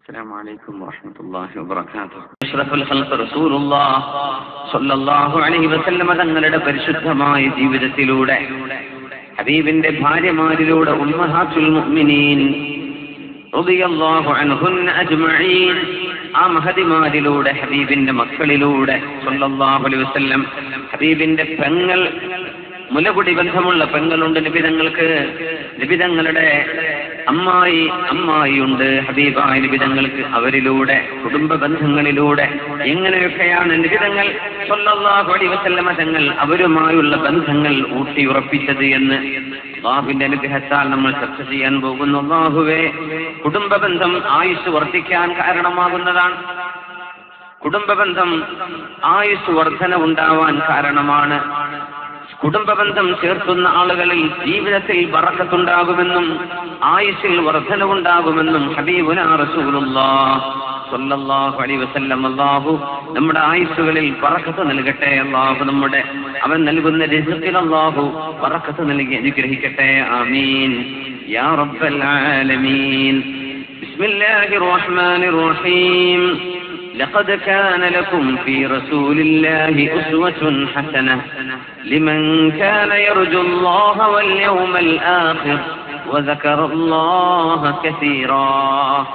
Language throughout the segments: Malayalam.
السلام عليكم ورحمة الله وبركاته أشرف الخلق رسول الله صلى الله عليه وسلم തങ്ങളുടെ പരിശുദ്ധമായ ജീവിതത്തിലൂടെ ഹബീബിന്റെ ഭാര്യമാരിലൂടെ ഉമ്മഹാത്തുൽ മുഅ്മിനീൻ റളിയല്ലാഹു അൻഹുന്ന അജ്മഈൻ ആ മഹതിമാരിലൂടെ ഹബീബിന്റെ മക്കളിലൂടെ സല്ലല്ലാഹു അലൈഹി വസല്ലം ഹബീബിന്റെ പെങ്ങൾ മുലകുടി ബന്ധമുള്ള പെങ്ങളുണ്ട് നിബിതങ്ങൾക്ക് നിബിതങ്ങളുടെ അമ്മായി അമ്മായിയുണ്ട് ഹബീബായ നിബിതങ്ങൾക്ക് അവരിലൂടെ കുടുംബ ബന്ധങ്ങളിലൂടെ എങ്ങനെയൊക്കെയാണ് നിബിതങ്ങൾ സല്ലല്ലാഹു അലൈഹി വസല്ലമ തങ്ങൾ അവരുമായുള്ള ബന്ധങ്ങൾ ഊട്ടിയുറപ്പിച്ചത് എന്ന് അള്ളാഹുവിന്റെ അനുഗ്രഹത്താൽ നമ്മൾ ചർച്ച ചെയ്യാൻ പോകുന്നു അള്ളാഹുവെ കുടുംബ ബന്ധം ആയുസ് വർദ്ധിക്കാൻ കാരണമാകുന്നതാണ് കുടുംബബന്ധം ആയുസ് വർധന ഉണ്ടാവാൻ കാരണമാണ് കുടുംബബന്ധം ചേർത്തുന്ന ആളുകളിൽ ജീവിതത്തിൽ വറക്കത്തുണ്ടാകുമെന്നും ആയുസ്സിൽ വർധനവുണ്ടാകുമെന്നും ഹബീബുന റസൂലുള്ളാഹ് സ്വല്ലല്ലാഹു അലൈഹി വസല്ലം അല്ലാഹു നമ്മുടെ ആയുസ്സുകളിൽ പറക്കത്ത് നൽകട്ടെ അല്ലാഹു നമ്മുടെ അവൻ നൽകുന്ന റിസ്ഖിൽ അല്ലാഹു പറക്കത്ത് നൽകി അനുഗ്രഹിക്കട്ടെ ആമീൻ യാ റബ്ബൽ ആലമീൻ ബിസ്മില്ലാഹിർ റഹ്മാനിർ റഹീം لقد كان لكم في رسول الله أسوة حسنة لمن كان يرجو الله واليوم الآخر وذكر الله كثيرا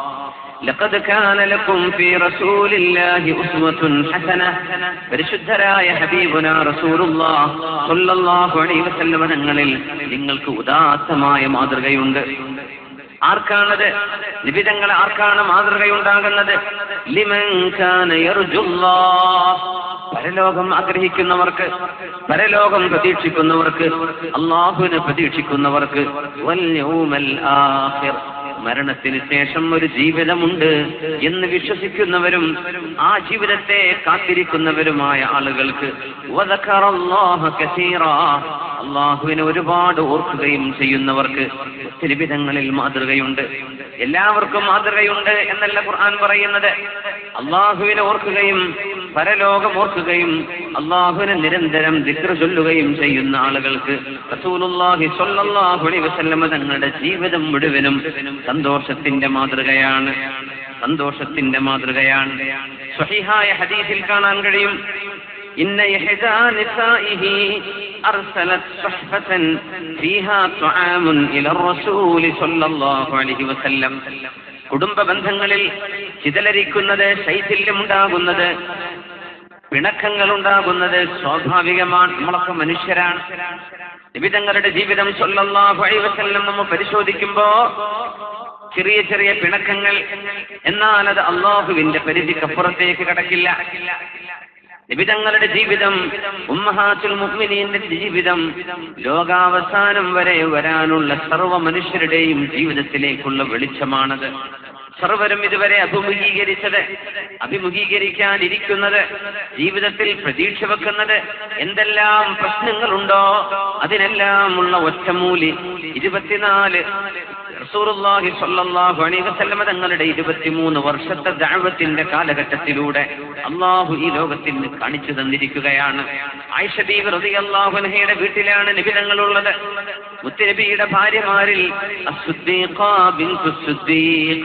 لقد كان لكم في رسول الله أسوة حسنة പരിശുദ്ധരായ ഹബീബുന റസൂലുള്ളാ സ്വല്ലല്ലാഹു അലൈഹി വസല്ലം തങ്ങളിൽ നിങ്ങൾക്ക് ഉദാത്തമായ മാതൃകയുണ്ട് ആർക്കാണത് നിബിതങ്ങൾ ആർക്കാണ് മാതൃകയുണ്ടാകുന്നത് ലിമൻ കാന യർജുല്ലാഹ് പരലോകം ആഗ്രഹിക്കുന്നവർക്ക് പരലോകം പ്രതീക്ഷിക്കുന്നവർക്ക് അള്ളാഹുവിനെ പ്രതീക്ഷിക്കുന്നവർക്ക് വൽ യൗമൽ ആഖിർ മരണത്തിന് ശേഷം ഒരു ജീവിതമുണ്ട് എന്ന് വിശ്വസിക്കുന്നവരും ആ ജീവിതത്തെ കാത്തിരിക്കുന്നവരുമായ ആളുകൾക്ക് വദക്കറല്ലാഹ കസീറാ അള്ളാഹുവിനെ ഒരുപാട് ഓർക്കുകയും ചെയ്യുന്നവർക്ക് ഒത്തിരി വിധങ്ങളിൽ മാതൃകയുണ്ട് എല്ലാവർക്കും മാതൃകയുണ്ട് എന്നല്ല ഖുർആൻ പറയുന്നത് അള്ളാഹുവിനെ ഓർക്കുകയും പരലോകം ഓർക്കുകയും അള്ളാഹുവിനെ നിരന്തരം ദിക്ർ ചൊല്ലുകയും ചെയ്യുന്ന ആളുകൾക്ക് റസൂലുള്ളാഹി സ്വല്ലല്ലാഹു അലൈഹി വസല്ലമ തങ്ങളുടെ ജീവിതം മുഴുവനും സന്തോഷത്തിന്റെ മാതൃകയാണ് സന്തോഷത്തിന്റെ മാതൃകയാണ് സ്വഹിഹായ ഹദീസിൽ കാണാൻ കഴിയും إن إحدى نسائه أرسلت صحفة فيها طعام إلى الرسول صلى الله عليه وسلم കുടുംബ ബന്ധങ്ങളിൽ ചിതലരിക്കുന്നത് ശൈഥില്യമുണ്ടാകുന്നത് പിണക്കങ്ങൾ ഉണ്ടാകുന്നത് സ്വാഭാവികമാണ് നമ്മളൊക്കെ മനുഷ്യരാണ് നിബിതങ്ങളുടെ ജീവിതം സല്ലല്ലാഹു അലൈഹി വസല്ലം നമ്മൾ പരിശോധിക്കുമ്പോ ചെറിയ ചെറിയ പിണക്കങ്ങൾ എന്നാൽ അത് അള്ളാഹുവിന്റെ പരിധിക്കപ്പുറത്തേക്ക് കടക്കില്ല നിബിതങ്ങളുടെ ജീവിതം ഉമ്മഹാത്തുൽ മുഅ്മിനീന്റെ ജീവിതം ലോകാവസാനം വരെ വരാനുള്ള സർവ്വ മനുഷ്യരുടെയും ജീവിതത്തിലേക്കുള്ള വെളിച്ചമാണത് സർവരും ഇതുവരെ അഭിമുഖീകരിച്ചത് അഭിമുഖീകരിക്കാനിരിക്കുന്നത് ജീവിതത്തിൽ പ്രതീക്ഷ വെക്കുന്നത് എന്തെല്ലാം പ്രശ്നങ്ങളുണ്ടോ അതിനെല്ലാം ഉള്ള ഒറ്റമൂലി ഇരുപത്തിനാല് റസൂറുല്ലാഹി സ്വല്ലല്ലാഹു അലൈഹി വസല്ലമ തങ്ങളുടെ ഇരുപത്തിമൂന്ന് വർഷത്തെ ദഅവത്തിന്റെ കാലഘട്ടത്തിലൂടെ അള്ളാഹു ഈ ലോകത്തിന് കാണിച്ചു തന്നിരിക്കുകയാണ് ആയിഷ ബീവി റളിയല്ലാഹു അൻഹയുടെ വീട്ടിലാണ് നിബിതങ്ങളുള്ളത് മുത്തനബിയുടെ ഭാര്യമാരിൽ അസ്സുദ്ദീഖ ബിൻതു സുദ്ദീഖ്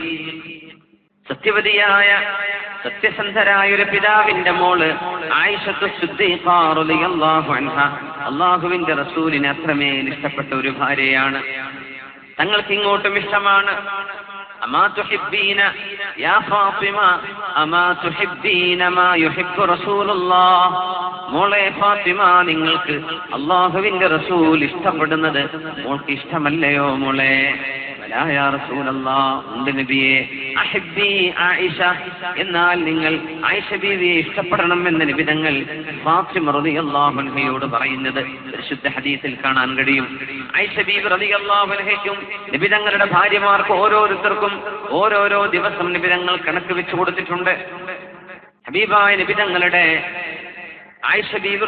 സത്യവതിയായ സത്യസന്ധരായ ഒരു പിതാവിന്റെ മോള് ആയിഷത്തു സുദ്ദീഖ റളിയല്ലാഹു അൻഹ അള്ളാഹുവിന്റെ റസൂലിന് അത്രമേൽ ഇഷ്ടപ്പെട്ട ഒരു ഭാര്യയാണ് തങ്ങൾക്ക് ഇങ്ങോട്ടും ഇഷ്ടമാണ് അമാ തുഹിബ്ബീന യാ ഫാത്തിമ അമാ തുഹിബ്ബീന മാ യുഹിബ്ബു റസൂലുള്ളാഹ് മോളെ ഫാത്തിമ നിങ്ങൾക്ക് അള്ളാഹുവിന്റെ റസൂൽ ഇഷ്ടപ്പെടുന്നത് മോൾക്ക് ഇഷ്ടമല്ലയോ മോളെ ഉണ്ട് നബിയെ അഹിബി ആയിഷ എന്നാൽ നിങ്ങൾ ആയിഷ ബീവിയെ ഇഷ്ടപ്പെടണം എന്ന നിബിധങ്ങൾ ഫാത്തിമ റളിയല്ലാഹുൻഹയോട് പറയുന്നത് പരിശുദ്ധ ഹദീസിൽ കാണാൻ കഴിയും ആയിഷ ബീവി റളിയല്ലാഹുൻഹയ്ക്കും നിബിധങ്ങളുടെ ഭാര്യമാർക്ക് ഓരോരുത്തർക്കും ഓരോരോ ദിവസം നിബിധങ്ങൾ കണക്ക് വെച്ചു കൊടുത്തിട്ടുണ്ട് ഹബീബായ നിബിധങ്ങളുടെ ആയിഷ ബീവി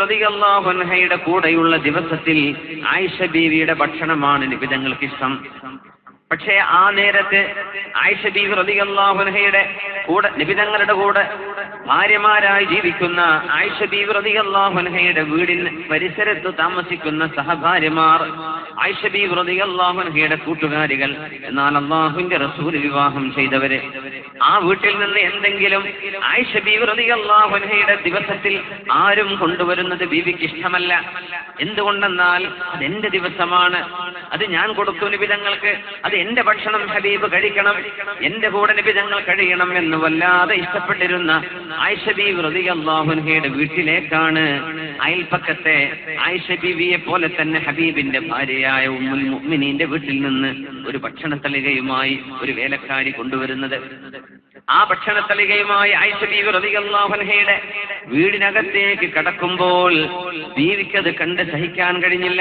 റളിയല്ലാഹുൻഹയുടെ കൂടെയുള്ള ദിവസത്തിൽ ആയിഷ ബീവിയുടെ ഭക്ഷണമാണ് നിബിധങ്ങൾക്ക് ഇഷ്ടം പക്ഷേ ആ നേരത്ത് ആയിഷ ബീവി റളിയല്ലാഹുൻഹയുടെ കൂടെ നിബിതങ്ങളുടെ കൂടെ ഭാര്യമാരായി ജീവിക്കുന്ന ആയിഷ ബീവി റളിയല്ലാഹുൻഹയുടെ വീടിന് പരിസരത്ത് താമസിക്കുന്ന സഹഭാര്യമാർ ആയിഷ ബീവി റളിയല്ലാഹുൻഹയുടെ കൂട്ടുകാരികൾ എന്നാൽ അള്ളാഹുവിന്റെ റസൂൽ വിവാഹം ചെയ്തവര് ആ വീട്ടിൽ നിന്ന് എന്തെങ്കിലും ആയിഷ ബീവി റളിയല്ലാഹുൻഹയുടെ ദിവസത്തിൽ ആരും കൊണ്ടുവരുന്നത് ബീവിക്ക് ഇഷ്ടമല്ല എന്തുകൊണ്ടെന്നാൽ അതെന്റെ ദിവസമാണ് അത് ഞാൻ കൊടുക്കും നിബിതങ്ങൾക്ക് അത് എന്റെ ഭക്ഷണം ഹബീബ് കഴിക്കണം എന്റെ കൂടെ നിബിതങ്ങൾ കഴിയണം എന്ന് വല്ലാതെ ഇഷ്ടപ്പെട്ടിരുന്ന ആയിഷ ബീവി റളിയല്ലാഹുൻഹയുടെ വീട്ടിലേക്കാണ് അയൽപ്പക്കത്തെ ആയിഷ ബീവിയെ പോലെ തന്നെ ഹബീബിന്റെ ഭാര്യയായ ഉമ്മുൽ മുഅ്മിനീന്റെ വീട്ടിൽ നിന്ന് ഒരു ഭക്ഷണത്തളികയുമായി ഒരു വേലക്കാരി കൊണ്ടുവരുന്നത് ആ ഭക്ഷണത്തളികയുമായി ആയിഷ ബീവി റളിയല്ലാഹുൻഹയുടെ വീടിനകത്തേക്ക് കടക്കുമ്പോൾ ബീവിക്കത് കണ്ട് സഹിക്കാൻ കഴിഞ്ഞില്ല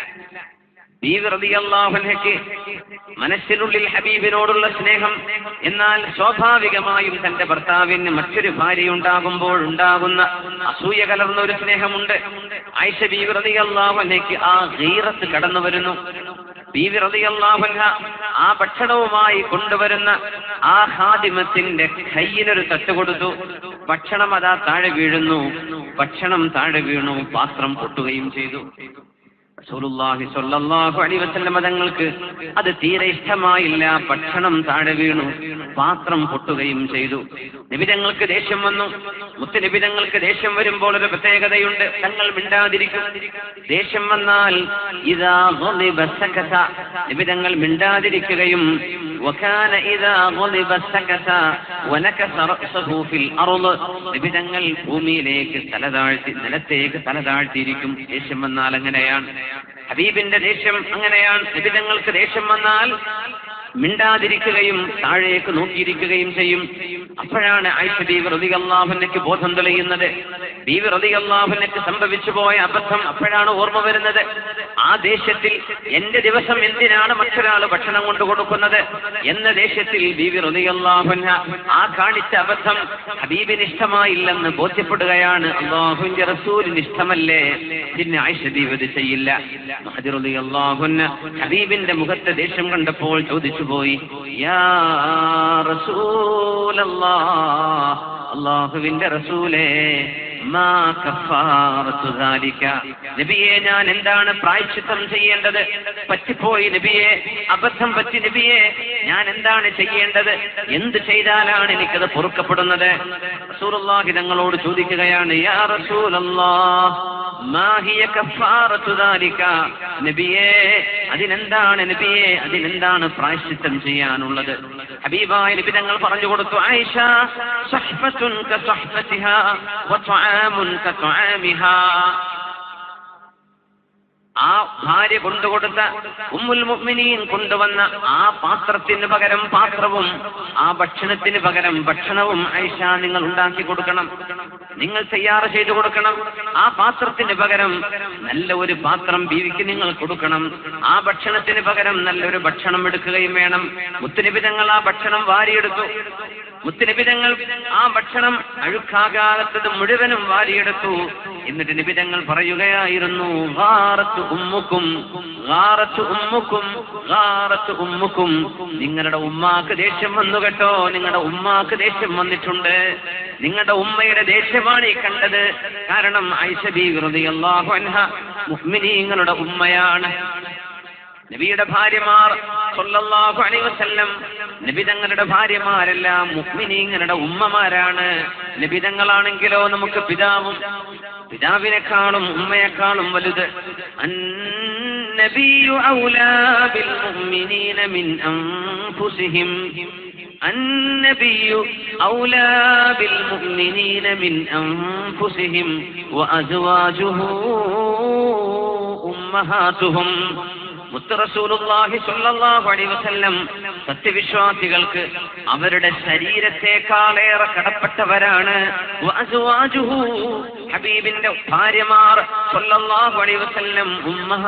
ബീവി റളിയല്ലാഹുൻഹയ്ക്ക് മനസ്സിനുള്ളിൽ ഹബീബിനോടുള്ള സ്നേഹം എന്നാൽ സ്വാഭാവികമായും തന്റെ ഭർത്താവിന് മറ്റൊരു ഭാര്യയുണ്ടാകുമ്പോൾ ഉണ്ടാകുന്ന അസൂയ കലർന്ന ഒരു സ്നേഹമുണ്ട് ആയിഷ ബീവി റളിയല്ലാഹുൻഹയ്ക്ക് ആ ഗീറത്ത് കടന്നു വരുന്നു ബീവി റളിയല്ലാഹുൻഹ ആ ഭക്ഷണവുമായി കൊണ്ടുവരുന്ന ആ ഹാദിമത്തിന്റെ കയ്യിനൊരു തട്ട് കൊടുത്തു ഭക്ഷണം അതാ താഴെ വീഴുന്നു ഭക്ഷണം താഴെ വീണു പാത്രം പൊട്ടുകയും ചെയ്തു റസൂലുള്ളാഹി സ്വല്ലല്ലാഹു അലൈഹി വസല്ലം തങ്ങൾക്ക് അത് തീരെ ഇഷ്ടമായില്ല ഭക്ഷണം താഴെ വീണു പാത്രം പൊട്ടുകയും ചെയ്തു നിബിതങ്ങൾക്ക് ദേഷ്യം വന്നു മുത്തുനിബിതങ്ങൾക്ക് ദേഷ്യം വരുമ്പോൾ ഒരു പ്രത്യേകതയുണ്ട് തങ്ങൾ മിണ്ടാതിരിക്കും ദേഷ്യം വന്നാൽ ഇതാ ഗളിബ സകത നിബിതങ്ങൾ മിണ്ടാതിരിക്കുകയും وكان إذا غضب سكت ونكس رأسه في الأرض നിബിതങ്ങൾ ഭൂമിയിലേക്ക് തലതാഴ്ത്തി നിലത്തേക്ക് തലതാഴ്ത്തിയിരിക്കും ദേഷ്യം വന്നാൽ അങ്ങനെയാണ് ഹബീബിന്റെ ദേഷ്യം അങ്ങനെയാണ് നിബിതങ്ങൾക്ക് ദേഷ്യം വന്നാൽ മിണ്ടാതിരിക്കുകയും താഴേക്ക് നോക്കിയിരിക്കുകയും ചെയ്യും അപ്പോഴാണ് ആയിഷ ബീവി റതി അള്ളാഹുനക്ക് ബോധം തെളിയുന്നത് ബീവി റതി അള്ളാഹുനക്ക് സംഭവിച്ചു പോയ അബദ്ധം അപ്പോഴാണ് ഓർമ്മ വരുന്നത് ആ ദേഷ്യത്തിൽ എന്റെ ദിവസം എന്തിനാണ് മറ്റൊരാൾ ഭക്ഷണം കൊണ്ടു കൊടുക്കുന്നത് എന്ന ദേഷ്യത്തിൽ ബീവി റതി അള്ളാഹുന ആ കാണിച്ച അബദ്ധം ഹബീബിന് ഇഷ്ടമായില്ലെന്ന് ബോധ്യപ്പെടുകയാണ് അള്ളാഹുവിന്റെ റസൂലിന് ഇഷ്ടമല്ലേ പിന്നെ ആയിഷ ബീവി ഇത് ചെയ്യില്ല മഹദി റതി അള്ളാഹുന ഹബീബിന്റെ മുഖത്തെ ദേഷ്യം കണ്ടപ്പോൾ ചോദിച്ചു പോയി യാ റസൂലല്ലാ അള്ളാഹുവിന്റെ റസൂലേ മാ കഫാറത്തു ദാലിക. നബിയെ ഞാൻ എന്താണ് പ്രായശ്ചിത്തം ചെയ്യേണ്ടത് പറ്റിപ്പോയി നബിയെ അബദ്ധം പറ്റി നബിയെ ഞാൻ എന്താണ് ചെയ്യേണ്ടത് എന്ത് ചെയ്താലാണ് എനിക്കത് പൊറുക്കപ്പെടുന്നത് റസൂലുള്ളാഹി തങ്ങളോട് ചോദിക്കുകയാണ് യാ റസൂലല്ലാഹ് മാ ഹിയ കഫാറത്തു ദാലിക. നബിയെ അതിനെന്താണ് നബിയെ അതിനെന്താണ് പ്രായശ്ചിത്തം ചെയ്യാനുള്ളത് ഹബീബായ നബി തങ്ങൾ പറഞ്ഞു കൊടുത്തു ആയിഷ സഹ്ഫത്തുൻ കസഹ്ഫതിഹാ വത്വആമുൻ കത്വആമിഹാ ആ ഭാര്യ കൊണ്ടുകൊടുത്ത ഉമ്മുൽ മുഅ്മിനീൻ കൊണ്ടുവന്ന ആ പാത്രത്തിന് പകരം പാത്രവും ആ ഭക്ഷണത്തിന് പകരം ഭക്ഷണവും ഐഷ നിങ്ങൾ ഉണ്ടാക്കി കൊടുക്കണം നിങ്ങൾ തയ്യാറ് ചെയ്തു കൊടുക്കണം ആ പാത്രത്തിന് പകരം നല്ല ഒരു പാത്രം ബീവിക്ക് നിങ്ങൾ കൊടുക്കണം ആ ഭക്ഷണത്തിന് പകരം നല്ലൊരു ഭക്ഷണം എടുക്കുകയും വേണം മുത്തുനിബിതങ്ങൾ ആ ഭക്ഷണം വാരിയെടുത്തു മുത്തുനിബിതങ്ങൾ ആ ഭക്ഷണം അഴുക്കാകാത്തത് മുഴുവനും വാരിയെടുത്തു എന്നിട്ട് നിബിതങ്ങൾ പറയുകയായിരുന്നു ഗാറത്ത് ഉമ്മുക്കും ഗാറത്ത് ഉമ്മുക്കും ഗാറത്ത് ഉമ്മുക്കും നിങ്ങളുടെ ഉമ്മാക്ക് ദേഷ്യം വന്നു കേട്ടോ നിങ്ങളുടെ ഉമ്മാക്ക് ദേഷ്യം വന്നിട്ടുണ്ട് നിങ്ങളുടെ ഉമ്മയുടെ ദേഷ്യമാണ് ഈ കണ്ടത് കാരണം ഐഷബി റളിയല്ലാഹു അൻഹ മുഅ്മിനീങ്ങളുടെ ഉമ്മയാണ് നബിയുടെ ഭാര്യമാർ സല്ലല്ലാഹു അലൈഹി വസല്ലം നബി തങ്ങളുടെ ഭാര്യമാരെല്ലാം മുഅ്മിനീങ്ങളുടെ ഉമ്മമാരാണ് നബി തങ്ങളാണെങ്കിലോ നമുക്ക് പിതാവും പിതാവിനെക്കാളും ഉമ്മയെക്കാളും വലുത് النبي أولى بالمؤمنين من أنفسهم النبي أولى بالمؤمنين من أنفسهم وأزواجه أمهاتهم മുത്തറസൂലുള്ളാഹി സ്വല്ലല്ലാഹു അലൈഹി വസല്ലം സത്യവിശ്വാസികൾക്ക് അവരുടെ ശരീരത്തെക്കാളേറെ കടപ്പെട്ടവരാണ് വഅസ്വാജുഹു ഹബീബിന്റെ ഭാര്യമാർ സ്വല്ലല്ലാഹു അലൈഹി വസല്ലം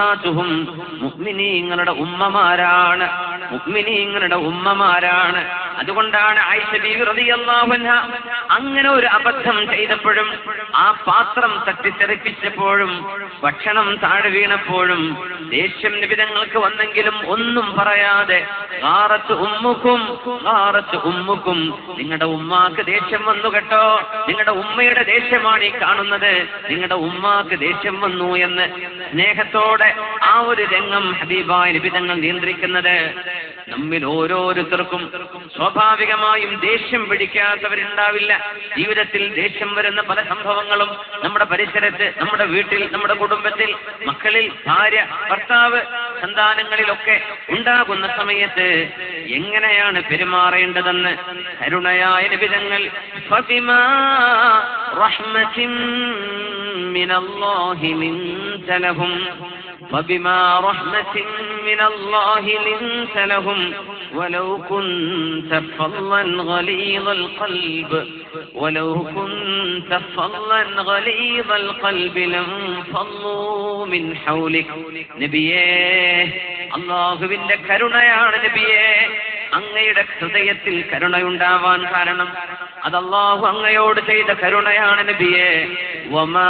ഉമ്മഹാതുഹും മുഅ്മിനീങ്ങളുടെ ഉമ്മമാരാണ് മുഅ്മിനീങ്ങളുടെ ഉമ്മമാരാണ് അതുകൊണ്ടാണ് ആയിഷ ബീവി റളിയല്ലാഹു അൻഹ അങ്ങനെ ഒരു അബദ്ധം ചെയ്തപ്പോഴും ആ പാത്രം തട്ടിത്തെറിപ്പിച്ചപ്പോഴും ഭക്ഷണം താഴെ വീണപ്പോഴും ദേഷ്യം നിബിതങ്ങൾക്ക് വന്നെങ്കിലും ഒന്നും പറയാതെ ഗാറത്ത് ഉമ്മുക്കും ഗാറത്ത് ഉമ്മുക്കും നിങ്ങളുടെ ഉമ്മാക്ക് ദേഷ്യം വന്നു കേട്ടോ നിങ്ങളുടെ ഉമ്മയുടെ ദേഷ്യമാണ് ഈ കാണുന്നത് നിങ്ങളുടെ ഉമ്മാക്ക് ദേഷ്യം വന്നു എന്ന് സ്നേഹത്തോടെ ആ ഒരു രംഗം ഹബീബായ നിബിതങ്ങൾ നിയന്ത്രിക്കുന്നത് നമ്മിൽ ഓരോരുത്തർക്കും സ്വാഭാവികമായും ദേഷ്യം പിടിക്കാത്തവരുണ്ടാവില്ല ജീവിതത്തിൽ ദേഷ്യം വരുന്ന പല സംഭവങ്ങളും നമ്മുടെ പരിസരത്ത് നമ്മുടെ വീട്ടിൽ നമ്മുടെ കുടുംബത്തിൽ മക്കളിൽ ഭാര്യ ഭർത്താവ് സന്താനങ്ങളിലൊക്കെ ഉണ്ടാകുന്ന സമയത്ത് എങ്ങനെയാണ് പെരുമാറേണ്ടതെന്ന് കരുണയായ നിബിതങ്ങൾ ഫതിമാ റഹ്മത്തിൻ മിനല്ലാഹി ലിൻത ലഹും فبما رحمة من الله لنت لهم ولو كنت فظا غليظ القلب ولو كنت فظا غليظ القلب لانفضوا من حولك നബിയേ അള്ളാഹുവിന്റെ കരുണയാണ് നബിയേ അങ്ങയുടെ ഹൃദയത്തിൽ കരുണയുണ്ടാവാൻ കാരണം അത് അള്ളാഹു അങ്ങയോട് ചെയ്ത കരുണയാണ് നബിയെ വമാ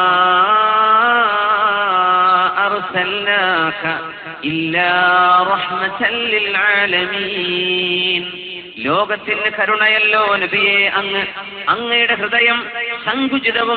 أرسلناك إلا رحمة للعالمين ലോകത്തിന് കരുണയല്ലോ നബിയെ അങ്ങ് അങ്ങയുടെ ഹൃദയം സങ്കുചിതവും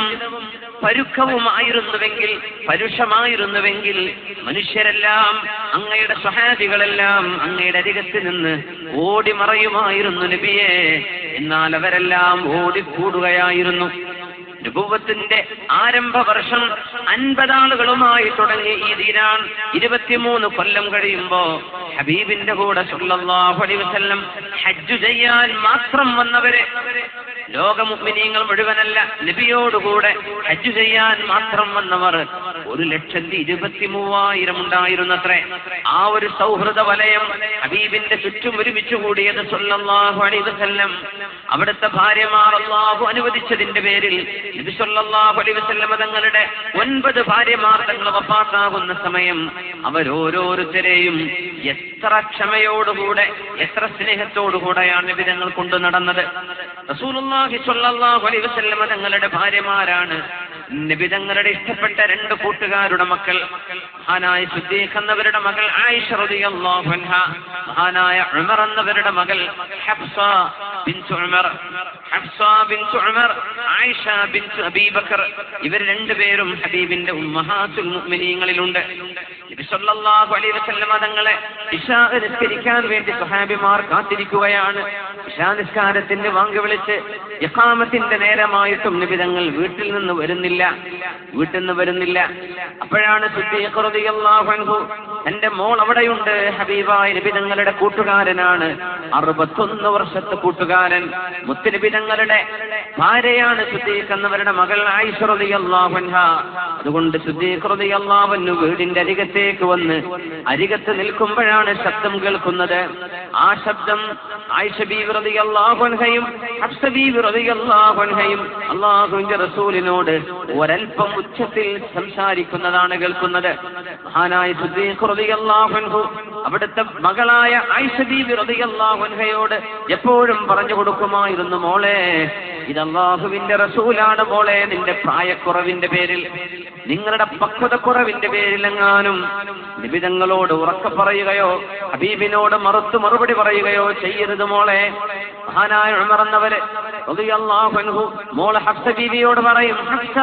പരുക്കവുമായിരുന്നുവെങ്കിൽ പരുഷമായിരുന്നുവെങ്കിൽ മനുഷ്യരെല്ലാം അങ്ങയുടെ സ്വഹാദികളെല്ലാം അങ്ങയുടെ അരികത്ത് നിന്ന് ഓടി മറയുമായിരുന്നു നബിയെ എന്നാൽ അവരെല്ലാം ഓടിക്കൂടുകയായിരുന്നു നുപൂവത്തിന്റെ ആരംഭ വർഷം അൻപതാളുകളുമായി തുടങ്ങി ഈ ദീനാൻ ഇരുപത്തിമൂന്ന് കൊല്ലം കഴിയുമ്പോ ഹബീബിന്റെ കൂടെ സല്ലല്ലാഹു അലൈഹി വസല്ലം ഹജ്ജ് ചെയ്യാൻ മാത്രം വന്നവരെ ലോകമുഗ്മിനീങ്ങൾ മുഴുവനല്ല നബിയോടുകൂടെ ഹജ്ജ് ചെയ്യാൻ മാത്രം വന്നവർ ഒരു ലക്ഷത്തി ഇരുപത്തി മൂവായിരം ഉണ്ടായിരുന്നത്രേ ആ ഒരു സൗഹൃദ വലയം ഹബീബിന്റെ ചുറ്റും ഒരുമിച്ച് കൂടിയത് സല്ലല്ലാഹു അലൈഹി വസല്ലം അവിടുത്തെ ഭാര്യമാർ അള്ളാഹു അനുവദിച്ചതിന്റെ പേരിൽ നബി സല്ലല്ലാഹു അലൈഹി വസല്ലം തങ്ങളുടെ ഒൻപത് ഭാര്യമാർ തങ്ങൾ വഫാത്താകുന്ന സമയം അവരോരോരുത്തരെയും എത്ര ക്ഷമയോടുകൂടെ എത്ര സ്നേഹത്തോടുകൂടെയാണ് നബി തങ്ങൾ കൊണ്ടു നടന്നത് റസൂലുള്ളാഹി സ്വല്ലല്ലാഹു അലൈഹി വസല്ലം തങ്ങളുടെ ഭാര്യമാരാണ് നബി തങ്ങളുടെ ഇഷ്ടപ്പെട്ട രണ്ട് കൂട്ടുകാരുടെ മക്കൾ മഹാനായ സുദ്ദീഖ് എന്നവരുടെ മകൾ ആയിഷ റളിയല്ലാഹു അൻഹ മഹാനായ ഉമർ എന്നവരുടെ മകൾ ഹഫ്സ ബിൻത് ഉമർ ഹഫ്സ ബിൻത് ഉമർ ആയിഷ ബിൻത് അബീബക്കർ ഇവർ രണ്ടുപേരും ഹബീബിന്റെ ഉമ്മഹാത്തുൽ മുഅ്മിനീങ്ങളിലുണ്ട് നബി സല്ലല്ലാഹു അലൈഹി വസല്ലം തങ്ങളെ ഇശാ നിസ്കരിക്കാൻ വേണ്ടി സ്വഹാബിമാർ കാത്തിരിക്കുകയാണ് ഇശാ നിസ്കാരത്തിന്റെ വാങ്ക് വിളിച്ച് ഇഖാമത്തിന്റെ നേരമായിട്ടും നിബിതങ്ങൾ വീട്ടിൽ നിന്ന് വരുന്നില്ല വീട്ടിൽ നിന്ന് വരുന്നില്ല അപ്പോഴാണ് സിദ്ദീഖ് റളിയല്ലാഹു അൻഹു തന്റെ മോൾ അവിടെയുണ്ട് ഹബീബായ നിബിതങ്ങളുടെ കൂട്ടുകാരനാണ് അറുപത്തൊന്ന് വർഷത്തെ കൂട്ടുകാരൻ മുത്തുനിബിതങ്ങളുടെ ഭാര്യയാണ് സിദ്ദീഖ് എന്നവരുടെ മകൾ ആയിഷ റളിയല്ലാഹു അൻഹ അതുകൊണ്ട് സിദ്ദീഖ് റളിയല്ലാഹു അൻഹു വീടിന്റെ അരികത്തേക്ക് വന്ന് അരികത്ത് നിൽക്കുമ്പോഴാണ് ശബ്ദം കേൾക്കുന്നത് ആ ശബ്ദം ആയിഷ ബീവി റളിയല്ലാഹു അൻഹയും ഹഫ്സ ബീവി റളിയല്ലാഹു അൻഹയും അല്ലാഹുവിന്റെ റസൂലിനോട് ഒരൽപ്പം ഉച്ചത്തിൽ സംസാരിക്കുന്നതാണ് കേൾക്കുന്നത് മഹാനായ സിദ്ദീഖ് റളിയല്ലാഹു അൻഹു അവിടുത്തെ മകളായ ആയിഷ ബീവി റളിയല്ലാഹു അൻഹയോട് എപ്പോഴും പറഞ്ഞു കൊടുക്കുമായിരുന്നു മോളെ ഇത് അള്ളാഹുവിന്റെ റസൂലാണ് മോളെ നിന്റെ പ്രായക്കുറവിന്റെ പേരിൽ നിങ്ങളുടെ പക്വതക്കുറവിന്റെ പേരിലെങ്ങാനും നിബിതങ്ങളോട് ഉറക്കെ പറയുകയോ ഹബീബിനോട് മറുത്തു മറുപടി പറയുകയോ ചെയ്യരുത് മോളെ മഹാനായ ഉമർന്നവര് റളിയല്ലാഹു അൻഹു മോള് ഹഫ്സ ബീവിയോട് പറയും ഹഫ്സ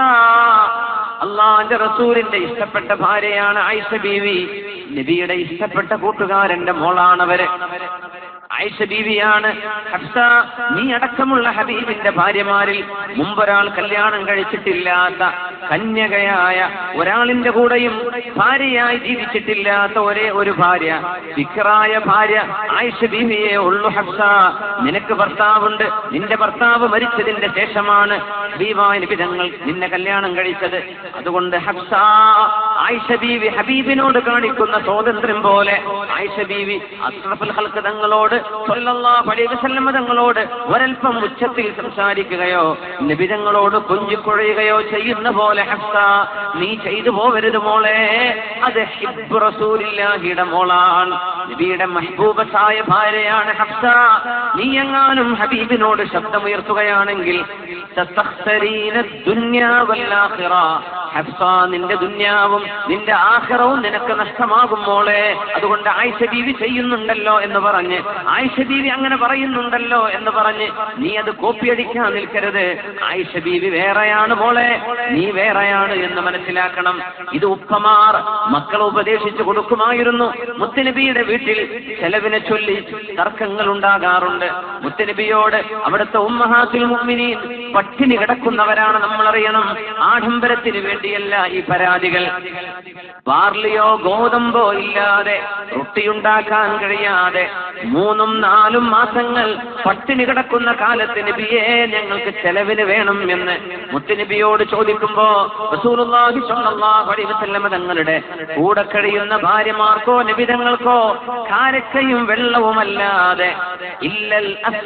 അള്ളാന്റെ റസൂലിന്റെ ഇഷ്ടപ്പെട്ട ഭാര്യയാണ് ആയിഷ ബീവി നബിയുടെ ഇഷ്ടപ്പെട്ട കൂട്ടുകാരന്റെ മോളാണവര് ആയിഷ ബീവിയാണ് ഹഫ്സ നീ അടക്കമുള്ള ഹബീബിന്റെ ഭാര്യമാരിൽ മുമ്പൊരാൾ കല്യാണം കഴിച്ചിട്ടില്ലാത്ത കന്യകയായ ഒരാളിന്റെ കൂടെയും ഭാര്യയായി ജീവിച്ചിട്ടില്ലാത്ത ഒരേ ഒരു ഭാര്യ വിക്രായ ഭാര്യ ആയിഷ ബീവിയെ ഉള്ളു ഹഫ്സ നിനക്ക് ഭർത്താവുണ്ട് നിന്റെ ഭർത്താവ് മരിച്ചതിന്റെ ശേഷമാണ് ഹബീബായ നിബിതങ്ങൾ നിന്നെ കല്യാണം കഴിച്ചത് അതുകൊണ്ട് ഹഫ്സ ആയിഷ ബീവി ഹബീബിനോട് കാണിക്കുന്ന സ്വാതന്ത്ര്യം പോലെ ആയിഷ ബീവി അഷ്റഫുൽ ഹൽക്ക് തങ്ങളോട് സ്വല്ലല്ലാഹു അലൈഹി വസല്ലമ തങ്ങളോട് ഒരൽപ്പം ഉച്ചത്തിൽ സംസാരിക്കുകയോ നിബിതങ്ങളോട് കൊഞ്ചിക്കുഴയുകയോ ചെയ്യുന്ന പോലെ ഹഫ്സ നീ ചെയ്തു പോവരുത് മോളെ അത് ഹിബ്ബ് റസൂലില്ലാഹിയുടെ മോളാണ് നബിയുടെ മഹബൂബത്തായ ഭാര്യയാണ് ഹഫ്സ നീ എങ്ങാനും ഹബീബിനോട് ശബ്ദമുയർത്തുകയാണെങ്കിൽ തസ്തഖ്സരീന ദുന്യാ വൽ ആഖിറ. ഹഫ്സ നിന്റെ ദുന്യാവും നിന്റെ ആഖിറവും നിനക്ക് നഷ്ടമാകും മോളെ അതുകൊണ്ട് ആയിഷ ബീവി ചെയ്യുന്നുണ്ടല്ലോ എന്ന് പറഞ്ഞ് ആയിഷ ബീവി അങ്ങനെ പറയുന്നുണ്ടല്ലോ എന്ന് പറഞ്ഞ് നീ അത് കോപ്പിയടിക്കാൻ നിൽക്കരുത് ആയിഷ ബീവി വേറെയാണ് മോളെ നീ വേറെയാണ് എന്ന് മനസ്സിലാക്കണം ഇത് ഉപ്പമാർ മക്കളെ ഉപദേശിച്ചു കൊടുക്കുമായിരുന്നു മുത്തനബിയുടെ വീട്ടിൽ ചെലവിനെ ചൊല്ലി തർക്കങ്ങൾ ഉണ്ടാകാറുണ്ട് മുത്തനബിയോട് അവിടുത്തെ ഉമ്മഹാത്തുൽ മുഅ്മിനീൻ പട്ടിണി കിടക്കുന്നവരാണ് നമ്മൾ അറിയണം ആഡംബരത്തിന് വേണ്ടിയല്ല ഈ പരാതികൾ ബാർലിയോ ഗോതമ്പോ ഇല്ലാതെ റൊട്ടിയുണ്ടാക്കാൻ കഴിയാതെ മൂന്നും നാലും മാസങ്ങൾ പട്ടിണി കിടക്കുന്ന കാലത്ത് നബിയെ ഞങ്ങൾക്ക് ചെലവിന് വേണം എന്ന് മുത്തുനബിയോട് ചോദിക്കുമ്പോ റസൂലുള്ളാഹി സ്വല്ലല്ലാഹു അലൈഹി വസല്ലമ തങ്ങളുടെ കൂടെ കഴിയുന്ന ഭാര്യമാർക്കോ നബിതങ്ങൾക്കോ കാരക്കയും വെള്ളവുമല്ലാതെ ഇല്ലൽ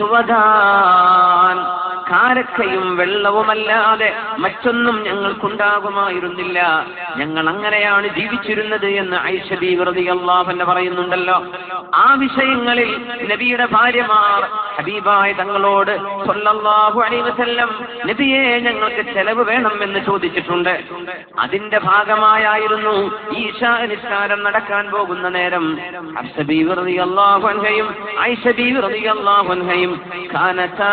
അസ്വദാൻ കാരക്കയും വെള്ളവുമല്ലാതെ മറ്റൊന്നും ഞങ്ങൾക്കുണ്ടാകുമായിരുന്നില്ല ഞങ്ങൾ അങ്ങനെയാണ് ജീവിച്ചിരുന്നത് എന്ന് ഐഷബി വെറുതെ അള്ളാഹന്നെ പറയുന്നുണ്ടല്ലോ ആ വിഷയങ്ങളിൽ നബിയുടെ ഭാര്യമാർ ഹബീബായ തങ്ങളോട് സ്വല്ലല്ലാഹു അലൈഹി വസല്ലം നബിയെ ഞങ്ങൾക്ക് ചെലവ് വേണം എന്ന് ചോദിച്ചിട്ടുണ്ട് അതിന്റെ ഭാഗമായായിരുന്നു ഈശാ നിസ്കാരം നടക്കാൻ പോകുന്ന നേരം ഹഫ്സബി വെറുതെ അള്ളാഹു അൻഹയും ഐഷബി വെറുതെ അള്ളാഹു അൻഹയും കാനത്താ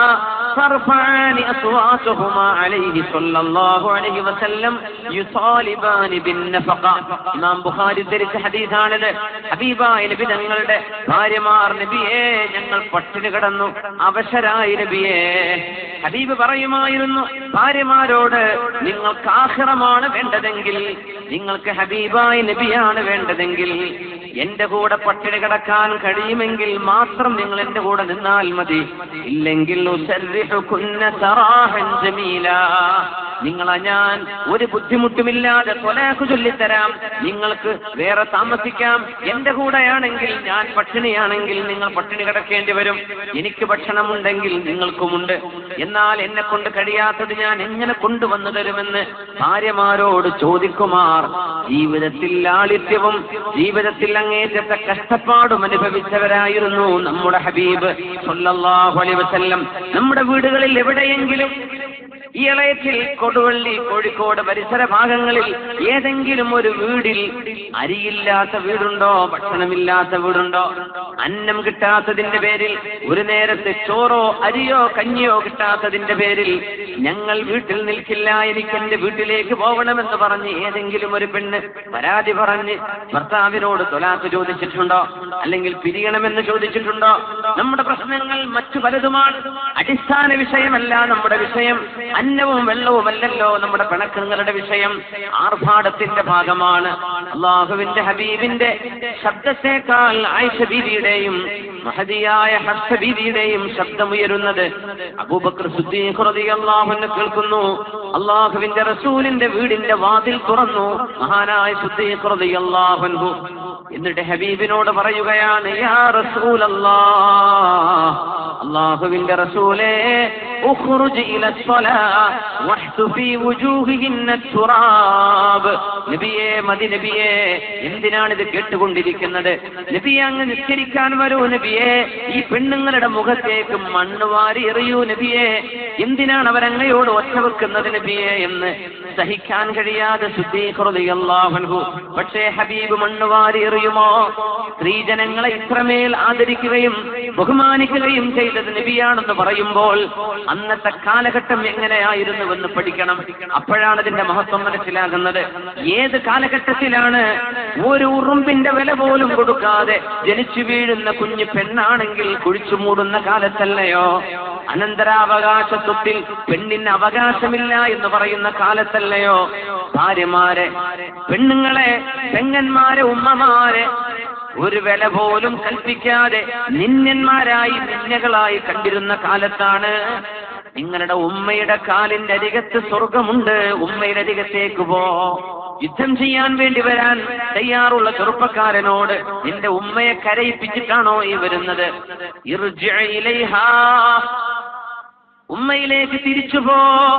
ترفعان أصواتهما عليه صلى الله عليه وسلم يطالبان بالنفقة ഇമാം ബുഖാരി ധരിച്ച ഹദീസാണിത് ഹബീബായ നബി ഞങ്ങളുടെ ഭാര്യമാർ നബിയെ ഞങ്ങൾ പട്ടിണി കിടന്നു അവശരായി നബിയെ ഹബീബ് പറയുമായിരുന്നു ഭാര്യമാരോട് നിങ്ങൾക്ക് ആഹ്റമാണ് വേണ്ടതെങ്കിൽ നിങ്ങൾക്ക് ഹബീബായ നബിയാണ് വേണ്ടതെങ്കിൽ എന്റെ കൂടെ പട്ടിണി കിടക്കാൻ കഴിയുമെങ്കിൽ മാത്രം നിങ്ങൾ എന്റെ കൂടെ നിന്നാൽ മതി ഇല്ലെങ്കിൽ ഉസർരിഹുകുന്ന സറാഹൻ ജമീലാ. നിങ്ങളെ ഞാൻ ഒരു ബുദ്ധിമുട്ടുമില്ലാതെ തൊലാക്ക് ചൊല്ലിത്തരാം നിങ്ങൾക്ക് വേറെ താമസിക്കാം എന്റെ കൂടെയാണെങ്കിൽ ഞാൻ പട്ടിണിയാണെങ്കിൽ നിങ്ങൾ പട്ടിണി കിടക്കേണ്ടി വരും എനിക്ക് ഭക്ഷണമുണ്ടെങ്കിൽ നിങ്ങൾക്കുമുണ്ട് എന്നാൽ എന്നെ കൊണ്ട് കഴിയാത്തത് ഞാൻ എങ്ങനെ കൊണ്ടുവന്നു തരുമെന്ന് ഭാര്യമാരോട് ചോദിക്കുമാർ ജീവിതത്തിൽ ലാളിത്യവും ജീവിതത്തിൽ അങ്ങേറ്റത്തെ കഷ്ടപ്പാടും അനുഭവിച്ചവരായിരുന്നു നമ്മുടെ ഹബീബ് സല്ലല്ലാഹു അലൈഹി വസല്ലം നമ്മുടെ വീടുകളിൽ എവിടെയെങ്കിലും ഈ ഇളയത്തിൽ കൊടുവള്ളി കോഴിക്കോട് പരിസര ഭാഗങ്ങളിൽ ഏതെങ്കിലും ഒരു വീടിൽ അരിയില്ലാത്ത വീടുണ്ടോ ഭക്ഷണമില്ലാത്ത വീടുണ്ടോ അന്നം കിട്ടാത്തതിന്റെ പേരിൽ ഒരു നേരത്തെ ചോറോ അരിയോ കഞ്ഞിയോ കിട്ടാത്തതിന്റെ പേരിൽ ഞങ്ങൾ വീട്ടിൽ നിൽക്കില്ല എനിക്ക് എന്റെ വീട്ടിലേക്ക് പോകണമെന്ന് പറഞ്ഞ് ഏതെങ്കിലും ഒരു പെണ്ണ് പരാതി പറഞ്ഞ് ഭർത്താവിനോട് തൊലാക്ക് ചോദിച്ചിട്ടുണ്ടോ അല്ലെങ്കിൽ പിരിയണമെന്ന് ചോദിച്ചിട്ടുണ്ടോ നമ്മുടെ പ്രശ്നങ്ങൾ മറ്റു പലതുമാണ് അടിസ്ഥാന വിഷയമല്ല നമ്മുടെ വിഷയം അന്നവും വെള്ളവുമല്ലല്ലോ നമ്മുടെ പിണക്കങ്ങളുടെ വിഷയം ആർഭാടത്തിന്റെ ഭാഗമാണ് അള്ളാഹുവിന്റെ ഹബീബിന്റെ ശബ്ദത്തെക്കാൾ ആയിഷ ബീവിയുടെയും മഹതിയായ ഹർഷ ബീവിയുടെയും ശബ്ദമുയരുന്നത് അബൂബക്കർ സുദ്ദീഖ് റളിയല്ലാഹുവിനെ കേൾക്കുന്നു അള്ളാഹുവിന്റെ റസൂലിന്റെ വീടിന്റെ വാതിൽ തുറന്നു മഹാനായ സുദ്ദീഖ് റളിയല്ലാഹു അൻഹു എന്നിട്ട് ഹബീബിനോട് പറയുകയാണ് യാ റസൂലല്ലാ അള്ളാഹുവിന്റെ റസൂലേ ഉഖ്റുജ് ഇല സ്വലാ വഹ്തു ഫീ വുജൂഹിഹിന്ന തുറാബ് നബിയേ മതി നബിയേ എന്തിനാണ് ഇത് കേട്ടുകൊണ്ടിരിക്കുന്നത് നബിയെ അങ്ങ് നിസ്കരിക്കാൻ വരൂ നബിയേ ഈ പെണ്ണുങ്ങളുടെ മുഖത്തേക്ക് മണ്ണ് വാരി എറിയൂ നബിയേ എന്തിനാണ് അവരങ്ങയോട് ഒറ്റ വെക്കുന്നത് നബിയെ എന്ന് സഹിക്കാൻ കഴിയാതെ ശുദ്ധീകൃതിയല്ലാഹു പക്ഷേ ഹബീബ് മണ്ണ് വാരി എറിയുമോ സ്ത്രീജനങ്ങളെ ഇത്രമേൽ ആദരിക്കുകയും ബഹുമാനിക്കുകയും ചെയ്തത് നബിയാണെന്ന് പറയുമ്പോൾ അന്നത്തെ കാലഘട്ടം എങ്ങനെയായിരുന്നുവെന്ന് പഠിക്കണം അപ്പോഴാണ് ഇതിന്റെ മഹത്വം മനസ്സിലാകുന്നത് ഏത് കാലഘട്ടത്തിലാണ് ഒരു ഉറുമ്പിന്റെ വില പോലും കൊടുക്കാതെ ജനിച്ചു വീഴുന്ന കുഞ്ഞു പെണ്ണാണെങ്കിൽ കുഴിച്ചു മൂടുന്ന കാലത്തല്ലയോ അനന്തരാവകാശ സ്വത്തിൽ പെണ്ണിന് അവകാശമില്ല എന്ന് പറയുന്ന കാലത്തല്ലയോ ഭാര്യമാരെ പെണ്ണുങ്ങളെ പെങ്ങന്മാരെ ഉമ്മമാരെ ഒരു വില പോലും കൽപ്പിക്കാതെ നിന്യന്മാരായി നിന്യകളായി കണ്ടിരുന്ന കാലത്താണ് നിങ്ങളുടെ ഉമ്മയുടെ കാലിന്റെ അരികത്ത് സ്വർഗമുണ്ട് ഉമ്മയുടെ അരികത്തേക്ക് പോ യുദ്ധം ചെയ്യാൻ വേണ്ടി വരാൻ തയ്യാറുള്ള ചെറുപ്പക്കാരനോട് നിന്റെ ഉമ്മയെ കരയിപ്പിച്ചിട്ടാണോ ഈ വരുന്നത് ഇർജിഅ ഇലൈഹാ ഉമ്മയിലേക്ക് തിരിച്ചു പോ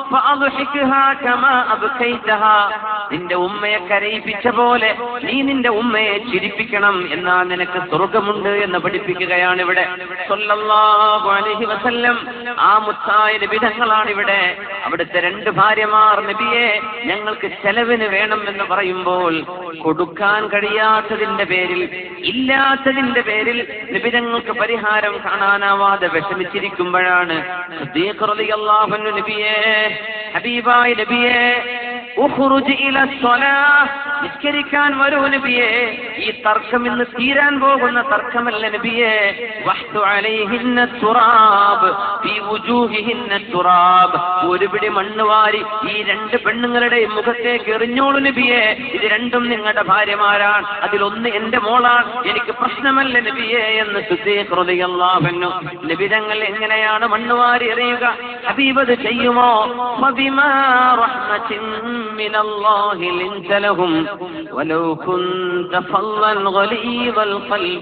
فأضحكها كما أبكيتها നിന്റെ ഉമ്മയെ കരയിപ്പിച്ച പോലെ നീ നിന്റെ ഉമ്മയെ ചിരിപ്പിക്കണം എന്നാൽ നിനക്ക് സ്വർഗമുണ്ട് എന്ന് പഠിപ്പിക്കുകയാണ് ഇവിടെ സല്ലല്ലാഹു അലൈഹി വസല്ലം ആ മുത്തായ നിബിധങ്ങളാണ് ഇവിടെ അവിടുത്തെ രണ്ട് ഭാര്യമാർ നബിയെ ഞങ്ങൾക്ക് ചെലവിന് വേണം എന്ന് പറയുമ്പോൾ കൊടുക്കാൻ കഴിയാത്തതിന്റെ പേരിൽ ഇല്ലാത്തതിന്റെ പേരിൽ നിബിധങ്ങൾക്ക് പരിഹാരം കാണാനാവാതെ വിഷമിച്ചിരിക്കുമ്പോഴാണ് സിദ്ദീഖ് റളിയല്ലാഹു അൻഹു നബിയെ ഹബീബായ നബിയെ ഉഖ്റുജ് ഇല സ്വലാഹ് നിസ്കരിക്കാൻ വരൂ നബിയെ ഈ തർക്കം ഇന്ന് തീരാൻ പോകുന്ന തർക്കമല്ല നബിയെ വഹ്തു അലൈഹിന്ന തുറാബ് ഫീ വുജൂഹിഹിന്ന തുറാബ് ഒരു പിടി മണ്ണ് വാരി ഈ രണ്ട് പെണ്ണുങ്ങളുടെ മുഖത്തേക്ക് എറിഞ്ഞോളൂ നബിയെ ഇത് രണ്ടും നിങ്ങളുടെ ഭാര്യമാരാണ് അതിലൊന്ന് എന്റെ മോളാണ് എനിക്ക് പ്രശ്നമല്ല നബിയെ എന്ന് സിദ്ദീഖ് റളിയല്ലാഹു അൻഹു നബി തങ്ങൾ എങ്ങനെയാണ് മണ്ണ് വാരി എറിയുക ഹബീബ് അത് ചെയ്യുമോ ഫബിമാ റഹ്മത്തിൻ من الله لنت لهم ولو كنت فظا غليظ القلب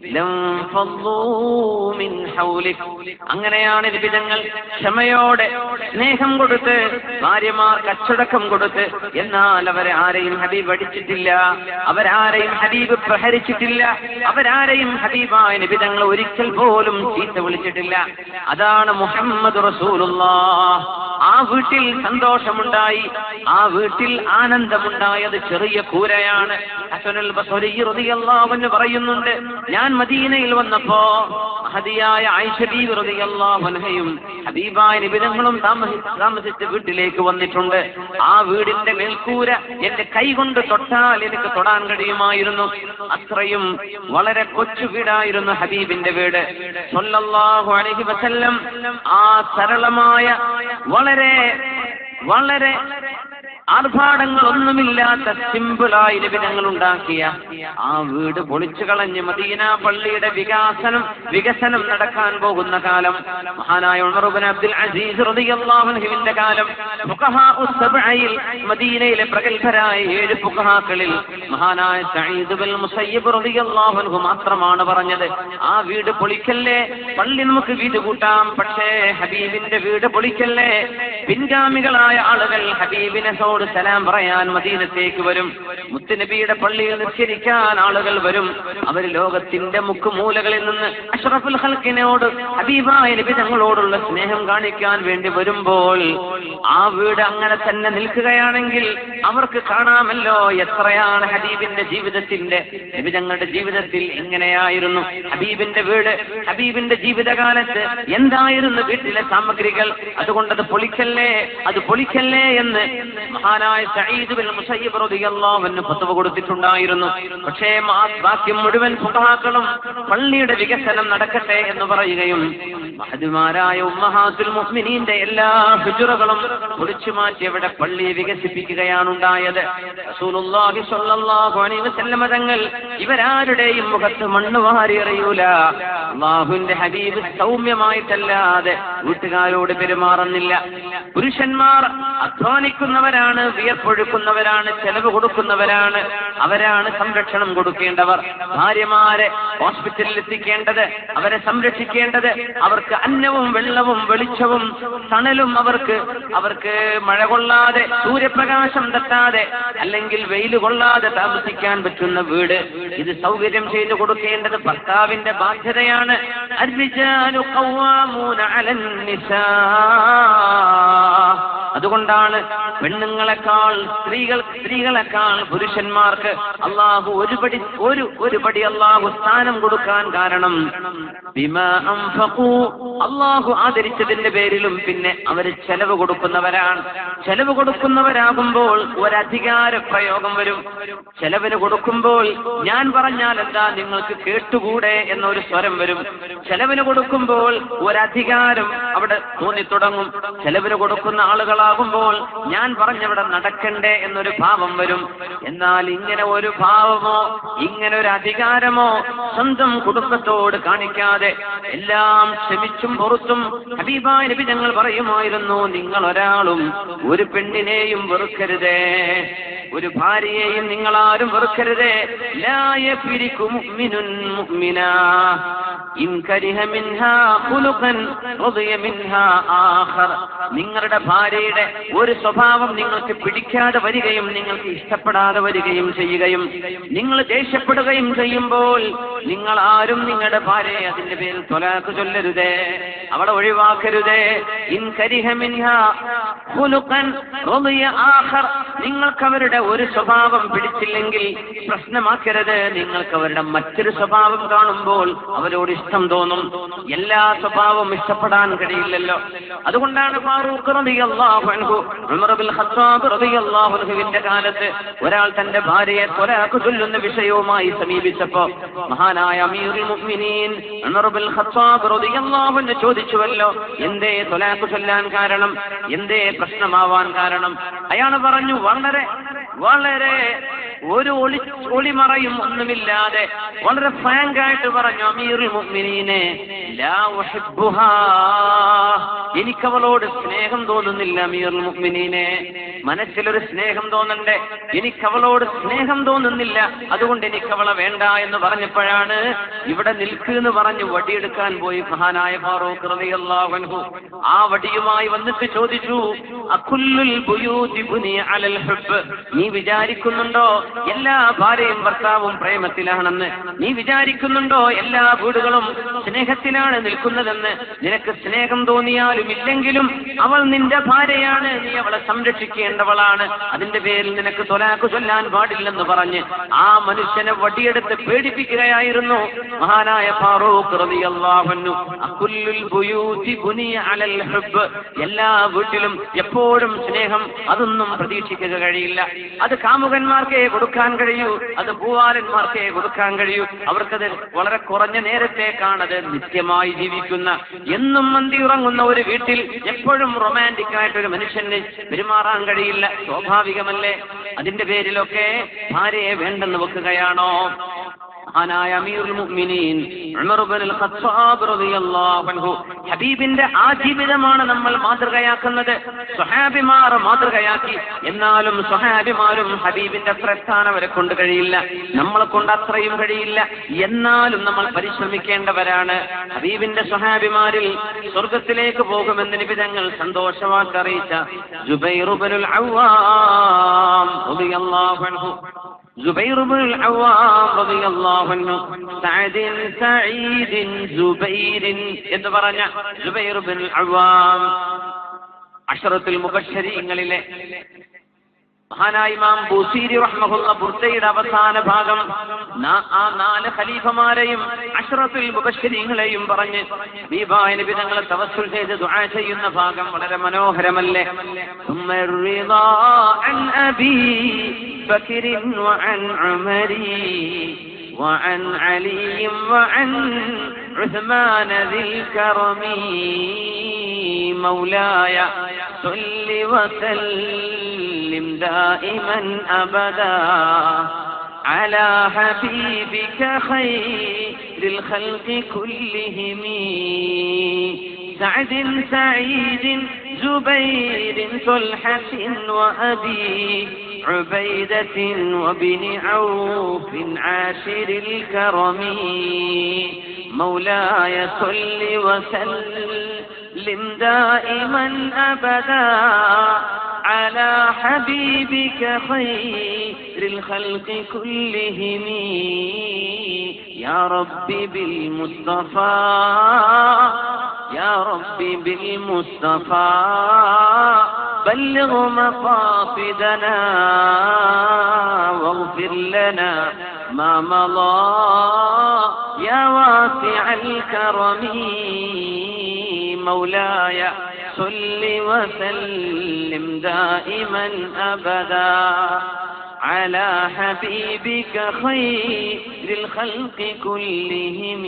لانفضوا من حولك അങ്ങനെയാണ് നിബിതങ്ങൾ ക്ഷമയോടെ സ്നേഹം കൊടുത്ത് ഭാര്യമാർക്ക് അച്ചടക്കം കൊടുത്ത് എന്നാൽ അവരെ ആരെയും ഹബീബ് അടിച്ചിട്ടില്ല അവരാരെയും ഹബീബ് പ്രഹരിച്ചിട്ടില്ല അവരാരെയും ഹബീബായ നിബിതങ്ങൾ ഒരിക്കൽ പോലും ചീത്ത വിളിച്ചിട്ടില്ല അതാണ് മുഹമ്മദ് റസൂലുള്ളാഹ് ആ വീട്ടിൽ സന്തോഷമുണ്ടായി ആ വീട്ടിൽ ആനന്ദമുണ്ടായത് ചെറിയ കൂരയാണ് ഹസനുൽ ബസ്രി റളിയല്ലാഹു അൻഹു പറയുന്നുണ്ട് ഞാൻ മദീനയിൽ വന്നപ്പോ മഹദിയായ ആയിഷ ബീവി റളിയല്ലാഹു അൻഹയും ഹബീബായ നിബിതങ്ങളും താമസി താമസിച്ച വീട്ടിലേക്ക് വന്നിട്ടുണ്ട് ആ വീടിന്റെ മേൽക്കൂര എന്റെ കൈ കൊണ്ട് തൊട്ടാൽ എനിക്ക് തൊടാൻ കഴിയുമായിരുന്നു അത്രയും വളരെ കൊച്ചു വീടായിരുന്നു ഹബീബിന്റെ വീട് സല്ലല്ലാഹു അലൈഹി വസല്ലം ആ സരളമായ വളരെ വളരെ ആർഭാടങ്ങളൊന്നുമില്ലാത്ത സിമ്പിളായി ലഭിതങ്ങൾ ഉണ്ടാക്കിയ ആ വീട് പൊളിച്ചു കളഞ്ഞ് മദീന പള്ളിയുടെ വികാസനം വികസനം നടക്കാൻ പോകുന്ന കാലം മഹാനായ ഉമറുബിൻ അബ്ദുൽ അസീസ് റളിയല്ലാഹുവിന്റെ കാലം ഫുഖഹാഉ സബ്അയിൽ മദീനയിലെ പ്രഗത്ഭരായ ഏഴ് ഫുഖഹാക്കളിൽ മഹാനായ സഈദ് ബിൻ മുസയ്യിബ് റളിയല്ലാഹു അൻഹു മാത്രമാണ് പറഞ്ഞത് ആ വീട് പൊളിക്കല്ലേ പള്ളി നമുക്ക് വീട് കൂട്ടാം പക്ഷേ ഹബീബിന്റെ വീട് പൊളിക്കല്ലേ പിൻഗാമികളായ ആളുകൾ ഹബീബിനോട് സലാം പറയാൻ മദീനത്തേക്ക് വരും മുത്തുനബിയുടെ പള്ളിയിൽ നിസ്കരിക്കാൻ ആളുകൾ വരും അവർ ലോകത്തിന്റെ മുക്കുമൂലകളിൽ നിന്ന് അഷ്റഫുൽ ഹൽക്കിനോട് ഹബീബായ നബി തങ്ങളോടുള്ള സ്നേഹം കാണിക്കാൻ വേണ്ടി വരുമ്പോൾ ആ വീട് അങ്ങനെ തന്നെ നിൽക്കുകയാണെങ്കിൽ അവർക്ക് കാണാമല്ലോ എത്രയാണ് ഹബീബിന്റെ ജീവിതത്തിന്റെ നബി തങ്ങളുടെ ജീവിതത്തിൽ എങ്ങനെയായിരുന്നു ഹബീബിന്റെ വീട് ഹബീബിന്റെ ജീവിതകാലത്ത് എന്തായിരുന്നു വീട്ടിലെ സാമഗ്രികൾ അതുകൊണ്ടത് പൊളിക്കല്ലേ അത് പൊളിക്കല്ലേ എന്ന് മഹാനായ സഈദ് ബിൻ മുസയ്യിബ് റളിയല്ലാഹു അൻഹു ഫത്വ കൊടുത്തിട്ടുണ്ടായിരുന്നു പക്ഷേ മാ- ബാക്കി മുഴുവൻ ഫുഖഹാക്കളും പള്ളിയുടെ വികസനം നടക്കട്ടെ എന്ന് പറയുകയും മഹദിമാരായ ഉമ്മഹാത്തുൽ മുഅ്മിനീന്റെ എല്ലാ ഹുജുറകളും പൊളിച്ചു മാറ്റി അവിടെ പള്ളിയെ വികസിപ്പിക്കുകയാണ് ഉണ്ടായത് റസൂലുള്ളാഹി സ്വല്ലല്ലാഹു അലൈഹി വസല്ലമ തങ്ങൾ ഇവരാരുടെയും മുഖത്ത് മണ്ണ് വാരി എറിയൂല അള്ളാഹുവിന്റെ ഹബീബ് സൗമ്യമായിട്ടല്ലാതെ വീട്ടുകാരോട് പെരുമാറുന്നില്ല പുരുഷന്മാർ അധ്വാനിക്കുന്നവരാണ് വിയർപ്പൊഴുക്കുന്നവരാണ് ചെലവ് കൊടുക്കുന്നവരാണ് അവരാണ് സംരക്ഷണം കൊടുക്കേണ്ടവർ ഭാര്യമാരെ ഹോസ്പിറ്റലിൽ എത്തിക്കേണ്ടത് അവരെ സംരക്ഷിക്കേണ്ടത് അവർക്ക് അന്നവും വെള്ളവും വെളിച്ചവും തണലും അവർക്ക് അവർക്ക് മഴ കൊള്ളാതെ സൂര്യപ്രകാശം തട്ടാതെ അല്ലെങ്കിൽ വെയിൽ കൊള്ളാതെ താമസിക്കാൻ പറ്റുന്ന വീട് ഇത് സൗകര്യം ചെയ്തു കൊടുക്കേണ്ടത് ഭർത്താവിന്റെ ബാധ്യതയാണ് അർരിജാലു ഖവ്വാമൂന അലൻ നിസാ അതുകൊണ്ടാണ് പെണ്ണുങ്ങളെക്കാൾ സ്ത്രീകൾ സ്ത്രീകളെക്കാൾ പുരുഷന്മാർക്ക് അള്ളാഹു ഒരു പടി ഒരു ഒരു പടി അള്ളാഹു സ്ഥാനം കൊടുക്കാൻ കാരണം ബിമാ അൻഫഖൂ അള്ളാഹു ആദരിച്ചതിന്റെ പേരിലും പിന്നെ അവർ ചെലവ് കൊടുക്കുന്നവരാണ് ചെലവ് കൊടുക്കുന്നവരാകുമ്പോൾ ഒരധികാര പ്രയോഗം വരും ചെലവിന് കൊടുക്കുമ്പോൾ ഞാൻ പറഞ്ഞാൽ എന്താ നിങ്ങൾക്ക് കേട്ടുകൂടെ എന്നൊരു സ്വരം വരും ചെലവിന് കൊടുക്കുമ്പോൾ ഒരധികാരം അവിടെ തോന്നിത്തുടങ്ങും ചെലവിന് കൊടുക്കുന്ന ആളുകളാകുമ്പോൾ ഞാൻ പറഞ്ഞവിടെ നടക്കണ്ടേ എന്നൊരു ഭാവം വരും എന്നാൽ ഇങ്ങനെ ഒരു ഭാവമോ ഇങ്ങനെ ഒരു അധികാരമോ സ്വന്തം കുടുംബത്തോട് കാണിക്കാതെ എല്ലാം ക്ഷമിച്ചും പുറത്തും ഹബീബായ നബി ഞങ്ങൾ പറയുമായിരുന്നു നിങ്ങൾ ഒരാളും ഒരു പെണ്ണിനെയും വെറുക്കരുതേ ഒരു ഭാര്യയെയും നിങ്ങൾ ആരും വെറുക്കരുതേ ലാ യഫ്രിഖു മുഅ്മിനുൻ മുഅ്മിനാ ഇൻ കരിഹ മിൻഹാ ഖുലുഖൻ റളിയ മിൻഹാ ആഖർ നിങ്ങളുടെ ഭാര്യയുടെ ഒരു സ്വഭാവം നിങ്ങൾക്ക് പിടിക്കാതെ വരികയും നിങ്ങൾക്ക് ഇഷ്ടപ്പെടാതെ വരികയും ചെയ്യുകയും നിങ്ങൾ ദേഷ്യപ്പെടുകയും ചെയ്യുമ്പോൾ നിങ്ങൾ ആരും നിങ്ങളുടെ ഭാര്യയെ അതിന്റെ പേരിൽ തൊലാക്ക് ചൊല്ലരുതേ അവളെ ഒഴിവാക്കരുതേ ഇൻ കരിഹ മിൻഹാ ഖുലുഖൻ റളിയ ആഖർ നിങ്ങൾക്ക് അവരുടെ ഒരു സ്വഭാവം പിടിച്ചില്ലെങ്കിൽ പ്രശ്നമാക്കരുത് നിങ്ങൾക്ക് അവരുടെ മറ്റൊരു സ്വഭാവം കാണുമ്പോൾ അവരോട് ഇഷ്ടം തോന്നും എല്ലാ സ്വഭാവവും ഇഷ്ടപ്പെടാൻ കഴിയില്ലല്ലോ അതുകൊണ്ടാണ് ഫാറൂഖ് റളിയല്ലാഹു അൻഹു ഉമർ ബിൻ ഖത്താബ് റളിയല്ലാഹു അൻഹുവിന്റെ കാലത്ത് ഒരാൾ തന്റെ ഭാര്യയെ തൊലാക്ക് ചൊല്ലുന്ന വിഷയവുമായി സമീപിച്ചപ്പോ മഹാനായ അമീറുൽ മുഅ്മിനീൻ ഉമർ ബിൻ ഖത്താബ് റളിയല്ലാഹു അൻഹു ചോദിച്ചുവല്ലോ എന്തേ തൊലാക്ക് ചൊല്ലാൻ കാരണം എന്തേ പ്രശ്നമാവാൻ കാരണം അയാൾ പറഞ്ഞു വളരെ വളരെ ഒരു ഒളി ഒളിമറയും ഒന്നുമില്ലാതെ വളരെ ഫ്രാങ്ക് ആയിട്ട് പറഞ്ഞു അമീറുൽ മുഅ്മിനീനെ ലാ ഉഹിബ്ബുഹാ എനിക്കവളോട് സ്നേഹം തോന്നുന്നില്ല അമീറുൽ മുഅ്മിനീനെ മനസ്സിലൊരു സ്നേഹം തോന്നണ്ടേ എനിക്കവളോട് സ്നേഹം തോന്നുന്നില്ല അതുകൊണ്ട് എനിക്കവളെ വേണ്ട എന്ന് പറഞ്ഞപ്പോഴാണ് ഇവിടെ നിൽക്കുന്ന് പറഞ്ഞ് വടിയെടുക്കാൻ പോയി മഹാനായ ഫാറൂഖ് റളിയല്ലാഹു അൻഹു ആ വടിയുമായി വന്നിട്ട് ചോദിച്ചു അക്കുല്ലുൽ ബുയൂതി ബുനിയ അലൽ ഹുബ്ബ് നീ വിചാരിക്കുന്നുണ്ടോ എല്ലാ ഭാര്യയും ഭർത്താവും പ്രേമത്തിലാണെന്ന് നീ വിചാരിക്കുന്നുണ്ടോ എല്ലാ വീടുകളും സ്നേഹത്തിലാണ് നിൽക്കുന്നതെന്ന് നിനക്ക് സ്നേഹം തോന്നിയാലും ഇല്ലെങ്കിലും അവൾ നിന്റെ ഭാര്യയാണ് നീ അവളെ സംരക്ഷിക്കേണ്ടവളാണ് അതിന്റെ പേരിൽ നിനക്ക് തൊലാക്ക് ചൊല്ലാൻ പാടില്ലെന്ന് പറഞ്ഞ് ആ മനുഷ്യനെ വടിയെടുത്ത് പേടിപ്പിക്കുകയായിരുന്നു മഹാനായ ഫാറൂഖ് റളിയല്ലാഹു അൻഹു അകുല്ലുൽ ബുയൂതി ബുനിയ അലൽ ഹുബ്ബ് എല്ലാ വീട്ടിലും എപ്പോഴും സ്നേഹം അതൊന്നും പ്രതീക്ഷിക്കുക കഴിയില്ല അത് കാമുകന്മാർക്കേ കൊടുക്കാൻ കഴിയൂ അത് പൂവാലന്മാർക്കേ കൊടുക്കാൻ കഴിയൂ അവർക്കത് വളരെ കുറഞ്ഞ നേരത്തേക്കാണത് നിത്യമായി ജീവിക്കുന്ന എന്നും മന്തി ഉറങ്ങുന്ന ഒരു വീട്ടിൽ എപ്പോഴും റൊമാൻറ്റിക് ആയിട്ട് ഒരു മനുഷ്യന് പെരുമാറാൻ കഴിയില്ല സ്വാഭാവികമല്ലേ അതിന്റെ പേരിലൊക്കെ ഭാര്യയെ വേണ്ടെന്ന് വെക്കുകയാണോ മഹാനായ അമീറുൽ മുഅ്മിനീൻ ഉമർ ഇബ്നുൽ ഖത്താബ് റളിയല്ലാഹു അൻഹു ഹബീബിന്റെ ആ ജീവിതമാണ് നമ്മൾ മാതൃകയാക്കുന്നത് സ്വഹാബിമാർ മാതൃകയാക്കി എന്നാലും സ്വഹാബിമാരും ഹബീബിന്റെ പ്രസ്ഥാനം അവരെ കൊണ്ട് കഴിയില്ല നമ്മളെ കൊണ്ട് അത്രയും കഴിയില്ല എന്നാലും നമ്മൾ പരിശ്രമിക്കേണ്ടവരാണ് ഹബീബിന്റെ സ്വഹാബിമാരിൽ സ്വർഗത്തിലേക്ക് പോകുമെന്ന് നിബിധങ്ങൾ സന്തോഷവാക്ക് അറിയിച്ച ജുബൈർ ഇബ്നുൽ അവ്വാം റളിയല്ലാഹു അൻഹു زبير بن العوام رضي الله عنه سعد سعيد زبير എന്ന് പറഞ്ഞ ജുബൈർ ബിൻ അവാം അഷറത്തുൽ മുബശ്ശരീങ്ങളിലെ മഹാനായ ഇമാം ബുസീരി റഹ്മഹുള്ള ബുർദയുടെ അവസാന ഭാഗം നാ- ആ നാല് ഖലീഫമാരെയും അഷ്റത്തുൽ മുബശ്ശരീങ്ങളെയും പറഞ്ഞ് ഹബീബായ നബി തങ്ങളെ തവസ്സുൽ ചെയ്ത് ദുആ ചെയ്യുന്ന ഭാഗം വളരെ മനോഹരമല്ലേ ثم الرضا عن أبي بكر وعن عمر وعن علي وعن عثمان ذي الكرم مولاي صل وسلم دائما أبدا على حبيبك خير الخلق كلهم سعد سعيد زبير طلحة وأبي عبيدة وابن عوف عاشر الكرم مولاي صل وسلم دائما أبدا على حبيبك خير الخلق كلهم يا رب بالمصطفى يا رب بالمصطفى بلغ مقاصدنا واغفر لنا ما مضى يا واسع الكرم مولاي صل وسلم دائما ابدا على حبيبك خير الخلق كلهم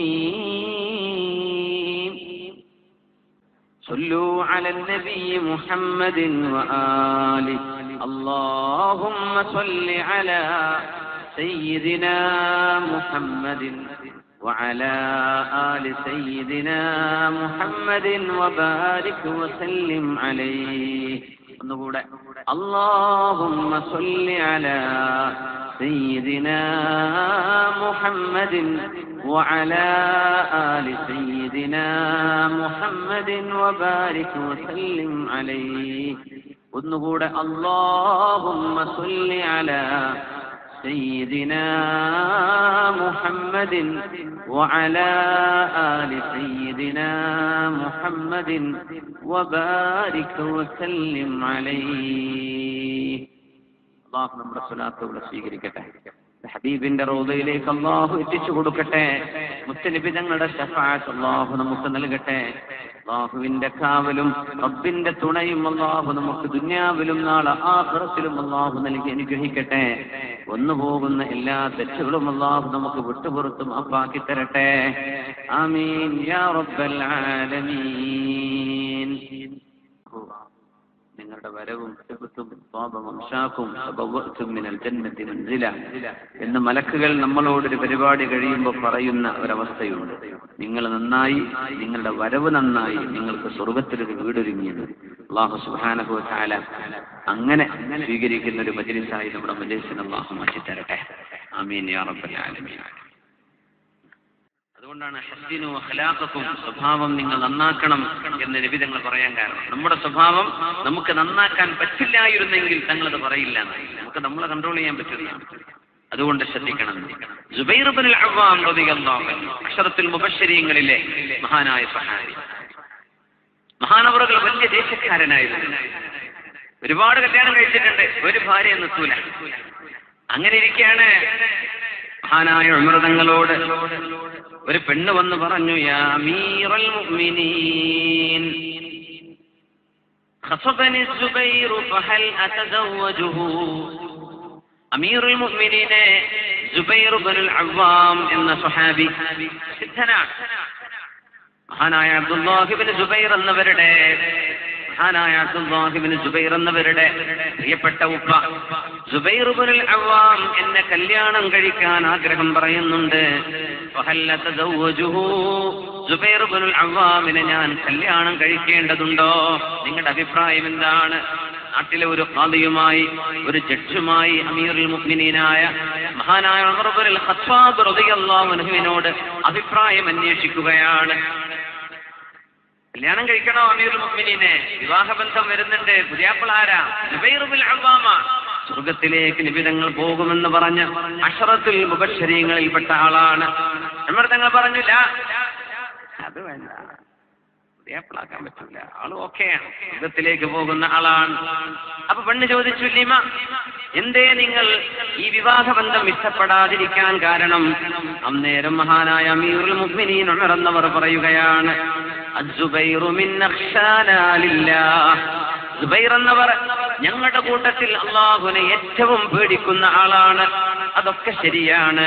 صلوا على النبي محمد وآله اللهم صل على سيدنا محمد وعلى آل سيدنا محمد وبارك وسلم عليه ഒന്നുകൂടെ اللهم صل على سيدنا محمد وعلى آل سيدنا محمد وبارك وسلم عليه ഒന്നുകൂടെ اللهم صل على سيدنا محمد وعلى آل سيدنا محمد وبارك وسلم عليه അള്ളാഹു നമ്മുടെ സ്വലാത്തുകളെ സ്വീകരിക്കട്ടെ ഹബീബിന്റെ റോദയിലേക്ക് അള്ളാഹു എത്തിച്ചു കൊടുക്കട്ടെ മുത്തലിബി തങ്ങളുടെ ഷഫാത്ത് അള്ളാഹു നമുക്ക് നൽകട്ടെ അള്ളാഹുവിന്റെ കാവലും റബ്ബിന്റെ തുണയും അള്ളാഹു നമുക്ക് ദുന്യാവിലും നാളെ ആഹ്റത്തിലും അള്ളാഹു നൽകി അനുഗ്രഹിക്കട്ടെ വന്നു പോകുന്ന എല്ലാ തെറ്റുകളും അള്ളാഹു നമുക്ക് വിട്ടുപുറത്ത് മാപ്പാക്കി തരട്ടെ ആമീൻ യാ റബ്ബൽ ആലമീൻ നിങ്ങളുടെ വരവും എന്ന് മലക്കുകൾ നമ്മളോടൊരു പരിപാടി കഴിയുമ്പോൾ പറയുന്ന ഒരവസ്ഥയുണ്ട് നിങ്ങൾ നന്നായി നിങ്ങളുടെ വരവ് നന്നായി നിങ്ങൾക്ക് സ്വർഗത്തിലൊരു വീടൊരുങ്ങിയത് അള്ളാഹു സുഹാനഹു താല അങ്ങനെ സ്വീകരിക്കുന്ന ഒരു മജലിസായി നമ്മുടെ മജലിസിന് അള്ളാഹു മാറ്റി തരട്ടെ ആമീൻ യാ റബ്ബൽ ആലമീൻ അതുകൊണ്ടാണ് ഹസ്ദിനു അഖ്ലാഖക്കും സ്വഭാവം നിങ്ങൾ നന്നാക്കണം എന്ന് നിബിതങ്ങൾ പറയാൻ കാരണം നമ്മുടെ സ്വഭാവം നമുക്ക് നന്നാക്കാൻ പറ്റില്ലായിരുന്നെങ്കിൽ തങ്ങളത് പറയില്ല എന്നാണ്. നമുക്ക് നമ്മളെ കൺട്രോൾ ചെയ്യാൻ പറ്റില്ല അതുകൊണ്ട് ശ്രദ്ധിക്കണം ജുബൈർ ഇബ്നുൽ അവ്വാം റളിയല്ലാഹു അൻഹു അക്ഷരത്തിൽ മുബശ്ശരീങ്ങളിലെ മഹാനായ സഹാബി മഹാനവറുകൾ വലിയ ദേശക്കാരനായിരുന്നു ഒരുപാട് കല്യാണം കഴിച്ചിട്ടുണ്ട് ഒരു ഭാര്യ നിർത്തൂല അങ്ങനെ ഇരിക്കുകയാണ് മഹാനായ ഉമൃതങ്ങളോട് ഒരു പെണ്ണ് വന്ന് പറഞ്ഞു യാ അമീറൽ മുഅ്മിനീൻ خطبني الزبير فهل أتزوجه അമീറുൽ മുഅ്മിനീനെ ജുബൈർ ഇബ്നുൽ അവ്വാം എന്ന സ്വഹാബി സിദ്ധനാണ് മഹാനായ അബ്ദുല്ലാഹിബിന് ജുബൈർ എന്നവരുടെ മഹാനായ അബ്ദുല്ലാഹിബിന് ജുബൈർ എന്നവരുടെ പ്രിയപ്പെട്ട ഉപ്പ ജുബൈർ ഇബ്നുൽ അവ്വാം എന്നെ കല്യാണം കഴിക്കാൻ ആഗ്രഹം പറയുന്നുണ്ട് ഫഹല്ല തസവ്വജുഹു ജുബൈർ ഇബ്നുൽ അവ്വാമിനെ ഞാൻ കല്യാണം കഴിക്കേണ്ടതുണ്ടോ നിങ്ങളുടെ അഭിപ്രായം എന്താണ് നാട്ടിലെ ഒരു ഖാദിയുമായി ഒരു ജഡ്ജുമായി അമീറുൽ മുഅ്മിനീനായ മഹാനായ ഉമർ ഇബ്നുൽ ഖത്താബ് റളിയല്ലാഹു അൻഹുവിനോട് അഭിപ്രായം അന്വേഷിക്കുകയാണ് കല്യാണം കഴിക്കണോ അമീറുൽ മുഅ്മിനീനെ വിവാഹബന്ധം വരുന്നുണ്ട് പുതിയാപ്പിള ആരാ ജുബൈർ ഇബ്നുൽ അവ്വാമ സ്വർഗത്തിലേക്ക് നിബിതങ്ങൾ പോകുമെന്ന് പറഞ്ഞ അഷറത്തുൽ മുബശ്ശരീങ്ങളിൽപ്പെട്ട ആളാണ് ഉമർ തങ്ങൾ പറഞ്ഞു "ലാ, അത് വേണ്ട പുതിയാപ്പിളാക്കാൻ പറ്റൂല ആള് ഓക്കെയാണ് യുദ്ധത്തിലേക്ക് പോകുന്ന ആളാണ് അപ്പൊ പെണ്ണ് ചോദിച്ചു ലിമ എന്തേ നിങ്ങൾ ഈ വിവാഹബന്ധം ഇഷ്ടപ്പെടാതിരിക്കാൻ കാരണം അന്നേരം മഹാനായ അമീറുൽ മുഅ്മിനീൻ ഉമർ എന്നവർ പറയുകയാണ് അസ്സുബൈറു മിൻ അഖ്ശാനാ ലില്ലാഹ് സുബൈർ എന്നവർ ഞങ്ങളുടെ കൂട്ടത്തിൽ അള്ളാഹുവിനെ ഏറ്റവും പേടിക്കുന്ന ആളാണ് അതൊക്കെ ശരിയാണ്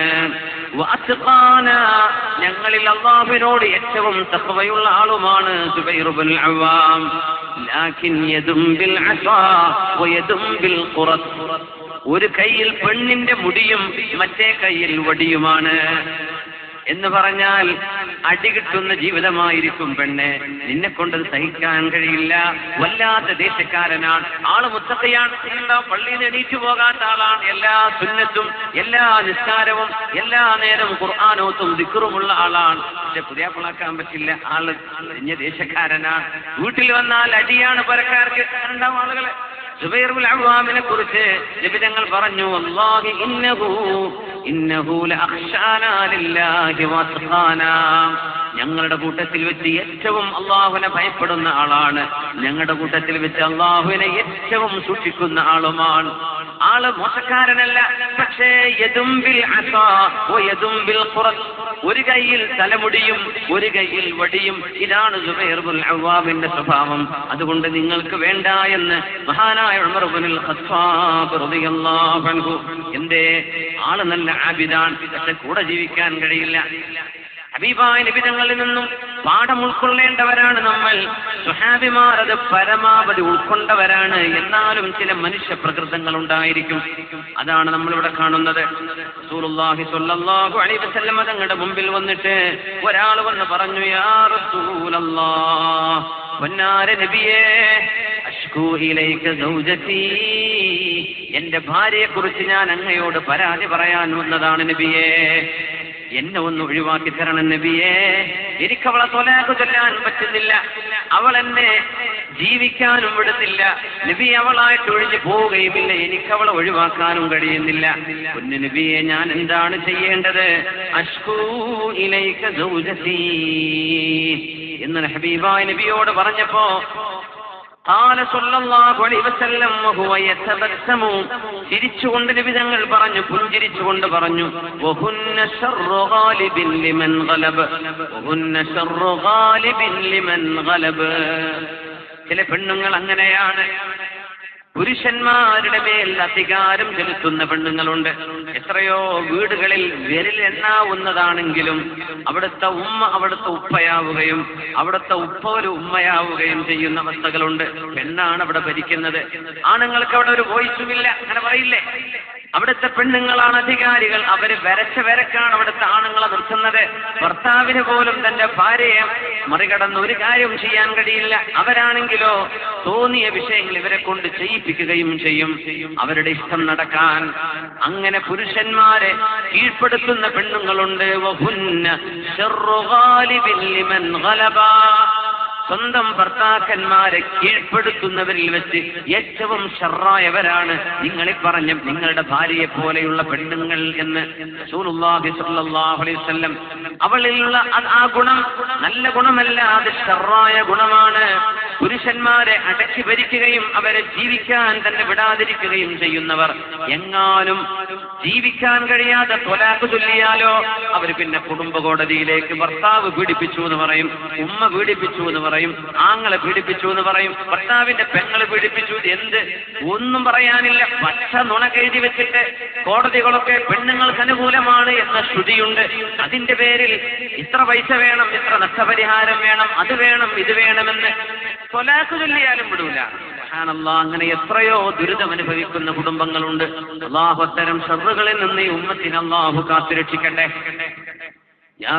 വഅത്ഖാന, ഞങ്ങളിൽ അള്ളാഹുവിനോട് ഏറ്റവും തഖ്വയുള്ള ആളുമാണ് സുബൈർ ഇബ്നുൽ അവ്വാം ലാകിൻ യദും ബിൽ അസാ വയദും ബിൽ ഖുറത്ത് ഒരു കയ്യിൽ പെണ്ണിന്റെ മുടിയും മറ്റേ കയ്യിൽ വടിയുമാണ് എന്ന് പറഞ്ഞാൽ അടി കിട്ടുന്ന ജീവിതമായിരിക്കും പെണ്ണ് നിന്നെ കൊണ്ട് അത് സഹിക്കാൻ കഴിയില്ല വല്ലാത്ത ദേശക്കാരനാണ് ആള് മുത്തക്കയാണ് എന്താ പള്ളിയിൽ നിന്ന് എണീറ്റ് പോകാത്ത ആളാണ് എല്ലാ സുന്നത്തും എല്ലാ നിസ്കാരവും എല്ലാ നേരവും ഖുർആാനോത്തും ദിക്കറുമുള്ള ആളാണ് പക്ഷെ പുതിയാപ്പിളാക്കാൻ പറ്റില്ല ആള് ഇഞ്ഞ ദേശക്കാരനാണ് വീട്ടിൽ വന്നാൽ അടിയാണ് പരക്കാർക്ക് ഉണ്ടാവും ആളുകളെ സുബൈറുൽ അവ്വാമിനെ കുറിച്ച് നിബിതങ്ങൾ പറഞ്ഞു അല്ലാഹി ഇന്നഹു ഇന്നഹു ലഅഖ്ശാനാ ലില്ലാഹി വഅത്ഖാനാ ഞങ്ങളുടെ കൂട്ടത്തിൽ വെച്ച് ഏറ്റവും അള്ളാഹുവിനെ ഭയപ്പെടുന്ന ആളാണ് ഞങ്ങളുടെ കൂട്ടത്തിൽ വെച്ച് അള്ളാഹുവിനെ ഏറ്റവും സൂക്ഷിക്കുന്ന ആളുമാണ് ആള് മോശക്കാരനല്ല പക്ഷേ യദുംബിൽ അസാ വയദുംബിൽ ഖുറത്ത് ഒരു കൈയിൽ തലമുടിയും ഒരു കൈയിൽ വടിയും ഇതാണ് സുബൈർബുൽ അവ്വാബിന്റെ സ്വഭാവം അതുകൊണ്ട് നിങ്ങൾക്ക് വേണ്ട എന്ന് മഹാനായ ഉമർ ഇബ്നുൽ ഖത്താബ് റളിയല്ലാഹു അൻഹു എന്തേ ആള് നല്ല ആബിദാൻ പക്ഷെ കൂടെ ജീവിക്കാൻ കഴിയില്ല ഹബീബായ നിബിതങ്ങളിൽ നിന്നും പാഠം ഉൾക്കൊള്ളേണ്ടവരാണ് നമ്മൾ സുഹാബിമാർ അത് പരമാവധി ഉൾക്കൊണ്ടവരാണ് എന്നാലും ചില മനുഷ്യ പ്രകൃതങ്ങൾ ഉണ്ടായിരിക്കും അതാണ് നമ്മളിവിടെ കാണുന്നത് റസൂലുള്ളാഹി സ്വല്ലല്ലാഹു അലൈഹി വസല്ലം തങ്ങളുടെ മുമ്പിൽ വന്നിട്ട് ഒരാൾ വന്ന് പറഞ്ഞു യാ റസൂലല്ലാഹ് പൊന്നാര നബിയേ അഷ്കൂ ഇലൈക സൗജതി എന്റെ ഭാര്യയെ കുറിച്ച് ഞാൻ അങ്ങയോട് പരാതി പറയാൻ വന്നതാണ് നബിയേ എന്നെ ഒന്ന് ഒഴിവാക്കി തരണം നബിയേ എനിക്ക് അവളെ തൊലാക്ക് ചൊല്ലാൻ പറ്റുന്നില്ല അവൾ എന്നെ ജീവിക്കാനും വിടുന്നില്ല നബി അവളായിട്ട് ഒഴിഞ്ഞു പോവുകയുമില്ല എനിക്ക് അവളെ ഒഴിവാക്കാനും കഴിയുന്നില്ല കുഞ്ഞു നബിയെ ഞാൻ എന്താണ് ചെയ്യേണ്ടത് അഷ്കൂ ഇലൈക സൗജതീ എന്ന് ഹബീബായ നബിയോട് പറഞ്ഞപ്പോ قال صلى الله عليه وسلم وهو يتبسم ചിരിച്ചുകൊണ്ട് നബി തങ്ങൾ പറഞ്ഞു പുഞ്ചിരിച്ചുകൊണ്ട് പറഞ്ഞു وهن شر غالب لمن غلب وهن شر غالب لمن غلب ചില പെണ്ണുങ്ങൾ അങ്ങനെയാണ് പുരുഷന്മാരുടെ മേൽ അധികാരം ചെലുത്തുന്ന പെണ്ണുങ്ങളുണ്ട് എത്രയോ വീടുകളിൽ വിരലെണ്ണാവുന്നതാണെങ്കിലും അവിടുത്തെ ഉമ്മ അവിടുത്തെ ഉപ്പയാവുകയും അവിടുത്തെ ഉപ്പ ഒരു ഉമ്മയാവുകയും ചെയ്യുന്ന അവസ്ഥകളുണ്ട് പെണ്ണാണ് അവിടെ ഭരിക്കുന്നത് ആണുങ്ങൾക്ക് അവിടെ ഒരു വോയിസുമില്ല അങ്ങനെ പറയില്ലേ അവിടുത്തെ പെണ്ണുങ്ങളാണ് അധികാരികൾ അവര് വരച്ച വരക്കാണ് അവിടുത്തെ ആണുങ്ങളെ നിർത്തുന്നത് ഭർത്താവിന് പോലും തന്റെ ഭാര്യയെ മറികടന്ന് ഒരു കാര്യം ചെയ്യാൻ കഴിയില്ല അവരാണെങ്കിലോ തോന്നിയ വിഷയങ്ങൾ ഇവരെ കൊണ്ട് ചെയ്യിപ്പിക്കുകയും ചെയ്യും അവരുടെ ഇഷ്ടം നടക്കാൻ അങ്ങനെ പുരുഷന്മാരെ കീഴ്പ്പെടുത്തുന്ന പെണ്ണുങ്ങളുണ്ട് വഹുന്ന ശർറു ഗാലിബിൻ ലിമൻ ഗലബാ സ്വന്തം ഭർത്താക്കന്മാരെ കീഴ്പ്പെടുത്തുന്നവരിൽ വെച്ച് ഏറ്റവും ഷറായവരാണ് നിങ്ങളെ പറഞ്ഞ നിങ്ങളുടെ ഭാര്യയെ പോലെയുള്ള പെണ്ണുങ്ങൾ എന്ന് റസൂലുള്ളാഹി സ്വല്ലല്ലാഹു അലൈഹി വസല്ലം അവളിലുള്ള ആ- ആ ഗുണം നല്ല ഗുണമല്ല അത് ഷറായ ഗുണമാണ് പുരുഷന്മാരെ അടക്കി ഭരിക്കുകയും അവരെ ജീവിക്കാൻ തന്നെ വിടാതിരിക്കുകയും ചെയ്യുന്നവർ എങ്ങാനും ജീവിക്കാൻ കഴിയാതെ തൊലാക്ക് ചൊല്ലിയാലോ അവർ പിന്നെ കുടുംബ കോടതിയിലേക്ക് ഭർത്താവ് പീഡിപ്പിച്ചു എന്ന് പറയും ഉമ്മ പീഡിപ്പിച്ചു എന്ന് പറയും ആങ്ങളെ പീഡിപ്പിച്ചു എന്ന് പറയും ഭർത്താവിന്റെ പെങ്ങള് പീഡിപ്പിച്ചു ഇത് എന്ത് ഒന്നും പറയാനില്ല പച്ച നുണ എഴുതി വെച്ചിട്ട് കോടതികളൊക്കെ പെണ്ണുങ്ങൾക്ക് അനുകൂലമാണ് എന്ന ശ്രുതിയുണ്ട് അതിന്റെ പേരിൽ ഇത്ര പൈസ വേണം ഇത്ര നഷ്ടപരിഹാരം വേണം അത് വേണം ഇത് വേണമെന്ന് തൊലാക്ക് ചൊല്ലിയാലും വിടൂല സുബ്ഹാനല്ലാഹ് അങ്ങനെ എത്രയോ ദുരിതം അനുഭവിക്കുന്ന കുടുംബങ്ങളുണ്ട് അള്ളാഹു അത്തരം ഷറുകളിൽ നിന്ന് ഈ ഉമ്മത്തിന് അള്ളാഹു കാത്തുരക്ഷിക്കട്ടെ യാ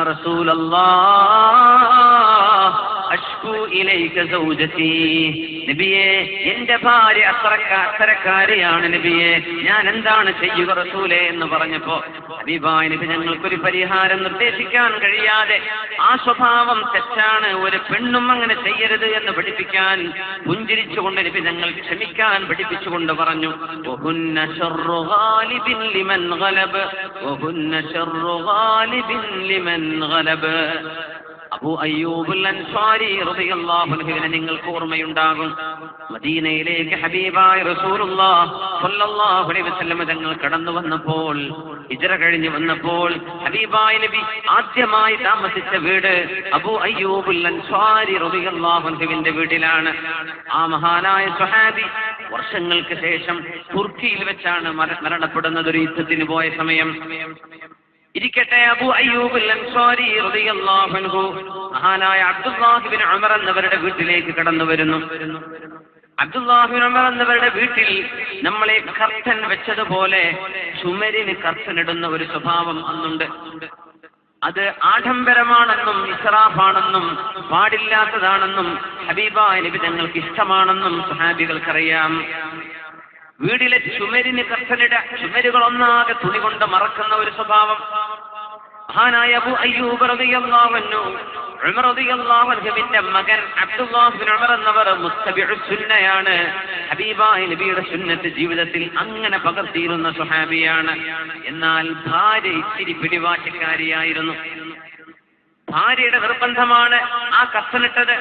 റസൂലല്ലാഹ് അഷ്കു ഇലൈക സൗജതി നബിയെ എന്റെ ഭാര്യ അത്രക്ക അത്തരക്കാരിയാണ് നബിയെ ഞാൻ എന്താണ് ചെയ്യുക റസൂലെ എന്ന് പറഞ്ഞപ്പോ ഹബീബായ നബി ഞങ്ങൾക്കൊരു പരിഹാരം നിർദ്ദേശിക്കാൻ കഴിയാതെ ആ സ്വഭാവം തെറ്റാണ് ഒരു പെണ്ണും അങ്ങനെ ചെയ്യരുത് എന്ന് പഠിപ്പിക്കാൻ പുഞ്ചിരിച്ചുകൊണ്ട് നബി ഞങ്ങൾ ക്ഷമിക്കാൻ പഠിപ്പിച്ചുകൊണ്ട് പറഞ്ഞു وهن شر غالب لمن غلب وهن شر غالب لمن غلب അബൂ അയ്യൂബുൽ അൻസാരി റളിയല്ലാഹു അൻഹുവിനെ നിങ്ങൾക്ക് ഓർമ്മയുണ്ടാകും മദീനയിലേക്ക് ഹബീബായ റസൂലുള്ളാഹ് സ്വല്ലല്ലാഹു അലൈഹി വസല്ലം തങ്ങൾ കടന്നു വന്നപ്പോൾ ഹിജ്റ കഴിഞ്ഞു വന്നപ്പോൾ ഹബീബായ നബി ആദ്യമായി താമസിച്ച വീട് അബൂ അയ്യൂബുൽ അൻസാരി റളിയല്ലാഹു അൻഹുവിന്റെ വീട്ടിലാണ് ആ മഹാനായ സ്വഹാബി വർഷങ്ങൾക്ക് ശേഷം തുർക്കിയിൽ വെച്ചാണ് മര- മരണപ്പെടുന്നത് ഒരു യുദ്ധത്തിന് പോയ സമയം ഇരിക്കട്ടെ അബു അയ്യൂബ് അൻസാരി റളിയല്ലാഹു അൻഹു മഹാനായ അബ്ദുല്ലാഹിബിൻ ഉമർ എന്നവരുടെ വീട്ടിലേക്ക് കടന്നു വരുന്നു അബ്ദുല്ലാഹിബിൻ ഉമർ എന്നവരുടെ വീട്ടിൽ നമ്മളെ കർത്തൻ വെച്ചതുപോലെ ചുമരിന് കർത്തൻ ഇടുന്ന ഒരു സ്വഭാവം അന്നുണ്ട് അത് ആഡംബരമാണെന്നും ഇസ്രാഫാണെന്നും പാടില്ലാത്തതാണെന്നും ഹബീബായ നബി തങ്ങൾക്ക് ഇഷ്ടമാണെന്നും സഹാബികൾക്കറിയാം വീടിലെ ചുമരിന് കർത്തനിട ചുമരുകൾ ഒന്നാകെ തുണി കൊണ്ട് മറക്കുന്ന ഒരു സ്വഭാവം മഹാനായ അബു അയ്യൂബ് റളിയല്ലാഹു അൻഹു ഉമർ റളിയല്ലാഹു അൻഹുവിന്റെ മകൻ അബ്ദുല്ലാഹ് ബിൻ ഉമർ എന്നവർ മുത്തബിഉ സുന്നയാണ് ഹബീബായ നബിയുടെ സുന്നത്ത് ജീവിതത്തിൽ അങ്ങനെ പകർത്തിയിരുന്ന സ്വഹാബിയാണ് എന്നാൽ ഭാര്യ ഇച്ചിരി പിടിവാശിക്കാരിയായിരുന്നു ഭാര്യയുടെ നിർബന്ധമാണ് ആ കത്തനിട്ടത്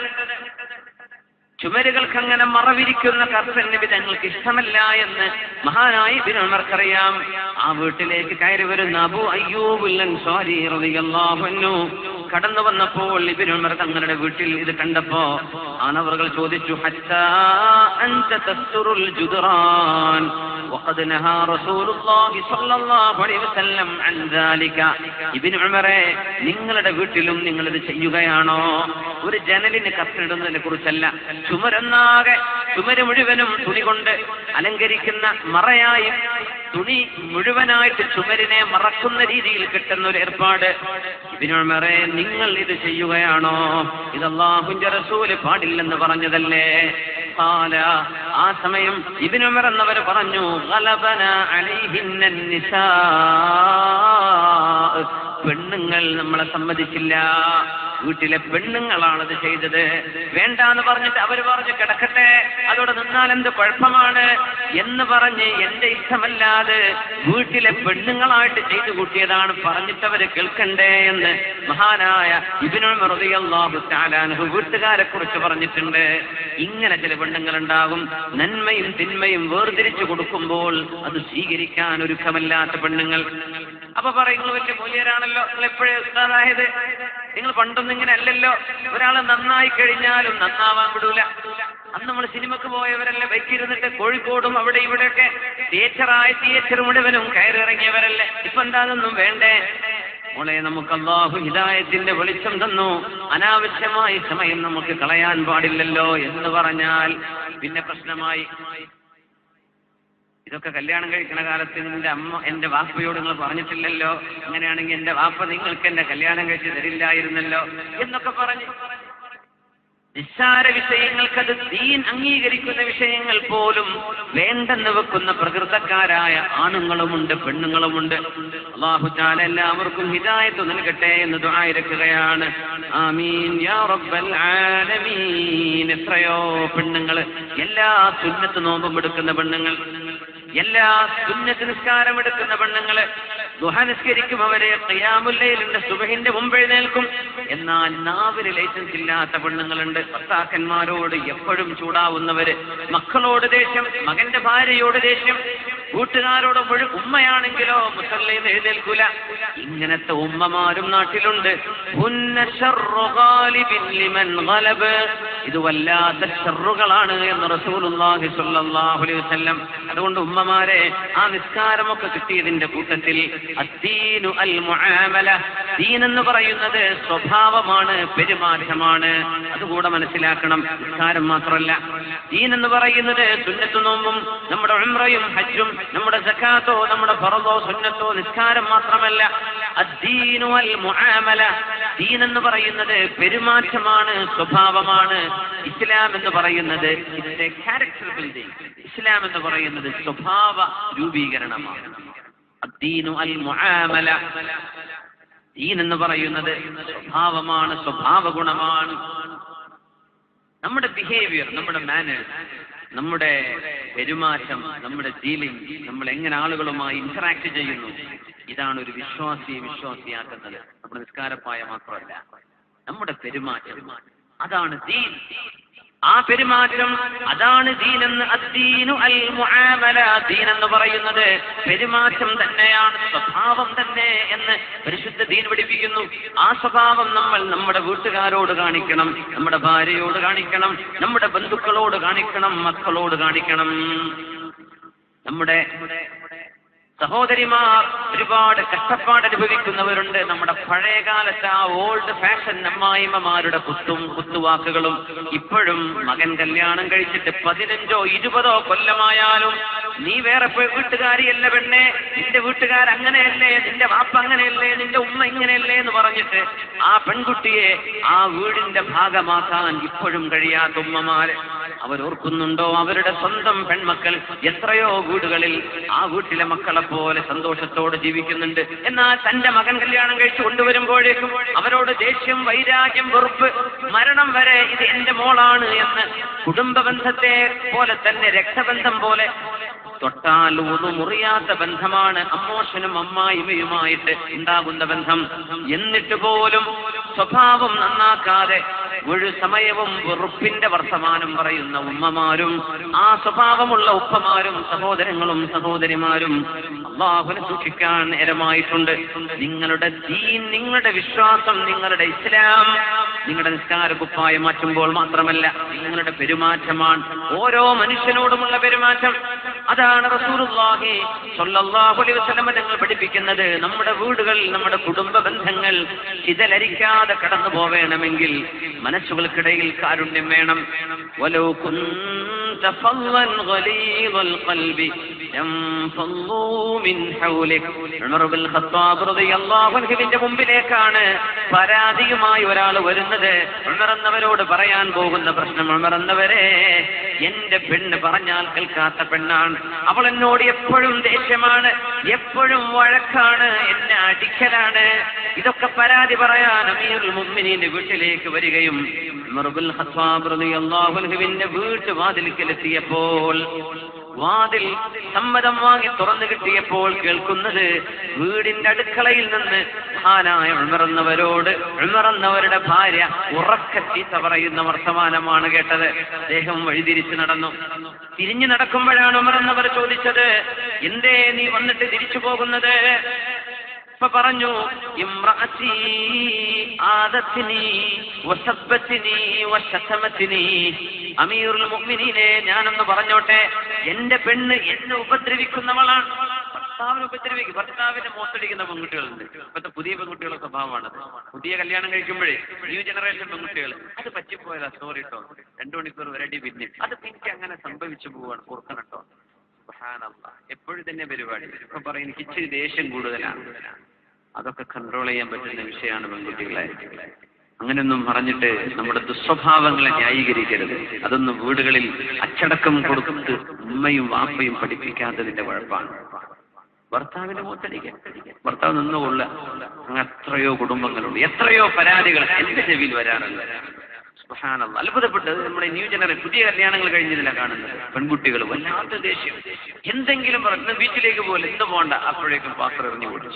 ചുമരുകൾക്ക് അങ്ങനെ മറവിരിക്കുന്ന കർത്തൻ നബി തങ്ങൾക്ക് ഇഷ്ടമല്ല എന്ന് മഹാനായി ഇതിനവർക്കറിയാം ആ വീട്ടിലേക്ക് കയറി വരുന്ന അബു അയ്യൂബുൽ അൻസാരി റളിയല്ലാഹു അൻഹു കടന്നു വന്നപ്പോൾ ഇബിനുമർ തങ്ങളുടെ വീട്ടിൽ ഇത് കണ്ടപ്പോ ആനവറുകൾ ചോദിച്ചു ഹത്താ അൻത തസ്തുറുൽ ജുദ്റാൻ وقد نهى رسول الله صلى الله عليه وسلم عن ذلك ഇബ്നു ഉമറെ നിങ്ങളുടെ വീട്ടിലും നിങ്ങൾ ഇത് ചെയ്യുകയാണോ ഒരു ജനലിന് കത്തിടുന്നതിനെ കുറിച്ചല്ല ചുമരൊന്നാകെ ചുമര് മുഴുവനും തുണി കൊണ്ട് അലങ്കരിക്കുന്ന മറയായി തുണി മുഴുവനായിട്ട് ചുമരിനെ മറക്കുന്ന രീതിയിൽ കിട്ടുന്ന ഒരു ഏർപ്പാട് ഇതിനുമറെ നിങ്ങൾ ഇത് ചെയ്യുകയാണോ ഇത് അള്ളാഹുന്റെ റസൂല് പാടില്ലെന്ന് പറഞ്ഞതല്ലേ ഖാല ആ സമയം ഇബ്നു ഉമർ എന്നവർ പറഞ്ഞു ഗലബന അലൈഹിന്ന നിസാ പെണ്ണുങ്ങൾ നമ്മളെ സമ്മതിച്ചില്ല വീട്ടിലെ പെണ്ണുങ്ങളാണത് ചെയ്തത് വേണ്ടാന്ന് പറഞ്ഞിട്ട് അവർ പറഞ്ഞു കിടക്കട്ടെ അതോടെ നിന്നാൽ എന്ത് കുഴപ്പമാണ് എന്ന് പറഞ്ഞ് എന്റെ ഇഷ്ടമല്ലാതെ വീട്ടിലെ പെണ്ണുങ്ങളായിട്ട് ചെയ്തു കൂട്ടിയതാണ് പറഞ്ഞിട്ട് അവര് കേൾക്കണ്ടേ എന്ന് മഹാനായ ഇബിനുൽ മറുതിയല്ലാഹു താലാൻഹു വീട്ടുകാരെ കുറിച്ച് പറഞ്ഞിട്ടുണ്ട് ഇങ്ങനെ ചില പെണ്ണുങ്ങൾ ഉണ്ടാകും നന്മയും തിന്മയും വേർതിരിച്ചു കൊടുക്കുമ്പോൾ അത് സ്വീകരിക്കാൻ ഒരുക്കമല്ലാത്ത പെണ്ണുങ്ങൾ അപ്പൊ പറയുന്നത് വലിയ മൂല്യരാണല്ലോ നിങ്ങൾ എപ്പോഴേ ഉസ്താദായത് നിങ്ങൾ പണ്ടൊന്നും ഇങ്ങനെ അല്ലല്ലോ ഒരാൾ നന്നായി കഴിഞ്ഞാലും നന്നാവാൻ വിടൂല അന്ന് നമ്മൾ സിനിമക്ക് പോയവരല്ലേ ബൈക്കിരുന്നിട്ട് കോഴിക്കോടും അവിടെ ഇവിടെയൊക്കെ തിയേറ്ററായ തിയേറ്റർ മുഴുവനും കയറിറങ്ങിയവരല്ലേ ഇപ്പൊ എന്താ അതൊന്നും വേണ്ടേ മോളെ നമുക്ക് അള്ളാഹു ഹിദായത്തിന്റെ വെളിച്ചം തന്നു അനാവശ്യമായി സമയം നമുക്ക് കളയാൻ പാടില്ലല്ലോ എന്ന് പറഞ്ഞാൽ പിന്നെ പ്രശ്നമായി ഇതൊക്കെ കല്യാണം കഴിക്കുന്ന കാലത്ത് നിന്റെ അമ്മ എന്റെ വാപ്പയോട് നിങ്ങൾ പറഞ്ഞിട്ടില്ലല്ലോ അങ്ങനെയാണെങ്കിൽ എന്റെ വാപ്പ നിങ്ങൾക്ക് എന്റെ കല്യാണം കഴിച്ച് തരില്ലായിരുന്നല്ലോ എന്നൊക്കെ പറഞ്ഞു നിസ്സാര വിഷയങ്ങൾക്കത് ദീൻ അംഗീകരിക്കുന്ന വിഷയങ്ങൾ പോലും വേണ്ടെന്ന് വെക്കുന്ന പ്രകൃതക്കാരായ ആണുങ്ങളുമുണ്ട് പെണ്ണുങ്ങളുമുണ്ട് അള്ളാഹു ചാല എല്ലാവർക്കും ഹിദായത്ത് നൽകട്ടെ എന്ന് ദുആയിരക്കുകയാണ് ആമീൻ യാ റബ്ബൽ ആലമീൻ എത്രയോ പെണ്ണുങ്ങള് എല്ലാ സുന്നത്ത് നോമ്പും എടുക്കുന്ന പെണ്ണുങ്ങൾ എല്ലാ സുന്നത്ത് നിസ്കാരം എടുക്കുന്ന പെണ്ണുങ്ങള് ദുഹ നിസ്കരിക്കും അവരെ ഖിയാമുല്ലയിലുണ്ട് സുബഹിന്റെ മുമ്പ് എഴുന്നേൽക്കും എന്നാൽ നാവിന് ലൈസൻസ് ഇല്ലാത്ത പെണ്ണുങ്ങളുണ്ട് ഭർത്താക്കന്മാരോട് എപ്പോഴും ചൂടാവുന്നവര് മക്കളോട് ദേഷ്യം മകന്റെ ഭാര്യയോട് ദേഷ്യം കൂട്ടുകാരോട് മുഴു ഉമ്മയാണെങ്കിലോ മുസല്ലയിൽ എഴുന്നേൽക്കൂല ഇങ്ങനത്തെ ഉമ്മമാരും നാട്ടിലുണ്ട് ഹുന്ന ശർറു ഗാലിബിൻ ലിമൻ ഗലബ്. ഇത് വല്ലാത്ത ഷറുകളാണ് എന്ന് റസൂലുള്ളാഹി സ്വല്ലല്ലാഹു അലൈഹി വസല്ലം അതുകൊണ്ട് ഉമ്മമാരെ ആ നിസ്കാരമൊക്കെ കിട്ടിയതിന്റെ കൂട്ടത്തിൽ അദ്ദീനു അൽ മുആമല ദീൻ എന്ന് പറയുന്നത് സ്വഭാവമാണ് പെരുമാറ്റമാണ് അതുകൂടെ മനസ്സിലാക്കണം നിസ്കാരം മാത്രമല്ല ദീൻ എന്ന് പറയുന്നത് സുന്നത്തു നോമ്പും നമ്മുടെ ഉംറയും ഹജ്ജും നമ്മുടെ സക്കാത്തോ നമ്മുടെ ഫറദോ സുന്നത്തോ നിസ്കാരം മാത്രമല്ല അദ്ദീനു അൽ മുആമല ദീൻ എന്ന് പറയുന്നത് പെരുമാറ്റമാണ് സ്വഭാവമാണ് ഇസ്ലാം എന്ന് പറയുന്നത് ക്യാരക്ടർ ബിൽഡിംഗ് ഇസ്ലാം എന്ന് പറയുന്നത് സ്വഭാവ രൂപീകരണമാണ് അദ്ദീനു അൽ മുആമല ദീൻ എന്ന് പറയുന്നത് സ്വഭാവമാണ് സ്വഭാവ ഗുണമാണ് നമ്മുടെ ബിഹേവിയർ നമ്മുടെ മാനേഴ്സ് നമ്മുടെ പെരുമാറ്റം നമ്മുടെ ഡീലിംഗ് നമ്മൾ എങ്ങനെ ആളുകളുമായി ഇന്ററാക്ട് ചെയ്യുന്നു ഇതാണ് ഒരു വിശ്വാസിയെ വിശ്വാസിയാക്കുന്നത് നമ്മുടെ നിസ്കാരപ്പായ മാത്രമല്ല നമ്മുടെ പെരുമാറ്റം അതാണ് ദീൻ ആ പെരുമാറ്റം അതാണ് ദീനെന്ന് അദ്ദീനു അൽ മുആമല ദീൻ എന്ന് പറയുന്നത് പെരുമാറ്റം തന്നെയാണ് സ്വഭാവം തന്നെ എന്ന് പരിശുദ്ധ ദീൻ പഠിപ്പിക്കുന്നു ആ സ്വഭാവം നമ്മൾ നമ്മുടെ വീട്ടുകാരോട് കാണിക്കണം നമ്മുടെ ഭാര്യയോട് കാണിക്കണം നമ്മുടെ ബന്ധുക്കളോട് കാണിക്കണം മക്കളോട് കാണിക്കണം നമ്മുടെ സഹോദരിമാർ ഒരുപാട് കഷ്ടപ്പാട് അനുഭവിക്കുന്നവരുണ്ട് നമ്മുടെ പഴയ കാലത്തെ ആ ഓൾഡ് ഫാഷൻ അമ്മായിമ്മമാരുടെ കുത്തും കുത്തുവാക്കുകളും ഇപ്പോഴും മകൻ കല്യാണം കഴിച്ചിട്ട് പതിനഞ്ചോ ഇരുപതോ കൊല്ലമായാലും നീ വേറെ പോയി വീട്ടുകാരിയല്ല പെണ്ണെ നിന്റെ വീട്ടുകാർ അങ്ങനെയല്ലേ നിന്റെ വാപ്പ അങ്ങനെയല്ലേ നിന്റെ ഉമ്മ ഇങ്ങനെയല്ലേ എന്ന് പറഞ്ഞിട്ട് ആ പെൺകുട്ടിയെ ആ വീടിന്റെ ഭാഗമാക്കാൻ ഇപ്പോഴും കഴിയാത്ത ഉമ്മമാര് അവരോർക്കുന്നുണ്ടോ അവരുടെ സ്വന്തം പെൺമക്കൾ എത്രയോ വീടുകളിൽ ആ വീട്ടിലെ മക്കളെ പോലെ സന്തോഷത്തോടെ ജീവിക്കുന്നുണ്ട് എന്നാൽ തന്റെ മകൻ കല്യാണം കഴിച്ചു കൊണ്ടുവരുമ്പോഴേക്കും അവരോട് ദേഷ്യം വൈരാഗ്യം വെറുപ്പ് മരണം വരെ ഇത് എന്റെ മോളാണ് എന്ന് കുടുംബ ബന്ധത്തെ പോലെ തന്നെ രക്തബന്ധം പോലെ തൊട്ടാൽ ഒതു മുറിയാത്ത ബന്ധമാണ് അമ്മോഷനും അമ്മായിമയുമായിട്ട് ഉണ്ടാകുന്ന ബന്ധം എന്നിട്ട് പോലും സ്വഭാവം നന്നാക്കാതെ മുഴു സമയവും വെറുപ്പിന്റെ വർത്തമാനം പറയുന്ന ഉമ്മമാരും ആ സ്വഭാവമുള്ള ഉപ്പമാരും സഹോദരങ്ങളും സഹോദരിമാരും അള്ളാഹുനെ സൂക്ഷിക്കാൻ നേരമായിട്ടുണ്ട് നിങ്ങളുടെ ദീൻ നിങ്ങളുടെ വിശ്വാസം നിങ്ങളുടെ ഇസ്ലാം നിങ്ങളുടെ നിസ്കാര കുപ്പായ മാറ്റുമ്പോൾ മാത്രമല്ല നിങ്ങളുടെ പെരുമാറ്റമാണ് ഓരോ മനുഷ്യനോടുമുള്ള പെരുമാറ്റം അതാണ് റസൂലുള്ളാഹി സ്വല്ലല്ലാഹു അലൈഹി വസല്ലമ തങ്ങൾ പഠിപ്പിക്കുന്നത് നമ്മുടെ വീടുകൾ നമ്മുടെ കുടുംബ ബന്ധങ്ങൾ ചിതലരിക്കാതെ കടന്നു പോവേണമെങ്കിൽ മനസ്സുകൾക്കിടയിൽ കാരുണ്യം വേണം വലോ കുന്ത ഫളൻ ഗലീദൽ ഖൽബി لانفضوا من حولك ഉമർ ബിൻ ഖത്താബ് റളിയല്ലാഹു അൻഹുവിന്റെ മുമ്പിലേക്കാണ് പരാതിയുമായി ഒരാൾ വരുന്നത് ഉമർ എന്നവരോട് പറയാൻ പോകുന്ന പ്രശ്നം ഉമർ എന്നവരെ എന്റെ പെണ്ണ് പറഞ്ഞാൽ കേൾക്കാത്ത പെണ്ണാണ് അവൾ എന്നോട് എപ്പോഴും ദേഷ്യമാണ് എപ്പോഴും വഴക്കാണ് എന്നെ അടിക്കലാണ് ഇതൊക്കെ പരാതി പറയാൻ അമീറുൽ മുഅ്മിനീന്റെ വീട്ടിലേക്ക് വരികയും ഉമർ ബിൻ ഖത്താബ് റളിയല്ലാഹു അൻഹുവിന്റെ വീട്ടുവാതിൽക്കലെത്തിയപ്പോൾ വാതിൽ സമ്മതം വാങ്ങി തുറന്നു കിട്ടിയപ്പോൾ കേൾക്കുന്നത് വീടിന്റെ അടുക്കളയിൽ നിന്ന് മഹാനായ ഉണർന്നവരോട് ഉണർന്നവരുടെ ഭാര്യ ഉറക്ക ചീത്ത പറയുന്ന വർത്തമാനമാണ് കേട്ടത് അദ്ദേഹം വഴിതിരിച്ചു നടന്നു തിരിഞ്ഞു നടക്കുമ്പോഴാണ് ഉമർന്നവർ ചോദിച്ചത് എന്തേ നീ വന്നിട്ട് തിരിച്ചു പോകുന്നത് ഇപ്പൊ പറഞ്ഞു ഇമ്രാത്തി ആദത്തിനി വസബത്തിനി വശതമത്തിനി അമീറുൽ മുഅ്മിനീനെ ഞാനൊന്ന് പറഞ്ഞോട്ടെ എന്റെ പെണ്ണ് എന്നെ ഉപദ്രവിക്കുന്നവളാണ് ഭർത്താവിനെ ഉപദ്രവിക്കും ഭർത്താവിന്റെ മോത്തടിക്കുന്ന പെൺകുട്ടികളുണ്ട് ഇപ്പോഴത്തെ പുതിയ പെൺകുട്ടികളുടെ സ്വഭാവമാണ് പുതിയ കല്യാണം കഴിക്കുമ്പോഴേ ന്യൂ ജനറേഷൻ പെൺകുട്ടികൾ അത് പറ്റിപ്പോയതാ സോറി കേട്ടോ രണ്ടു മണിക്കൂർ വരടി പിന്നെ അത് പിന്നെ അങ്ങനെ സംഭവിച്ചു പോവാണ് ഓർക്കണം കേട്ടോ സുബ്ഹാനല്ലാഹ്. എപ്പോഴും തന്നെ പരിപാടി ഇപ്പൊ പറയും എനിക്ക് ഇച്ചിരി ദേഷ്യം കൂടുതലാണ് അതൊക്കെ കൺട്രോൾ ചെയ്യാൻ പറ്റുന്ന വിഷയമാണ് പെൺകുട്ടികളെ അങ്ങനെയൊന്നും പറഞ്ഞിട്ട് നമ്മുടെ ദുസ്വഭാവങ്ങളെ ന്യായീകരിക്കരുത് അതൊന്നും വീടുകളിൽ അച്ചടക്കം കൊടുത്ത് ഉമ്മയും വാപ്പയും പഠിപ്പിക്കാത്തതിന്റെ കുഴപ്പമാണ് ഭർത്താവിന്റെ മൂത്തടിക്കാൻ ഭർത്താവ് നിന്നുകൊള്ളുക അങ്ങനെ എത്രയോ കുടുംബങ്ങളുണ്ട് എത്രയോ പരാതികൾ എന്റെ ചെവിയിൽ വരാറുണ്ട് സുബ്ഹാനല്ലാഹ്. അത്ഭുതപ്പെട്ട് നമ്മുടെ ന്യൂ ജനറേഷൻ പുതിയ കല്യാണങ്ങൾ കഴിഞ്ഞതിലാണ് കാണുന്നത് പെൺകുട്ടികൾ വല്ലാത്ത ദേഷ്യം എന്തെങ്കിലും പറഞ്ഞു വീട്ടിലേക്ക് പോലെ എന്ത് പോണ്ട അപ്പോഴേക്കും പാത്രം എറിഞ്ഞു പൊടിച്ചു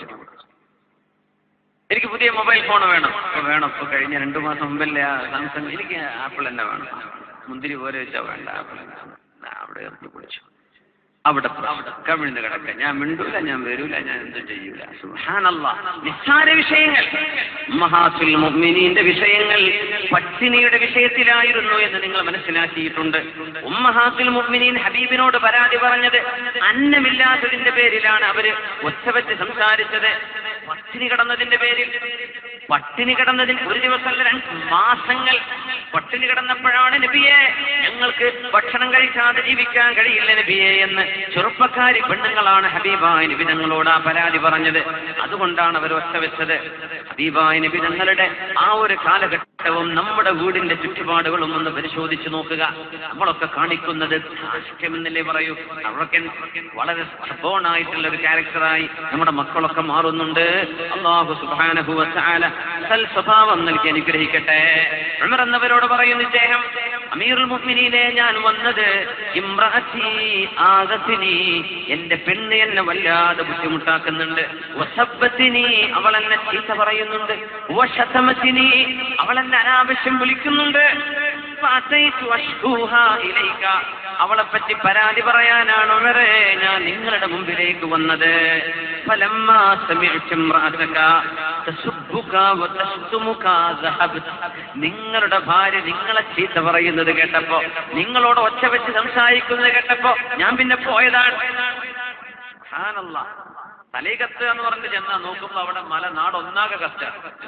എനിക്ക് പുതിയ മൊബൈൽ ഫോൺ വേണം ഇപ്പൊ വേണം ഇപ്പൊ കഴിഞ്ഞ രണ്ടു മാസം മുമ്പല്ലേ ആ സാംസങ് എനിക്ക് ആപ്പിൾ തന്നെ വേണം മുന്തിരി പോലെ വെച്ചാ വേണ്ട ആപ്പിൾ തന്നെ. അവിടെ എറിഞ്ഞു പൊളിച്ചു അവിടെ കവിഴ്ന്ന് കിടക്ക ഞാൻ മിണ്ടൂല ഞാൻ വരൂല ഞാൻ എന്തും ചെയ്യൂല സുബ്ഹാനല്ലാ നിസ്സാര വിഷയങ്ങൾ മഹാസുൽ മുഅ്മിനീന്റെ വിഷയങ്ങൾ പട്ടിണിയുടെ വിഷയത്തിലായിരുന്നു എന്ന് നിങ്ങൾ മനസ്സിലാക്കിയിട്ടുണ്ട് ഉമ്മഹാസുൽ മുഅ്മിനീൻ ഹബീബിനോട് പരാതി പറഞ്ഞത് അന്നമില്ലാത്തതിന്റെ പേരിലാണ് അവര് ഒറ്റവച്ച് സംസാരിച്ചത് പട്ടിണി കിടന്നതിന്റെ പേരിൽ പട്ടിണി കിടന്നതിന് ഒരു ദിവസമല്ല രണ്ട് മാസങ്ങൾ പട്ടിണി കിടന്നപ്പോഴാണ് നബിയെ ഞങ്ങൾക്ക് ഭക്ഷണം കഴിക്കാതെ ജീവിക്കാൻ കഴിയില്ല നബിയെ എന്ന് ചെറുപ്പക്കാരി പെണ്ണുങ്ങളാണ് ഹബീബായ നബി തങ്ങളോട് ആ പരാതി പറഞ്ഞത് അതുകൊണ്ടാണ് അവർ ഒറ്റ വെച്ചത് ഹബീബായ നബി തങ്ങളുടെ ആ ഒരു കാലഘട്ടവും നമ്മുടെ വീടിന്റെ ചുറ്റുപാടുകളും ഒന്ന് പരിശോധിച്ചു നോക്കുക നമ്മളൊക്കെ കാണിക്കുന്നത് ധാർഷ്ട്യമെന്നല്ലേ പറയൂ അവരൊക്കെ വളരെ സബോണായിട്ടുള്ള ഒരു ക്യാരക്ടറായി നമ്മുടെ മക്കളൊക്കെ മാറുന്നുണ്ട് അള്ളാഹു സുബ്ഹാനഹു വതആല സൽ സ്വഭാവം നൽകി അനുഗ്രഹിക്കട്ടെ ഉമർ എന്നവരോട് പറയുന്നു ഇദ്ദേഹം അമീറുൽ മുഅ്മിനീനെ ഞാൻ വന്നത് ഇമ്രാത്തി ആദത്തിനി എന്റെ പെണ്ണ് എന്നെ വല്ലാതെ ബുദ്ധിമുട്ടാക്കുന്നുണ്ട് വസബ്ബത്തിനി അവൾ എന്നെ ചീത്ത പറയുന്നുണ്ട് വശതമത്തിനി അവൾ എന്നെ അനാവശ്യം വിളിക്കുന്നുണ്ട് ഫഅതൈതു അഷ്കൂഹാ ഇലൈക അവളെ പറ്റി പരാതി പറയാനാണ് ഉമറേ ഞാൻ നിങ്ങളുടെ മുമ്പിലേക്ക് വന്നത് ഫലമ്മാ സമിഅ്തു ഇമ്രാതക തസുബ്ബുക വതസ്തുമുക ദഹബത് നിങ്ങളുടെ ഭാര്യ നിങ്ങളെ ചീത്ത പറയുന്നത് കേട്ടപ്പോ നിങ്ങളോട് ഒച്ച വെച്ച് സംസാരിക്കുന്നത് കേട്ടപ്പോ ഞാൻ പിന്നെ പോയതാണ് സുബ്ഹാനല്ലാഹ്. തലേ കത്ത് എന്ന് പറഞ്ഞിട്ട് ചെന്നാ നോക്കുമ്പോ അവിടെ മല നാടൊന്നാകെ കത്ത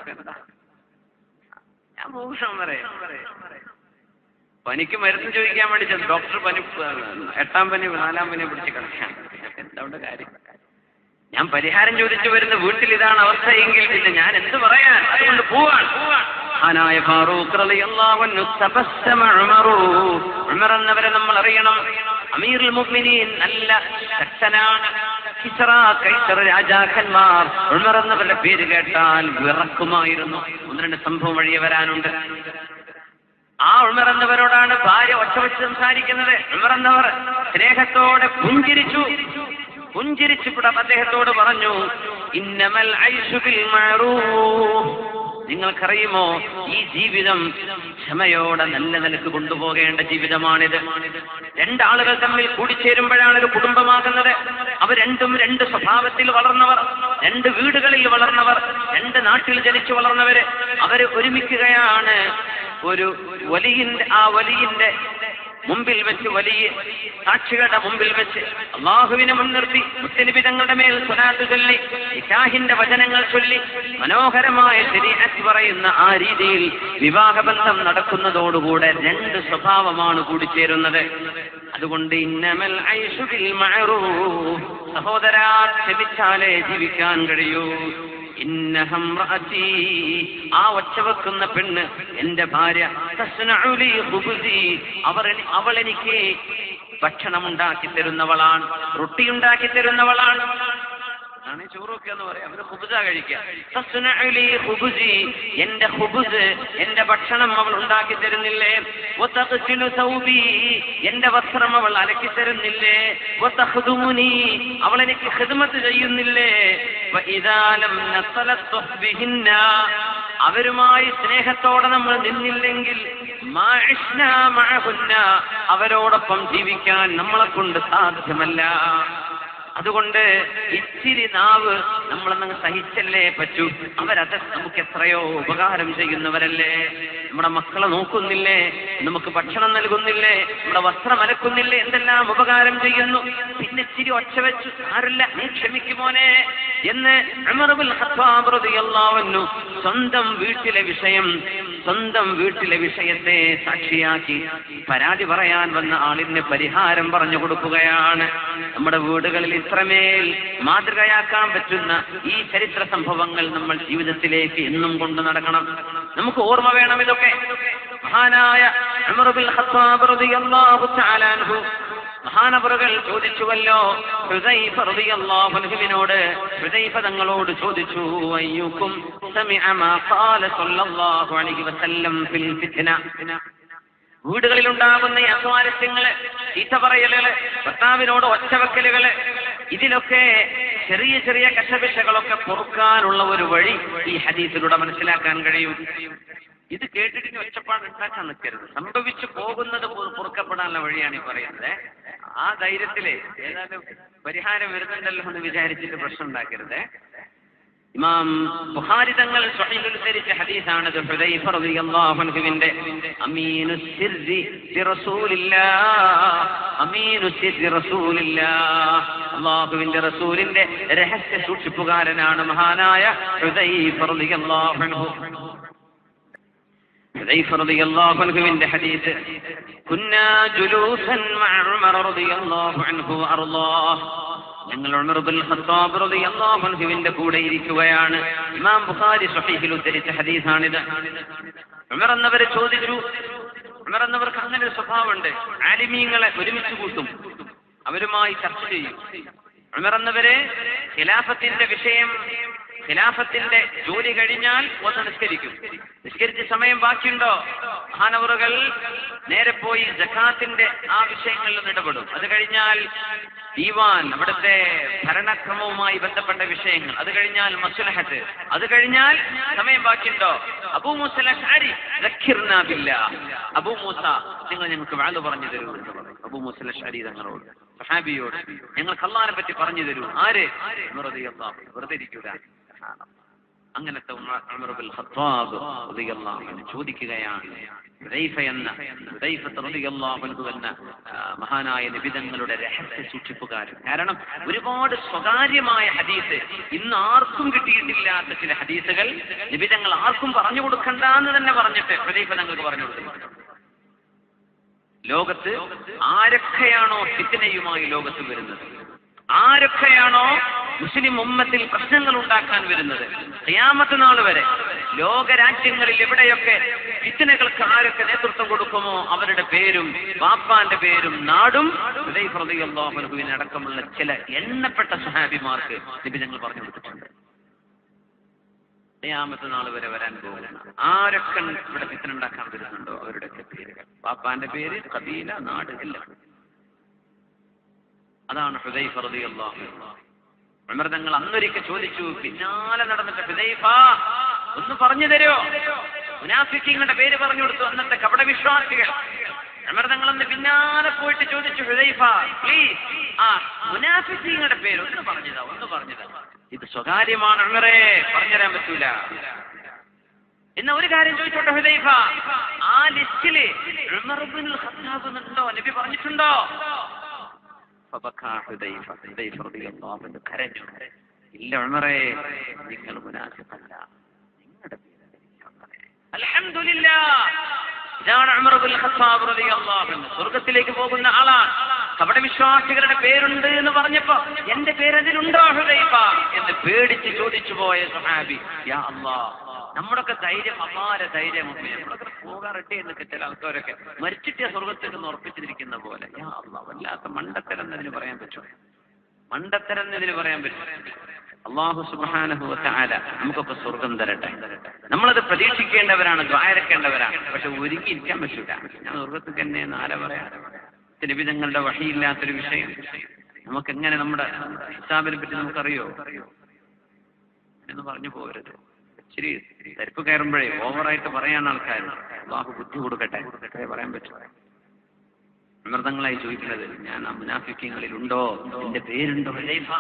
ഞാൻ മോശം പറയാം പനിക്ക് മരുന്ന് ചോദിക്കാൻ വേണ്ടി ചെന്നു ഡോക്ടർ പനി എട്ടാം പനി നാലാം പനി പിടിച്ച് കിടക്കാൻ എന്താ കാര്യം ഞാൻ പരിഹാരം ചോദിച്ചു വരുന്ന വീട്ടിൽ ഇതാണ് അവസ്ഥയെങ്കിൽ പിന്നെ ഞാൻ എന്ത് പറയാൻ അതുകൊണ്ട് പോവാൻ മഹാനായ ഫാറൂഖ് റളിയല്ലാഹു അൻഹു തബസ്സമ ഉമറു ഉമർ എന്നവരെ നമ്മൾ അറിയണം അമീറുൽ മുഅ്മിനീൻ നല്ല ശക്തനാണ് കിസ്റ കൈസർ രാജാക്കന്മാർ ഉമർ എന്നവരുടെ പേര് കേട്ടാൽ വിറക്കുമായിരുന്നു ഒന്ന് രണ്ട് സംഭവം വഴിയെ വരാനുണ്ട് ആ ഉമർ എന്നവരോടാണ് ഭാര്യ ഒച്ച വെച്ച് സംസാരിക്കുന്നത് ഉമർ എന്നവർ സ്നേഹത്തോടെ പുഞ്ചിരിച്ചു പുഞ്ചിരിച്ചു അദ്ദേഹത്തോട് പറഞ്ഞു ഇന്നമൽ ഐശു ബിൽ മഅറൂഫ് നിങ്ങൾക്കറിയുമോ ഈ ജീവിതം ക്ഷമയോടെ നല്ല നിലക്ക് കൊണ്ടുപോകേണ്ട ജീവിതമാണിത് രണ്ടാളുകൾ തമ്മിൽ കൂടിച്ചേരുമ്പോഴാണ് ഒരു കുടുംബമാകുന്നത് അവർ രണ്ടും രണ്ട് സ്വഭാവത്തിൽ വളർന്നവർ രണ്ട് വീടുകളിൽ വളർന്നവർ രണ്ട് നാട്ടിൽ ജനിച്ചു വളർന്നവര് അവര് ഒരുമിക്കുകയാണ് ഒരു വലിയന്റെ ആ വലിയന്റെ മുമ്പിൽ വെച്ച് വലിയ സാക്ഷികളുടെ മുമ്പിൽ വെച്ച് അള്ളാഹുവിനെ മുൻനിർത്തി മുത്തലിബി തങ്ങളുടെ മേൽ സ്വലാത്ത് ചൊല്ലി ഇഷാഹിന്റെ വചനങ്ങൾ ചൊല്ലി മനോഹരമായ ശരീരത്ത് പറയുന്ന ആ രീതിയിൽ വിവാഹബന്ധം നടക്കുന്നതോടുകൂടെ രണ്ട് സ്വഭാവമാണ് കൂടിച്ചേരുന്നത് അതുകൊണ്ട് ഇന്നമൽ ഐഷു ബിൽ മഅറൂഫ് സഹോദരാ ക്ഷമിച്ചാലേ ജീവിക്കാൻ കഴിയൂ ഇന്നഹം റഅതി ആ ഒച്ച വെക്കുന്ന പെണ്ണ് എന്റെ ഭാര്യ തസ്നഉ ലി ഖുബ്സി അവർ എനി- അവൾ എനിക്ക് ഭക്ഷണം ഉണ്ടാക്കി തരുന്നവളാണ് റൊട്ടി ഉണ്ടാക്കി തരുന്നവളാണ് ആണ് ചോറൊക്കെ എന്ന് പറയാം അവര് ഹുബുസ കഴിക്കുക തസ്നഉ ലി ഖുബ്സി എന്റെ ഹുബുസ് എന്റെ ഭക്ഷണം അവൾ ഉണ്ടാക്കി തരുന്നില്ലേ വതഗ്സിലു സൗബി എന്റെ വസ്ത്രം അവൾ അലക്കി തരുന്നില്ലേ വതഖ്ദുമുനി അവൾ എനിക്ക് ഖിദ്മത്ത് ചെയ്യുന്നില്ലേ വഇദാ ലം നത്തലത്തുഹ് ബിഹിന്ന അവരുമായി സ്നേഹത്തോടെ നമ്മൾ നിന്നില്ലെങ്കിൽ മാ ഇശ്നാ മഅഹുന്ന അവരോടൊപ്പം ജീവിക്കാൻ നമ്മളെ കൊണ്ട് സാധ്യമല്ല അതുകൊണ്ട് ഇച്ചിരി നാവ് നമ്മളെന്നങ്ങ് സഹിച്ചല്ലേ പറ്റൂ അവരത് നമുക്ക് എത്രയോ ഉപകാരം ചെയ്യുന്നവരല്ലേ നമ്മുടെ മക്കളെ നോക്കുന്നില്ലേ നമുക്ക് ഭക്ഷണം നൽകുന്നില്ലേ നമ്മുടെ വസ്ത്രം അലക്കുന്നില്ലേ എന്തെല്ലാം ഉപകാരം ചെയ്യുന്നു പിന്നെ ഇച്ചിരി ഒച്ച വെച്ചു ആരല്ല നീ ക്ഷമിക്കുമോനെ എന്ന് ഉമറുൽ ഖത്താബ് റളിയല്ലാഹു അൻഹു സ്വന്തം വീട്ടിലെ വിഷയം സ്വന്തം വീട്ടിലെ വിഷയത്തെ സാക്ഷിയാക്കി പരാതി പറയാൻ വന്ന ആളിന് പരിഹാരം പറഞ്ഞു കൊടുക്കുകയാണ് നമ്മുടെ വീടുകളിൽ ഇത്രമേൽ മാതൃകയാക്കാൻ പറ്റുന്ന ഈ ചരിത്ര സംഭവങ്ങൾ നമ്മൾ ജീവിതത്തിലേക്ക് എന്നും കൊണ്ടു നടക്കണം നമുക്ക് ഓർമ്മ വേണം ഇതൊക്കെ മഹാനായ ഉമർ ബിൻ ഖത്താബ് റളിയല്ലാഹു തആല അൻഹു മഹാനവറുകൾ ചോദിച്ചുവല്ലോ ഹുദൈഫ റളിയല്ലാഹു അൻഹുവിനോട് ഹുദൈഫ തങ്ങളോട് ചോദിച്ചു അയ്യുക്കും സമിഅ മാ ഖാല സല്ലല്ലാഹു അലൈഹി വസല്ലം ഫിൽ ഫിത്ന വീടുകളിൽ ഉണ്ടാകുന്ന ഈ അസ്വാരസ്യങ്ങള് ചീത്ത പറയലുകള് ഭർത്താവിനോട് ഒച്ചവെക്കലുകള് ഇതിലൊക്കെ ചെറിയ ചെറിയ കശപിശകളൊക്കെ പൊറുക്കാനുള്ള ഒരു വഴി ഈ ഹദീസിലൂടെ മനസ്സിലാക്കാൻ കഴിയും ഇത് കേട്ടിട്ട് ഇനി ഒച്ചപ്പാട് ഉണ്ടാക്കാൻ നിൽക്കരുത് സംഭവിച്ചു പോകുന്നത് പൊ- പൊറുക്കപ്പെടാനുള്ള വഴിയാണ് ഈ പറയുന്നത് ആ ധൈര്യത്തില് ഏതായാലും പരിഹാരം വരുന്നുണ്ടല്ലോ എന്ന് വിചാരിച്ചിട്ട് പ്രശ്നം ഉണ്ടാക്കരുത് ഇമാം ബുഖാരി തങ്ങൾ സ്വഹീഹുൽ ഉദ്ധരിച്ച ഹദീസാണ് ഇത് ഹുദൈഫ റളിയല്ലാഹു അൻഹുവിന്റെ അമീനു സിർരി ബി റസൂലില്ലാഹ് അമീനു സിർരി റസൂലില്ലാഹ് അല്ലാഹുവിന്റെ റസൂലിന്റെ രഹസ്യ സൂക്ഷിപ്പുകാരനാണ് മഹാനായ ഹുദൈഫ റളിയല്ലാഹു അൻഹു حذيفة رضي الله عنه من حديث كنا جلوسا مع عمر رضي الله عنه وأرضاه ഞങ്ങൾ ഉമർ ബിൻ ഖത്താബ് റളിയല്ലാഹു അൻഹുവിന്റെ കൂടെ ഇരിക്കുകയാണ് ഇമാം ബുഖാരി സ്വഹീഹിൽ ഉദ്ധരിച്ച ഹദീസാണിത് ഉമർ എന്നവരെ ചോദിച്ചു ഉമർ എന്നവർക്ക് അങ്ങനെ ഒരു സ്വഭാവമുണ്ട് ആലിമീങ്ങളെ ഒരുമിച്ച് കൂട്ടും അവരുമായി ചർച്ച ചെയ്യും ഉമർ എന്നവരെ ഖിലാഫത്തിന്റെ വിഷയം ഖിലാഫത്തിന്റെ ജോലി കഴിഞ്ഞാൽ ഒന്ന് നിസ്കരിക്കും നിസ്കരിച്ച സമയം ബാക്കിയുണ്ടോ മഹാനവറുകൾ നേരെ പോയി ജക്കാത്തിന്റെ ആ വിഷയങ്ങളിൽ ഒന്ന് ഇടപെടും അത് കഴിഞ്ഞാൽ ദീവാൻ അവിടുത്തെ ഭരണക്രമവുമായി ബന്ധപ്പെട്ട വിഷയങ്ങൾ അത് കഴിഞ്ഞാൽ മസുലഹത്ത് അത് കഴിഞ്ഞാൽ സമയം ബാക്കിയുണ്ടോ അബൂ മൂസല ഷാരി ബില്ല അബൂ മൂസ നിങ്ങൾ ഞങ്ങൾക്ക് വാഴ പറഞ്ഞു തരൂ എന്ന് പറയും അബൂ മൂസല ഷാരി തങ്ങളോട് സഹാബിയോട് ഞങ്ങൾക്ക് അള്ളാഹിനെ പറ്റി പറഞ്ഞു തരൂ ആര് ഉമർ റളിയല്ലാഹു അൻഹു. വെറുതെ ഇരിക്കൂല അങ്ങനത്തെ ഉമർ- ഉമർ ബിൻ ഖത്താബ് റളിയല്ലാഹു അൻഹു ചോദിക്കുകയാണ് ഹുദൈഫ എന്ന ഹുദൈഫത്ത് റളിയല്ലാഹു അൻഹു എന്ന ആ, മഹാനായ നിബിതങ്ങളുടെ രഹസ്യ സൂക്ഷിപ്പുകാരൻ കാരണം ഒരുപാട് സ്വകാര്യമായ ഹദീസ് ഇന്ന് ആർക്കും കിട്ടിയിട്ടില്ലാത്ത ചില ഹദീസുകൾ നിബിതങ്ങൾ ആർക്കും പറഞ്ഞു കൊടുക്കണ്ട എന്ന് തന്നെ പറഞ്ഞിട്ട് ഹുദൈഫ തങ്ങൾക്ക് പറഞ്ഞു കൊടുത്തു ലോകത്ത് ആരൊക്കെയാണോ ഫിത്തിനയുമായി ലോകത്ത് വരുന്നത് ആരൊക്കെയാണോ മുസ്ലിം ഉമ്മത്തിൽ പ്രശ്നങ്ങൾ ഉണ്ടാക്കാൻ വരുന്നത് ഖിയാമത്ത് നാൾ വരെ ലോകരാജ്യങ്ങളിൽ എവിടെയൊക്കെ ഫിത്തിനകൾക്ക് ആരൊക്കെ നേതൃത്വം കൊടുക്കുമോ അവരുടെ പേരും വാപ്പാന്റെ പേരും നാടും ഹൃദയപ്രതിയല്ലാഹുവിന് അടക്കമുള്ള ചില എണ്ണപ്പെട്ട സഹാബിമാർക്ക് നബി ഞങ്ങൾ പറഞ്ഞു കൊടുത്തിട്ടുണ്ട് ഖിയാമത്ത് നാൾ വരെ വരാൻ പോകുന്ന ആരൊക്കെ ഇവിടെ ഫിത്തന ഉണ്ടാക്കാൻ വരുന്നുണ്ടോ അവരുടെയൊക്കെ പേരുകൾ പാപ്പാന്റെ പേര് കബീല നാട് എല്ലാം അതാണ് ഹുദൈഫ റളിയല്ലാഹു അൻഹു ഉമർ തങ്ങൾ അന്നൊരിക്കൽ ചോദിച്ചു പിന്നാലെ നടന്നിട്ട് ഹുദൈഫ ഒന്ന് പറഞ്ഞു തരോ മുനാഫിക്കിങ്ങളുടെ പേര് പറഞ്ഞു കൊടുത്തു അന്നത്തെ കപടവിശ്വാസികൾ ഉമർ തങ്ങൾ അന്ന് പിന്നാലെ പോയിട്ട് ചോദിച്ചു ഹുദൈഫ പ്ലീസ് ആ മുനാഫിക്കിങ്ങളുടെ പേര് ഒന്ന് പറഞ്ഞതാ ഒന്ന് പറഞ്ഞതാ ഇത് സ്വകാര്യമാണ് ഉമറേ പറഞ്ഞുതരാൻ പറ്റൂല എന്ന ഒരു കാര്യം ചോദിച്ചോട്ടെ ഹുദൈഫ ആ ലിസ്റ്റില് ഉമർ ഇബ്നുൽ ഖത്താബ് എന്നുണ്ടോ നബി പറഞ്ഞിട്ടുണ്ടോ ഫബക്കാ ഹുദൈഫ ഹുദൈഫ റളിയല്ലാഹു അൻഹു കരഞ്ഞു ഇല്ല ഉമറേ നിങ്ങൾ മുനാഫിഖല്ല നിങ്ങളുടെ അൽഹംദുലില്ലാ ഇതാണ് ഉമർ ഇബ്നുൽ ഖത്താബ് റളിയല്ലാഹു അൻഹു സ്വർഗ്ഗത്തിലേക്ക് പോകുന്ന ആളാണ് കപട വിശ്വാസികളുടെ പേരുണ്ട് എന്ന് പറഞ്ഞപ്പോ എന്റെ പേര് അതിലുണ്ടോ ഹുദൈഫ എന്ന് പേടിച്ച് ചോദിച്ചു പോയ സുഹാബി യാ അല്ലാഹ് നമ്മുടെയൊക്കെ ധൈര്യം അപാര ധൈര്യമുണ്ട് നമ്മളൊക്കെ പോകാറട്ടെ എന്നൊക്കെ ചില ആൾക്കാരൊക്കെ മരിച്ചിട്ട് സ്വർഗത്തിൽ നിന്ന് ഉറപ്പിച്ചിരിക്കുന്ന പോലെ യാ അല്ലാഹ് വല്ലാത്ത മണ്ടത്തരം എന്നതിന് പറയാൻ പറ്റും മണ്ടത്തരം എന്നതിന് പറയാൻ പറ്റും അള്ളാഹു സുബ്ഹാനഹു വതആല നമുക്കൊക്കെ സ്വർഗം തരട്ടെ നമ്മളത് പ്രതീക്ഷിക്കേണ്ടവരാണ് ദ്വാരക്കേണ്ടവരാണ് പക്ഷെ ഒരുങ്ങിയിരിക്കാൻ പറ്റൂല ഞാൻ സ്വർഗത്തിൽ തന്നെ നാല പറയാം നിബിധങ്ങളുടെ വഴിയില്ലാത്തൊരു വിഷയം നമുക്ക് എങ്ങനെ നമ്മുടെ ഹിസാബിനെ പറ്റി നമുക്കറിയോ എന്ന് പറഞ്ഞു പോകരുത് ഇച്ചിരി തരിപ്പ് കയറുമ്പോഴേ ഓവറായിട്ട് പറയാൻ ആൾക്കാർ അള്ളാഹു ബുദ്ധി കൊടുക്കട്ടെ അത്രേ പറയാൻ പറ്റും അമൃതങ്ങളായി ചോദിക്കുന്നത് ഞാൻ ആ മുനാഫിക്കങ്ങളിൽ ഉണ്ടോ എന്റെ പേരുണ്ടോ ഹുദൈഫ?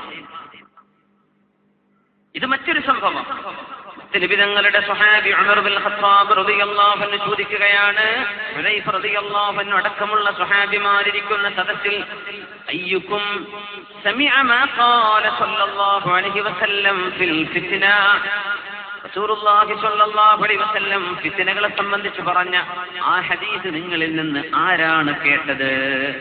ഇത് മറ്റൊരു സംഭവം നിബിതങ്ങളുടെ സ്വഹാബി ഉമർ ബിൻ ഖത്താബ് റളിയല്ലാഹു അൻഹു ചോദിക്കുകയാണ് ഹുദൈഫ റളിയല്ലാഹു അൻഹു അടക്കമുള്ള സ്വഹാബിമാരിരിക്കുന്ന സദസ്സിൽ അയ്യുക്കും സമിഅ മാ ഖാല സല്ലല്ലാഹു അലൈഹി വസല്ലം ഫിൽ ഫിത്ന റസൂലുള്ളാഹി സ്വല്ലല്ലാഹു അലൈഹി വസല്ലം ഫിത്നകളെ സംബന്ധിച്ച് പറഞ്ഞ ആ ഹദീസ് നിങ്ങളിൽ നിന്ന് ആരാണ് കേട്ടത്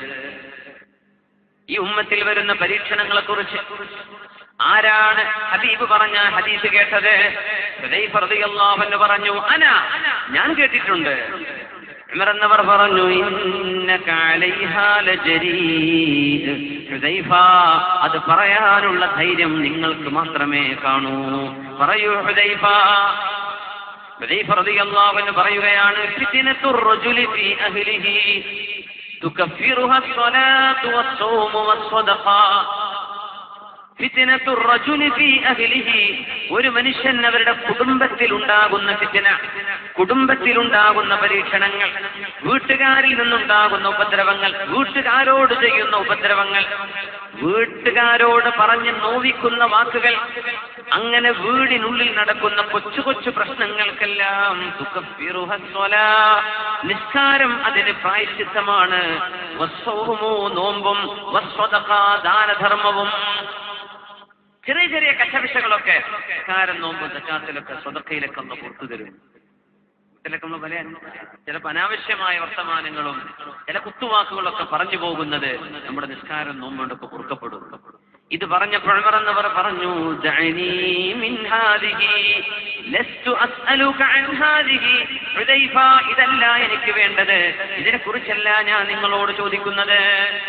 ഈ ഉമ്മത്തിൽ വരുന്ന പരീക്ഷണങ്ങളെ കുറിച്ച് ആരാണ് ഹബീബ് പറഞ്ഞ ഹദീസ് കേട്ടത് ഹുദൈഫ റളിയല്ലാഹു അൻഹു പറഞ്ഞു അന ഞാൻ കേട്ടിട്ടുണ്ട് ഉമർ എന്നവർ പറഞ്ഞു ഇന്നക അലൈഹാ ലജരീദ് ഹുദൈഫ അത് പറയാനുള്ള ധൈര്യം നിങ്ങൾക്ക് മാത്രമേ കാണൂ പറയൂ ഹുദൈഫ ഹുദൈഫ റളിയല്ലാഹു അൻഹു പറയുകയാണ് ഫിത്നത്തുർ റജുലി ഫീ അഹ്ലിഹി തുകഫിറുഹ الصلاة والصوم والصدقة ഫിത്നത്തു റജുലി ഫീ അഹ്ലിഹി ഒരു മനുഷ്യൻ അവരുടെ കുടുംബത്തിൽ ഉണ്ടാകുന്ന ഫിത്ന കുടുംബത്തിൽ ഉണ്ടാകുന്ന പരീക്ഷണങ്ങൾ വീട്ടുകാരിൽ നിന്നുണ്ടാകുന്ന ഉപദ്രവങ്ങൾ വീട്ടുകാരോട് ചെയ്യുന്ന ഉപദ്രവങ്ങൾ വീട്ടുകാരോട് പറഞ്ഞ് നോവിക്കുന്ന വാക്കുകൾ അങ്ങനെ വീടിനുള്ളിൽ നടക്കുന്ന കൊച്ചു കൊച്ചു പ്രശ്നങ്ങൾക്കെല്ലാം തുകഫിറുഹ സ്വലാ. നിസ്കാരം അതിന് പ്രായശ്ചിത്തമാണ് വസ്സൗമു നോമ്പും വസ്വദഖ ദാനധർമ്മവും ചെറിയ ചെറിയ കശവിശകളൊക്കെ കാരം നോമ്പ് സക്കാത്തിലൊക്കെ സ്വതക്കയിലൊക്കെ ഒന്ന് പുറത്തു തരും വീട്ടിലൊക്കെ നമ്മൾ പല ചിലപ്പോൾ അനാവശ്യമായ വർത്തമാനങ്ങളും ചില കുത്തുവാക്കുകളൊക്കെ പറഞ്ഞു പോകുന്നത് നമ്മുടെ നിസ്കാരം നോമ്പുകൊണ്ടൊക്കെ കുറുക്കപ്പെടും ഇത് പറഞ്ഞപ്പോൾ ഉമറന്നവർ പറഞ്ഞു "ദഅനീ മിൻ ഹാദിഹി ലസ്തു അസ്അലുക അൻ ഹാദിഹി ഹുദൈഫ ഇതല്ല എനിക്ക് വേണ്ടത് ഇതിനെ കുറിച്ചല്ല ഞാൻ നിങ്ങളോട് ചോദിക്കുന്നത്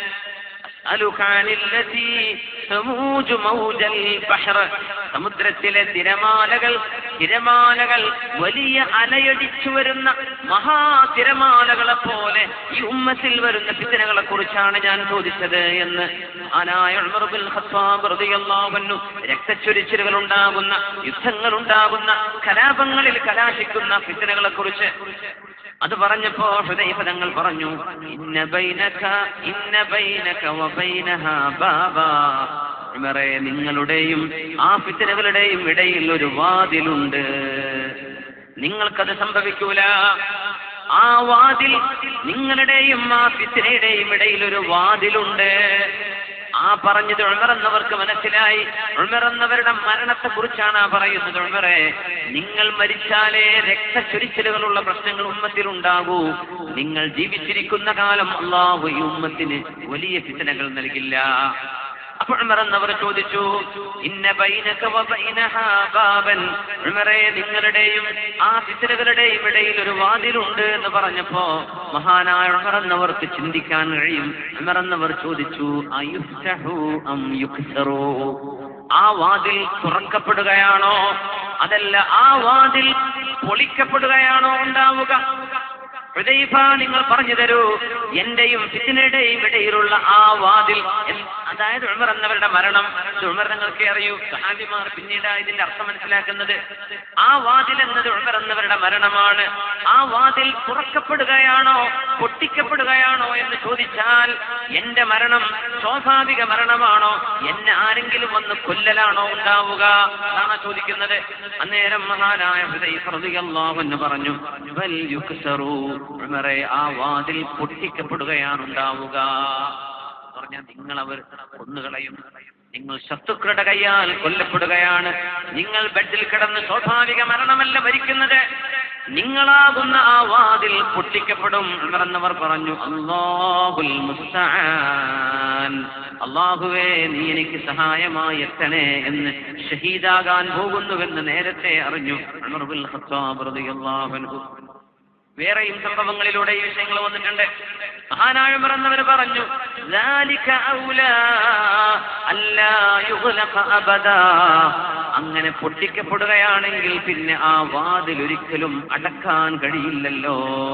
أسألك عن التي تموج موج البحر സമുദ്രത്തിലെ തിരമാലകൾ തിരമാലകൾ വലിയ അലയടിച്ചു വരുന്ന മഹാതിരമാലകളെ പോലെ ഈ ഉമ്മത്തിൽ വരുന്ന ഫിത്തനകളെ കുറിച്ചാണ് ഞാൻ ചോദിച്ചത് എന്ന് ആനായ ഉമർ ബിൻ ഖത്താബ് റളിയല്ലാഹു അൻഹു രക്തച്ചൊരിച്ചിലുകൾ ഉണ്ടാകുന്ന യുദ്ധങ്ങൾ ഉണ്ടാകുന്ന കലാപങ്ങളിൽ കലാശിക്കുന്ന ഫിത്തനകളെ കുറിച്ച് അത് പറഞ്ഞപ്പോ ഹുദൈഫ തങ്ങൾ പറഞ്ഞു ഇന്ന ബൈനക ഇന്ന ബൈനക വബൈനഹാ ബാബാ ഉമറേ നിങ്ങളുടെയും ആ ഫിത്തനകളുടെയും ഇടയിൽ ഒരു വാതിലുണ്ട് നിങ്ങൾക്കത് സംഭവിക്കൂല ആ വാതിൽ നിങ്ങളുടെയും ആ ഫിത്തനയുടെയും ഇടയിൽ ഒരു വാതിലുണ്ട് ആ പറഞ്ഞത് ഉൾമറന്നവർക്ക് മനസ്സിലായി ഉൾമറന്നവരുടെ മരണത്തെ കുറിച്ചാണ് ആ പറയുന്നത് ഉൾമറെ നിങ്ങൾ മരിച്ചാലേ രക്തച്ചൊരിച്ചിലുകളുള്ള പ്രശ്നങ്ങൾ ഉമ്മത്തിൽ ഉണ്ടാകൂ നിങ്ങൾ ജീവിച്ചിരിക്കുന്ന കാലം അള്ളാഹു ഈ ഉമ്മത്തിന് വലിയ ഫിത്തനകൾ നൽകില്ല അപ്പോൾ ഉമറന്നവർ ചോദിച്ചു ഇന്ന ബൈനക വബൈനഹാ ബാബൻ ഉമറേ നിങ്ങളുടെയും ആ ഫിത്തനകളുടെയും ഇടയിൽ ഒരു വാതിലുണ്ട് എന്ന് പറഞ്ഞപ്പോ മഹാനായ ഉമറന്നവർക്ക് ചിന്തിക്കാൻ കഴിയും ഉമറന്നവർ ചോദിച്ചു അയുഫ്തഹു അം യുക്സറു ആ വാതിൽ തുറക്കപ്പെടുകയാണോ അതല്ല ആ വാതിൽ പൊളിക്കപ്പെടുകയാണോ ഉണ്ടാവുക ഹൃദയഫ നിങ്ങൾ പറഞ്ഞു തരൂ എന്റെയും ഫിത്തിനയുടെയും ഇടയിലുള്ള ആ വാതിൽ എൻ- അത് അതായത് ഉമർ എന്നവരുടെ മരണം ഇത് ഉമർ നിങ്ങൾക്ക് അറിയൂ സഹാബിമാർ പിന്നീട് ഇതിന്റെ അർത്ഥം മനസ്സിലാക്കുന്നത് ആ വാതിൽ എന്നത് ഉമർ എന്നവരുടെ മരണമാണ് ആ വാതിൽ തുറക്കപ്പെടുകയാണോ പൊട്ടിക്കപ്പെടുകയാണോ എന്ന് ചോദിച്ചാൽ എന്റെ മരണം സ്വാഭാവിക മരണമാണോ എന്നെ ആരെങ്കിലും വന്ന് കൊല്ലലാണോ ഉണ്ടാവുക അതാണ് ചോദിക്കുന്നത് അന്നേരം മഹാനായ ഹുദൈഫ റളിയല്ലാഹു അൻഹു പറഞ്ഞു ബൽ യുക്സറു ഉമറേ ആ വാതിൽ പൊട്ടിക്കപ്പെടുകയാണ് ഉണ്ടാവുക പറഞ്ഞാൽ നിങ്ങൾ അവർ കൊന്നുകളയും നിങ്ങൾ ശത്രുക്കളുടെ കയ്യാൽ കൊല്ലപ്പെടുകയാണ് നിങ്ങൾ ബെഡിൽ കിടന്ന് സ്വാഭാവിക മരണമല്ല മരിക്കുന്നത് നിങ്ങളാകുന്ന ആ വാതിൽ പൊട്ടിക്കപ്പെടും എന്നവർ പറഞ്ഞു അള്ളാഹുൽ മുസ്തആൻ അള്ളാഹുവേ നീ എനിക്ക് സഹായമായി എത്തണേ എന്ന് ഷഹീദാകാൻ പോകുന്നുവെന്ന് നേരത്തെ അറിഞ്ഞു ഉമർ ബിൻ ഖത്താബ് റളിയല്ലാഹു അൻഹു വേറെയും സംഭവങ്ങളിലൂടെ ഈ വിഷയങ്ങൾ വന്നിട്ടുണ്ട് മഹാനായ മറന്നവർ പറഞ്ഞു ذَلِكَ أَوْلَى أَلَّا يُغْلَقَ أَبَدًا അങ്ങനെ പൊട്ടിക്കപ്പെടുകയാണെങ്കിൽ പിന്നെ ആ വാതിൽ ഒരിക്കലും അടക്കാൻ കഴിയില്ലല്ലോ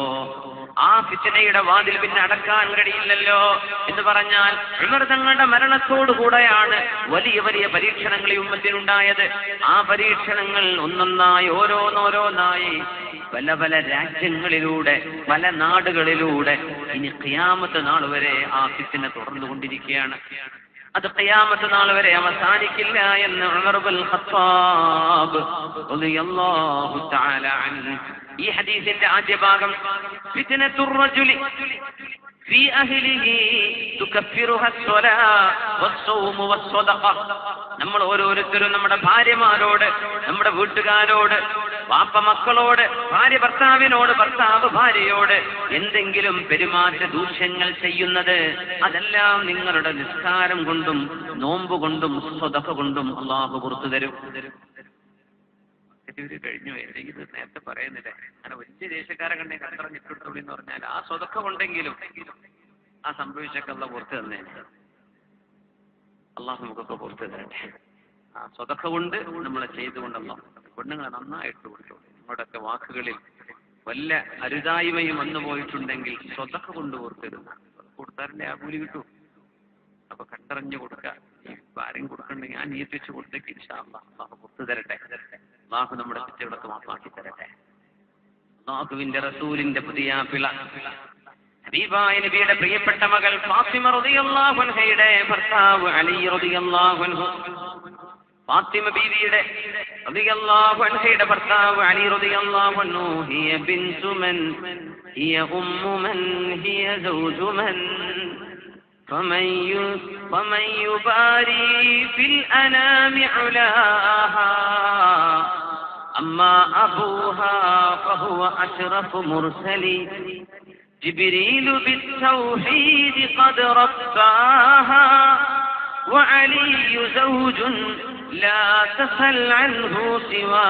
ആ ഫിത്തനയുടെ വാതിൽ പിന്നെ അടക്കാൻ കഴിയില്ലല്ലോ എന്ന് പറഞ്ഞാൽ ഉമർ തങ്ങളുടെ മരണത്തോടുകൂടെയാണ് വലിയ വലിയ പരീക്ഷണങ്ങൾ ഈ ഉമ്മത്തിനുണ്ടായത് ആ പരീക്ഷണങ്ങൾ ഒന്നൊന്നായി ഓരോന്നോരോന്നായി പല പല രാജ്യങ്ങളിലൂടെ പല നാടുകളിലൂടെ ഇനി ഖിയാമത്ത് നാൾ വരെ ആ ഫിത്തിനെ തുടർന്നുകൊണ്ടിരിക്കുകയാണ് അത് ഖിയാമത്ത് നാൾ വരെ അവസാനിക്കില്ല എന്ന് ഉമർ ബിൻ ഖത്താബ് റളിയല്ലാഹു തആല അൻഹു ഈ ഹദീസിന്റെ ആദ്യ ഭാഗം ഫിത്നത്തുർ റജുലി في أهله تكفرها الصلاة والصوم والصدقة നമ്മൾ ഓരോരുത്തരും നമ്മുടെ ഭാര്യമാരോട് നമ്മുടെ വീട്ടുകാരോട് വാപ്പ മക്കളോട് ഭാര്യ ഭർത്താവിനോട് ഭർത്താവ് ഭാര്യയോട് എന്തെങ്കിലും പെരുമാറ്റ ദൂഷ്യങ്ങൾ ചെയ്യുന്നത് അതെല്ലാം നിങ്ങളുടെ നിസ്കാരം കൊണ്ടും നോമ്പ് കൊണ്ടും സ്വതക്ക കൊണ്ടും അള്ളാഹു പുറത്തു തരും ഇവര് കഴിഞ്ഞു അല്ലെങ്കിൽ ഇത് നേരത്തെ പറയുന്നില്ല അങ്ങനെ വലിയ ദേശക്കാരെ കണ്ടേ കണ്ടറിഞ്ഞിട്ടുള്ളൂ എന്ന് പറഞ്ഞാൽ ആ സ്വതക്ക കൊണ്ടെങ്കിലും ആ സംഭവിച്ചൊക്കെ ഉള്ള പുറത്ത് തന്നെ അള്ളാഹു നമുക്കൊക്കെ പുറത്ത് തരട്ടെ ആ സ്വതക്ക കൊണ്ട് നമ്മളെ ചെയ്തുകൊണ്ടല്ല പെണ്ണുങ്ങളെ നന്നായിട്ട് കൊടുത്തു നിങ്ങളുടെയൊക്കെ വാക്കുകളിൽ വല്ല അരുതായ്മയും വന്നു പോയിട്ടുണ്ടെങ്കിൽ സ്വതക്ക കൊണ്ട് പുറത്തിരുന്നു കൊടുത്താറിന്റെ ആ കൂലി കിട്ടും അപ്പൊ കണ്ടറിഞ്ഞു കൊടുക്കുക ഇപ്പൊ ആരും കൊടുക്കണ്ടെങ്കിൽ ഞാൻ നീട്ടി വെച്ച് കൊടുത്തേക്ക് അള്ളാഹു പുറത്തു തരട്ടെ അള്ളാഹു നമ്മുടെ തെറ്റുകളൊക്കെ മാപ്പാക്കി തരട്ടെ അള്ളാഹുവിന്റെ റസൂലിന്റെ പുതിയ പിള ഹബീബായ നബിയുടെ പ്രിയപ്പെട്ട മകൾ ഫാത്തിമ റളിയല്ലാഹു അൻഹയുടെ ഭർത്താവ് അലി റളിയല്ലാഹു അൻഹു ഫാത്തിമ ബീവിയുടെ റളിയല്ലാഹു അൻഹയുടെ ഭർത്താവ് അലി റളിയല്ലാഹു അൻഹു ഹിയ ബിൻതു മൻ ഹിയ ഉമ്മു മൻ ഹിയ സൗജു മൻ فمن ي- فمن يباري في الأنام علاها أما أبوها فهو أشرف مرسلي جبريل بالتوحيد قد رباها وعلي زوج لا تسل عنه سوى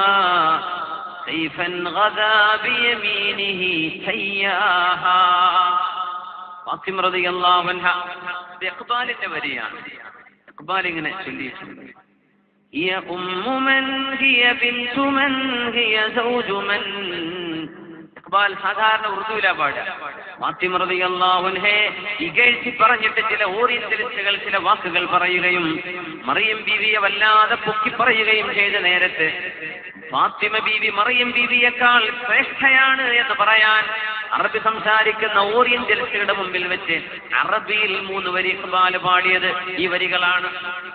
سيفا غدا بيمينه سياها ഫാത്തിമ റളിയല്ലാഹു അൻഹ ഇത് ഇഖ്ബാലിന്റെ വരിയാണ് ഇഖ്ബാൽ ഇങ്ങനെ ചൊല്ലിയിട്ടുണ്ട് هي أم من هي بنت من هي زوج من ഇഖ്ബാൽ സാധാരണ ഉറുദുവിലാ പാടുക ഫാത്തിമ റളിയല്ലാഹു അൻഹയെ ഇകഴ്ത്തി പറഞ്ഞിട്ട് ചില ഓറിയന്റലിസ്റ്റുകൾ ചില വാക്കുകൾ പറയുകയും മറിയം ബീവിയെ വല്ലാതെ പൊക്കി പറയുകയും ചെയ്ത നേരത്ത് ഫാത്തിമ ബീവി മറിയം ബീവിയേക്കാൾ ശ്രേഷ്ഠയാണ് എന്ന് പറയാൻ അറബി സംസാരിക്കുന്ന ഓറിയന്റലിസ്റ്റുകളുടെ മുമ്പിൽ വെച്ച് അറബിയിൽ മൂന്ന് വരി ഇഖ്ബാൽ പാടിയത് ഈ വരികളാണ്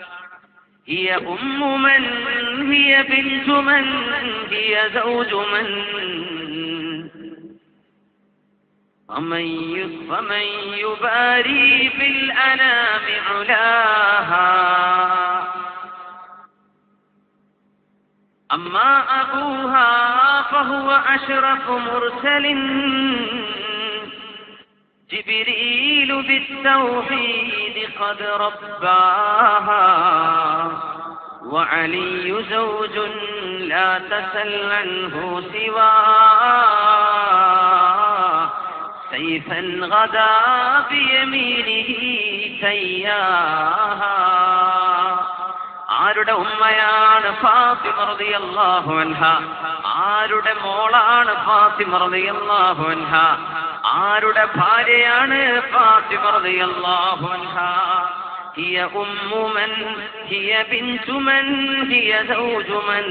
هي أم من هي بنت من هي زوج من ومن ي- فمن يباري في الأنام علاها أما أبوها فهو أشرف مرسل جبريل بالتوحيد قد رباها وعلي زوج لا تسل عنه سواه سيفا غدا بيمينه سياها ആരുടെ ഉമ്മയാണ് ഫാത്തിമ റളിയല്ലാഹു അൻഹ ആരുടെ മോളാണ് ഫാത്തിമ റളിയല്ലാഹു അൻഹ ആരുടെ ഭാര്യയാണ് ഫാത്തിമ റളിയല്ലാഹു അൻഹ هي أم من هي بنت من هي زوج من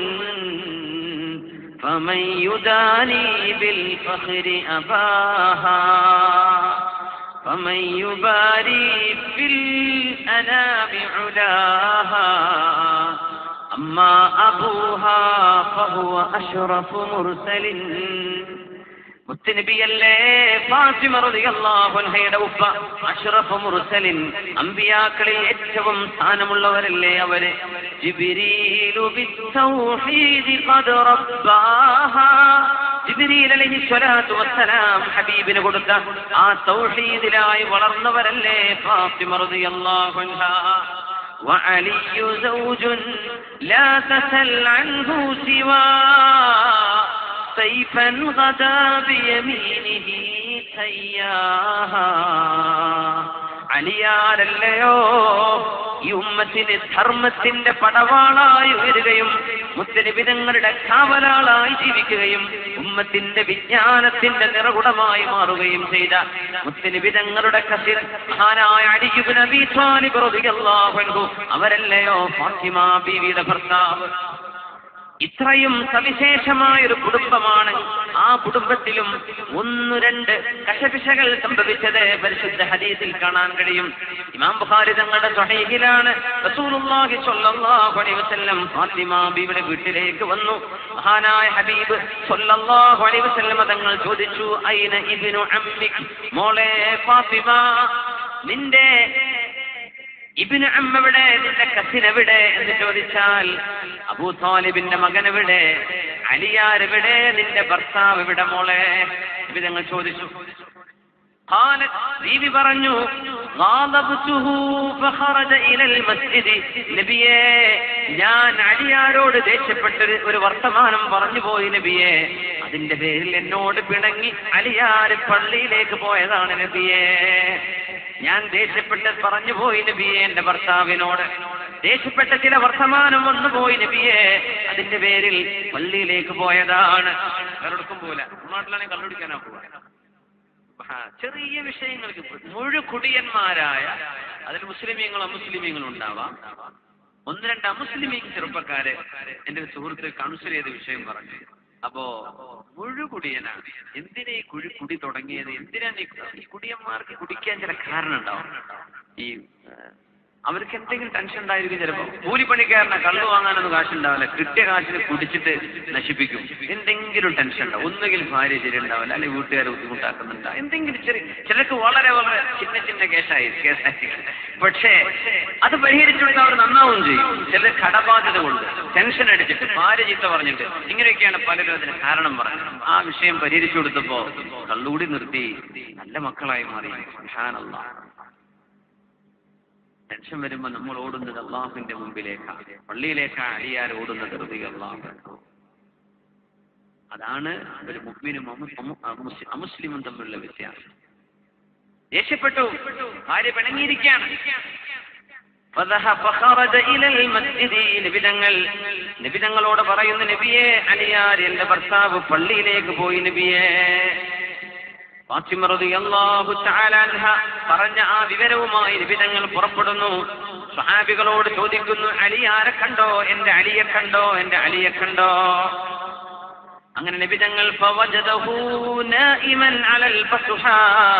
فمن يداني بالفخر أباها فمن يباري في الأنام علاها أما أبوها فهو أشرف مرسل മുത്തുനബിയല്ലേ ഫാത്തിമ റളിയല്ലാഹു അൻഹയുടെ ഉപ്പ അഷ്റഫ് മുർസലിൻ അമ്പിയാക്കളിൽ ഏറ്റവും സ്ഥാനമുള്ളവരല്ലേ അവര് ജിബ്രീലു ബിത്തൗഹീദി ഖദ് റബ്ബാഹാ ജിബ്രീൽ അലൈഹി സ്വലാത്തു വസ്സലാം ഹബീബിന് കൊടുത്ത ആ തൗഹീദിലായി വളർന്നവരല്ലേ ഫാത്തിമ റളിയല്ലാഹു അൻഹ وعلي زوج لا تسل عنه سوى سيفا غدا بيمينه سياها അലിയാരല്ലയോ ഈ ഉമ്മത്തിന് ധർമ്മത്തിന്റെ പടവാളായി ഉയരുകയും മുത്തനിബിതങ്ങളുടെ കാവലാളായി ജീവിക്കുകയും ഉമ്മത്തിന്റെ വിജ്ഞാനത്തിന്റെ നിറകുടമായി മാറുകയും ചെയ്ത മുത്തനിബിതങ്ങളുടെ കസിർ മഹാനായ അലിയുബ് നബി ത്വാലിബ് റളിയല്ലാഹു അൻഹു അവരല്ലയോ ഫാത്തിമ ബീവിയുടെ ഭർത്താവ് ഇത്രയും സവിശേഷമായ ഒരു കുടുംബമാണ് ആ കുടുംബത്തിലും ഒന്നു രണ്ട് കശപിശകൾ സംഭവിച്ചത് പരിശുദ്ധ ഹദീസിൽ കാണാൻ കഴിയും ഇമാം ബുഖാരി തങ്ങളുടെ സ്വഹീഹിലാണ് റസൂലുള്ളാഹി സ്വല്ലല്ലാഹു അലൈഹി വസല്ലം ഫാത്തിമ ബീവിയുടെ വീട്ടിലേക്ക് വന്നു മഹാനായ ഹബീബ് സ്വല്ലല്ലാഹു അലൈഹി വസല്ലം തങ്ങൾ ചോദിച്ചു ഐന ഇബ്നു അമ്മിക് മോളെ ഫാത്തിമ നിന്റെ ഇബിന് അമ്മവിടെ നിന്റെ കസിൻ എവിടെ എന്ന് ചോദിച്ചാൽ അബൂ താലിബിന്റെ മകൻ എവിടെ അലിയാരെവിടെ നിന്റെ ഭർത്താവ് എവിടെ മോളെ ഇബി ഞങ്ങൾ ചോദിച്ചു قالت ബീവി പറഞ്ഞു غاضبته فخرج الى المسجد നബിയേ ഞാൻ അലിയാരോട് ദേഷ്യപ്പെട്ടൊരു ഒരു വർത്തമാനം പറഞ്ഞു പോയി നബിയേ അതിന്റെ പേരിൽ എന്നോട് പിണങ്ങി അലിയാര് പള്ളിയിലേക്ക് പോയതാണ് നബിയേ ഞാൻ ദേഷ്യപ്പെട്ട് പറഞ്ഞു പോയി നബിയെ എന്റെ ഭർത്താവിനോട് ദേഷ്യപ്പെട്ട ചില വർത്തമാനം വന്നു പോയി നബിയെ അതിന്റെ പേരിൽ പള്ളിയിലേക്ക് പോയതാണ് വേറെടുക്കും പോലെ നാട്ടിലാണെങ്കിൽ കള്ളുടിക്കാനാ പോവാ ആ, ചെറിയ വിഷയങ്ങൾക്ക് മുഴുകുടിയന്മാരായ അതിൽ മുസ്ലിമീങ്ങളും അമുസ്ലിമീങ്ങളും ഉണ്ടാവാം ഒന്ന് രണ്ട് അമുസ്ലിമീ ചെറുപ്പക്കാര് എന്റെ ഒരു സുഹൃത്ത് കൗൺസിൽ ചെയ്ത വിഷയം പറഞ്ഞു അപ്പോ മുഴുകുടിയനാണ് എന്തിനാ ഈ കുഴി കുടി തുടങ്ങിയത് എന്തിനാണ് ഈ ഈ കുടിയന്മാർക്ക് കുടിക്കാൻ ചില കാരണം ഉണ്ടാവും ഈ ഏഹ്, അവർക്ക് എന്തെങ്കിലും ടെൻഷൻ ഉണ്ടായിരിക്കും ചിലപ്പോൾ കൂലിപ്പണിക്കാരനെ കള്ളു വാങ്ങാനൊന്നും കാശുണ്ടാവില്ല കിട്ടിയ കാശിന് കുടിച്ചിട്ട് നശിപ്പിക്കും എന്തെങ്കിലും ടെൻഷൻ ഉണ്ടാവും ഒന്നുകിൽ ഭാര്യ ശരി ഉണ്ടാവില്ല അല്ലെങ്കിൽ വീട്ടുകാരെ ബുദ്ധിമുട്ടാക്കുന്നുണ്ടാവും എന്തെങ്കിലും ചെറിയ ചിലർക്ക് വളരെ വളരെ ചിന്ന ചിന്ന കേസായി കേസായി പക്ഷേ അത് പരിഹരിച്ചു കൊടുത്താൽ അവർ നന്നാവും ചെയ്യും ചിലർ കടബാധ്യത കൊണ്ട് ടെൻഷൻ അടിച്ചിട്ട് ഭാര്യ ചീത്ത പറഞ്ഞിട്ട് ഇങ്ങനെയൊക്കെയാണ് പലരും അതിന് കാരണം പറഞ്ഞത് ആ വിഷയം പരിഹരിച്ചു കൊടുത്തപ്പോ കള്ളുകൂടി നിർത്തി നല്ല മക്കളായി മാറി സുബ്ഹാനല്ലാഹ് ടെൻഷൻ വരുമ്പോ നമ്മൾ ഓടുന്നത് അള്ളാഹുവിന്റെ മുമ്പിലേക്കാണ് പള്ളിയിലേക്കാണ് അലിയാർ ഓടുന്നത് ഹൃദയ അള്ളാഹു അതാണ് ഒരു മുഗ്മിനും അമു- അമു- അമുസ്- അമുസ്ലിമും തമ്മിലുള്ള വ്യത്യാസം ദേഷ്യപ്പെട്ടു ഭാര്യ പിണങ്ങിയിരിക്കുകയാണ് فذهب فخرج إلى المسجد നിബിതങ്ങൾ നിബിതങ്ങളോട് പറയുന്നു നബിയെ അലിയാർ എന്റെ ഭർത്താവ് പള്ളിയിലേക്ക് പോയി നബിയെ ഫാത്തിമ റളിയല്ലാഹു തആല അൻഹ പറഞ്ഞ ആ വിവരവുമായി നിബിതങ്ങൾ പുറപ്പെടുന്നു സ്വഹാബികളോട് ചോദിക്കുന്നു അലി ആരെ കണ്ടോ എന്റെ അലിയെ കണ്ടോ എന്റെ അലിയെ കണ്ടോ അങ്ങനെ നിബിതങ്ങൾ ഫവജദഹു നായിമൻ അലൽ ബസ്ഹാ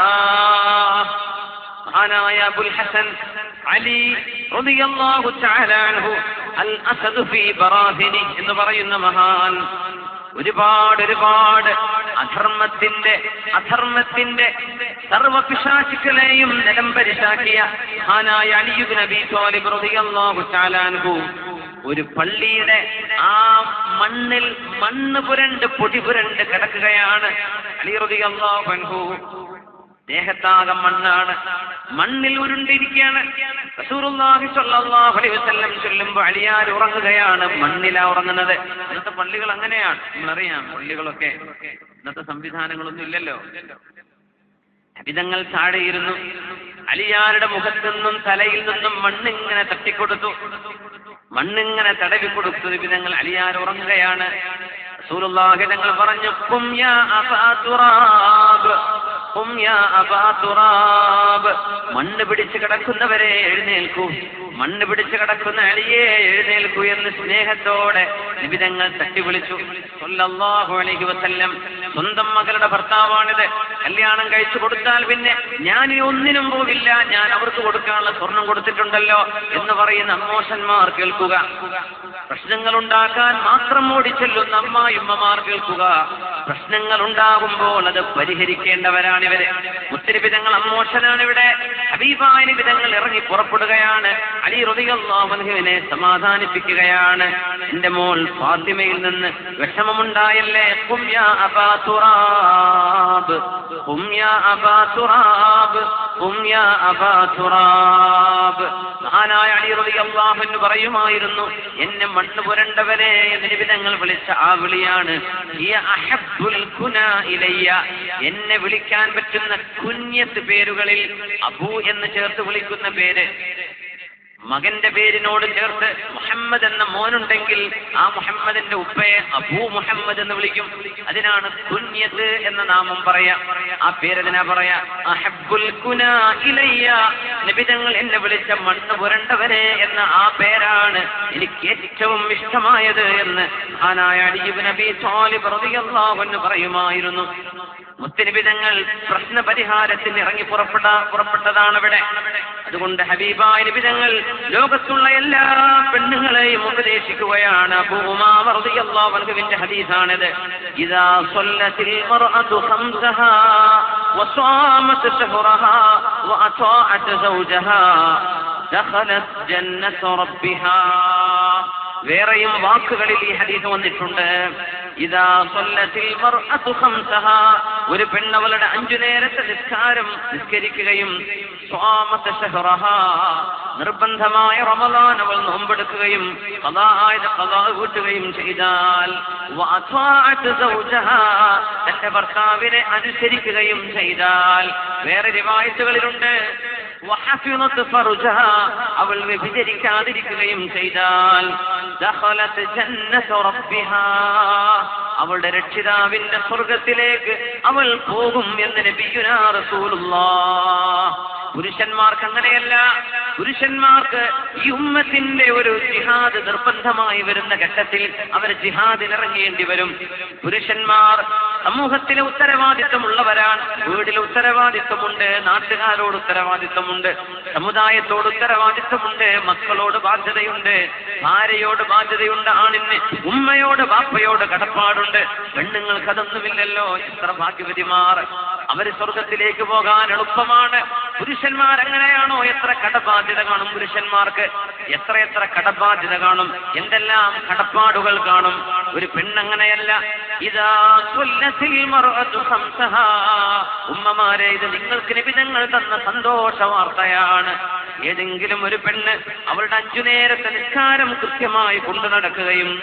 മഹാനായ അബുൽ ഹസൻ അലി റളിയല്ലാഹു തആല അൻഹു അൽ അസദ് ഫീ ബറാഹിനി എന്ന് പറയുന്ന മഹാൻ ഒരുപാട് ഒരുപാട് അധർമ്മത്തിന്റെ അധർമ്മത്തിന്റെ സർവ പിശാചുക്കളെയും നിലം പരിശാക്കിയ മഹാനായ അലിയുബ് നബി തോലിബ് റളിയല്ലാഹു തആല അൻഹു ഒരു പള്ളിയുടെ ആ മണ്ണിൽ മണ്ണ് പുരണ്ട് പൊടി പുരണ്ട് കിടക്കുകയാണ് അലി റളിയല്ലാഹു അൻഹു ദേഹത്താകെ മണ്ണാണ് മണ്ണിൽ ഉരുണ്ടിരിക്കുകയാണ് റസൂലുള്ളാഹി സ്വല്ലല്ലാഹു അലൈഹി വസല്ലം ചൊല്ലുമ്പോൾ അലിയാർ ഉറങ്ങുകയാണ് മണ്ണിലാ ഉറങ്ങുന്നത് ഇന്നത്തെ പള്ളികൾ അങ്ങനെയാണ് നമ്മളറിയാം പള്ളികളൊക്കെ ഇന്നത്തെ സംവിധാനങ്ങളൊന്നും ഇല്ലല്ലോ വിധങ്ങൾ താഴെയിരുന്നു അലിയാരുടെ മുഖത്തു നിന്നും തലയിൽ നിന്നും മണ്ണിങ്ങനെ തട്ടിക്കൊടുത്തു മണ്ണിങ്ങനെ തടവി കൊടുത്തു വിധങ്ങൾ അലിയാർ ഉറങ്ങുകയാണ് റസൂലുള്ളാഹി തങ്ങൾ പറഞ്ഞു "ഖും യാ അബാ തുറാബ് ഖും യാ അബാ തുറാബ് മണ്ണ് പിടിച്ച് കിടക്കുന്നവരെ എഴുന്നേൽക്കൂ മണ്ണ് പിടിച്ച് കിടക്കുന്ന അലിയെ എഴുന്നേൽക്കൂ എന്ന് സ്നേഹത്തോടെ നിബിതങ്ങൾ തട്ടി വിളിച്ചു സല്ലല്ലാഹു അലൈഹി വസല്ലം സ്വന്തം മകളുടെ ഭർത്താവാണിത് കല്യാണം കഴിച്ചു കൊടുത്താൽ പിന്നെ ഞാൻ ഇനി ഒന്നിനും പോകില്ല ഞാൻ അവർക്ക് കൊടുക്കാനുള്ള സ്വർണം കൊടുത്തിട്ടുണ്ടല്ലോ എന്ന് പറയുന്ന അമ്മോഷന്മാർ കേൾക്കുക പ്രശ്നങ്ങൾ ഉണ്ടാക്കാൻ മാത്രം ഓടിച്ചെല്ലുന്ന അമ്മായിമ്മമാർ കേൾക്കുക പ്രശ്നങ്ങൾ ഉണ്ടാകുമ്പോൾ അത് പരിഹരിക്കേണ്ടവരാണിവര് മുത്തരിപിതങ്ങൾ അമ്മോഷനാണ് ഇവിടെ ഹബീബായ വിധങ്ങൾ ഇറങ്ങി പുറപ്പെടുകയാണ് അലി റബിഅള്ളാഹുവിനെ സമാധാനിപ്പിക്കുകയാണ് എന്റെ മോൾ ഫാത്തിമയിൽ നിന്ന് വിഷമമുണ്ടായല്ലേ ഖും യാ അബാ തുറാബ് ഖും യാ അബാ തുറാബ് ഖും യാ അബാ തുറാബ് മഹാനായ അലി റളിയല്ലാഹു അൻഹു പറയുമായിരുന്നു എന്നെ മണ്ണ് പുരണ്ടവരെ എന്ന് നിബിധങ്ങൾ വിളിച്ച ആ വിളിയാണ് ഹിയ അഹബ്ബുൽ കുനാ ഇലയ്യ എന്നെ വിളിക്കാൻ പറ്റുന്ന കുഞ്ഞത്ത് പേരുകളിൽ അബൂ എന്ന് ചേർത്ത് വിളിക്കുന്ന പേര് മകന്റെ പേരിനോട് ചേർത്ത് മുഹമ്മദ് എന്ന മോനുണ്ടെങ്കിൽ ആ മുഹമ്മദിന്റെ ഉപ്പയെ അബൂ മുഹമ്മദ് എന്ന് വിളിക്കും അതിനാണ് കുഞ്ഞത്ത് എന്ന നാമം പറയാ ആ പേരതിനാ പറയാ അഹബ്ബുൽ കുനാ ഇലയ്യ നബിതങ്ങൾ എന്നെ വിളിച്ച മണ്ണ് പുരണ്ടവരെ എന്ന ആ പേരാണ് എനിക്ക് ഏറ്റവും ഇഷ്ടമായത് എന്ന് ആനായ അലിബ് നബി സ്വാലിബ് റളിയല്ലാഹു അൻഹു പറയുമായിരുന്നു മുത്തനിബിതങ്ങൾ പ്രശ്ന പരിഹാരത്തിന് ഇറങ്ങി പുറപ്പെട്ട പുറപ്പെട്ടതാണ് ഇവിടെ അതുകൊണ്ട് ഹബീബായ നിബിതങ്ങൾ ലോകത്തുള്ള എല്ലാ പെണ്ണുങ്ങളെയും ഉപദേശിക്കുകയാണ് അബൂമാവർദിയല്ലാഹുവിന്റെ ഹദീസാണിത് ഇദാ സ്വല്ലത്തിൽ മർഅതു ഖംസഹാ وصامت شهرها وأطاعت زوجها دخلت جنة ربها വേറെയും വാക്കുകളിൽ ഈ ഹദീസ് വന്നിട്ടുണ്ട് ഇതാ സ്വല്ലത്തിൽ മർഅതു ഖംസഹ ഒരു പെണ്ണവളുടെ അഞ്ചു നേരത്തെ നിസ്കാരം നിസ്കരിക്കുകയും സ്വാമത ശഹ്റഹ നിർബന്ധമായ റമദാൻ അവൾ നോമ്പെടുക്കുകയും ഖദാആയത് ഖദാ വീട്ടുകയും ചെയ്താൽ വഅത്വാഅത് സൗജഹ തന്റെ ഭർത്താവിനെ അനുസരിക്കുകയും ചെയ്താൽ വേറെ റിവായത്തുകളിലുണ്ട് വഹഫിളത്ത് ഫർജഹ അവൾ വ്യഭിചരിക്കാതിരിക്കുകയും ചെയ്താൽ ദഖലത്ത് ജന്നത റബ്ബിഹാ അവളുടെ രക്ഷിതാവിന്റെ സ്വർഗത്തിലേക്ക് അവൾ പോകും എന്ന് നബിയുനാ റസൂലുള്ളാഹ് പുരുഷന്മാർക്ക് അങ്ങനെയല്ല പുരുഷന്മാർക്ക് ഈ ഉമ്മത്തിന്റെ ഒരു ജിഹാദ് നിർബന്ധമായി വരുന്ന ഘട്ടത്തിൽ അവർ ജിഹാദിനിറങ്ങേണ്ടി വരും പുരുഷന്മാർ സമൂഹത്തിലെ ഉത്തരവാദിത്വമുള്ളവരാണ് വീടിൽ ഉത്തരവാദിത്വമുണ്ട് നാട്ടുകാരോട് ഉത്തരവാദിത്വമുണ്ട് സമുദായത്തോട് ഉത്തരവാദിത്വമുണ്ട് മക്കളോട് ബാധ്യതയുണ്ട് ഭാര്യയോട് ബാധ്യതയുണ്ട് ആണിന് ഉമ്മയോട് ബാപ്പയോട് കടപ്പാടുണ്ട് പെണ്ണുങ്ങൾക്ക് അതൊന്നുമില്ലല്ലോ എത്ര ഭാഗ്യവതിമാർ അവര് സ്വർഗത്തിലേക്ക് പോകാൻ എളുപ്പമാണ് പുരുഷന്മാർ എങ്ങനെയാണോ എത്ര കടബാധ്യത കാണും പുരുഷന്മാർക്ക് എത്ര എത്ര കടബാധ്യത കാണും എന്തെല്ലാം കടപ്പാടുകൾ കാണും ഒരു പെണ്ണങ്ങനെയല്ല ഇതാ സ്വല്ലത്തിൽ മർഅതു ഖംസഹാ. ഉമ്മമാരെ ഇത് നിങ്ങൾക്ക് നിബിധങ്ങൾ തന്ന സന്തോഷ വാർത്തയാണ് ഏതെങ്കിലും ഒരു പെണ്ണ് അവളുടെ അഞ്ചു നേരത്തെ നിസ്കാരം കൃത്യമായി കൊണ്ടു നടക്കുകയും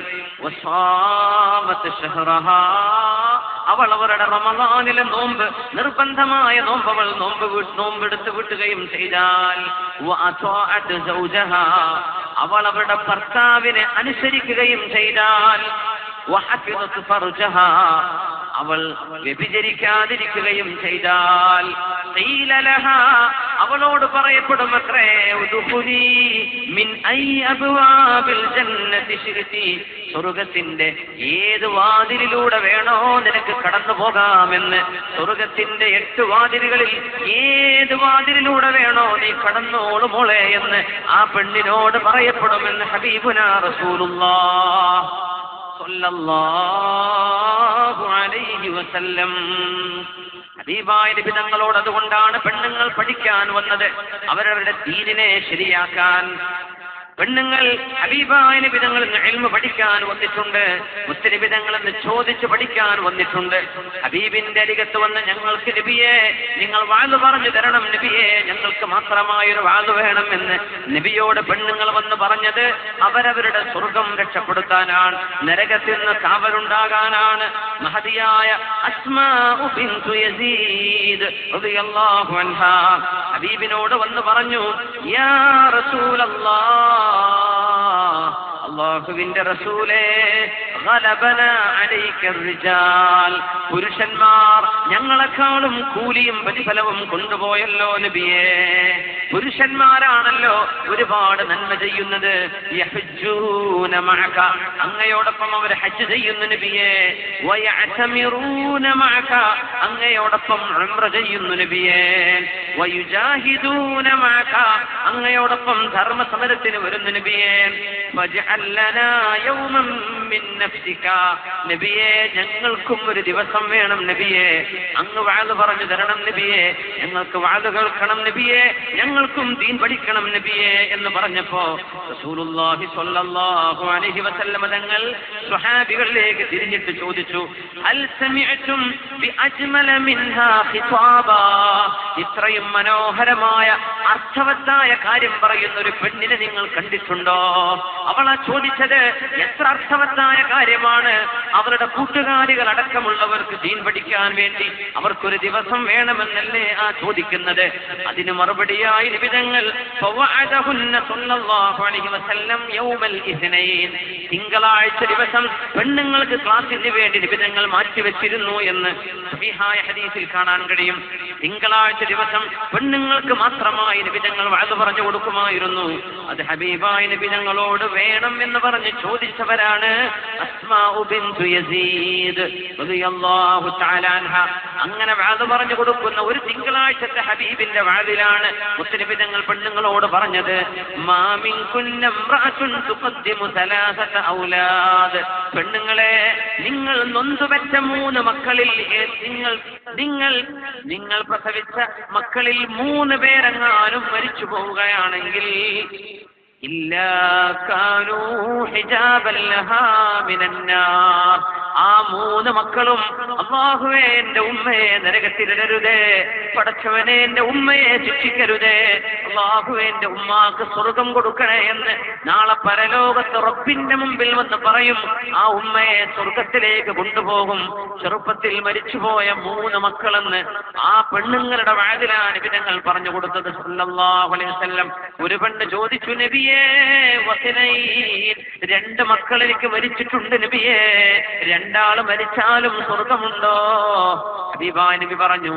വസ്വാമത്ത് ഷഹ്റഹാ. അവൾ അവരുടെ റമദാനിലെ നോമ്പ് നിർബന്ധമായ നോമ്പ് അവൾ നോമ്പ് വീ- നോമ്പെടുത്ത് വിട്ടുകയും ചെയ്താൽ വഅത്വാഅത് സൗജഹാ. അവൾ അവളുടെ ഭർത്താവിനെ അനുസരിക്കുകയും ചെയ്താൽ വഹഫിളത്ത് ഫർജഹാ. അവൾ വ്യഭിചരിക്കാതിരിക്കുകയും ചെയ്താൽ ഖീല ലഹാ. അവളോട് പറയപ്പെടും അത്രേ ഉദ്ഖുലീ മിൻ ഐ അബ്വാബിൽ ജന്നതി ശിഅ്തി. സ്വർഗത്തിന്റെ ഏത് വാതിലിലൂടെ വേണോ നിനക്ക് കടന്നു പോകാമെന്ന് സ്വർഗത്തിന്റെ എട്ട് വാതിലുകളിൽ ഏത് വാതിലിലൂടെ വേണോ നീ കടന്നോളു മോളെ എന്ന് ആ പെണ്ണിനോട് പറയപ്പെടുമെന്ന് ഹബീബുന റസൂലുള്ളാഹ് സ്വല്ലല്ലാഹു അലൈഹി വസല്ലം ഹബീബായ നബി തങ്ങളോട് അതുകൊണ്ടാണ് പെണ്ണുങ്ങൾ പഠിക്കാൻ വന്നത് അവരവരുടെ ദീനിനെ ശരിയാക്കാൻ പെണ്ണുങ്ങൾ ഹബീബായ നിബിതങ്ങൾ എൽമ പഠിക്കാൻ വന്നിട്ടുണ്ട് മുസ്ലിബിതങ്ങൾ എന്ന് ചോദിച്ച് പഠിക്കാൻ വന്നിട്ടുണ്ട് ഹബീബിന്റെ അരികത്ത് വന്ന് ഞങ്ങൾക്ക് നബിയെ നിങ്ങൾ വാഴ്ന്നു പറഞ്ഞു തരണം നബിയെ ഞങ്ങൾക്ക് മാത്രമായൊരു വാഴ്ന്നു വേണം എന്ന് നബിയോട് പെണ്ണുങ്ങൾ വന്ന് പറഞ്ഞത് അവരവരുടെ സ്വർഗം രക്ഷപ്പെടുത്താനാണ് നരകത്തിൽ നിന്ന് കാവലുണ്ടാകാനാണ് മഹതിയായ അസ്മാഉ ബിൻതു യസീദ് റളിയല്ലാഹു അൻഹാ ഹബീബിനോട് വന്ന് പറഞ്ഞു യാ റസൂലല്ലാഹ് അള്ളാഹുവിന്റെ റസൂലേ ഗലബന അലൈക റിജാൽ പുരുഷന്മാർ ഞങ്ങളെക്കാളും കൂലിയും പ്രതിഫലവും കൊണ്ടുപോയല്ലോ നബിയേ പുരുഷന്മാരാണല്ലോ ഒരുപാട് നന്മ ചെയ്യുന്നത് യഹജ്ജൂന മഅക അങ്ങയോടൊപ്പം അവർ ഹജ്ജ് ചെയ്യുന്നു നബിയേ വയഅതമിറൂന മഅക അങ്ങയോടൊപ്പം ഉംറ ചെയ്യുന്നു നബിയേ വയുജാഹിദൂന മഅക അങ്ങയോടൊപ്പം ധർമ്മ സമരത്തിന് വരുന്നു നബിയേ ഫജ്അൽ ലനാ യൗമൻ മിൻ നഫ്സിക നബിയേ ഞങ്ങൾക്കും ഒരു ദിവസം വേണം നബിയേ അങ്ങ് വാഴ പറഞ്ഞു തരണം നബിയേ ഞങ്ങൾക്ക് വാഴ കേൾക്കണം നബിയേ ഞങ്ങൾക്കും ദീൻ പഠിക്കണം നബിയേ എന്ന് പറഞ്ഞപ്പോ റസൂലുള്ളാഹി സ്വല്ലല്ലാഹു അലൈഹി വസല്ലമ തങ്ങൾ സ്വഹാബികളിലേക്ക് തിരിഞ്ഞിട്ട് ചോദിച്ചു ഹൽ സമിഅതും ബി അജ്മല മിൻഹാ ഖിതാബാ ഇത്രയും മനോഹരമായ അർത്ഥവത്തായ കാര്യം പറയുന്ന ഒരു പെണ്ണിനെ നിങ്ങൾ കണ്ടിട്ടുണ്ടോ അവളാ ചോദിച്ചത് എത്ര അർത്ഥവത്തായ കാര്യമാണ് അവരുടെ കൂട്ടുകാരികൾ അടക്കമുള്ളവർക്ക് ദീൻ പഠിക്കാൻ വേണ്ടി അവർക്കൊരു ദിവസം വേണമെന്നല്ലേ ആ ചോദിക്കുന്നത് അതിന് മറുപടിയായി നിബിതങ്ങൾ തിങ്കളാഴ്ച ദിവസം പെണ്ണുങ്ങൾക്ക് ക്ലാസ്സിന് വേണ്ടി നിബിതങ്ങൾ മാറ്റിവെച്ചിരുന്നു എന്ന് സഹിഹായ ഹദീസിൽ കാണാൻ കഴിയും തിങ്കളാഴ്ച ദിവസം പെണ്ണുങ്ങൾക്ക് മാത്രമായി നിബിതങ്ങൾ വാഴ്ന്നു പറഞ്ഞു കൊടുക്കുമായിരുന്നു അത് ഹബീബായ നിബിതങ്ങളോട് വേണം എന്ന് പറഞ്ഞ് ചോദിച്ചവരാണ് അസ്മാഉ ബിന്തു യസീദ് റളിയല്ലാഹു തആല അൻഹ അങ്ങനെ വാഴ്ന്നു പറഞ്ഞു കൊടുക്കുന്ന ഒരു തിങ്കളാഴ്ചത്തെ ഹബീബിന്റെ വാഴിലാണ് മുസ്ലിമിതങ്ങൾ പെണ്ണുങ്ങളോട് പറഞ്ഞത് മാമിൻ കുന്നംറഅത്തുൻ തുഖദ്ദിമു സലാസത ഔലാദ് പെണ്ണുങ്ങളെ നിങ്ങൾ നൊന്തുപെറ്റ മൂന്ന് മക്കളിൽ ഏ- നിങ്ങൾ നിങ്ങൾ നിങ്ങൾ പ്രസവിച്ച മക്കളിൽ മൂന്ന് പേരെങ്ങാനും മരിച്ചു പോവുകയാണെങ്കിൽ ഇല്ലാ കാനൂ ഹിജാബൻ ലഹാ മിനന്നാർ ആ മൂന്ന് മക്കളും അള്ളാഹുവേ എന്റെ ഉമ്മയെ നരകത്തിലിടരുതേ പടച്ചവനെ എന്റെ ഉമ്മയെ ശിക്ഷിക്കരുതേ അള്ളാഹുവേ എന്റെ ഉമ്മാക്ക് സ്വർഗം കൊടുക്കണേ എന്ന് നാളെ പരലോകത്ത് റബ്ബിന്റെ മുമ്പിൽ വന്ന് പറയും ആ ഉമ്മയെ സ്വർഗത്തിലേക്ക് കൊണ്ടുപോകും ചെറുപ്പത്തിൽ മരിച്ചുപോയ മൂന്ന് മക്കളെന്ന് ആ പെണ്ണുങ്ങളുടെ വാതിലാണ് വിധങ്ങൾ പറഞ്ഞു കൊടുത്തത് സല്ലല്ലാഹു അലൈഹി വസല്ലം ഒരു പെണ്ണ് ചോദിച്ചു നബിയേ വസനൈൻ രണ്ട് മക്കൾ എനിക്ക് മരിച്ചിട്ടുണ്ട് നബിയേ രണ്ടാള് മരിച്ചാലും സ്വർഗമുണ്ടോ ഹബീബാ നബി പറഞ്ഞു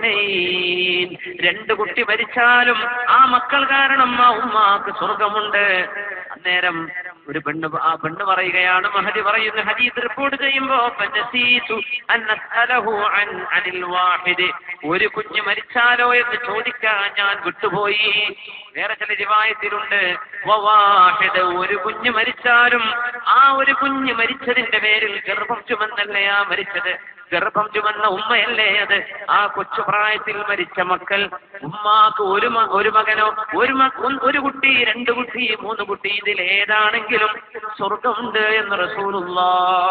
വസനൈൻ രണ്ട് കുട്ടി മരിച്ചാലും ആ മക്കൾ കാരണം ആ ഉമ്മാക്ക് സ്വർഗമുണ്ട് അന്നേരം ഒരു പെണ്ണ് പ- ആ പെണ്ണ് പറയുകയാണ് മഹദി പറയുന്നു ഹദീസ് റിപ്പോർട്ട് ചെയ്യുമ്പോ ഫനസീതു അൻ അസ്അലഹു അൻ അനിൽ വാഹിദ് ഒരു കുഞ്ഞ് മരിച്ചാലോ എന്ന് ചോദിക്കാൻ ഞാൻ വിട്ടുപോയി വേറെ ചില റിവായത്തിലുണ്ട് വവാഹിദ് ഒരു കുഞ്ഞ് മരിച്ചാലും ആ ഒരു കുഞ്ഞ് മരിച്ചതിന്റെ പേരിൽ ഗർഭം ചുമന്നല്ലേ ആ മരിച്ചത് ഗർഭം ചുമന്ന ഉമ്മയല്ലേ അത് ആ കൊച്ചു പ്രായത്തിൽ മരിച്ച മക്കൾ ഉമ്മാക്ക് ഒരു മ- ഒരു മകനോ ഒരു മ- un- ഒരു കുട്ടി രണ്ട് കുട്ടി മൂന്ന് കുട്ടി ഇതിൽ ഏതാണെങ്കിലും സ്വർഗമുണ്ട് എന്ന് റസൂലുള്ളാ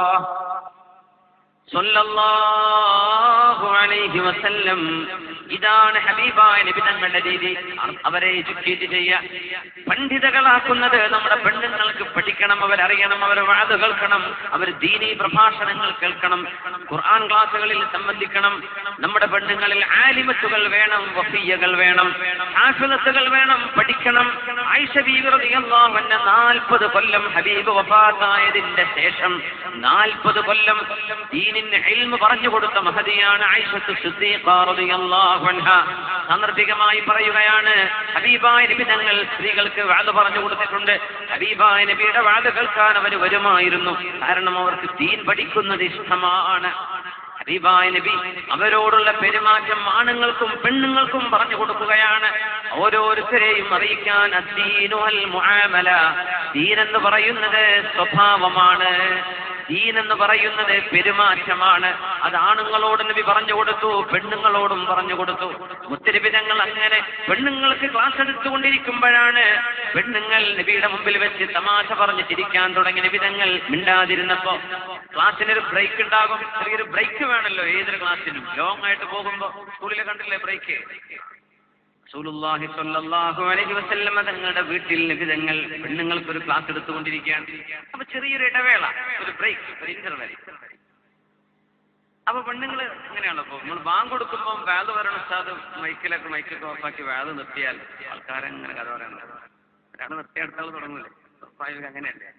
സ്വല്ലല്ലാഹു അലൈഹി വസല്ലം ഇതാണ് ഹബീബായ നബി തങ്ങളുടെ രീതി അവരെ എഡ്യൂക്കേറ്റ് ചെയ്യുക പണ്ഡിതകളാക്കുന്നത് നമ്മുടെ പെണ്ണുങ്ങൾക്ക് പഠിക്കണം അവരറിയണം അവർ വാത് കേൾക്കണം അവർ ദീനീ പ്രഭാഷണങ്ങൾ കേൾക്കണം ഖുർആൻ ക്ലാസ്സുകളിൽ സംബന്ധിക്കണം നമ്മുടെ പെണ്ണുങ്ങളിൽ ആലിമത്തുകൾ വേണം വഫിയകൾ വേണം ഹാഫിലത്തുകൾ വേണം പഠിക്കണം ആയിഷ ബീവി റളിയല്ലാഹു അൻഹ നാൽപ്പത് കൊല്ലം ഹബീബ് വഫാത്തായതിന്റെ ശേഷം നാൽപ്പത് കൊല്ലം ദീനിന് ഇൽമ പറഞ്ഞു കൊടുത്ത മഹതിയാണ് ആയിഷത്ത് സിദ്ദീഖ റളിയല്ലാഹു അൻഹ സാന്ദർഭികമായി പറയുകയാണ് ഹബീബായ നബി തങ്ങൾ സ്ത്രീകൾക്ക് വാത് പറഞ്ഞു കൊടുത്തിട്ടുണ്ട് ഹബീബായ നബിയുടെ വാത് കേൾക്കാൻ അവർ വരുമായിരുന്നു കാരണം അവർക്ക് ദീൻ പഠിക്കുന്നത് ഇഷ്ടമാണ് ഹബീബായ നബി അവരോടുള്ള പെരുമാറ്റം ആണുങ്ങൾക്കും പെണ്ണുങ്ങൾക്കും പറഞ്ഞു കൊടുക്കുകയാണ് ഓരോരുത്തരെയും അറിയിക്കാൻ അദ്ദീനു അൽ മുആമല ദീൻ എന്ന് പറയുന്നത് സ്വഭാവമാണ് ദീൻ എന്ന് പറയുന്നത് പെരുമാറ്റമാണ് അത് ആണുങ്ങളോട് നബി പറഞ്ഞു കൊടുത്തു പെണ്ണുങ്ങളോടും പറഞ്ഞു കൊടുത്തു മുത്തരബിതങ്ങൾ അങ്ങനെ പെണ്ണുങ്ങൾക്ക് ക്ലാസ് എടുത്തുകൊണ്ടിരിക്കുമ്പോഴാണ് പെണ്ണുങ്ങൾ നബിയുടെ മുമ്പിൽ വെച്ച് തമാശ പറഞ്ഞ് ചിരിക്കാൻ തുടങ്ങിയ വിധങ്ങൾ മിണ്ടാതിരുന്നപ്പോ ക്ലാസ്സിനൊരു ബ്രേക്ക് ഉണ്ടാകും ചെറിയൊരു ബ്രേക്ക് വേണമല്ലോ ഏതൊരു ക്ലാസ്സിനും ലോങ് ആയിട്ട് പോകുമ്പോ സ്കൂളിൽ കണ്ടില്ലേ ബ്രേക്ക് റസൂലുള്ളാഹി സ്വല്ലല്ലാഹു അലൈഹി വസല്ലമ തങ്ങളുടെ വീട്ടിൽ നിബിതങ്ങൾ പെണ്ണുങ്ങൾക്ക് ഒരു ക്ലാസ് എടുത്തുകൊണ്ടിരിക്കുകയാണ് അപ്പൊ ചെറിയൊരു ഇടവേള ഒരു ബ്രേക്ക് ഒരു ഇന്റർവെൽ അപ്പൊ പെണ്ണുങ്ങള് അങ്ങനെയാണല്ലോ ഇപ്പൊ നമ്മൾ ബാങ്ക് കൊടുക്കുമ്പോൾ വാത് വരണ ഉസ്താദ് മൈക്കിലൊക്കെ മൈക്കൊക്കെ ഓഫാക്കി വാത് നിർത്തിയാൽ ആൾക്കാരങ്ങനെ കഥ പറയുന്നത് ഒരാൾ നിർത്തിയ അടുത്ത ആൾ തുടങ്ങൂലേ സ്വാഭാവികം അങ്ങനെയല്ലേ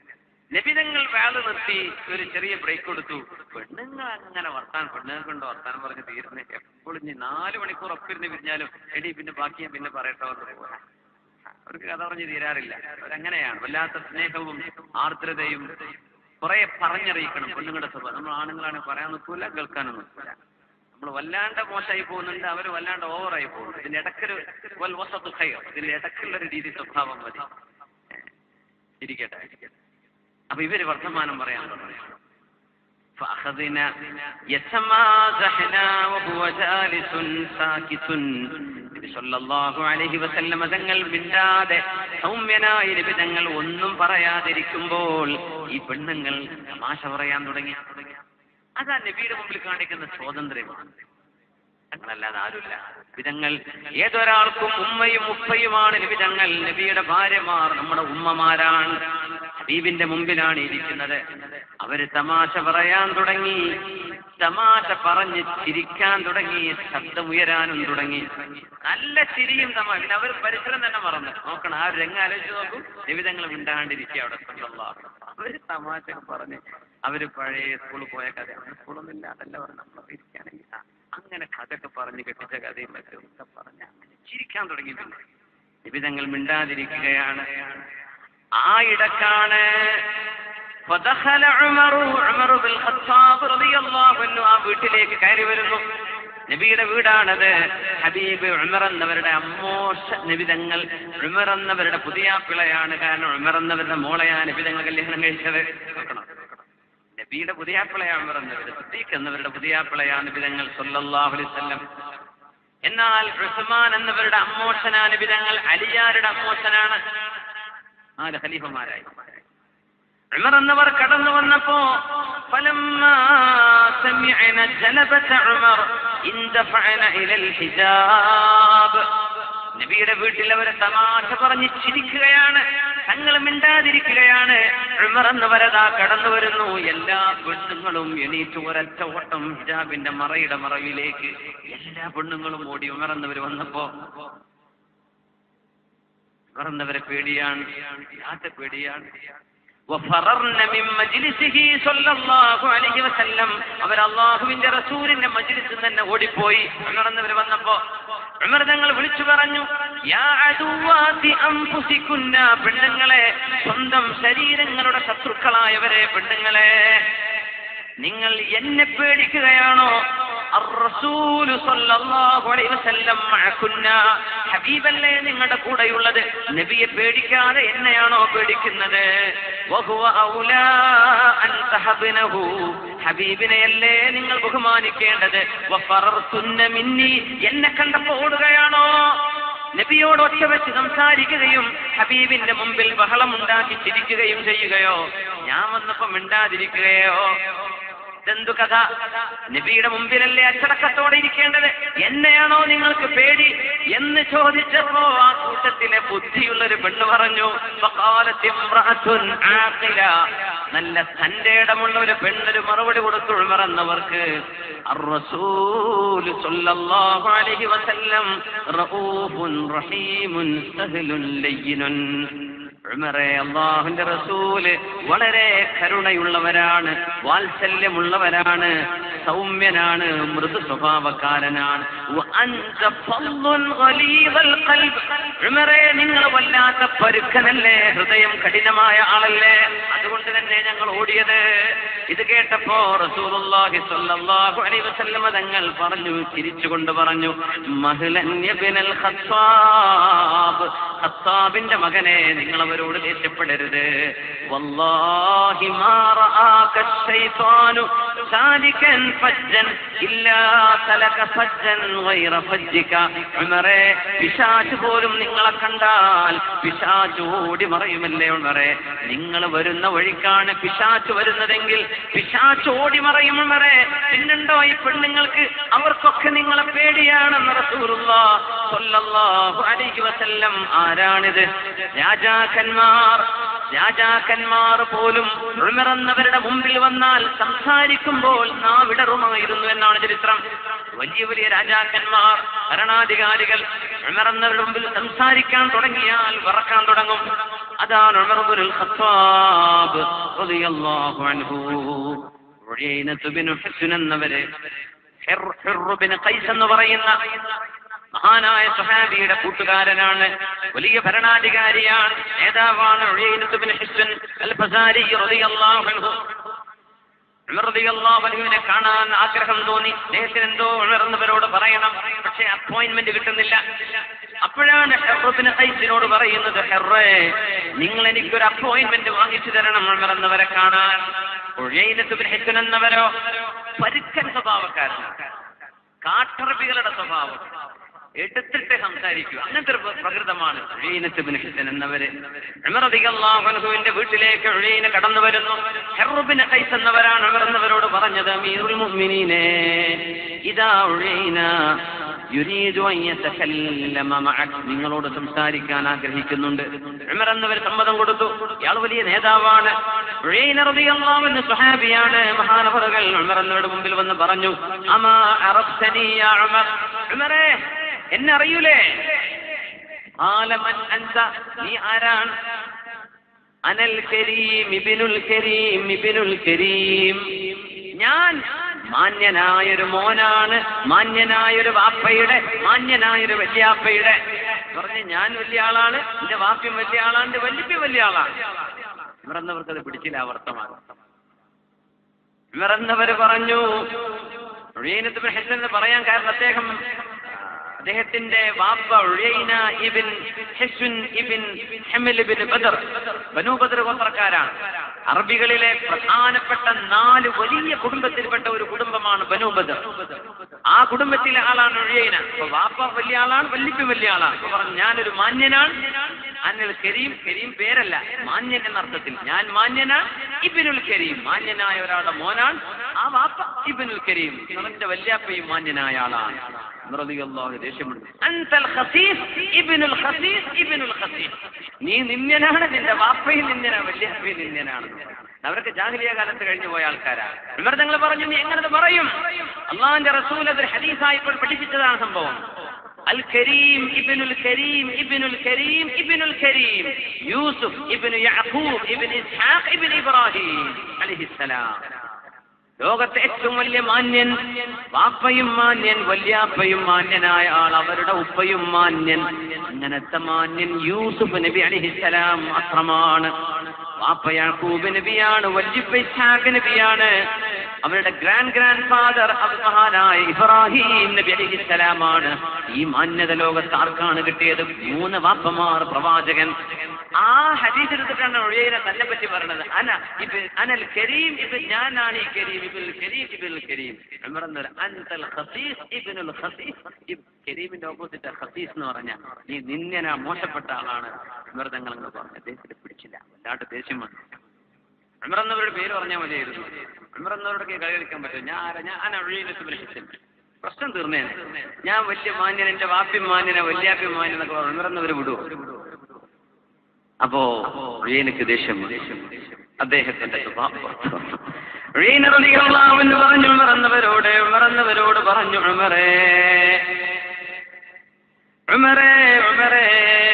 നബിതങ്ങൾ വേള നിർത്തി ഒരു ചെറിയ ബ്രേക്ക് കൊടുത്തു പെണ്ണുങ്ങൾ അങ്ങനെ വർത്താൻ പെണ്ണുങ്ങൾ കൊണ്ട് വർത്താനം പറഞ്ഞ് തീരുന്നേ എപ്പോഴും ഇനി നാല് മണിക്കൂർ ഒപ്പിരുന്ന് പിരിഞ്ഞാലും എടി പിന്നെ ബാക്കി ഞാൻ പിന്നെ പറയട്ടെ വന്ന് പോരാ അവർക്ക് കഥ പറഞ്ഞ് തീരാറില്ല അവരങ്ങനെയാണ് വല്ലാത്ത സ്നേഹവും ആർദ്രതയും കുറെ പറഞ്ഞറിയിക്കണം പെണ്ണുങ്ങളുടെ സ്വഭാവം നമ്മൾ ആണുങ്ങളാണ് പറയാൻ നിൽക്കൂല കേൾക്കാനും നിൽക്കൂല നമ്മൾ വല്ലാണ്ട് മോശമായി പോകുന്നുണ്ട് അവർ വല്ലാണ്ട് ഓവറായി പോകുന്നു ഇതിന്റെ ഇടക്കൊരു വൽ വസത്തു ഖൈർ ഇതിന്റെ ഇടക്കുള്ള ഒരു രീതി സ്വഭാവം മതി ഏ, ഇരിക്കട്ടെ അപ്പൊ ഇവര് വർത്തമാനം പറയാൻ തുടങ്ങി فأخذنا يتمازحنا وهو جالس ساكت നബി സല്ലല്ലാഹു അലൈഹി വസല്ലമ തങ്ങൾ മിണ്ടാതെ സൗമ്യനായ നബി തങ്ങൾ ഒന്നും പറയാതിരിക്കുമ്പോൾ ഈ പെണ്ണുങ്ങൾ തമാശ പറയാൻ തുടങ്ങി അതാ നബിയുടെ മുമ്പിൽ കാണിക്കുന്ന സ്വാതന്ത്ര്യമാണ് തങ്ങളല്ലാതെ ആരുമില്ല വിധങ്ങൾ ഏതൊരാൾക്കും ഉമ്മയും ഉപ്പയുമാണ് നിബിതങ്ങൾ നബിയുടെ ഭാര്യമാർ നമ്മുടെ ഉമ്മമാരാണ് ഹബീബിന്റെ മുമ്പിലാണ് ഇരിക്കുന്നത് അവര് തമാശ പറയാൻ തുടങ്ങി തമാശ പറഞ്ഞ് ചിരിക്കാൻ തുടങ്ങി ശബ്ദമുയരാനും തുടങ്ങി നല്ല ചിരിയും തമാശ പിന്നെ അവർ പരിസരം തന്നെ മറന്നു നോക്കണം ആ ഒരു രംഗം ആലോചിച്ച് നോക്കൂ നിബിതങ്ങൾ മിണ്ടാണ്ടിരിക്കുക അവിടെ സ്വന്തം അവര് തമാശ പറഞ്ഞ് അവര് പഴയ സ്കൂളിൽ പോയ കഥ സ്കൂളൊന്നും ഇല്ലാതല്ല പറഞ്ഞു നമ്മൾ ഇരിക്കുകയാണെങ്കിൽ ആ, അങ്ങനെ കഥയൊക്കെ പറഞ്ഞ് കെട്ടിച്ച കഥയും മറ്റും ഒക്കെ പറഞ്ഞ് അങ്ങനെ ചിരിക്കാൻ തുടങ്ങി പിന്നെ നിബിതങ്ങൾ മിണ്ടാതിരിക്കുകയാണ് ആ ഇടക്കാണ് فدخل عمر عمر بن الخطاب رضي الله عنه ആ വീട്ടിലേക്ക് കയറി വരുന്നു നബിയുടെ വീടാണത് ഹബീബ് ഉമർ എന്നവരുടെ അമ്മോഷ നിബിതങ്ങൾ ഉമർ എന്നവരുടെ പുതിയ പിളയാണ് കാരണം ഉമർ എന്നവരുടെ മോളെയാണ് നിബിതങ്ങൾ കല്യാണം കഴിച്ചത് നോക്കണം നബിയുടെ പുതിയ പിളയാണ് ഉമർ എന്നവർ സിദ്ദീഖ് എന്നവരുടെ പുതിയ പിളയാണ് നിബിതങ്ങൾ സല്ലല്ലാഹു അലൈഹി വസല്ലം എന്നാൽ ഉസ്മാൻ എന്നവരുടെ അമ്മോഷനാ നിബിതങ്ങൾ അലിയാരുടെ അമ്മോഷനാണ് നാല് ഖലീഫമാരായി ഉമർ എന്നവർ കടന്നു വന്നപ്പോ فلما سمعنا جلبة عمر اندفعنا إلى الحجاب നബിയുടെ വീട്ടിൽ അവരെ തമാശ പറഞ്ഞ് ചിരിക്കുകയാണ് തങ്ങൾ മിണ്ടാതിരിക്കുകയാണ് ഉമർ എന്നവരതാ കടന്നു വരുന്നു എല്ലാ പെണ്ണുങ്ങളും എണീറ്റ് ഒരൊറ്റ ഓട്ടം ഹിജാബിന്റെ മറയുടെ മറവിലേക്ക് എല്ലാ പെണ്ണുങ്ങളും ഓടി ഉമർ എന്നവർ വന്നപ്പോ ഉമർ എന്നവരെ പേടിയാണ് യാത്ര പേടിയാണ് وفررن من مجلسه صلى الله عليه وسلم അവർ അള്ളാഹുവിന്റെ റസൂലിന്റെ മജ്ലിസിൽ തന്നെ ഓടിപ്പോയി ഉമർ എന്നവർ വന്നപ്പോ ഉമർ തങ്ങൾ വിളിച്ചു പറഞ്ഞു യാ അദുവാതി അൻഫുസികുന്ന പെണ്ണുങ്ങളെ സ്വന്തം ശരീരങ്ങളുടെ ശത്രുക്കളായവരെ പെണ്ണുങ്ങളെ നിങ്ങൾ എന്നെ പേടിക്കുകയാണോ الرسول صلى الله عليه وسلم معكن ഹബീബല്ലേ നിങ്ങളുടെ കൂടെയുള്ളത് നബിയെ പേടിക്കാതെ എന്നെയാണോ പേടിക്കുന്നത് വഹുവ ഔലാ അൻ തഹബ്നഹു ഹബീബിനെയല്ലേ നിങ്ങൾ ബഹുമാനിക്കേണ്ടത് വഫറർതുന്ന മിന്നി എന്നെ കണ്ടപ്പോ ഓടുകയാണോ നബിയോട് ഒറ്റ വെച്ച് സംസാരിക്കുകയും ഹബീബിന്റെ മുമ്പിൽ ബഹളമുണ്ടാക്കി ചിരിക്കുകയും ചെയ്യുകയോ ഞാൻ വന്നപ്പോ മിണ്ടാതിരിക്കുകയോ ഇതെന്തു കഥ നബിയുടെ മുമ്പിലല്ലേ അച്ചടക്കത്തോടെ ഇരിക്കേണ്ടത് എന്നെയാണോ നിങ്ങൾക്ക് പേടി എന്ന് ചോദിച്ചപ്പോ ആ കൂട്ടത്തിലെ ബുദ്ധിയുള്ള ഒരു പെണ്ണ് പറഞ്ഞു ഫഖാലത്ത് ഇമ്രഅത്തുൻ ആഖില. നല്ല തന്റെ ഇടമുള്ള ഒരു പെണ്ണൊരു മറുപടി കൊടുത്തു മറന്നവർക്ക് الرسول صلى الله عليه وسلم رؤوف رحيم سهل لين ഉമറെ അള്ളാഹുന്റെ റസൂല് വളരെ കരുണയുള്ളവരാണ് വാത്സല്യമുള്ളവരാണ് സൗമ്യനാണ് മൃദു സ്വഭാവക്കാരനാണ് വഅൻത ഫള്ളുൻ ഗലീദൽ ഖൽബ്. ഉമറെ നിങ്ങൾ വല്ലാത്ത പരുക്കനല്ലേ ഹൃദയം കഠിനമായ ആളല്ലേ അതുകൊണ്ട് തന്നെ ഞങ്ങൾ ഓടിയത് ഇത് കേട്ടപ്പോ റസൂലുള്ളാഹി സ്വല്ലല്ലാഹു അലൈഹി വസല്ലമ തങ്ങൾ പറഞ്ഞു ചിരിച്ചുകൊണ്ട് പറഞ്ഞു മഹ്ലൻ യബ്നൽ ഖത്താബ് ഖത്താബിന്റെ മകനെ നിങ്ങൾ അവരോട് ദേഷ്യപ്പെടരുത് വല്ലാഹി മാ റആക الشيطان سالكا فجا إلا سلك فجا غير فجك ഉമറെ പിശാച് പോലും നിങ്ങളെ കണ്ടാൽ പിശാച് ഓടി മറയുമല്ലേ ഉമറെ നിങ്ങൾ വരുന്ന വഴിക്കാണ് പിശാച് വരുന്നതെങ്കിൽ പിശാച് ഓടി മറയും ഉമറെ പിന്നുണ്ടോ ഈ പെണ്ണുങ്ങൾക്ക് അവർക്കൊക്കെ നിങ്ങളെ പേടിയാണെന്ന് റസൂലുള്ളാഹ് സ്വല്ലല്ലാഹു അലൈഹി വസല്ലം ആരാണിത് രാജാക്കന്മാർ രാജാക്കന്മാർ പോലും ഉമറന്നവരുടെ മുമ്പിൽ വന്നാൽ സംസാരിക്കുമ്പോൾ നാവിടറുമായിരുന്നു എന്നാണ് ചരിത്രം വലിയ വലിയ രാജാക്കന്മാർ ഭരണാധികാരികൾ ഉമറന്നവരുടെ മുമ്പിൽ സംസാരിക്കാൻ തുടങ്ങിയാൽ വിറക്കാൻ തുടങ്ങും അതാണ് ഉമർ ഇബ്നുൽ ഖത്താബ് റളിയല്ലാഹു അൻഹു ഉയൈനത്ത് ബിൻ ഹുസ്ൻ എന്നവര് ഹിർ- ഹിർ ബിൻ ഖൈസ് എന്ന് പറയുന്ന മഹാനായ സുഹാബിയുടെ കൂട്ടുകാരനാണ് വലിയ ഭരണാധികാരിയാണ് നേതാവാണ് ഉയൈനത്ത് ബിൻ ഹുസ്ൻ അൽ ഫസാരി റളിയല്ലാഹു അൻഹു ഉമർ റളിയല്ലാഹു അൻഹുവിനെ കാണാൻ ആഗ്രഹം തോന്നി അദ്ദേഹത്തിന് എന്തോ ഉണർന്നവരോട് പറയണം പക്ഷെ അപ്പോയിന്റ്മെന്റ് കിട്ടുന്നില്ല അപ്പോഴാണ് ഹെറുബിന് ഖൈസിനോട് പറയുന്നത് ഹെറേ നിങ്ങൾ എനിക്കൊരു അപ്പോയിന്റ്മെന്റ് വാങ്ങിച്ചു തരണം ഉമർ എന്നവരെ കാണാൻ ഉഴൈനത്ത് ബിൻ ഹിസ്ൻ എന്നവരോ പരുക്കൻ സ്വഭാവക്കാരനാണ് കാട്ടറബികളുടെ സ്വഭാവം എടുത്തിട്ട് സംസാരിക്കുക അങ്ങനത്തെ ഒരു പ്രകൃതമാണ് ഉഴൈനത്ത് ബിൻ ഹിസ്ൻ എന്നവര് ഉമർ റളിയല്ലാഹു അൻഹുവിന്റെ വീട്ടിലേക്ക് ഉഴൈന കടന്നു വരുന്നു ഹെറുബിന് ഖൈസ് എന്നവരാണ് ഉമർ എന്നവരോട് പറഞ്ഞത് അമീറുൽ മുഅ്മിനീനെ ഇതാ ഉഴൈന യുരീദു അൻ യതകല്ലമ മഅക് നിങ്ങളോട് സംസാരിക്കാൻ ആഗ്രഹിക്കുന്നുണ്ട് ഉമർ എന്നവർ സമ്മതം കൊടുത്തു ഇയാൾ വലിയ നേതാവാണ് ഉഴൈന റളിയല്ലാഹു അൻഹു സ്വഹാബിയാണ് മഹാനവറുകൾ ഉമർ എന്നവരുടെ മുമ്പിൽ വന്ന് പറഞ്ഞു അമാ അറഫ്തനി യാ ഉമർ ഉമറേ എന്നെ അറിയൂലേ ആലമൻ അൻത നീ ആരാണ് അനൽ കരീം ഇബിനുൽ കരീം ഇബിനുൽ കരീം ഞാൻ മാന്യനായൊരു മോനാണ് മാന്യനായൊരു വാപ്പയുടെ മാന്യനായൊരു വല്യാപ്പയുടെ പറഞ്ഞ് ഞാൻ വലിയ ആളാണ് എന്റെ വാപ്യം വലിയ ആളാണ് എന്റെ വല്യപ്പ വലിയ ആളാണ് ഇവരെന്നവർക്ക് അത് പിടിച്ചില്ല ആ വർത്തമാനം ഇവരെന്നവര് പറഞ്ഞു ഉഴൈനത്ത് ബിൻ ഹസ്സൻ എന്ന് പറയാൻ കാരണം അദ്ദേഹം അദ്ദേഹത്തിന്റെ വാപ്പ ഉഴൈന ഇബിൻ ഹെസ്വിൻ ഇബിൻ ഹെമിൽ ഇബിൻ ബദർ ബനു ബദർ ഗോത്രക്കാരാണ് അറബികളിലെ പ്രധാനപ്പെട്ട നാല് വലിയ കുടുംബത്തിൽപ്പെട്ട ഒരു കുടുംബമാണ് ബനു ബദർ ആ കുടുംബത്തിലെ ആളാണ് ഉഴൈന അപ്പൊ വാപ്പ വലിയ ആളാണ് വല്ലിപ്പി വലിയ ആളാണ് അപ്പൊ പറഞ്ഞു ഞാനൊരു മാന്യനാണ് അനിൽ കരീം കരീം പേരല്ല മാന്യൻ എന്ന അർത്ഥത്തിൽ ഞാൻ മാന്യനാണ് ഇബിനുൽ കരീം മാന്യനായ ഒരാളുടെ മോനാണ് ആ വാപ്പ ഇബിനുൽ കരീം നിങ്ങളുടെ വല്യാപ്പയും മാന്യനായ ആളാണ് റളിയല്ലാഹു ദേഷ്യമുണ്ട് അൻതൽ ഖസീസ് ഇബ്നുൽ ഖസീസ് ഇബ്നുൽ ഖസീസ് നീ നിന്യനാണ് നിന്റെ വാപ്പയും നിന്യനാണ് വല്യാപ്പയും നിന്യനാണ് അവരൊക്കെ ജാഹിലിയ കാലത്ത് കഴിഞ്ഞു പോയ ആൾക്കാരാണ് ഇവർ തങ്ങൾ പറഞ്ഞു നീ എങ്ങനെ പറയും അള്ളാഹിന്റെ റസൂൽ അത് ഹദീസായി ഇപ്പോൾ പഠിപ്പിച്ചതാണ് സംഭവം അൽ കരീം ഇബ്നുൽ കരീം ഇബ്നുൽ കരീം ഇബ്നുൽ കരീം യൂസുഫ് ഇബ്നു യഅഖൂബ് ഇബ്നു ഇസ്ഹാഖ് ഇബ്നു ഇബ്രാഹിം അലൈഹിസ്സലാം ലോകത്തെ ഏറ്റവും വലിയ മാന്യൻ വാപ്പയും മാന്യൻ വല്യാപ്പയും മാന്യനായ ആൾ അവരുടെ ഉപ്പയും മാന്യൻ അങ്ങനത്തെ മാന്യൻ യൂസുഫ് നബി അലിഹിസലാം അത്രമാണ് വാപ്പ യാക്കൂബ് നബിയാണ് വല്യപ്പ ഇസ്ഹാഖ് നബിയാണ് അവരുടെ ഗ്രാൻഡ് ഗ്രാൻഡ് ഫാദർ മഹാനായ ഇബ്രാഹിം നബി അലിഹിസലാമാണ് ഈ മാന്യത ലോകത്ത് ആർക്കാണ് കിട്ടിയത് മൂന്ന് വാപ്പമാർ പ്രവാചകൻ ആ ഹദീസ് എടുത്തിട്ടാണ് ഒഴിയനെ തന്നെ പറ്റി പറയണത് അന ഇത് അനൽ കരീം ഇത് ഞാനാണ് ഈ കരീം ഇബിൽ കരീം ഇബിൽ കരീം എമ്മറന്നൊരു അൻതൽ ഖസീസ് ഇബ്നുൽ ഖസീസ് ഈ കരീമിന്റെ ഓപ്പോസിറ്റ് ഖസീസ് എന്ന് പറഞ്ഞ നീ നിന്യന മോശപ്പെട്ട ആളാണ് അമൃതങ്ങൾ എന്ന് പറഞ്ഞു അദ്ദേഹത്തിന് പിടിച്ചില്ല വല്ലാണ്ട് ദേഷ്യം വന്നു അമറന്നവരുടെ പേര് പറഞ്ഞാൽ മതിയായിരുന്നു അമറന്നവരോടൊക്കെ കളി കളിക്കാൻ പറ്റും ഞാൻ ആരാ ഞാൻ അനൊഴിയിലെത്തി പ്രശ്നം തീർന്നേനെ ഞാൻ വലിയ മാന്യൻ എന്റെ വാപ്യം മാന്യന വല്യാപ്യം മാന്യൻ എന്നൊക്കെ പറഞ്ഞു അമറന്നവര് വിടുവോ അപ്പോ റീനക്ക് ദേഷ്യം വന്നു. അദ്ദേഹത്തിന്റെ സ്വഭാവം പുറത്തു വന്നു. റീന റളിയല്ലാഹു അൻഹു പറഞ്ഞു മറന്നവരോട് മറന്നവരോട് പറഞ്ഞു ഉമറേ ഉമറേ ഉമറേ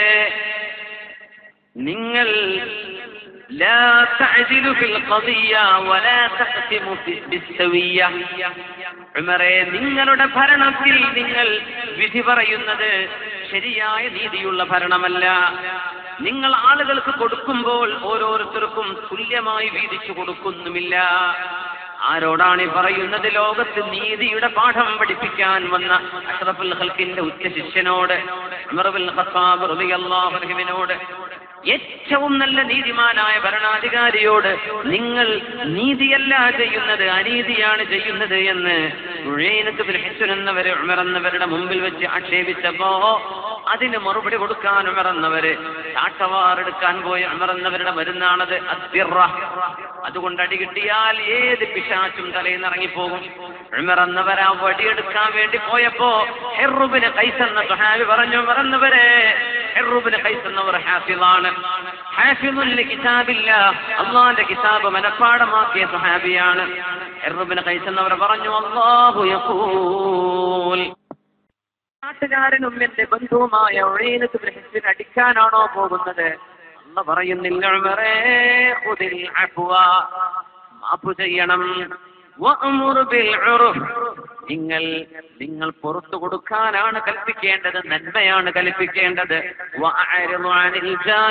നിങ്ങൾ لا تعدل في القضية ولا تقسم في- بالسوية ഉമറേ നിങ്ങളുടെ ഭരണത്തിൽ നിങ്ങൾ വിധി പറയുന്നത് ശരിയായ നീതിയുള്ള ഭരണമല്ല നിങ്ങൾ ആളുകൾക്ക് കൊടുക്കുമ്പോൾ ഓരോരുത്തർക്കും തുല്യമായി വീതിച്ചു കൊടുക്കുന്നുമില്ല ആരോടാണ് ഈ പറയുന്നത് ലോകത്ത് നീതിയുടെ പാഠം പഠിപ്പിക്കാൻ വന്ന അഷ്റഫുൽ ഹൽക്കിന്റെ ഉച്ച ശിഷ്യനോട് ഉമറുൽ ഖത്താബ് റളിയല്ലാഹു അൻഹുവിനോട് ഏറ്റവും നല്ല നീതിമാനായ ഭരണാധികാരിയോട് നിങ്ങൾ നീതിയല്ല ചെയ്യുന്നത് അനീതിയാണ് ചെയ്യുന്നത് എന്ന് ഉഴൈനത്ത് ബിൻ ഹിസ്ൻ എന്നവര് ഉമറന്നവരുടെ മുമ്പിൽ വെച്ച് ആക്ഷേപിച്ചപ്പോ അതിന് മറുപടി കൊടുക്കാൻ ഉമറന്നവര് ചാട്ടവാറെടുക്കാൻ പോയി ഉമറന്നവരുടെ മരുന്നാണത് അദ്ദിറ അതുകൊണ്ട് അടി കിട്ടിയാൽ ഏത് പിശാച്ചും തലയിൽ നിന്ന് ഇറങ്ങിപ്പോകും ഉമറന്നവർ ആ വടിയെടുക്കാൻ വേണ്ടി പോയപ്പോ ഹെറുബിന് കൈസ് എന്ന സുഹാബി പറഞ്ഞു ഉമറന്നവരെ ഹെറുബിന് കൈസ് എന്നവർ ഹാഫിളാണ് ഹാഫിളുൽ കിതാബില്ല അള്ളാന്റെ കിതാബ് മനഃപ്പാടമാക്കിയ സുഹാബിയാണ് ഹെറുബിന് കൈസ് എന്നവർ പറഞ്ഞു അള്ളാഹു യഖൂൽ നാട്ടുകാരനും എന്റെ ബന്ധുവുമായ ഒഴീനത്ത് ഹിസ്ബിന് അടിക്കാനാണോ പോകുന്നത് അല്ല പറയുന്നില്ല ഉമറേ ഖുദിൽ അഫ്വ മാപ്പ് ചെയ്യണം വഅ്മുർ ബിൽ ഉറുഫ് നിങ്ങൾ നിങ്ങൾ പുറത്തു കൊടുക്കാനാണ് കൽപ്പിക്കേണ്ടത് നന്മയാണ് കൽപ്പിക്കേണ്ടത് വഅഅ്രിദു അനിൽ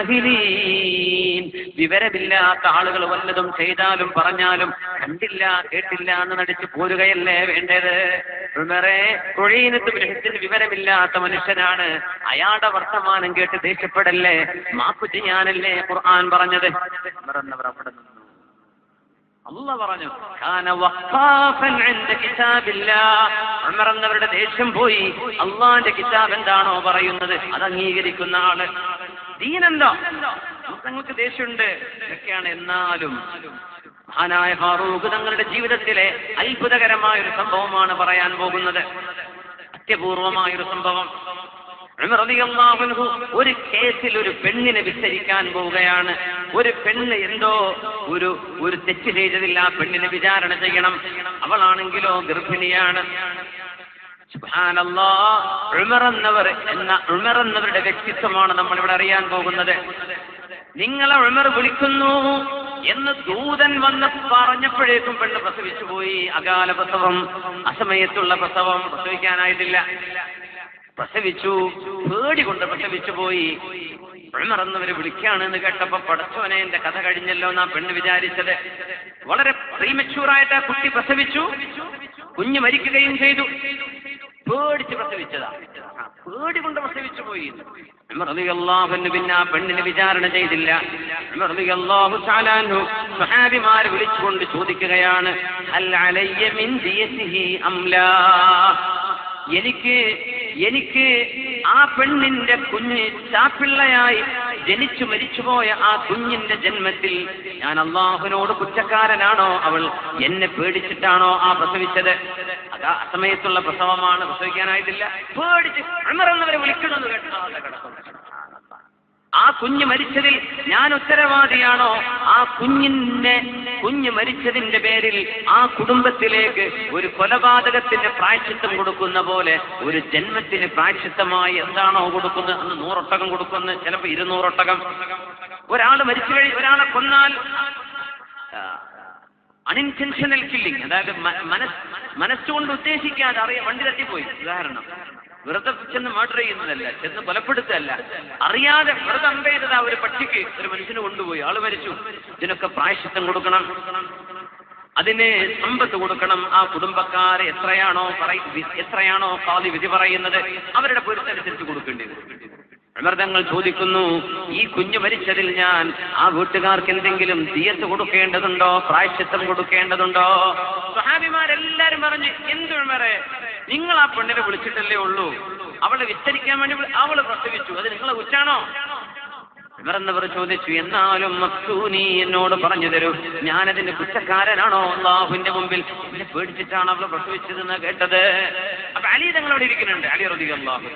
ജാഹിലീൻ വിവരമില്ലാത്ത ആളുകൾ വല്ലതും ചെയ്താലും പറഞ്ഞാലും കണ്ടില്ല കേട്ടില്ല എന്ന് നടിച്ചു പോരുകയല്ലേ വേണ്ടത് ഉമറേ കുഴീനത്ത് ഗ്രഹത്തിന് വിവരമില്ലാത്ത മനുഷ്യനാണ് അയാളുടെ വർത്തമാനം കേട്ട് ദേഷ്യപ്പെടല്ലേ മാപ്പ് ചെയ്യാനല്ലേ ഖുർആൻ പറഞ്ഞത് ഉമർ എന്നവർ അവിടെ നിന്നു അല്ല പറഞ്ഞു കാന വഖാഫൻ ഇൻദ കിതാബില്ലാഹ് ഉമർ എന്നവരുടെ ദേഷ്യം പോയി അള്ളാന്റെ കിതാബ് എന്താണോ പറയുന്നത് അത് അംഗീകരിക്കുന്ന ആള് ദീനെന്തോ ഞങ്ങൾക്ക് ദേഷ്യമുണ്ട് ഇതൊക്കെയാണ് എന്നാലും മഹാനായ ഫാറൂഖ് തങ്ങളുടെ ജീവിതത്തിലെ അത്ഭുതകരമായ ഒരു സംഭവമാണ് പറയാൻ പോകുന്നത് അത്യപൂർവമായ ഒരു സംഭവം ഉമർ റളിയല്ലാഹു അൻഹു ഒരു കേസിൽ ഒരു പെണ്ണിനെ വിസ്തരിക്കാൻ പോവുകയാണ് ഒരു പെണ്ണ് എന്തോ ഒരു ഒരു തെറ്റ് ചെയ്തതില്ല ആ പെണ്ണിനെ വിചാരണ ചെയ്യണം അവളാണെങ്കിലോ ഗർഭിണിയാണ് സുബ്ഹാനല്ലാ ഉമർ എന്നവർ എന്ന ഉമർ എന്നവരുടെ വ്യക്തിത്വമാണ് നമ്മൾ ഇവിടെ അറിയാൻ പോകുന്നത് നിങ്ങളെ ഉമർ വിളിക്കുന്നു എന്ന് ദൂതൻ വന്ന് പറഞ്ഞപ്പോഴേക്കും പെണ്ണ് പ്രസവിച്ചു പോയി അകാല പ്രസവം അസമയത്തുള്ള പ്രസവം പ്രസവിക്കാനായിട്ടില്ല പ്രസവിച്ചു പേടി കൊണ്ട് പ്രസവിച്ചു പോയി മറന്നവരെ വിളിക്കാണെന്ന് കേട്ടപ്പോ പടച്ചോനെ എന്റെ കഥ കഴിഞ്ഞല്ലോ എന്നാ പെണ്ണ് വിചാരിച്ചത് വളരെ പ്രീമച്യൂറായിട്ട് ആ കുട്ടി പ്രസവിച്ചു കുഞ്ഞ് മരിക്കുകയും ചെയ്തു പേടിച്ച് പ്രസവിച്ചതാ ആ, പേടി കൊണ്ട് പ്രസവിച്ചു പോയി അള്ളാഹുന് പിന്നെ ആ പെണ്ണിനെ വിചാരണ ചെയ്തില്ല അള്ളാഹു ചാലാൻഹു സഹാബിമാരെ വിളിച്ചുകൊണ്ട് ചോദിക്കുകയാണ് അൽ അലയ്യ മിൻ ദിയതിഹി അംലാ എനിക്ക് എനിക്ക് ആ പെണ്ണിന്റെ കുഞ്ഞ് ചാപ്പിള്ളയായി ജനിച്ചു മരിച്ചുപോയ ആ കുഞ്ഞിന്റെ ജന്മത്തിൽ ഞാൻ അള്ളാഹുവിനോട് കുറ്റക്കാരനാണോ അവൾ എന്നെ പേടിച്ചിട്ടാണോ ആ പ്രസവിച്ചത് അതാ അസമയത്തുള്ള പ്രസവമാണ് പ്രസവിക്കാനായിട്ടില്ല പേടിച്ച് അമറന്നവരെ വിളിക്കണമെന്ന് കേട്ടോ ആ കുഞ്ഞ് മരിച്ചതിൽ ഞാൻ ഉത്തരവാദിയാണോ ആ കുഞ്ഞിനെ കുഞ്ഞ് മരിച്ചതിന്റെ പേരിൽ ആ കുടുംബത്തിലേക്ക് ഒരു കൊലപാതകത്തിന് പ്രായച്ചിത്തം കൊടുക്കുന്ന പോലെ ഒരു ജന്മത്തിന് പ്രായച്ചിത്തമായി എന്താണോ കൊടുക്കുന്നത് അന്ന് നൂറൊട്ടകം കൊടുക്കുന്നു ചിലപ്പോൾ ഇരുന്നൂറൊട്ടകം ഒരാൾ മരിച്ചു കഴി ഒരാളെ കൊന്നാൽ അൺഇൻറ്റൻഷനൽ കില്ലിംഗ് അതായത് മ- മനസ് മനസ്സുകൊണ്ട് ഉദ്ദേശിക്കാതെ അറിയാം വണ്ടി തട്ടിപ്പോയി ഉദാഹരണം വെറുതെ ചെന്ന് മർഡർ ചെയ്യുന്നതല്ല ചെന്ന് കൊലപ്പെടുത്തല്ല അറിയാതെ വെറുതെ അമ്പ ചെയ്തത് ആ ഒരു പക്ഷിക്ക് ഒരു മനുഷ്യന് കൊണ്ടുപോയി ആള് മരിച്ചു ഇതിനൊക്കെ പ്രായശ്ചിത്തം കൊടുക്കണം അതിന് സമ്പത്ത് കൊടുക്കണം ആ കുടുംബക്കാരെ എത്രയാണോ പറയ എത്രയാണോ കാതി വിധി പറയുന്നത് അവരുടെ പൊരുത്തനുസരിച്ച് കൊടുക്കേണ്ടി വരും അമൃതങ്ങൾ ചോദിക്കുന്നു ഈ കുഞ്ഞ് മരിച്ചതിൽ ഞാൻ ആ വീട്ടുകാർക്ക് എന്തെങ്കിലും തീയത്ത് കൊടുക്കേണ്ടതുണ്ടോ പ്രായശ്ചിത്തം കൊടുക്കേണ്ടതുണ്ടോ സഹാബിമാരെല്ലാരും പറഞ്ഞു എന്ത് ഉമറെ നിങ്ങൾ ആ പെണ്ണിനെ വിളിച്ചിട്ടല്ലേ ഉള്ളൂ അവളെ വിസ്തരിക്കാൻ വേണ്ടി വിളി- അവള് പ്രസവിച്ചു അത് നിങ്ങളെ കുറ്റാണോ ഇവരെന്നവർ ചോദിച്ചു എന്നാലും മക്സൂനി എന്നോട് പറഞ്ഞു തരൂ ഞാനതിന്റെ കുറ്റക്കാരനാണോ അള്ളാഹുവിന്റെ മുമ്പിൽ എന്നെ പേടിച്ചിട്ടാണ് അവളെ പ്രസവിച്ചതെന്ന് കേട്ടത് അപ്പൊ അലി തങ്ങളോട് ഇരിക്കുന്നുണ്ട് അലി റതി അള്ളാഹു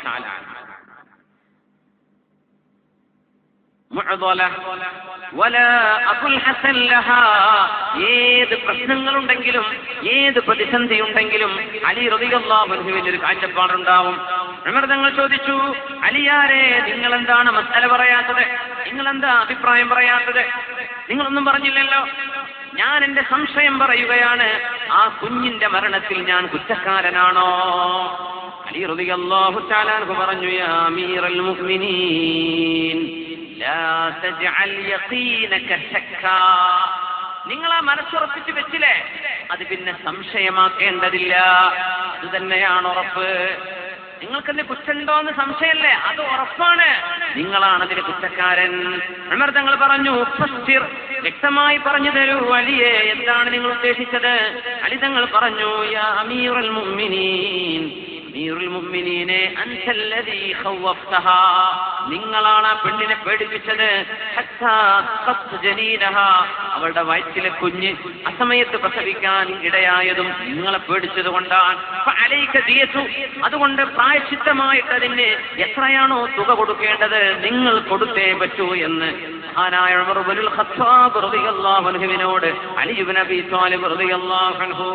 മുഅ്ദല വലാ അബുൽ ഹസൻ ലഹാ ഏത് പ്രശ്നങ്ങളുണ്ടെങ്കിലും ഏത് പ്രതിസന്ധി ഉണ്ടെങ്കിലും അലി റളിയല്ലാഹുവിന് ഒരു കാഴ്ചപ്പാടുണ്ടാവും ഉമർ തങ്ങൾ ചോദിച്ചു അലിയാരെ നിങ്ങൾ എന്താണ് മസല പറയാത്തത് നിങ്ങൾ എന്താ അഭിപ്രായം പറയാത്തത് നിങ്ങളൊന്നും പറഞ്ഞില്ലല്ലോ ഞാൻ എന്റെ സംശയം പറയുകയാണ് ആ കുഞ്ഞിന്റെ മരണത്തിൽ ഞാൻ കുറ്റക്കാരനാണോ അലി റളിയല്ലാഹു തആല അൻഹു പറഞ്ഞു യാ അമീറൽ മുഅ്മിനീൻ ലാ തജ്അൽ യഖീനക ശക്കാ നിങ്ങൾ ആ മനസ്സുറപ്പിച്ച് വെച്ചില്ലേ അത് പിന്നെ സംശയമാക്കേണ്ടതില്ല അത് തന്നെയാണ് ഉറപ്പ് നിങ്ങൾക്കെന്ത് കുറ്റുണ്ടോ എന്ന് സംശയമല്ലേ അത് ഉറപ്പാണ് നിങ്ങളാണ് അതിന് കുറ്റക്കാരൻ ഉമർ തങ്ങൾ പറഞ്ഞു ഫസ്തിർ വ്യക്തമായി പറഞ്ഞു തരൂ അലിയെ എന്താണ് നിങ്ങൾ ഉദ്ദേശിച്ചത് അലി തങ്ങൾ പറഞ്ഞു യാ അമീറുൽ മുഅ്മിനീൻ അമീറുൽ മുഅ്മിനീനെ അൻതല്ലദീ ഖവഫ്തഹാ നിങ്ങളാണ് ആ പെണ്ണിനെ പേടിപ്പിച്ചത് ഹത്താ ഖത്ത് ജനീനഹാ അവളുടെ വയറ്റിലെ കുഞ്ഞ് അസമയത്ത് പ്രസവിക്കാൻ ഇടയായതും നിങ്ങളെ പേടിച്ചത് കൊണ്ടാണ് ഫഅലൈക ദിയതു അതുകൊണ്ട് പ്രായശ്ചിത്തമായിട്ട് അതിന് എത്രയാണോ തുക കൊടുക്കേണ്ടത് നിങ്ങൾ കൊടുത്തേ പറ്റൂ എന്ന് മഹാനായ ഉമർ ഇബ്നുൽ ഖത്താബ് റളിയല്ലാഹു അൻഹുവിനോട് അലി ഇബ്നു അബീ ത്വാലിബ് റളിയല്ലാഹു അൻഹു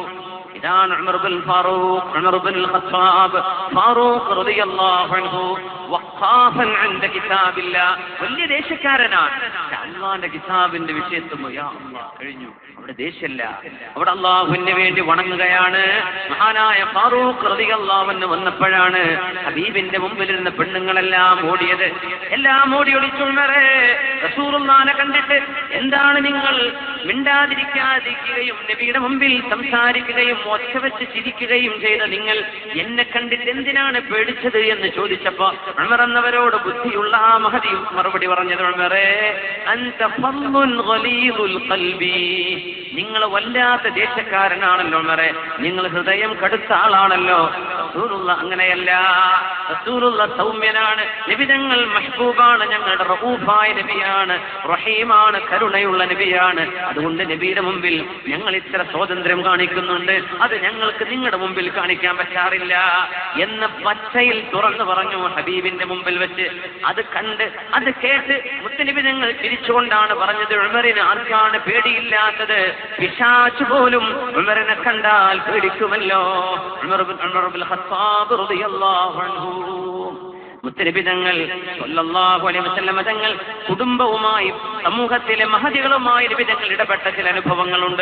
ഇതാണ് ഉമർ ബിൻ ഫാറൂഖ് ഉമർ ബിൻ ഖത്താബ് ഫാറൂഖ് റളിയല്ലാഹു അൻഹു വഖാഫൻ അൻദ കിതാബില്ല വലിയ ദേശക്കാരനാണ് പക്ഷെ അള്ളാന്റെ കിതാബിന്റെ വിഷയത്തിൽ യാ അല്ലാഹ് കഴിഞ്ഞു അവിടെ ദേശമല്ല അവിടെ അള്ളാഹുവിന് വേണ്ടി വണങ്ങുകയാണ് മഹാനായ ഫാറൂഖ് റളിയല്ലാഹുവിന് വന്നപ്പോഴാണ് ഹബീബിന്റെ മുമ്പിലിരുന്ന പെണ്ണുങ്ങളെല്ലാം ഓടിയത് എല്ലാം ഓടി ഒളിച്ചുള്ളറേ റസൂറുല്ലാനെ കണ്ടിട്ട് എന്താണ് നിങ്ങൾ മിണ്ടാതിരിക്കാതിരിക്കുകയും നബിയുടെ മുമ്പിൽ സംസാരിക്കുകയും ഒച്ച വെച്ച് ചിരിക്കുകയും ചെയ്ത നിങ്ങൾ എന്നെ കണ്ടിട്ട് എന്തിനാണ് പേടിച്ചത് എന്ന് ചോദിച്ചപ്പോ ഉമർ എന്നവരോട് ബുദ്ധിയുള്ള ആ മഹതി മറുപടി പറഞ്ഞത് ഉമറേ അൻത ഫള്ളുൻ ഗലീദുൽ ഖൽബി നിങ്ങൾ വല്ലാത്ത ദേശക്കാരനാണല്ലോ ഉമറെ നിങ്ങൾ ഹൃദയം കടുത്ത ആളാണല്ലോ റസൂലുള്ള അങ്ങനെയല്ല റസൂലുള്ള സൗമ്യനാണ് നിബിതങ്ങൾ മഹബൂബാണ് ഞങ്ങളുടെ റഹൂഫായ നബിയാണ് റഹീമാണ് കരുണയുള്ള നബിയാണ് അതുകൊണ്ട് നബിയുടെ മുമ്പിൽ ഞങ്ങൾ ഇത്ര സ്വാതന്ത്ര്യം കാണിക്കുന്നുണ്ട് അത് ഞങ്ങൾക്ക് നിങ്ങളുടെ മുമ്പിൽ കാണിക്കാൻ പറ്റാറില്ല എന്ന് പച്ചയിൽ തുറന്നു പറഞ്ഞു ഹബീബിന്റെ മുമ്പിൽ വെച്ച് അത് കണ്ട് അത് കേട്ട് മുത്തനബി ഞങ്ങൾ തിരിച്ചുകൊണ്ടാണ് പറഞ്ഞത് ഉമറിന് ആർക്കാണ് പേടിയില്ലാത്തത് പിശാച്ച് പോലും ഉമറിനെ കണ്ടാൽ പേടിക്കുമല്ലോ ഉമർ ബിൻ- ഉമർ ബിൻ ഖത്താബ് റളിയല്ലാഹു അൻഹു മുത്തനബി തങ്ങൾ സ്വല്ലല്ലാഹു അലൈഹി വസല്ലമ തങ്ങൾ കുടുംബവുമായി സമൂഹത്തിലെ മഹതികളുമായി നബി തങ്ങൾ ഇടപെട്ട ചില അനുഭവങ്ങളുണ്ട്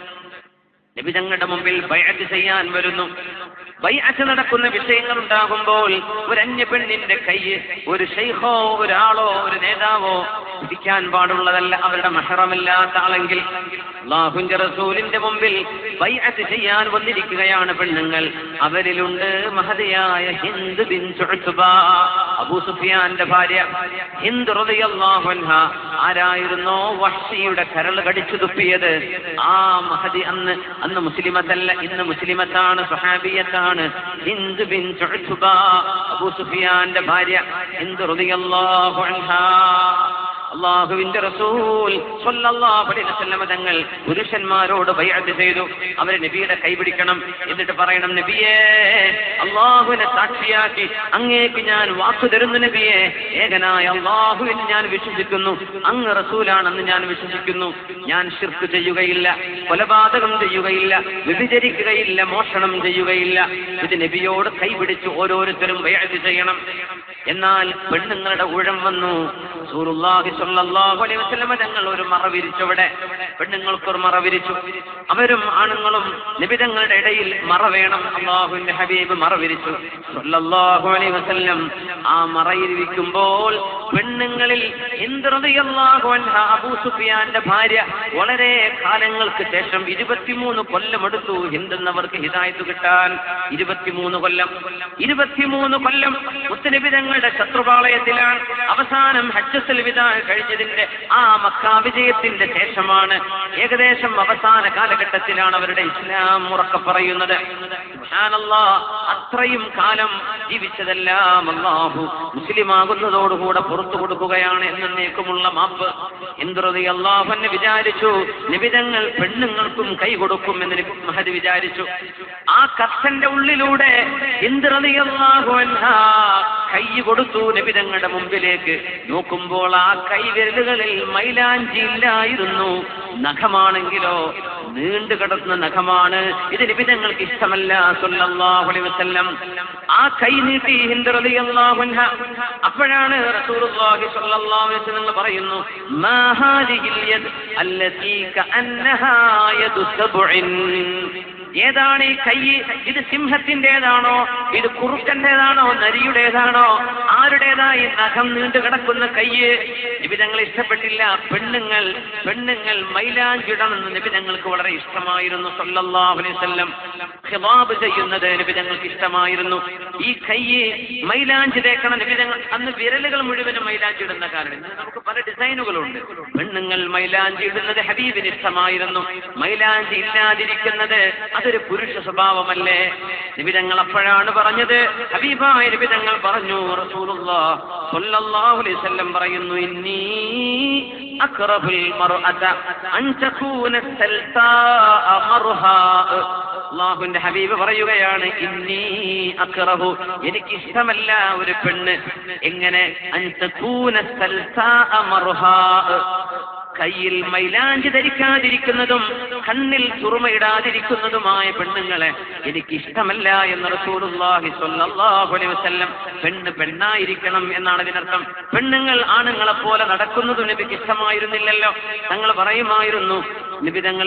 നബി തങ്ങളുടെ മുമ്പിൽ ബൈഅത്ത് ചെയ്യാൻ വരുന്നു ബൈഅത്ത് നടക്കുന്ന വിഷയങ്ങൾ ഉണ്ടാകുമ്പോൾ ഒരു അന്യ പെണ്ണിന്റെ കൈ ഒരു ഷെയ്ഖോ ഒരാളോ ഒരു നേതാവോ പിടിക്കാൻ പാടുള്ളതല്ല അവരുടെ മഹറമില്ലാത്ത ആളെങ്കിൽ അള്ളാഹുവിന്റെ റസൂലിന്റെ മുമ്പിൽ ബൈഅത്ത് ചെയ്യാൻ വന്നിരിക്കുകയാണ് പെണ്ണുങ്ങൾ അവരിലുണ്ട് മഹതിയായ ഹിന്ദ് ബിൻ ഉത്ബ അബൂ സുഫിയാന്റെ ഭാര്യ ഹിന്ദ് റളിയല്ലാഹു അൻഹ ആരായിരുന്നോ വഹ്ഷിയുടെ കരൾ കടിച്ചു തുപ്പിയത് ആ മഹദി അന്ന് അന്ന് മുസ്ലിമത്തല്ല ഇന്ന് മുസ്ലിമത്താണ് സുഹാബിയത്താണ് ഹിന്ദ് ബിൻ ഉത്ബ അബൂ സുഫിയാന്റെ ഭാര്യ ഹിന്ദ് റളിയല്ലാഹു അൻഹ അള്ളാഹുവിന്റെ റസൂൽ സ്വല്ലല്ലാഹു അലൈഹി വസല്ലമ തങ്ങൾ പുരുഷന്മാരോട് ബൈഅത്ത് ചെയ്തു അവർ നബിയുടെ കൈപിടിക്കണം എന്നിട്ട് പറയണം നബിയേ അള്ളാഹുവിനെ സാക്ഷിയാക്കി അങ്ങേക്ക് ഞാൻ വാക്കു തരുന്നു നബിയെ ഏകനായ അള്ളാഹുവിൽ ഞാൻ വിശ്വസിക്കുന്നു അങ്ങ് റസൂലാണെന്ന് ഞാൻ വിശ്വസിക്കുന്നു ഞാൻ ഷിർക്ക് ചെയ്യുകയില്ല കൊലപാതകം ചെയ്യുകയില്ല വ്യഭിചരിക്കുകയില്ല മോഷണം ചെയ്യുകയില്ല ഇത് നബിയോട് കൈപിടിച്ച് ഓരോരുത്തരും ബൈഅത്ത് ചെയ്യണം എന്നാൽ പെണ്ണുങ്ങളുടെ ഊഴം വന്നു റസൂലുള്ളാഹി സ്വല്ലല്ലാഹു അലൈഹി വസല്ലമ തങ്ങൾ ഒരു മറ വിരിച്ചവിടെ പെണ്ണുങ്ങൾക്കൊരു മറ വിരിച്ചു അവരും ആണുങ്ങളും നിബിതങ്ങളുടെ ഇടയിൽ മറ വേണം അള്ളാഹുവിന്റെ ഹബീബ് മറ വിരിച്ചു സ്വല്ലല്ലാഹു അലൈഹി വസല്ലം ആ മറയിരിക്കുമ്പോൾ പെണ്ണുങ്ങളിൽ ഹിന്ദ് റളിയല്ലാഹു അൻഹ അബൂ സുഫിയാന്റെ ഭാര്യ വളരെ കാലങ്ങൾക്ക് ശേഷം ഇരുപത്തിമൂന്ന് കൊല്ലം എടുത്തു ഹിന്ദ് എന്നവർക്ക് ഹിദായത്ത് കിട്ടാൻ ഇരുപത്തിമൂന്ന് കൊല്ലം ഇരുപത്തിമൂന്ന് കൊല്ലം മുത്തനബി തങ്ങളുടെ ശത്രുപാളയത്തിലാണ് അവസാനം ഹജ്ജത്തുൽ വിദാ കഴിഞ്ഞതിന്റെ ആ മക്ക വിജയത്തിന്റെ ശേഷമാണ് ഏകദേശം അവസാന കാലഘട്ടത്തിലാണ് അവരുടെ ഇസ്ലാം ഉറക്കെ പറയുന്നത് സുബ്ഹാനല്ലാ, അത്രയും കാലം ജീവിച്ചതെല്ലാം അള്ളാഹു മുസ്ലിമാകുന്നതോടുകൂടെ പുറത്തു കൊടുക്കുകയാണ് എന്നേക്കുമുള്ള മാപ്പ് എന്തുറതി അള്ളാഹു എന്നെ വിചാരിച്ചു നിബിതങ്ങൾ പെണ്ണുങ്ങൾക്കും കൈ കൊടുക്കും എന്ന് നബി മഹദ് വിചാരിച്ചു ആ കത്തന്റെ ഉള്ളിലൂടെ എന്തുറതി അള്ളാഹു കൈ കൊടുത്തു നബിതങ്ങളുടെ മുമ്പിലേക്ക് നോക്കുമ്പോൾ ആ കൈവിരലുകളിൽ മൈലാഞ്ചി ഇല്ലായിരുന്നു നഖമാണെങ്കിലോ നീണ്ടു കിടക്കുന്ന നഖമാണ് ഇത് നിബിതങ്ങൾക്ക് ഇഷ്ടമല്ല സല്ലല്ലാഹു അലൈഹി വസല്ലം ആ കൈ നീട്ടി ഹിന്ദ് റളിയല്ലാഹു അൻഹ അപ്പോഴാണ് റസൂലുള്ളാഹി സ്വല്ലല്ലാഹു അലൈഹി വസല്ലം പറയുന്നു മാ ഹാദിഹിൽ യദ് അല്ലതി കഅന്നഹാ യദു സബ്ഇൻ ഏതാണ് ഈ കൈ ഇത് സിംഹത്തിന്റേതാണോ ഇത് കുറുക്കന്റേതാണോ നരിയുടേതാണോ ആരുടേതായി നഖം നീണ്ടു കിടക്കുന്ന കയ്യ് നിബിതങ്ങൾ ഇഷ്ടപ്പെട്ടില്ല പെണ്ണുങ്ങൾ പെണ്ണുങ്ങൾ മൈലാഞ്ചിടണമെന്ന് നിബിതങ്ങൾക്ക് വളരെ ഇഷ്ടമായിരുന്നു സല്ലല്ലാഹു അലൈഹി വസല്ലം ഖിതാബ് ചെയ്യുന്നത് നിബിതങ്ങൾക്ക് ഇഷ്ടമായിരുന്നു ഈ കയ്യ് മൈലാഞ്ചി തേക്കണം നിബിതങ്ങൾ അന്ന് വിരലുകൾ മുഴുവനും മൈലാഞ്ചി ഇടുന്ന കാരണം ഇന്ന് നമുക്ക് പല ഡിസൈനുകളുണ്ട് പെണ്ണുങ്ങൾ മൈലാഞ്ചി ഇടുന്നത് ഹബീബിന് ഇഷ്ടമായിരുന്നു മൈലാഞ്ചി ഇല്ലാതിരിക്കുന്നത് അതൊരു പുരുഷ സ്വഭാവമല്ലേ നിബിതങ്ങൾ അപ്പോഴാണ് പറഞ്ഞത് ഹബീബായ നിബിതങ്ങൾ പറഞ്ഞു റസൂലുള്ളാഹ് സ്വല്ലല്ലാഹു അലൈഹി വസല്ലം പറയുന്നു ഇന്നി അക്റഹുൽ മർഅത അൻ തകൂന സൽസാഅ മർഹാ അള്ളാഹുവിന്റെ ഹബീബ് പറയുകയാണ് ഇന്നി അക്റഹു എനിക്ക് ഇഷ്ടമല്ല ഒരു പെണ്ണ് എങ്ങനെ അൻ തകൂന സൽസാഅ മർഹാ കയ്യിൽ മൈലാഞ്ചി ധരിക്കാതിരിക്കുന്നതും കണ്ണിൽ സുറുമയിടാതിരിക്കുന്നതുമായ പെണ്ണുങ്ങളെ എനിക്ക് ഇഷ്ടമല്ല എന്ന് റസൂലുള്ളാഹി സ്വല്ലല്ലാഹു അലൈഹി വസല്ലം പെണ്ണ് പെണ്ണായിരിക്കണം എന്നാണ് ഇതിനർത്ഥം പെണ്ണുങ്ങൾ ആണുങ്ങളെ പോലെ നടക്കുന്നതും നബിക്ക് ഇഷ്ടമായിരുന്നില്ലല്ലോ തങ്ങൾ പറയുമായിരുന്നു നിബിതങ്ങൾ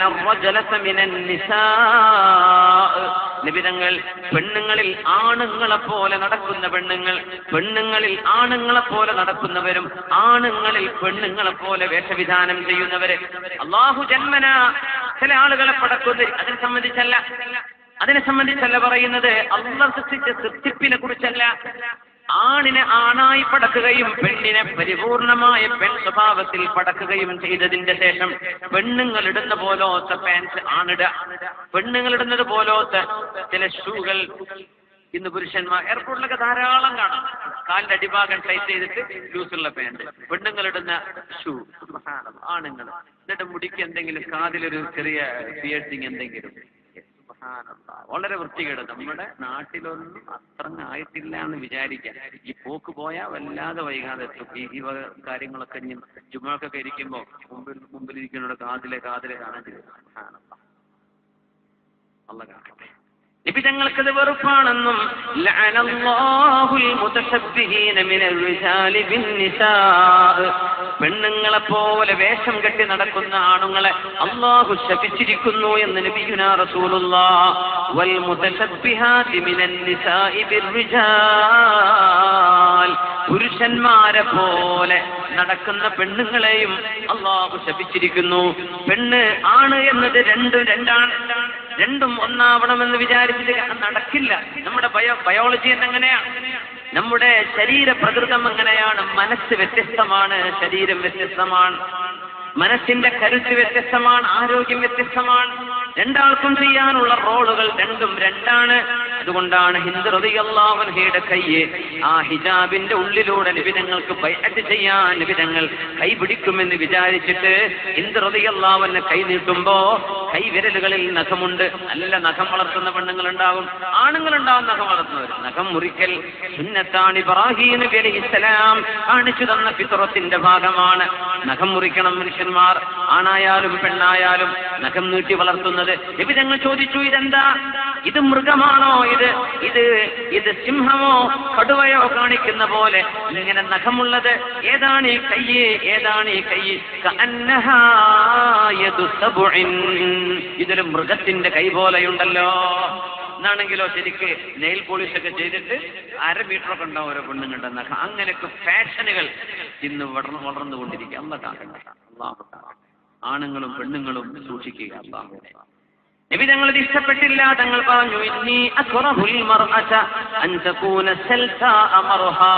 നിബിതങ്ങൾ പെണ്ണുങ്ങളിൽ ആണുങ്ങളെ പോലെ നടക്കുന്ന പെണ്ണുങ്ങൾ പെണ്ണുങ്ങളിൽ ആണുങ്ങളെ പോലെ നടക്കുന്നവരും ആണുങ്ങളിൽ പെണ്ണുങ്ങളെ പോലെ വേഷവിധാനം ചെയ്യുന്നവര് അള്ളാഹു ജന്മന ചില ആളുകളെ പടക്കുന്ന അതിനെ സംബന്ധിച്ചല്ല അതിനെ സംബന്ധിച്ചല്ല പറയുന്നത് അള്ളാഹ് സൃഷ്ടിച്ച സൃഷ്ടിപ്പിനെ കുറിച്ചല്ല ആണിനെ ആണായി പടക്കുകയും പെണ്ണിനെ പരിപൂർണമായ പെൺ സ്വഭാവത്തിൽ പടക്കുകയും ചെയ്തതിന്റെ ശേഷം പെണ്ണുങ്ങൾ ഇടുന്ന പോലോത്തെ പാൻസ് ആണിട പെണ്ണുങ്ങൾ ഇടുന്നത് പോലോത്തെ ചില ഷൂകൾ ഇന്ന് പുരുഷന്മാർ എയർപോർട്ടിലൊക്കെ ധാരാളം കാണാം കാലിന്റെ അടിഭാഗം ടൈറ്റ് ചെയ്തിട്ട് ലൂസുള്ള പാൻറ് പെണ്ണുങ്ങൾ ഇടുന്ന ഷൂ ആണുങ്ങൾ എന്നിട്ട് മുടിക്ക് എന്തെങ്കിലും കാതിലൊരു ചെറിയ പിയേഴ്സിങ് എന്തെങ്കിലും സുബ്ഹാനല്ലാ. വളരെ വൃത്തികേട് നമ്മുടെ നാട്ടിലൊന്നും അത്ര ആയിട്ടില്ല എന്ന് വിചാരിക്കാം ഈ പോക്ക് പോയാൽ വല്ലാതെ വൈകാതെ എത്തും ഈ ഈ വക കാര്യങ്ങളൊക്കെ ഇനി ജുമാക്കൊക്കെ ഇരിക്കുമ്പോ മുമ്പിൽ മുമ്പിലിരിക്കുന്നവരുടെ കാതിലെ കാതിലെ കാണാൻ ചെയ്യും സുബ്ഹാനല്ലാ. അള്ള കാക്കട്ടെ നബി തങ്ങൾക്കത് വെറുപ്പാണെന്നും ലഅനല്ലാഹുൽ മുതശബ്ബിഹീന മിനൽ റിജാലി ബിന്നിസാ പെണ്ണുങ്ങളെ പോലെ വേഷം കെട്ടി നടക്കുന്ന ആണുങ്ങളെ അള്ളാഹു ശപിച്ചിരിക്കുന്നു എന്ന് നബിയുനാ റസൂലുള്ളാഹ് വൽ മുതശബ്ബിഹാതി മിനൻ നിസാഇ ബിർറിജാൽ പുരുഷന്മാരെ പോലെ നടക്കുന്ന പെണ്ണുങ്ങളെയും അള്ളാഹു ശപിച്ചിരിക്കുന്നു പെണ്ണ് ആണ് എന്നത് രണ്ടും രണ്ടാണ് രണ്ടും ഒന്നാവണമെന്ന് വിചാരിച്ചിട്ട് നടക്കില്ല നമ്മുടെ ബയോ ബയോളജി എന്നെങ്ങനെയാണ് നമ്മുടെ ശരീര പ്രകൃതം എങ്ങനെയാണ് മനസ്സ് വ്യത്യസ്തമാണ് ശരീരം വ്യത്യസ്തമാണ് മനസ്സിന്റെ കരുത്ത് വ്യത്യസ്തമാണ് ആരോഗ്യം വ്യത്യസ്തമാണ് രണ്ടാൾക്കും ചെയ്യാനുള്ള റോളുകൾ രണ്ടും രണ്ടാണ് അതുകൊണ്ടാണ് ഹിന്ദു റതിയല്ലാവൻഹയുടെ കയ്യെ ആ ഹിജാബിന്റെ ഉള്ളിലൂടെ നിബിതങ്ങൾക്ക് ബൈഅത്ത് ചെയ്യാൻ നിബിതങ്ങൾ കൈ പിടിക്കുമെന്ന് വിചാരിച്ചിട്ട് ഹിന്ദു റതിയല്ലാവന് കൈ നീട്ടുമ്പോ കൈവിരലുകളിൽ നഖമുണ്ട് നല്ല നഖം വളർത്തുന്ന പെണ്ണുങ്ങൾ ഉണ്ടാവും ആണുങ്ങൾ ഉണ്ടാവും നഖം വളർത്തുന്നവർ നഖം മുറിക്കൽ സുന്നത്താണ് ഇബ്രാഹിം നബി അലൈഹിസ്സലാം കാണിച്ചു തന്ന ഫിത്രത്തിന്റെ ഭാഗമാണ് നഖം മുറിക്കണം മനുഷ്യന്മാർ ആണായാലും പെണ്ണായാലും നഖം നീട്ടി വളർത്തുന്നത് നബി ഞങ്ങൾ ചോദിച്ചു ഇതെന്താ ഇത് മൃഗമാണോ ഇത് ഇത് ഇത് സിംഹമോ കടുവയോ കാണിക്കുന്ന പോലെ ഇങ്ങനെ നഖമുള്ളത് ഏതാണ് ഈ കയ്യ് ഏതാണ് ഈ കയ്യ് കഅന്നഹാ യദു സബ്ഇൻ. ഇതൊരു മൃഗത്തിന്റെ കൈ പോലെയുണ്ടല്ലോ എന്നാണെങ്കിലോ ശരിക്ക് നെയിൽ പോളിഷ് ഒക്കെ ചെയ്തിട്ട് അര മീറ്റർ ഒക്കെ ഉണ്ടാവും ഓരോ പെണ്ണുങ്ങളുടെ നഖം അങ്ങനെയൊക്കെ ഫാഷനുകൾ ഇന്ന് വളർന്നു വളർന്നുകൊണ്ടിരിക്കുക അല്ല കാണണ്ട അള്ളാഹു താല. ആണുങ്ങളും പെണ്ണുങ്ങളും സൂക്ഷിക്കുക അള്ളാഹു നബി തങ്ങൾ ഇത് ഇഷ്ടപ്പെട്ടില്ല തങ്ങൾ പറഞ്ഞു ഇന്നി അക്റഹുൽ മർഅത അൻ തകൂന സൽസാ മർഹാ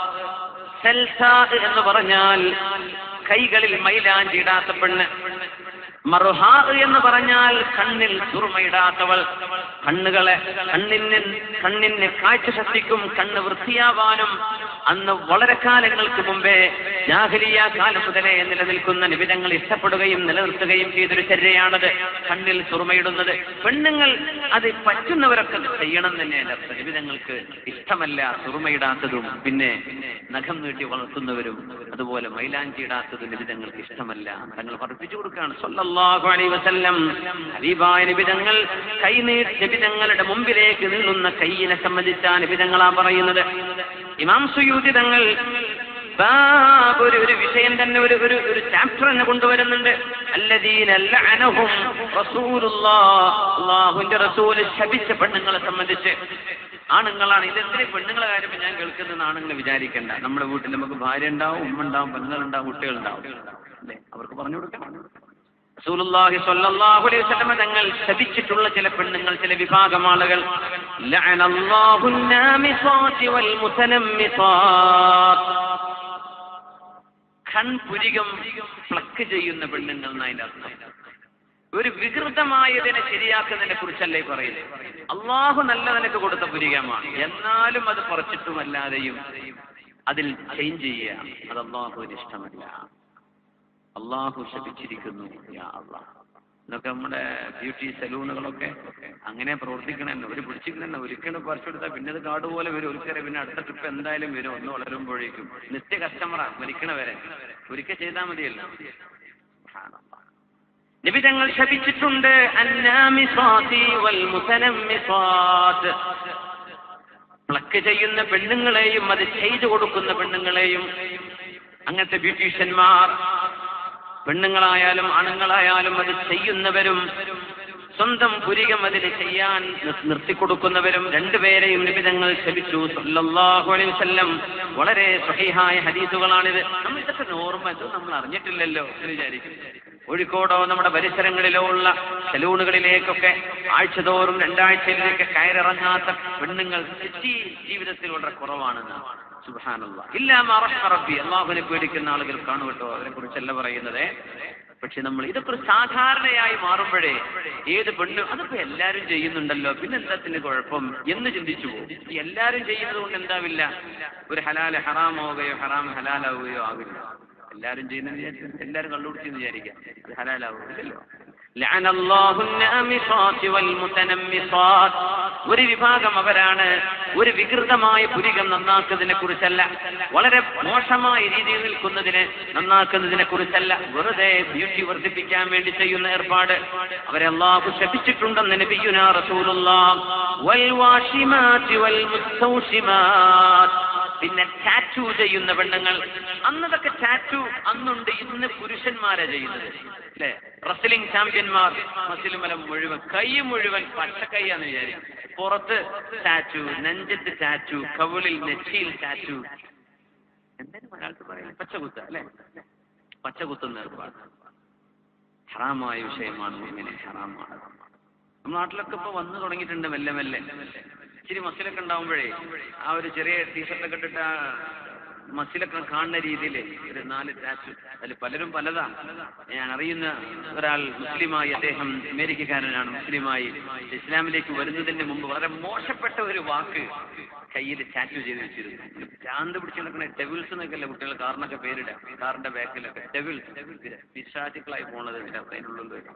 സൽസാ എന്ന് പറഞ്ഞാൽ കൈകളിൽ മൈലാഞ്ചി ഇടാത്ത പെണ്ണ് മറുഹാ എന്ന് പറഞ്ഞാൽ കണ്ണിൽ സുർമയിടാത്തവൾ കണ്ണുകളെ കണ്ണിന് കണ്ണിന് കാഴ്ച ശക്തിക്കും കണ്ണ് വൃത്തിയാവാനും അന്ന് വളരെ കാലങ്ങൾക്ക് മുമ്പേ ജാഹലിയ കാലം മുതലേ നിലനിൽക്കുന്ന നിബിധങ്ങൾ ഇഷ്ടപ്പെടുകയും നിലനിർത്തുകയും ചെയ്തൊരു ചര്യയാണത് കണ്ണിൽ സുറുമയിടുന്നത് പെണ്ണുങ്ങൾ അത് പറ്റുന്നവരൊക്കെ ചെയ്യണം തന്നെയല്ല നിബിധങ്ങൾക്ക് ഇഷ്ടമല്ല സുറുമയിടാത്തതും പിന്നെ നഖം നീട്ടി വളർത്തുന്നവരും അതുപോലെ മൈലാഞ്ചി ഇടാത്തതും നിബിധങ്ങൾക്ക് ഇഷ്ടമല്ല തങ്ങൾ പഠിപ്പിച്ചു കൊടുക്കുകയാണ് സല്ലല്ലാഹു അലൈഹി വസല്ലം ഹബീബായ നിബിധങ്ങൾ കൈ നീട്ടി നിബിധങ്ങളുടെ മുമ്പിലേക്ക് നീളുന്ന കൈയിനെ സംബന്ധിച്ചാണ് നിബിധങ്ങളാ പറയുന്നത് ഇമാം സുയൂതി തങ്ങൾ ബാബ് ഒരു ഒരു വിഷയം തന്നെ ഒരു ഒരു ഒരു ചാപ്റ്റർ തന്നെ കൊണ്ടുവരുന്നുണ്ട് അല്ലദീന ലഅനഹും റസൂലുള്ളാഹ് അല്ലാഹുവിന്റെ റസൂൽ ശപിച്ച പെണ്ണുങ്ങളെ സംബന്ധിച്ച് ആണുങ്ങളാണ് ഇതെന്തിന് പെണ്ണുങ്ങളെ കാര്യം ഞാൻ കേൾക്കുന്നത് ആണുങ്ങൾ വിചാരിക്കണ്ട നമ്മുടെ വീട്ടിൽ നമുക്ക് ഭാര്യ ഉണ്ടാവും ഉമ്മ ഉണ്ടാവും പെണ്ണുങ്ങളുണ്ടാവും കുട്ടികളുണ്ടാവും അല്ലേ അവർക്ക് പറഞ്ഞു കൊടുക്കണം റസൂലുള്ളാഹി സ്വല്ലല്ലാഹു അലൈഹി വസല്ലം തങ്ങൾ ശപിച്ചിട്ടുള്ള ചില പെണ്ണുങ്ങൾ ചില വിഭാഗം ആളുകൾ ലഅനല്ലാഹു നാമിസാതി വൽ മുതനമ്മിസാത്ത് കൺപുരികം പ്ലക്ക് ചെയ്യുന്ന പെണ്ണുങ്ങൾ എന്നതിന്റെ അർത്ഥം ഒരു വികൃതമായതിനെ ശരിയാക്കുന്നതിനെ കുറിച്ചല്ലേ പറയുന്നത് അള്ളാഹു നല്ല നിനക്ക് കൊടുത്ത പുരികമാണ് എന്നാലും അത് കുറച്ചിട്ടുമല്ലാതെയും അതിൽ ചേഞ്ച് ചെയ്യുക അത് അള്ളാഹുവിന് ഇഷ്ടമല്ല അള്ളാഹു ശപിച്ചിരിക്കുന്നു യാ അള്ളാഹ് ഇതൊക്കെ നമ്മുടെ ബ്യൂട്ടി സലൂണുകളൊക്കെ അങ്ങനെ പ്രവർത്തിക്കണമെന്ന് ഒരു പിടിച്ചിക്കണെന്ന് ഒരിക്കലും പറിച്ചെടുത്താൽ പിന്നെ അത് കാട് പോലെ വരും ഒരിക്കലും പിന്നെ അടുത്ത ട്രിപ്പ് എന്തായാലും വരും ഒന്ന് വളരുമ്പോഴേക്കും നിത്യ കസ്റ്റമറാ മരിക്കണ വരെ ഒരിക്കൽ ചെയ്താൽ മതിയല്ലോ സുബ്ഹാനല്ലാഹ്. നബി തങ്ങൾ ശപിച്ചിട്ടുണ്ട് അന്നാമിസാതി വൽ മുതനമ്മിസാത്ത് പ്ലക്ക് ചെയ്യുന്ന പെണ്ണുങ്ങളെയും അത് ചെയ്തു കൊടുക്കുന്ന പെണ്ണുങ്ങളെയും അങ്ങനത്തെ ബ്യൂട്ടീഷ്യന്മാർ പെണ്ണുങ്ങളായാലും ആണുങ്ങളായാലും അത് ചെയ്യുന്നവരും സ്വന്തം പുരികം അതിന് ചെയ്യാൻ നി- നിർത്തിക്കൊടുക്കുന്നവരും രണ്ടുപേരെയും നിബിതങ്ങൾ ശപിച്ചു സല്ലല്ലാഹു അലൈഹി വസല്ലം വളരെ സഹിഹായ ഹദീസുകളാണിത് നമ്മൾ ഇതൊക്കെ നോർമൽ ഇത് നമ്മൾ അറിഞ്ഞിട്ടില്ലല്ലോ എന്ന് വിചാരിക്കും കോഴിക്കോടോ നമ്മുടെ പരിസരങ്ങളിലോ ഉള്ള സലൂണുകളിലേക്കൊക്കെ ആഴ്ചതോറും രണ്ടാഴ്ചയിലേക്ക് കയറിറങ്ങാത്ത പെണ്ണുങ്ങൾ തെറ്റി ജീവിതത്തിൽ വളരെ കുറവാണെന്ന് സുബാനുള്ള ഇല്ല റബ്ബി അള്ളാഹുവിനെ പേടിക്കുന്ന ആളുകൾ കാണും കേട്ടോ അവരെ കുറിച്ചല്ല പറയുന്നത് പക്ഷെ നമ്മൾ ഇതൊക്കെ ഒരു സാധാരണയായി മാറുമ്പോഴേ ഏത് പെണ്ണ് അതിപ്പോ എല്ലാരും ചെയ്യുന്നുണ്ടല്ലോ പിന്നെ എന്താത്തിന് കുഴപ്പം എന്ന് ചിന്തിച്ചു പോകും ഈ എല്ലാരും ചെയ്യുന്നത് കൊണ്ട് എന്താവില്ല ഒരു ഹലാല് ഹറാമാവുകയോ ഹറാം ഹലാലാവുകയോ ആവില്ല എല്ലാരും ചെയ്യുന്നത് വിചാരിച്ചു എല്ലാരും കണ്ടുപിടിച്ചെന്ന് വിചാരിക്കാം അത് ഹലാലാവുകയില്ലല്ലോ لعن الله النامصات والمتنمصات ഒരു വിഭാഗം അവരാണ് ഒരു വികൃതമായ പുരികം നന്നാക്കുന്നതിനെ കുറിച്ചല്ല വളരെ മോശമായ രീതിയിൽ നിൽക്കുന്നതിനെ നന്നാക്കുന്നതിനെ കുറിച്ചല്ല വെറുതെ ബ്യൂട്ടി വർദ്ധിപ്പിക്കാൻ വേണ്ടി ചെയ്യുന്ന ഏർപ്പാട് അവരെ അള്ളാഹു ശപിച്ചിട്ടുണ്ടെന്ന് നബിയുനാ റസൂലുള്ളാഹ് വൽ വാഷിമാതി വൽ മുസ്തൗഷിമാത് പിന്നെ ടാറ്റു ചെയ്യുന്ന പെണ്ണുങ്ങൾ അന്നതൊക്കെ ടാറ്റു അന്നുണ്ട് ഇന്ന് പുരുഷന്മാരാ ചെയ്യുന്നത് അല്ലെ റസ്ലിംഗ് ചാമ്പ്യന്മാർ മസിലുമലം മുഴുവൻ കൈ മുഴുവൻ പച്ചക്കൈയാന്ന് വിചാരിക്കും പുറത്ത് ടാറ്റു നെഞ്ചത്ത് ടാറ്റു കവിളിൽ നെറ്റിയിൽ ടാറ്റു എന്തായാലും മലയാളത്തിൽ പറയാം പച്ചകുത്ത അല്ലെ പച്ചകുത്തുന്ന ഏർപ്പാട് ഹറാമായ വിഷയമാണ് ഇങ്ങനെ ഹറാമാണ് നമ്മുടെ നാട്ടിലൊക്കെ ഇപ്പൊ വന്നു തുടങ്ങിയിട്ടുണ്ട് മെല്ലെ മെല്ലെ ഇച്ചിരി മസിലൊക്കെ ഉണ്ടാവുമ്പോഴേ ആ ഒരു ചെറിയ ടീഷർട്ടൊക്കെ ഇട്ടിട്ട് ആ മസിലൊക്കെ കാണുന്ന രീതിയിൽ ഒരു നാല് ടാറ്റു അതിൽ പലരും പലതാ ഞാൻ അറിയുന്ന ഒരാൾ മുസ്ലിമായി അദ്ദേഹം അമേരിക്കക്കാരനാണ് മുസ്ലിമായി ഇസ്ലാമിലേക്ക് വരുന്നതിന് മുമ്പ് വളരെ മോശപ്പെട്ട ഒരു വാക്ക് കയ്യിൽ ടാറ്റു ചെയ്ത് വെച്ചിരുന്നു ചാന്ത് പിടിച്ച് നടക്കുന്ന ഡെവിൾസ് എന്നൊക്കെ അല്ലേ കുട്ടികൾ കാറിനൊക്കെ പേരിടാം കാറിന്റെ ബാക്കിലൊക്കെ ഡെവിൾസ് പിശാചുക്കളായി പോണത് ഇതിന്റെ അതിനുള്ളിൽ വരും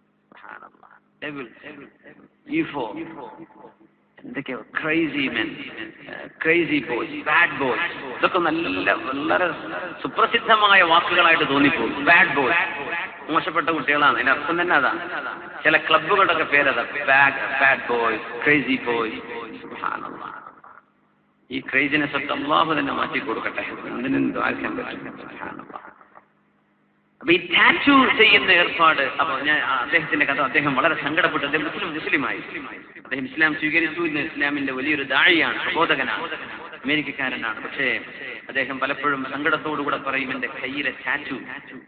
ഡെവിൾ ഈഫോ എന്തൊക്കെയോ crazy men crazy boys bad boys ഇതൊക്കെ നല്ല വളരെ സുപ്രസിദ്ധമായ വാക്കുകളായിട്ട് തോന്നിപ്പോകും ബാഡ് ബോയ്സ് മോശപ്പെട്ട കുട്ടികളാണ് അതിന്റെ അർത്ഥം തന്നെ അതാ ചില ക്ലബുകളുടെ പേരതാ bad bad boys crazy boys ഈ ക്രൈസിനെസ് ഒക്കെ അള്ളാഹു തന്നെ മാറ്റി കൊടുക്കട്ടെ അതിനും ദ്വാരക്കാൻ പറ്റും സുബ്ഹാനല്ലാഹ്. അപ്പൊ ഈ ടാറ്റു ചെയ്യുന്ന ഏർപ്പാട് അപ്പൊ ഞാൻ ആ അദ്ദേഹത്തിന്റെ കഥ അദ്ദേഹം വളരെ സങ്കടപ്പെട്ടു അദ്ദേഹം മുസ്ലിം മുസ്ലിമായി അദ്ദേഹം ഇസ്ലാം സ്വീകരിച്ചു ഇന്ന് ഇസ്ലാമിന്റെ വലിയൊരു ദാഴിയാണ് പ്രബോധകനാണ് അമേരിക്കക്കാരനാണ് പക്ഷേ അദ്ദേഹം പലപ്പോഴും സങ്കടത്തോടുകൂടെ പറയും എന്റെ കയ്യിലെ ടാറ്റു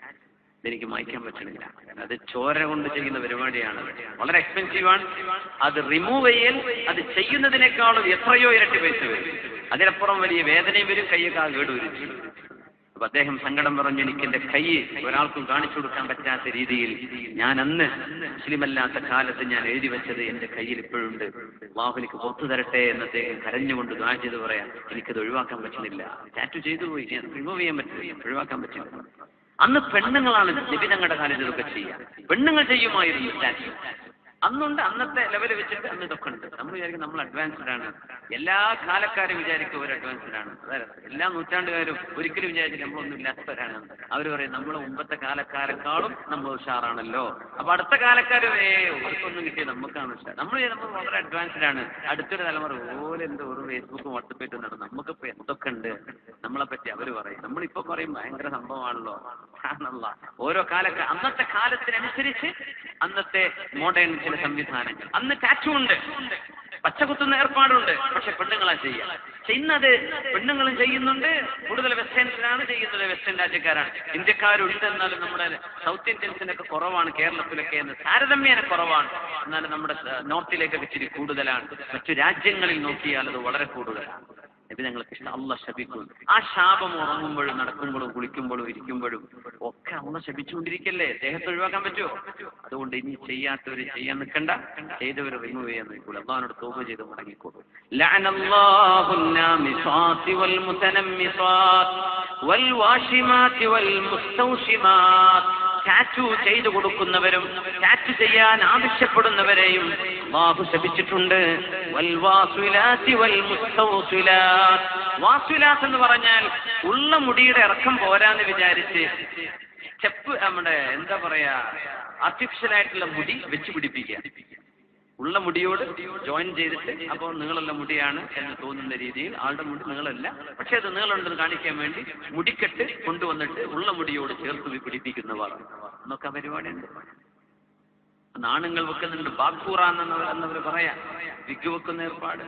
എനിക്ക് മായ്ക്കാൻ പറ്റണില്ല അത് ചോര കൊണ്ട് ചെയ്യുന്ന പരിപാടിയാണ് വളരെ എക്സ്പെൻസീവ് ആണ് അത് റിമൂവ് ചെയ്യൽ അത് ചെയ്യുന്നതിനേക്കാളും എത്രയോ ഇരട്ടി പൈസ വരും അതിനപ്പുറം വലിയ വേദനയും വരും കൈയൊക്കെ ആ കേട് വരും ചെയ്യും. അപ്പൊ അദ്ദേഹം സങ്കടം പറഞ്ഞു എനിക്ക് എന്റെ കൈ ഒരാൾക്കും കാണിച്ചു കൊടുക്കാൻ പറ്റാത്ത രീതിയിൽ ഞാൻ അന്ന് മുസ്ലിമല്ലാത്ത കാലത്ത് ഞാൻ എഴുതി വെച്ചത് എന്റെ കയ്യിൽ ഇപ്പോഴുണ്ട് വാഹുലിക്ക് പുറത്തു തരട്ടെ എന്ന് അദ്ദേഹം കരഞ്ഞുകൊണ്ട് ദ്വാ ചെയ്ത് പറയാം എനിക്കത് ഒഴിവാക്കാൻ പറ്റുന്നില്ല ടാറ്റു ചെയ്തു പോയി ഞാൻ റിമൂവ് ചെയ്യാൻ പറ്റില്ല ഒഴിവാക്കാൻ പറ്റില്ല അന്ന് പെണ്ണുങ്ങളാണ് നിബിതങ്ങളുടെ കാലത്ത് ഇതൊക്കെ ചെയ്യുക പെണ്ണുങ്ങൾ ചെയ്യുമായിരുന്നു ടാറ്റു അന്നുണ്ട് അന്നത്തെ ലെവൽ വെച്ചിട്ട് അന്ന് ഇതൊക്കെ ഉണ്ട് നമ്മൾ വിചാരിക്കും നമ്മൾ അഡ്വാൻസ്ഡ് ആണ് എല്ലാ കാലക്കാരും വിചാരിക്കും ഒരു അഡ്വാൻസ്ഡ് ആണ് അതായത് എല്ലാ നൂറ്റാണ്ടുകാരും ഒരിക്കലും വിചാരിച്ചില്ല നമ്മളൊന്നും ഇല്ലാത്തവരാണ് അവർ പറയും നമ്മളെ മുമ്പത്തെ കാലക്കാരെക്കാളും നമ്മൾ ഉഷാറാണല്ലോ അപ്പൊ അടുത്ത കാലക്കാരും ഏ അവർക്കൊന്നും കിട്ടിയ നമുക്കാണ് ഉഷാർ നമ്മൾ വിചാരിക്കും നമ്മൾ വളരെ അഡ്വാൻസ്ഡ് ആണ് അടുത്തൊരു തലമുറ ഓരോ എന്തോ ഒരു ഫേസ്ബുക്കും വാട്സപ്പേറ്റും നടന്നു നമുക്കിപ്പോ എന്തൊക്കെ ഉണ്ട് നമ്മളെ പറ്റി അവർ പറയും നമ്മളിപ്പോ പറയും ഭയങ്കര സംഭവമാണല്ലോ ആണല്ലോ ഓരോ കാലക്ക അന്നത്തെ കാലത്തിനനുസരിച്ച് അന്നത്തെ മോഡേൺ ചില സംവിധാനങ്ങൾ അന്ന് ടാറ്റു ഉണ്ട് പച്ചകുത്തുന്ന ഏർപ്പാടുണ്ട് പക്ഷെ പെണ്ണുങ്ങളാ ചെയ്യുക ചെയ്യുന്നത് പെണ്ണുങ്ങളും ചെയ്യുന്നുണ്ട് കൂടുതൽ വെസ്റ്റേൺസിലാണ് ചെയ്യുന്നത് വെസ്റ്റേൺ രാജ്യക്കാരാണ് ഇന്ത്യക്കാരുണ്ട് എന്നാലും നമ്മുടെ സൗത്ത് ഇന്ത്യൻസിനൊക്കെ കുറവാണ് കേരളത്തിലൊക്കെ എന്ന് താരതമ്യേന കുറവാണ് എന്നാലും നമ്മുടെ നോർത്തിലേക്കൊക്കെ ഇച്ചിരി കൂടുതലാണ് മറ്റു രാജ്യങ്ങളിൽ നോക്കിയാൽ അത് വളരെ കൂടുതലാണ് നബി ഞങ്ങൾക്ക് ഇഷ്ടം അള്ള ശപിക്കും ആ ശാപം ഉറങ്ങുമ്പോഴും നടക്കുമ്പോഴും കുളിക്കുമ്പോഴും ഇരിക്കുമ്പോഴും ഒക്കെ അള്ള ശപിച്ചുകൊണ്ടിരിക്കല്ലേ ദേഹത്ത് ഒഴിവാക്കാൻ പറ്റുമോ അതുകൊണ്ട് ഇനി ചെയ്യാത്തവര് ചെയ്യാൻ നിൽക്കണ്ട ചെയ്തവർ റിമൂവ് ചെയ്യാൻ നിൽക്കൂല അള്ളഹാനോട് തോപ ചെയ്ത് മടങ്ങിക്കോളൂ لعن الله النامصات والمتنمصات والواشمات والمستوشمات ടാറ്റു ചെയ്തു കൊടുക്കുന്നവരും ടാറ്റു ചെയ്യാൻ ആവശ്യപ്പെടുന്നവരെയും അള്ളാഹു ശപിച്ചിട്ടുണ്ട് വൽവാസുലാത്തി വൽമുസ്തൗസുലാത്ത്. വാസുലാത്ത് എന്ന് പറഞ്ഞാൽ ഉള്ള മുടിയുടെ ഇറക്കം പോരാന്ന് വിചാരിച്ച് സ്റ്റെപ്പ് നമ്മുടെ എന്താ പറയാ ആർട്ടിഫിഷ്യൽ ആയിട്ടുള്ള മുടി വെച്ച് പിടിപ്പിക്കുക ഉള്ള മുടിയോട് ജോയിൻ ചെയ്തിട്ട് അപ്പോൾ നീളമുള്ള മുടിയാണ് എന്ന് തോന്നുന്ന രീതിയിൽ ആളുടെ മുടി നീളമല്ല പക്ഷെ അത് നീളമുണ്ടെന്ന് കാണിക്കാൻ വേണ്ടി മുടിക്കെട്ട് കൊണ്ടുവന്നിട്ട് ഉള്ള മുടിയോട് ചേർത്ത് പിടിപ്പിക്കുന്നവർ എന്നൊക്കെ പരിപാടിയുണ്ട് നാണുങ്ങൾ വെക്കുന്നുണ്ട് ബാക്കൂറ എന്നവർ എന്നവർ പറയാം വിഗ് വെക്കുന്ന ഏർപ്പാട്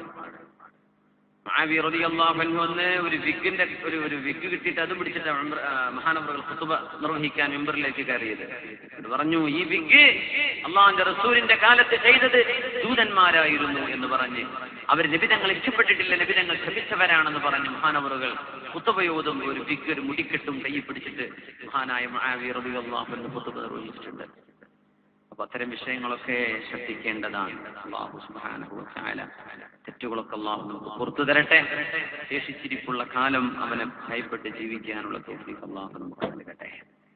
വന്ന് ഒരു വിഗിന്റെ ഒരു ഒരു വിഗ് കിട്ടിയിട്ട് അത് പിടിച്ചിട്ട് മഹാനവറുകൾ കുത്തുബ നിർവഹിക്കാൻ മെമ്പറിലേക്ക് കയറിയത് ഇത് പറഞ്ഞു ഈ വിഗ് അള്ളാഹിന്റെ റസൂലിന്റെ കാലത്ത് ചെയ്തത് ദൂതന്മാരായിരുന്നു എന്ന് പറഞ്ഞ് അവർ നിബിതങ്ങൾ ഇഷ്ടപ്പെട്ടിട്ടില്ല നിബിതങ്ങൾ ക്ഷമിച്ചവരാണെന്ന് പറഞ്ഞ് മഹാനവറുകൾ കുത്തുബയോതും ഒരു വിഗ് ഒരു മുടിക്കെട്ടും കയ്യിൽ പിടിച്ചിട്ട് മഹാനായ മഹാവി റബി അള്ളാഹു എന്ന് കുത്തുബ നിർവഹിച്ചിട്ടുണ്ട് അപ്പൊ അത്തരം വിഷയങ്ങളൊക്കെ ശ്രദ്ധിക്കേണ്ടതാണ് അള്ളാഹു സുബ്ഹാനഹു വ തആല തെറ്റുകളൊക്കെ അള്ളാഹു നമുക്ക് പുറത്തു തരട്ടെ ശേഷിച്ചിരിപ്പുള്ള കാലം അവനെ ഭയപ്പെട്ട് ജീവിക്കാനുള്ള തോഫീഖ് അള്ളാഹു നമുക്ക് നൽകട്ടെ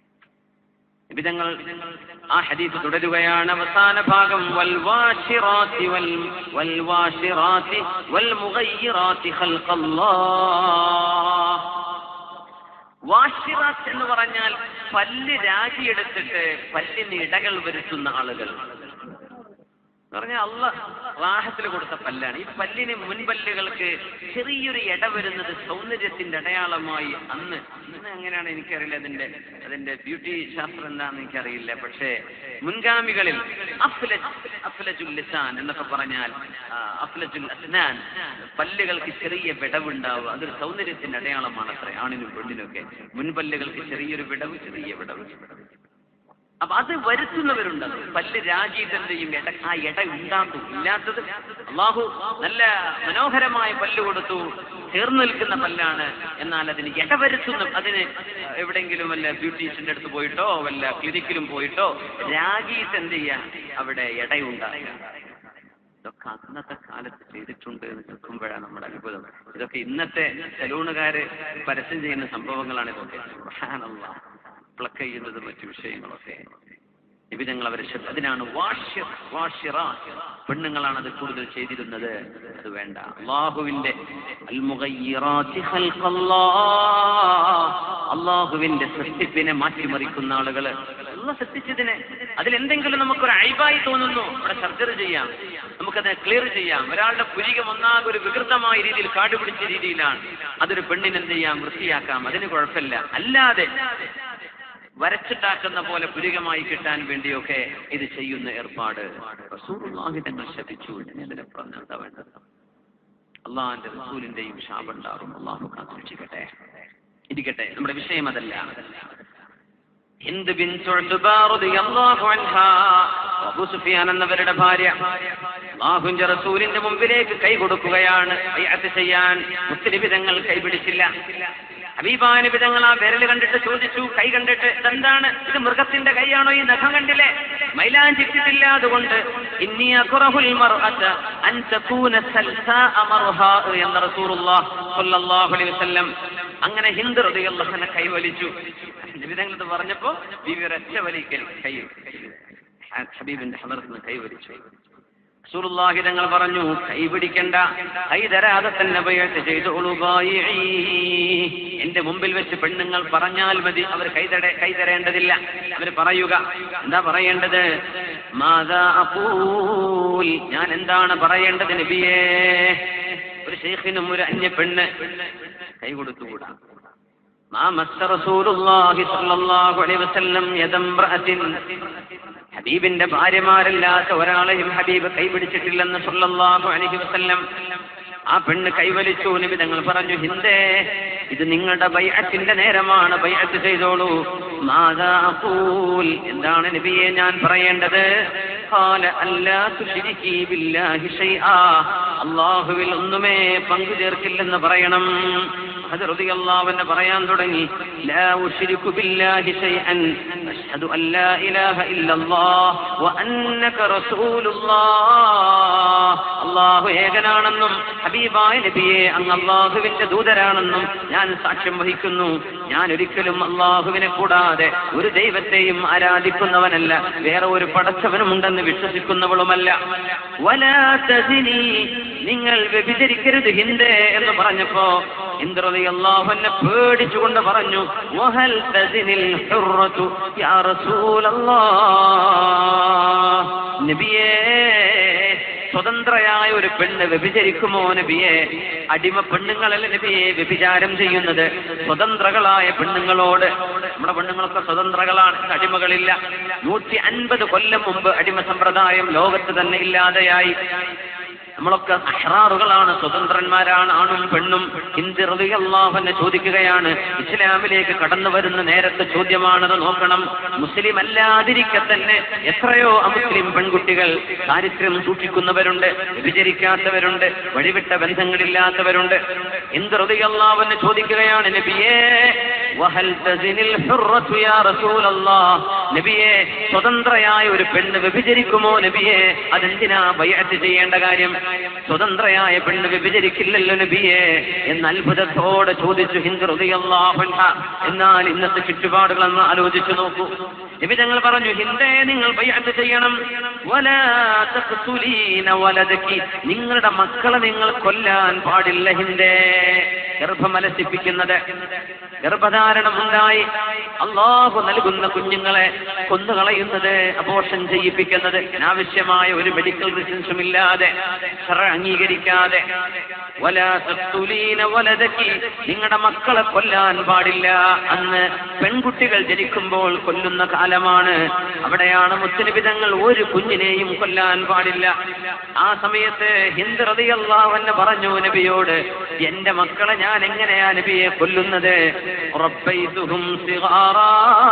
വിധങ്ങൾ ആ ഹദീസ് തുടരുകയാണ് അവസാന ഭാഗം വൽ വാശിറാത്തി വൽ വൽ വാശിറാത്തി വൽ മുഗയ്യിറാത്തി ഖൽഖല്ലാഹ് വാഷിറാത്ത് എന്ന് പറഞ്ഞാൽ പല്ല് രാജിയെടുത്തിട്ട് പല്ലിന് ഇടകൾ വരുത്തുന്ന ആളുകൾ എന്ന് പറഞ്ഞാൽ അള്ള റാഹത്തിൽ കൊടുത്ത പല്ലാണ് ഈ പല്ലിന് മുൻപല്ലുകൾക്ക് ചെറിയൊരു ഇട വരുന്നത് സൗന്ദര്യത്തിന്റെ അടയാളമായി അന്ന് ഇന്ന് എങ്ങനെയാണ് എനിക്കറിയില്ല അതിന്റെ അതിന്റെ ബ്യൂട്ടി ശാസ്ത്രം എന്താണെന്ന് എനിക്കറിയില്ല പക്ഷേ മുൻഗാമികളിൽ അഫ്ലജ് അഫ്ലജുൽ ലിസാൻ എന്നൊക്കെ പറഞ്ഞാൽ ആ, അഫ്ലജുൽ അസ്നാൻ പല്ലുകൾക്ക് ചെറിയ വിടവുണ്ടാവുക അതൊരു സൗന്ദര്യത്തിന്റെ അടയാളമാണ് അത്ര ആണിനും പെണ്ണിനൊക്കെ മുൻപല്ലുകൾക്ക് ചെറിയൊരു വിടവ് ചെറിയ വിടവ് അപ്പൊ അത് വരുത്തുന്നവരുണ്ട് അത് പല്ല് രാജിയിട്ട് എന്ത് ചെയ്യും ഇട ആ ഇട ഉണ്ടാക്കും ഇല്ലാത്തത് അള്ളാഹു നല്ല മനോഹരമായ പല്ല് കൊടുത്തു ചേർന്ന് നിൽക്കുന്ന പല്ലാണ് എന്നാൽ അതിന് ഇട വരുത്തുന്ന അതിന് എവിടെയെങ്കിലും വല്ല ബ്യൂട്ടീഷ്യന്റെ അടുത്ത് പോയിട്ടോ വല്ല ക്ലിനിക്കിലും പോയിട്ടോ രാജിയിട്ട് എന്ത് ചെയ്യാം അവിടെ ഇടയുണ്ടാകുക ഇതൊക്കെ അന്നത്തെ കാലത്ത് ചെയ്തിട്ടുണ്ട് എന്ന് കേൾക്കുമ്പോഴാണ് നമ്മുടെ അത്ഭുതം ഇതൊക്കെ ഇന്നത്തെ സലൂണുകാര് പരസ്യം ചെയ്യുന്ന സംഭവങ്ങളാണ് ഇതൊക്കെ സുബ്ഹാനല്ലാഹ്. പ്ലക്ക് ചെയ്യുന്നത് മറ്റു വിഷയങ്ങളൊക്കെ നിബിധങ്ങൾ അവരെ ശ്രദ്ധ അതിനാണ് വാഷ്യ വാഷ്യറ പെണ്ണുങ്ങളാണ് അത് കൂടുതൽ ചെയ്തിരുന്നത് അത് വേണ്ട അള്ളാഹുവിന്റെ അൽമുഗയ്യിറാത്തി ഖൽഖല്ലാഹ്. അള്ളാഹുവിന്റെ സൃഷ്ടിപ്പിനെ മാറ്റിമറിക്കുന്ന ആളുകള് അള്ള സൃഷ്ടിച്ചതിനെ അതിലെന്തെങ്കിലും നമുക്കൊരു അഴിവായി തോന്നുന്നു അവിടെ സർജറി ചെയ്യാം നമുക്കത് ക്ലിയർ ചെയ്യാം ഒരാളുടെ പുരികം ഒന്നാകെ ഒരു വികൃതമായ രീതിയിൽ കാടുപിടിച്ച രീതിയിലാണ് അതൊരു പെണ്ണിന് എന്ത് ചെയ്യാം വൃത്തിയാക്കാം അതിന് കുഴപ്പമില്ല അല്ലാതെ വരച്ചുണ്ടാക്കുന്ന പോലെ പുരികമായി കിട്ടാൻ വേണ്ടിയൊക്കെ ഇത് ചെയ്യുന്ന ഏർപ്പാട് റസൂലുള്ളാഹി തങ്ങൾ ശപിച്ചു ഇതിനെ പറഞ്ഞ എന്താ വേണ്ടത് അള്ളാഹിന്റെ റസൂലിന്റെയും ശാപുണ്ടാകും അള്ളാഹു കാത്തിരിക്കട്ടെ ഇരിക്കട്ടെ നമ്മുടെ വിഷയം അതല്ല ഹിന്ദ് ബിൻ തുഅ്ബാ റളിയല്ലാഹു അൻഹാ അബൂ സുഫിയാൻ എന്നവരുടെ ഭാര്യ അല്ലാഹുവിന്റെ റസൂലിന്റെ മുമ്പിലേക്ക് കൈ കൊടുക്കുകയാണ് ബൈഅത്ത് ചെയ്യാൻ മുസ്ലിമിതങ്ങൾ കൈപിടിച്ചില്ല ഹബീബാനുബിതങ്ങൾ ആ വിരൽ കണ്ടിട്ട് ചോദിച്ചു കൈ കണ്ടിട്ട് ഇതെന്താണ് ഇത് മൃഗത്തിന്റെ കൈയാണോ ഈ നഖം കണ്ടില്ലേ മൈലാഞ്ചിട്ടില്ല അതുകൊണ്ട് ഇന്നി അക്റഹുൽ മർഅത അൻ തകൂന സൽസാഅ മർഹാ എന്ന റസൂലുള്ളാഹ് സ്വല്ലല്ലാഹു അലൈഹി വസല്ലം അങ്ങനെ ഹിന്ദ് റളിയല്ലാഹു അൻഹ കൈവലിച്ചു നിബിതങ്ങൾ ഇത് പറഞ്ഞപ്പോ ബീവി ഒരൊറ്റ വലിക്കൽ കൈ ഹബീബിന്റെ ഹദറത്ത് നിന്ന് കൈവലിച്ചു റസൂലുള്ളാഹി തങ്ങൾ പറഞ്ഞു കൈ പിടിക്കണ്ട കൈ തരാതെ തന്നെ ബൈഅത്ത് ചെയ്തോളൂ ബായിഈ. എന്റെ മുമ്പിൽ വെച്ച് പെണ്ണുങ്ങൾ പറഞ്ഞാൽ മതി അവർ കൈ തട കൈ തരേണ്ടതില്ല അവർ പറയുക എന്താ പറയേണ്ടത് മാതാ അഖൂൽ ഞാൻ എന്താണ് പറയേണ്ടത് നബിയേ ഒരു ഷെയ്ഖിനും ഒരു അന്യ പെണ്ണ് കൈ കൊടുത്തുകൂടാ ما مس رسول الله صلى الله عليه وسلم يد امرأة ഹബീബിന്റെ ഭാര്യമാരല്ലാത്ത ഒരാളെയും ഹബീബ് കൈപിടിച്ചിട്ടില്ലെന്ന് സല്ലല്ലാഹു അലൈഹി വസല്ലം ആ പെണ്ണ് കൈവലിച്ചു നബി തങ്ങൾ പറഞ്ഞു ഹിന്ദേ ഇത് നിങ്ങളുടെ ബൈഅത്തിന്റെ നേരമാണ് ബൈഅത്ത് ചെയ്തോളൂ മാതാ അഖൂൽ എന്താണ് നബിയെ ഞാൻ പറയേണ്ടത് قال ألا تشركي بالله شيئا അള്ളാഹുവിൽ ഒന്നുമേ പങ്കു ചേർക്കില്ലെന്ന് പറയണം അത് റളിയല്ലാഹുവിനെ പറയാൻ തുടങ്ങി ലാ ഉശ്രികു ബില്ലാഹി ശൈഅൻ അഷ്ഹദു അല്ലാ ഇലാഹ ഇല്ലല്ലാഹ് വ അന്നക റസൂലുള്ളാഹ് അല്ലാഹു ഏകനാണെന്നും ഹബീബായ നബിയെ അങ്ങ് അള്ളാഹുവിന്റെ ദൂതരാണെന്നും ഞാൻ സാക്ഷ്യം വഹിക്കുന്നു ഞാൻ ഒരിക്കലും അള്ളാഹുവിനെ കൂടാതെ ഒരു ദൈവത്തെയും ആരാധിക്കുന്നവനല്ല വേറെ ഒരു പടച്ചവനുമുണ്ടെന്ന് വിശ്വസിക്കുന്നവളുമല്ല വലാ തസിനി നിങ്ങൾ വ്യഭിചരിക്കരുത് ഹിന്ദേ എന്ന് പറഞ്ഞപ്പോ ഇന്ദ്രതി അള്ളാഹുവിനെ പേടിച്ചുകൊണ്ട് പറഞ്ഞു വഹൽ തസിനിൽ ഹുറത്തു യാ റസൂലല്ലാഹ് നബിയേ സ്വതന്ത്രയായ ഒരു പെണ്ണ് വ്യഭിചരിക്കുമോ നബിയെ അടിമ പെണ്ണുങ്ങളല്ല നബിയെ വ്യഭിചാരം ചെയ്യുന്നത് സ്വതന്ത്രകളായ പെണ്ണുങ്ങളോട് നമ്മുടെ പെണ്ണുങ്ങളൊക്കെ സ്വതന്ത്രകളാണ് അടിമകളില്ല നൂറ്റി അൻപത് കൊല്ലം മുമ്പ് അടിമ സമ്പ്രദായം ലോകത്ത് തന്നെ ഇല്ലാതെയായി നമ്മളൊക്കെ അഹ്റാറുകളാണ് സ്വതന്ത്രന്മാരാണ് ആണും പെണ്ണും ഹിന്ദിറിയാഹുവിനെ ചോദിക്കുകയാണ് ഇസ്ലാമിലേക്ക് കടന്നു വരുന്ന നേരത്തെ ചോദ്യമാണത് നോക്കണം മുസ്ലിം അല്ലാതിരിക്കെ തന്നെ എത്രയോ അമുസ്ലിം പെൺകുട്ടികൾ ദാരിദ്ര്യം സൂക്ഷിക്കുന്നവരുണ്ട് വ്യഭിചരിക്കാത്തവരുണ്ട് വഴിവിട്ട ബന്ധങ്ങളില്ലാത്തവരുണ്ട് ഹിന്ദിറിയാഹുവിനെ ചോദിക്കുകയാണ് നബിയേ വഹൽ തസിനിൽ ഹുറത്തു യാ റസൂലല്ലാഹ് നബിയെ സ്വതന്ത്രയായ ഒരു പെണ്ണ് വ്യഭിചരിക്കുമോ നബിയെ അതെന്തിനാ ബയ്യത്ത് ചെയ്യേണ്ട കാര്യം സ്വതന്ത്രയായ പെണ്ണ് വ്യഭിചരിക്കില്ലല്ലോ നബിയെ എന്ന് അത്ഭുതത്തോടെ ചോദിച്ചു ഹിന്ദു ഹൃദയല്ലാഹുൻഹ എന്നാൽ ഇന്നത്തെ ചുറ്റുപാടുകളെന്ന് ആലോചിച്ചു നോക്കൂ നബി തങ്ങൾ പറഞ്ഞു ഹിന്ദേ നിങ്ങൾ ബയ്യത്ത് ചെയ്യണം വലാ തഖ്തുലീന വലദക്കി നിങ്ങളുടെ മക്കളെ നിങ്ങൾ കൊല്ലാൻ പാടില്ല ഹിന്ദേ ഗർഭമലസിപ്പിക്കുന്നത് ഗർഭധാരണം ഉണ്ടായി അള്ളാഹു നൽകുന്ന കുഞ്ഞുങ്ങളെ കൊന്നുകളയുന്നത് അപോഷൻ ചെയ്യിപ്പിക്കുന്നത് അനാവശ്യമായ ഒരു മെഡിക്കൽ റിസൻസും ഇല്ലാതെ ശറ അംഗീകരിക്കാതെ വല തഖ്തുലീന വലദക്കി നിങ്ങളുടെ മക്കളെ കൊല്ലാൻ പാടില്ല അന്ന് പെൺകുട്ടികൾ ജനിക്കുമ്പോൾ കൊല്ലുന്ന കാലമാണ് അവിടെയാണ് മുത്തനിബിതങ്ങൾ ഒരു കുഞ്ഞിനെയും കൊല്ലാൻ പാടില്ല ആ സമയത്ത് ഹിന്ദ് റളിയല്ലാഹു പറഞ്ഞു നബിയോട് എന്റെ മക്കളെ ഞാൻ എങ്ങനെയാ നബിയെ കൊല്ലുന്നത് റബ്ബൈതുഹും സിഗാറാ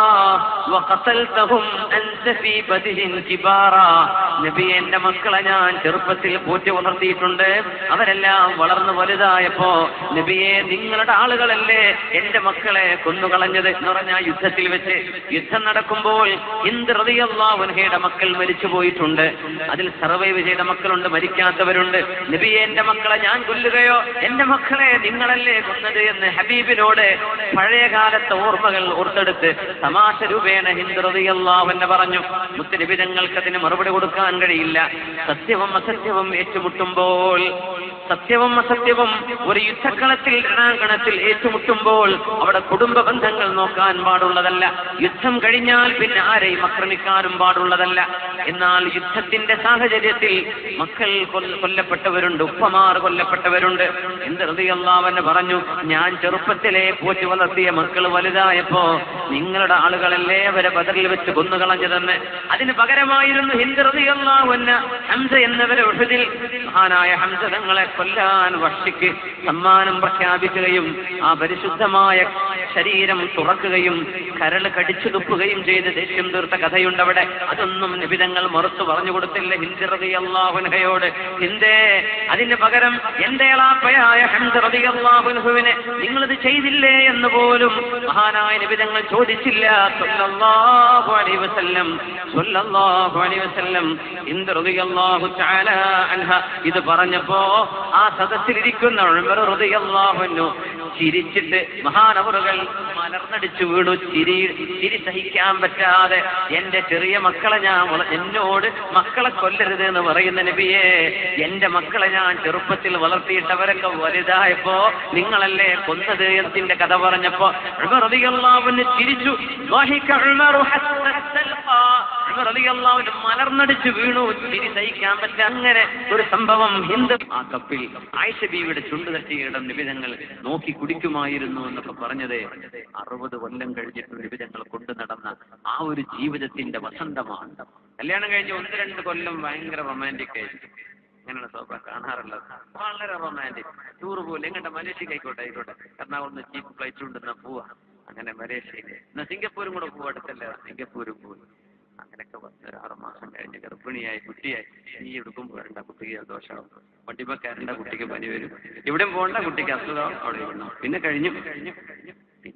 വഖതൽതഹും അൻത ഫീ ബദിഹിൻ കിബാറാ നബിയെ എന്റെ മക്കളെ ഞാൻ ചെറുപ്പത്തിൽ പോറ്റി വളർത്തിയിട്ടുണ്ട് അവരെല്ലാം വളർന്നു വലുതായപ്പോ നബിയെ നിങ്ങളുടെ ആളുകളല്ലേ എന്റെ മക്കളെ കൊന്നുകളഞ്ഞത് എന്ന് പറഞ്ഞ ആ യുദ്ധത്തിൽ വെച്ച് യുദ്ധം നടക്കുമ്പോൾ ഇന്ത് റതിയല്ലാവുൻഹയുടെ മക്കൾ മരിച്ചു പോയിട്ടുണ്ട് അതിൽ സർവൈവ് ചെയ്ത മക്കളുണ്ട് മരിക്കാത്തവരുണ്ട് നബിയെ എന്റെ മക്കളെ ഞാൻ കൊല്ലുകയോ എന്റെ മക്കളെ നിങ്ങളല്ലേ കൊന്നത് എന്ന് ഹബീബിനോട് പഴയ കാലത്തെ ഓർമ്മകൾ ഓർത്തെടുത്ത് തമാശ രൂപേണ ഹിന്ദു റതിയല്ലാവെന്നെ പറഞ്ഞു മുത്തനബി ഞങ്ങൾക്ക് അതിന് മറുപടി കൊടുക്കാൻ കഴിയില്ല സത്യവും അസത്യവും ഏറ്റുമുട്ടുമ്പോൾ സത്യവും അസത്യവും ഒരു യുദ്ധക്കളത്തിൽ രണാങ്കണത്തിൽ ഏറ്റുമുട്ടുമ്പോൾ അവിടെ കുടുംബ ബന്ധങ്ങൾ നോക്കാൻ പാടുള്ളതല്ല യുദ്ധം കഴിഞ്ഞാൽ പിന്നെ ആരെയും ആക്രമിക്കാനും പാടുള്ളതല്ല എന്നാൽ യുദ്ധത്തിന്റെ സാഹചര്യത്തിൽ മക്കൾ കൊല്ല- കൊല്ലപ്പെട്ടവരുണ്ട് ഉപ്പമാർ കൊല്ലപ്പെട്ടവരുണ്ട് എന്ത് ഹൃദയല്ലാവെന്ന് പറഞ്ഞു ഞാൻ ചെറുപ്പത്തിലെ പോറ്റി വളർത്തിയ മക്കൾ വലുതായപ്പോ നിങ്ങളുടെ ആളുകളല്ലേ അവരെ ബദറിൽ വെച്ച് കൊന്നുകളഞ്ഞതെന്ന് അതിന് പകരമായിരുന്നു ഹിന്ദ് ഹൃദയല്ലാവെന്ന ഹംസ എന്നവരെ ഉഷതിൽ മഹാനായ ഹംസ തങ്ങളെ കൊല്ലാൻ വർഷിക്ക് സമ്മാനം പ്രഖ്യാപിക്കുകയും ആ പരിശുദ്ധമായ ശരീരം തുറക്കുകയും കരൾ കടിച്ചു തുപ്പുകയും ചെയ്ത് ദേഷ്യം തീർത്ത കഥയുണ്ട് അവിടെ അതൊന്നും നിബിതങ്ങൾ മറുത്തു പറഞ്ഞു കൊടുത്തില്ല ഹിന്ദി അള്ളാഹുൻഹയോട് ഹിന്ദേ അതിന് പകരം എന്റെ എളാപ്പയായ ഹംദി അള്ളാഹുൻഹുവിനെ നിങ്ങളിത് ചെയ്തില്ലേ എന്ന് പോലും മഹാനായ നിബിതങ്ങൾ ചോദിച്ചില്ല സ്വല്ലല്ലാഹു അലൈഹി വസല്ലം സ്വല്ലല്ലാഹു അലൈഹി വസല്ലം ഹിന്ദി അള്ളാഹു തആല അൻഹ ഇത് പറഞ്ഞപ്പോ ആ സദസ്സിലിരിക്കുന്ന ഉമർ റളിയല്ലാഹു ചിരിച്ചിട്ട് മഹാനവറുകൾ മലർന്നടിച്ചു വീണു ചിരി ചിരി സഹിക്കാൻ പറ്റാതെ എന്റെ ചെറിയ മക്കളെ ഞാൻ വള- എന്നോട് മക്കളെ കൊല്ലരുത് എന്ന് പറയുന്ന നബിയെ എന്റെ മക്കളെ ഞാൻ ചെറുപ്പത്തിൽ വളർത്തിയിട്ടവരൊക്കെ വലുതായപ്പോ നിങ്ങളല്ലേ കൊന്നത് എന്നതിന്റെ കഥ പറഞ്ഞപ്പോ ഉമർ റളിയല്ലാഹുവിന് ചിരിച്ചു ضحك عمر حتى استلقى. ഉമർ റളിയല്ലാഹുവിന് മലർന്നടിച്ചു വീണു ചിരി സഹിക്കാൻ പറ്റ അങ്ങനെ ഒരു സംഭവം ഹിന്ദു ആ കപ്പിൽ ആയിഷ ബീവിയുടെ ചുണ്ടു തട്ടിയിടം നിബിധങ്ങൾ നോക്കി കുടിക്കുമായിരുന്നു എന്നൊക്കെ പറഞ്ഞത് അറുപത് കൊല്ലം കഴിഞ്ഞിട്ട് നിബിധങ്ങൾ കൊണ്ടു നടന്ന ആ ഒരു ജീവിതത്തിന്റെ വസന്തമാണ് കല്യാണം കഴിഞ്ഞ് ഒന്ന് രണ്ട് കൊല്ലം ഭയങ്കര റൊമാൻറ്റിക് ആയിരുന്നു അങ്ങനെയാണ് സോഫ കാണാറുള്ളത് വളരെ റൊമാൻറ്റിക് ടൂർ പോലെ എങ്ങോട്ടെ മലേഷ്യക്ക് ആയിക്കോട്ടെ ആയിക്കോട്ടെ എറണാകുളം ചീപ്പ് ഫ്ലൈറ്റ് കൊണ്ടുവന്ന പോവാ അങ്ങനെ മലേഷ്യയിൽ എന്നാ സിംഗപ്പൂരും കൂടെ പോവാ അടുത്തല്ലേ സിംഗപ്പൂരും പോയി അങ്ങനെയൊക്കെ വന്ന് ഒരു ആറ് മാസം കഴിഞ്ഞ് ഗർഭിണിയായി കുട്ടിയായി ഈ എടുക്കും പോരണ്ട കുട്ടിക്ക് ജലദോഷമാവും വണ്ടിമ കയറേണ്ട കുട്ടിക്ക് പനി വരും ഇവിടെയും പോകണ്ട കുട്ടിക്ക് അസുഖം അവിടെ ഇരുന്നു പിന്നെ കഴിഞ്ഞു കഴിഞ്ഞു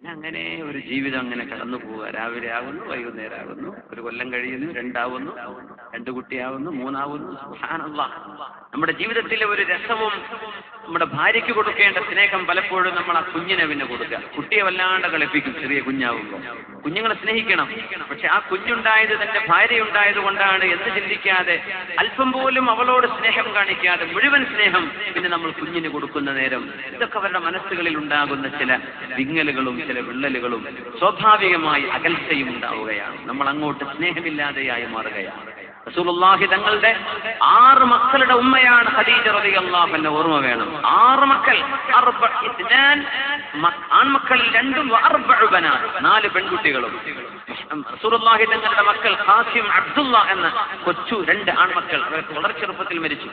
അങ്ങനെ ഒരു ജീവിതം അങ്ങനെ കടന്നു പോവുക രാവിലെ ആകുന്നു വൈകുന്നേരം ആകുന്നു ഒരു കൊല്ലം കഴിയുന്നു രണ്ടാവുന്നു രണ്ടു കുട്ടിയാവുന്നു മൂന്നാവുന്നു സുബ്ഹാനല്ലാഹ്. നമ്മുടെ ജീവിതത്തിലെ ഒരു രസവും നമ്മുടെ ഭാര്യയ്ക്ക് കൊടുക്കേണ്ട സ്നേഹം പലപ്പോഴും നമ്മൾ ആ കുഞ്ഞിനെ പിന്നെ കൊടുക്കുക കുട്ടിയെ വല്ലാണ്ട് കളിപ്പിക്കും ചെറിയ കുഞ്ഞാവുമ്പോൾ കുഞ്ഞുങ്ങളെ സ്നേഹിക്കണം പക്ഷെ ആ കുഞ്ഞുണ്ടായത് തന്റെ ഭാര്യ ഉണ്ടായത് കൊണ്ടാണ് എന്ന് ചിന്തിക്കാതെ അല്പം പോലും അവളോട് സ്നേഹം കാണിക്കാതെ മുഴുവൻ സ്നേഹം പിന്നെ നമ്മൾ കുഞ്ഞിന് കൊടുക്കുന്ന നേരം ഇതൊക്കെ അവരുടെ മനസ്സുകളിൽ ഉണ്ടാകുന്ന ചില വിങ്ങലുകളും ചില വിള്ളലുകളും സ്വാഭാവികമായി അകൽച്ചയും ഉണ്ടാവുകയാണ് നമ്മൾ അങ്ങോട്ട് സ്നേഹമില്ലാതെയായി മാറുകയാണ് റസൂലുള്ളാഹി തങ്ങളുടെ ആറ് മക്കളുടെ ഉമ്മയാണ് ഖദീജ റളിയല്ലാഹു അൻഹ ഓർമ്മ വേണം ആറ് മക്കൾ അർബ ഇത്നാൻ മ- ആൺമക്കൾ രണ്ടും അർബഉ ബനാത്ത് നാല് പെൺകുട്ടികളും റസൂലുള്ളാഹി തങ്ങളുടെ മക്കൾ ഖാസിം അബ്ദുള്ള എന്ന കൊച്ചു രണ്ട് ആൺമക്കൾ അവർക്ക് വളരെ ചെറുപ്പത്തിൽ മരിച്ചു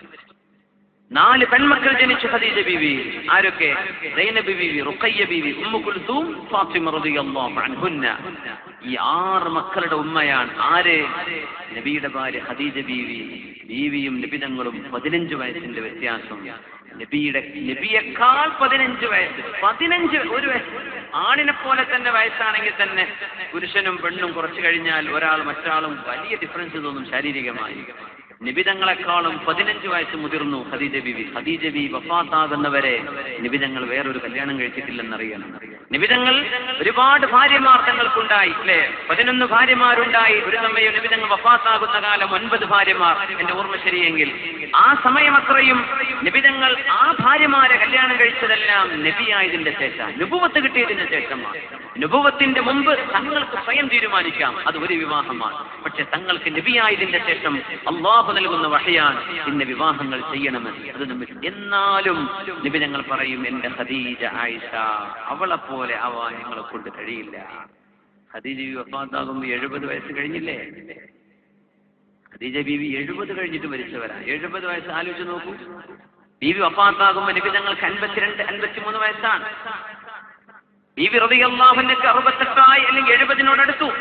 നാല് പെൺമക്കൾ ജനിച്ചു ഖദീജ ബീവി ആരൊക്കെ സൈനബ് ബീവി റുഖയ്യ ബീവി ഉമ്മു കുൽസൂം ഫാത്തിമ റളിയല്ലാഹു അൻഹുന്ന ഈ ആറ് മക്കളുടെ ഉമ്മയാണ് ആര് നബിയുടെ ഭാര്യ ഖദീജ ബീവി ബീവിയും നബിതങ്ങളും പതിനഞ്ച് വയസ്സിന്റെ വ്യത്യാസം നബിയുടെ നബിയേക്കാൾ പതിനഞ്ച് വയസ്സ് പതിനഞ്ച് ഒരു വയസ്സ് ആണിനെ പോലെ തന്നെ വയസ്സാണെങ്കിൽ തന്നെ പുരുഷനും പെണ്ണും കുറച്ചു കഴിഞ്ഞാൽ ഒരാൾ മറ്റാളും വലിയ ഡിഫറൻസ് തോന്നും ശാരീരികമായി നിബിതങ്ങളെക്കാളും പതിനഞ്ച് വയസ്സ് മുതിർന്നു ഖദീജ ബീവി ഖദീജ ബി വഫാത്താകുന്നവരെ നിബിതങ്ങൾ വേറൊരു കല്യാണം കഴിച്ചിട്ടില്ലെന്നറിയണം നിബിതങ്ങൾ ഒരുപാട് ഭാര്യമാർ തങ്ങൾക്കുണ്ടായി അല്ലേ പതിനൊന്ന് ഭാര്യമാരുണ്ടായി ഒരു സമയം നിബിതങ്ങൾ വഫാത്താകുന്ന കാലം ഒൻപത് ഭാര്യമാർ എന്റെ ഓർമ്മ ശരിയെങ്കിൽ ആ സമയം അത്രയും നിബിതങ്ങൾ ആ ഭാര്യമാരെ കല്യാണം കഴിച്ചതെല്ലാം നബിയായതിന്റെ ശേഷം നുപുവത്ത് കിട്ടിയതിന്റെ ശേഷമാണ് നുപുവത്തിന്റെ മുമ്പ് തങ്ങൾക്ക് സ്വയം തീരുമാനിക്കാം അത് ഒരു വിവാഹമാണ് പക്ഷെ തങ്ങൾക്ക് നബിയായതിന്റെ ശേഷം അള്ളാഹു നൽകുന്ന വഹയാണ് ഇന്ന വിവാഹങ്ങൾ ചെയ്യണമെന്ന് അത് നമ്മൾ എന്നാലും നബി ഞങ്ങൾ പറയും എന്റെ ഖദീജ ആയിഷ അവളെ പോലെ ആവാൻ ഞങ്ങളെ കൊണ്ട് കഴിയില്ല ഖദീജ ബീവി വഫാത്താകുമ്പോൾ എഴുപത് വയസ്സ് കഴിഞ്ഞില്ലേ ഖദീജ ബീവി എഴുപത് കഴിഞ്ഞിട്ട് മരിച്ചവരാ എഴുപത് വയസ്സ് ആലോചിച്ച് നോക്കൂ ബീവി വഫാത്താകുമ്പോൾ നബി ഞങ്ങൾക്ക് അൻപത്തിരണ്ട് അൻപത്തിമൂന്ന് വയസ്സാണ് ബീവി റളിയല്ലാഹുവിനക്ക് അറുപത്തെട്ടായി അല്ലെങ്കിൽ എഴുപതിനോടടുത്തു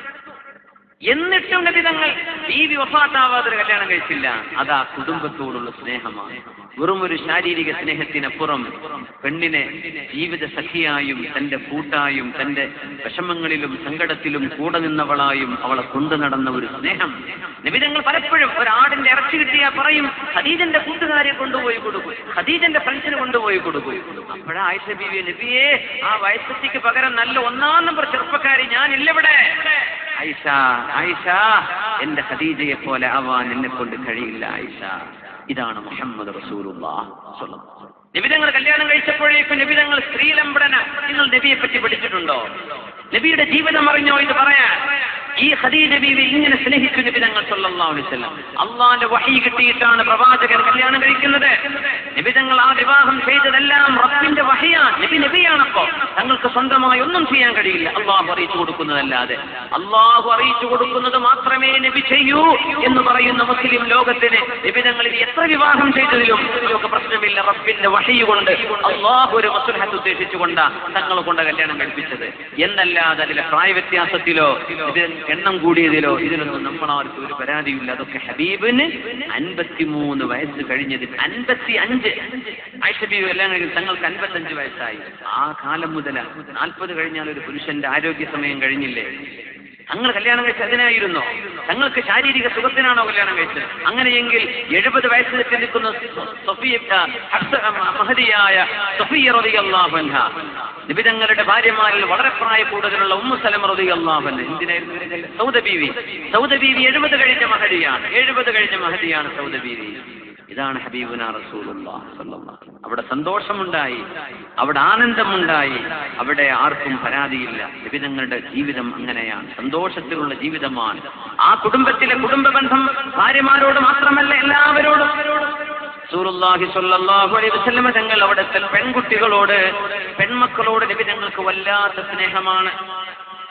എന്നിട്ടും നബി തങ്ങൾ ബീവി വഫാത്താവാതെ ഒരു കല്യാണം കഴിച്ചില്ല അതാ കുടുംബത്തോടുള്ള സ്നേഹമാണ് വെറും ഒരു ശാരീരിക സ്നേഹത്തിനപ്പുറം പെണ്ണിനെ ജീവിത സഖിയായും തന്റെ കൂട്ടായും തന്റെ വിഷമങ്ങളിലും സങ്കടത്തിലും കൂടെ നിന്നവളായും അവളെ കൊണ്ടു നടന്ന ഒരു സ്നേഹം നബിതങ്ങൾ പലപ്പോഴും ഒരാടിന്റെ ഇറച്ചി കിട്ടിയാൽ പറയും ഖദീജന്റെ കൂട്ടുകാരെ കൊണ്ടുപോയി കൊടുക്കും ഖദീജന്റെ ഫ്രണ്ട്സിന് കൊണ്ടുപോയി കൊടുക്കും അപ്പോഴാ ആയിഷ ബീവി നബിയെ ആ വയസ്സത്തിക്ക് പകരം നല്ല ഒന്നാം നമ്പർ ചെറുപ്പക്കാരി ഞാനില്ല ഇവിടെ ആയിഷ ആയിഷ എന്റെ ഖദീജയെ പോലെ ആവാൻ എന്നെ കൊണ്ട് കഴിയില്ല ആയിഷ ഇതാണ് മുഹമ്മദ് റസൂലുള്ളാഹ് സ്വല്ലല്ലാഹു അലൈഹി വസല്ലം. നബിതങ്ങൾ കല്യാണം കഴിച്ചപ്പോഴേക്കും നബിതങ്ങൾ സ്ത്രീലംബടന നിങ്ങൾ നബിയെ പറ്റി പഠിച്ചിട്ടുണ്ടോ നബിയുടെ ജീവിതം അറിഞ്ഞോ ഇത് പറയാൻ ഈ ഖദീജ ബീവി ഇങ്ങനെ സ്നേഹിച്ചു നബിതങ്ങൾ സല്ലല്ലാഹു അലൈഹി വസല്ലം അള്ളാന്റെ വഹി കിട്ടിയിട്ടാണ് പ്രവാചകൻ കല്യാണം കഴിക്കുന്നത് നബിതങ്ങൾ ആ വിവാഹം ചെയ്തതെല്ലാം റബ്ബിന്റെ വഹിയാണ് നബി നബിയാണപ്പോ തങ്ങൾക്ക് സ്വന്തമായി ഒന്നും ചെയ്യാൻ കഴിയില്ല അള്ളാഹു അറിയിച്ചു കൊടുക്കുന്നതല്ലാതെ അള്ളാഹു അറിയിച്ചു കൊടുക്കുന്നത് മാത്രമേ നബി ചെയ്യൂ എന്ന് പറയുന്ന മുസ്ലിം ലോകത്തിന് നബിതങ്ങൾ ഇത് എത്ര വിവാഹം ചെയ്തതിലും ഇതിലൊക്കെ പ്രശ്നമില്ല റബ്ബിന്റെ വഹി കൊണ്ട് അള്ളാഹു ഒരു മസുലഹത്ത് ഉദ്ദേശിച്ചുകൊണ്ട് തങ്ങൾ കൊണ്ട് കല്യാണം കഴിപ്പിച്ചത് എന്നല്ലാതെ അതിലെ പ്രായ വ്യത്യാസത്തിലോ ഇത് എണ്ണം കൂടിയതിലോ ഇതിലൊന്നും നമ്മളാർക്ക് ഒരു പരാതിയില്ല അതൊക്കെ ഹബീബിന് അൻപത്തിമൂന്ന് വയസ്സ് കഴിഞ്ഞതിന് അൻപത്തി അഞ്ച് ആയിഷബീബ് എല്ലാം കഴിഞ്ഞ് തങ്ങൾക്ക് അൻപത്തഞ്ച് വയസ്സായി ആ കാലം മുതൽ നാൽപ്പത് കഴിഞ്ഞാൽ ഒരു പുരുഷന്റെ ആരോഗ്യ സമയം കഴിഞ്ഞില്ലേ തങ്ങൾ കല്യാണം കഴിച്ചത് അതിനായിരുന്നോ തങ്ങൾക്ക് ശാരീരിക സുഖത്തിനാണോ കല്യാണം കഴിച്ചത് അങ്ങനെയെങ്കിൽ എഴുപത് വയസ്സിലെത്തി നിൽക്കുന്ന സഫിയ ആ, ഹഫ്സ, ആ, മഹതിയായ സഫിയ റളിയല്ലാഹു അൻഹ നിബിതങ്ങളുടെ ഭാര്യമാരിൽ വളരെ പ്രായ കൂടുതലുള്ള ഉമ്മു സലമ റളിയല്ലാഹു അൻഹ എന്തിനായിരുന്നു ഇവരുടെ കല്യാണം? സൗദ ബീവി സൗദ ബീവി എഴുപത് കഴിഞ്ഞ മഹതിയാണ് എഴുപത് കഴിഞ്ഞ മഹതിയാണ് സൗദ ബീവി ഇതാണ് ഹബീബുന റസൂലുള്ളാഹി സ്വല്ലല്ലാഹു അലൈഹി വസല്ലം. അവിടെ സന്തോഷമുണ്ടായി അവിടെ ആനന്ദമുണ്ടായി അവിടെ ആർക്കും പരാതിയില്ല നിബിതങ്ങളുടെ ജീവിതം അങ്ങനെയാണ് സന്തോഷത്തിലുള്ള ജീവിതമാണ് ആ കുടുംബത്തിലെ കുടുംബ ബന്ധം ഭാര്യമാരോട് മാത്രമല്ല എല്ലാവരോടും റസൂലുള്ളാഹി സ്വല്ലല്ലാഹു അലൈഹി വസല്ലമ തങ്ങൾ അവിടുത്തെ പെൺകുട്ടികളോട് പെൺമക്കളോട് നബി തങ്ങൾക്ക് വല്ലാത്ത സ്നേഹമാണ്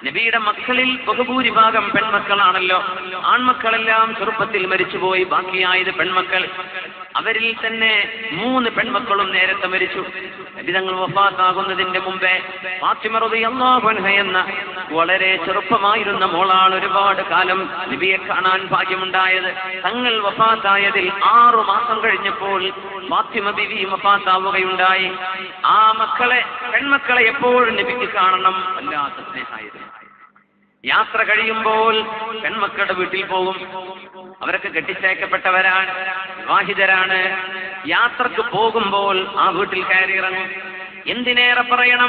നബിയുടെ മക്കളിൽ ബഹുഭൂരിഭാഗം പെൺമക്കളാണല്ലോ ആൺമക്കളെല്ലാം ചെറുപ്പത്തിൽ മരിച്ചുപോയി ബാക്കിയായത് പെൺമക്കൾ അവരിൽ തന്നെ മൂന്ന് പെൺമക്കളും നേരത്തെ മരിച്ചു നബിതങ്ങൾ വഫാത്താകുന്നതിന്റെ മുമ്പേ ഫാത്തിമ റളിയല്ലാഹു അൻഹ എന്ന വളരെ ചെറുപ്പമായിരുന്ന മോളാണ് ഒരുപാട് കാലം നബിയെ കാണാൻ ഭാഗ്യമുണ്ടായത് തങ്ങൾ വഫാത്തായതിൽ ആറു മാസം കഴിഞ്ഞപ്പോൾ ഫാത്തിമ ബിവി വഫാത്താവുകയുണ്ടായി ആ മക്കളെ പെൺമക്കളെ എപ്പോഴും നബിക്ക് കാണണം വല്ലാത്ത സ്നേഹായിരുന്നു യാത്ര കഴിയുമ്പോൾ പെൺമക്കളുടെ വീട്ടിൽ പോകും അവരൊക്കെ കെട്ടിച്ചേക്കപ്പെട്ടവരാണ് വിവാഹിതരാണ് യാത്രക്ക് പോകുമ്പോൾ ആ വീട്ടിൽ കയറിയിറങ്ങും എന്തിനേറെ പറയണം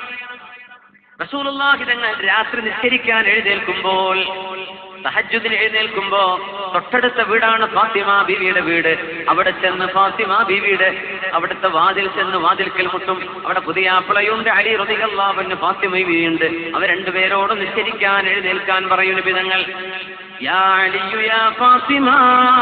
റസൂലുള്ളാഹി തങ്ങൾ രാത്രി നിസ്കരിക്കാൻ എഴുന്നേൽക്കുമ്പോൾ തഹജ്ജുദിന് എഴുന്നേൽക്കുമ്പോ തൊട്ടടുത്ത വീടാണ് ഫാത്തിമ ബീവിയുടെ വീട് അവിടെ ചെന്ന് ഫാത്തിമ ബീവിയുടെ അവിടുത്തെ വാതിൽ ചെന്ന് വാതിൽക്കൽ മുട്ടും അവിടെ പുതിയ ആപ്പിളയുണ്ട് അലി റതികല്ലാവന് ഫാത്തിമ ബീവിയുണ്ട് അവർ രണ്ടുപേരോടും നിസ്കരിക്കാൻ എഴുന്നേൽക്കാൻ പറയുന്ന വിധങ്ങൾ يا علي يا فاطمة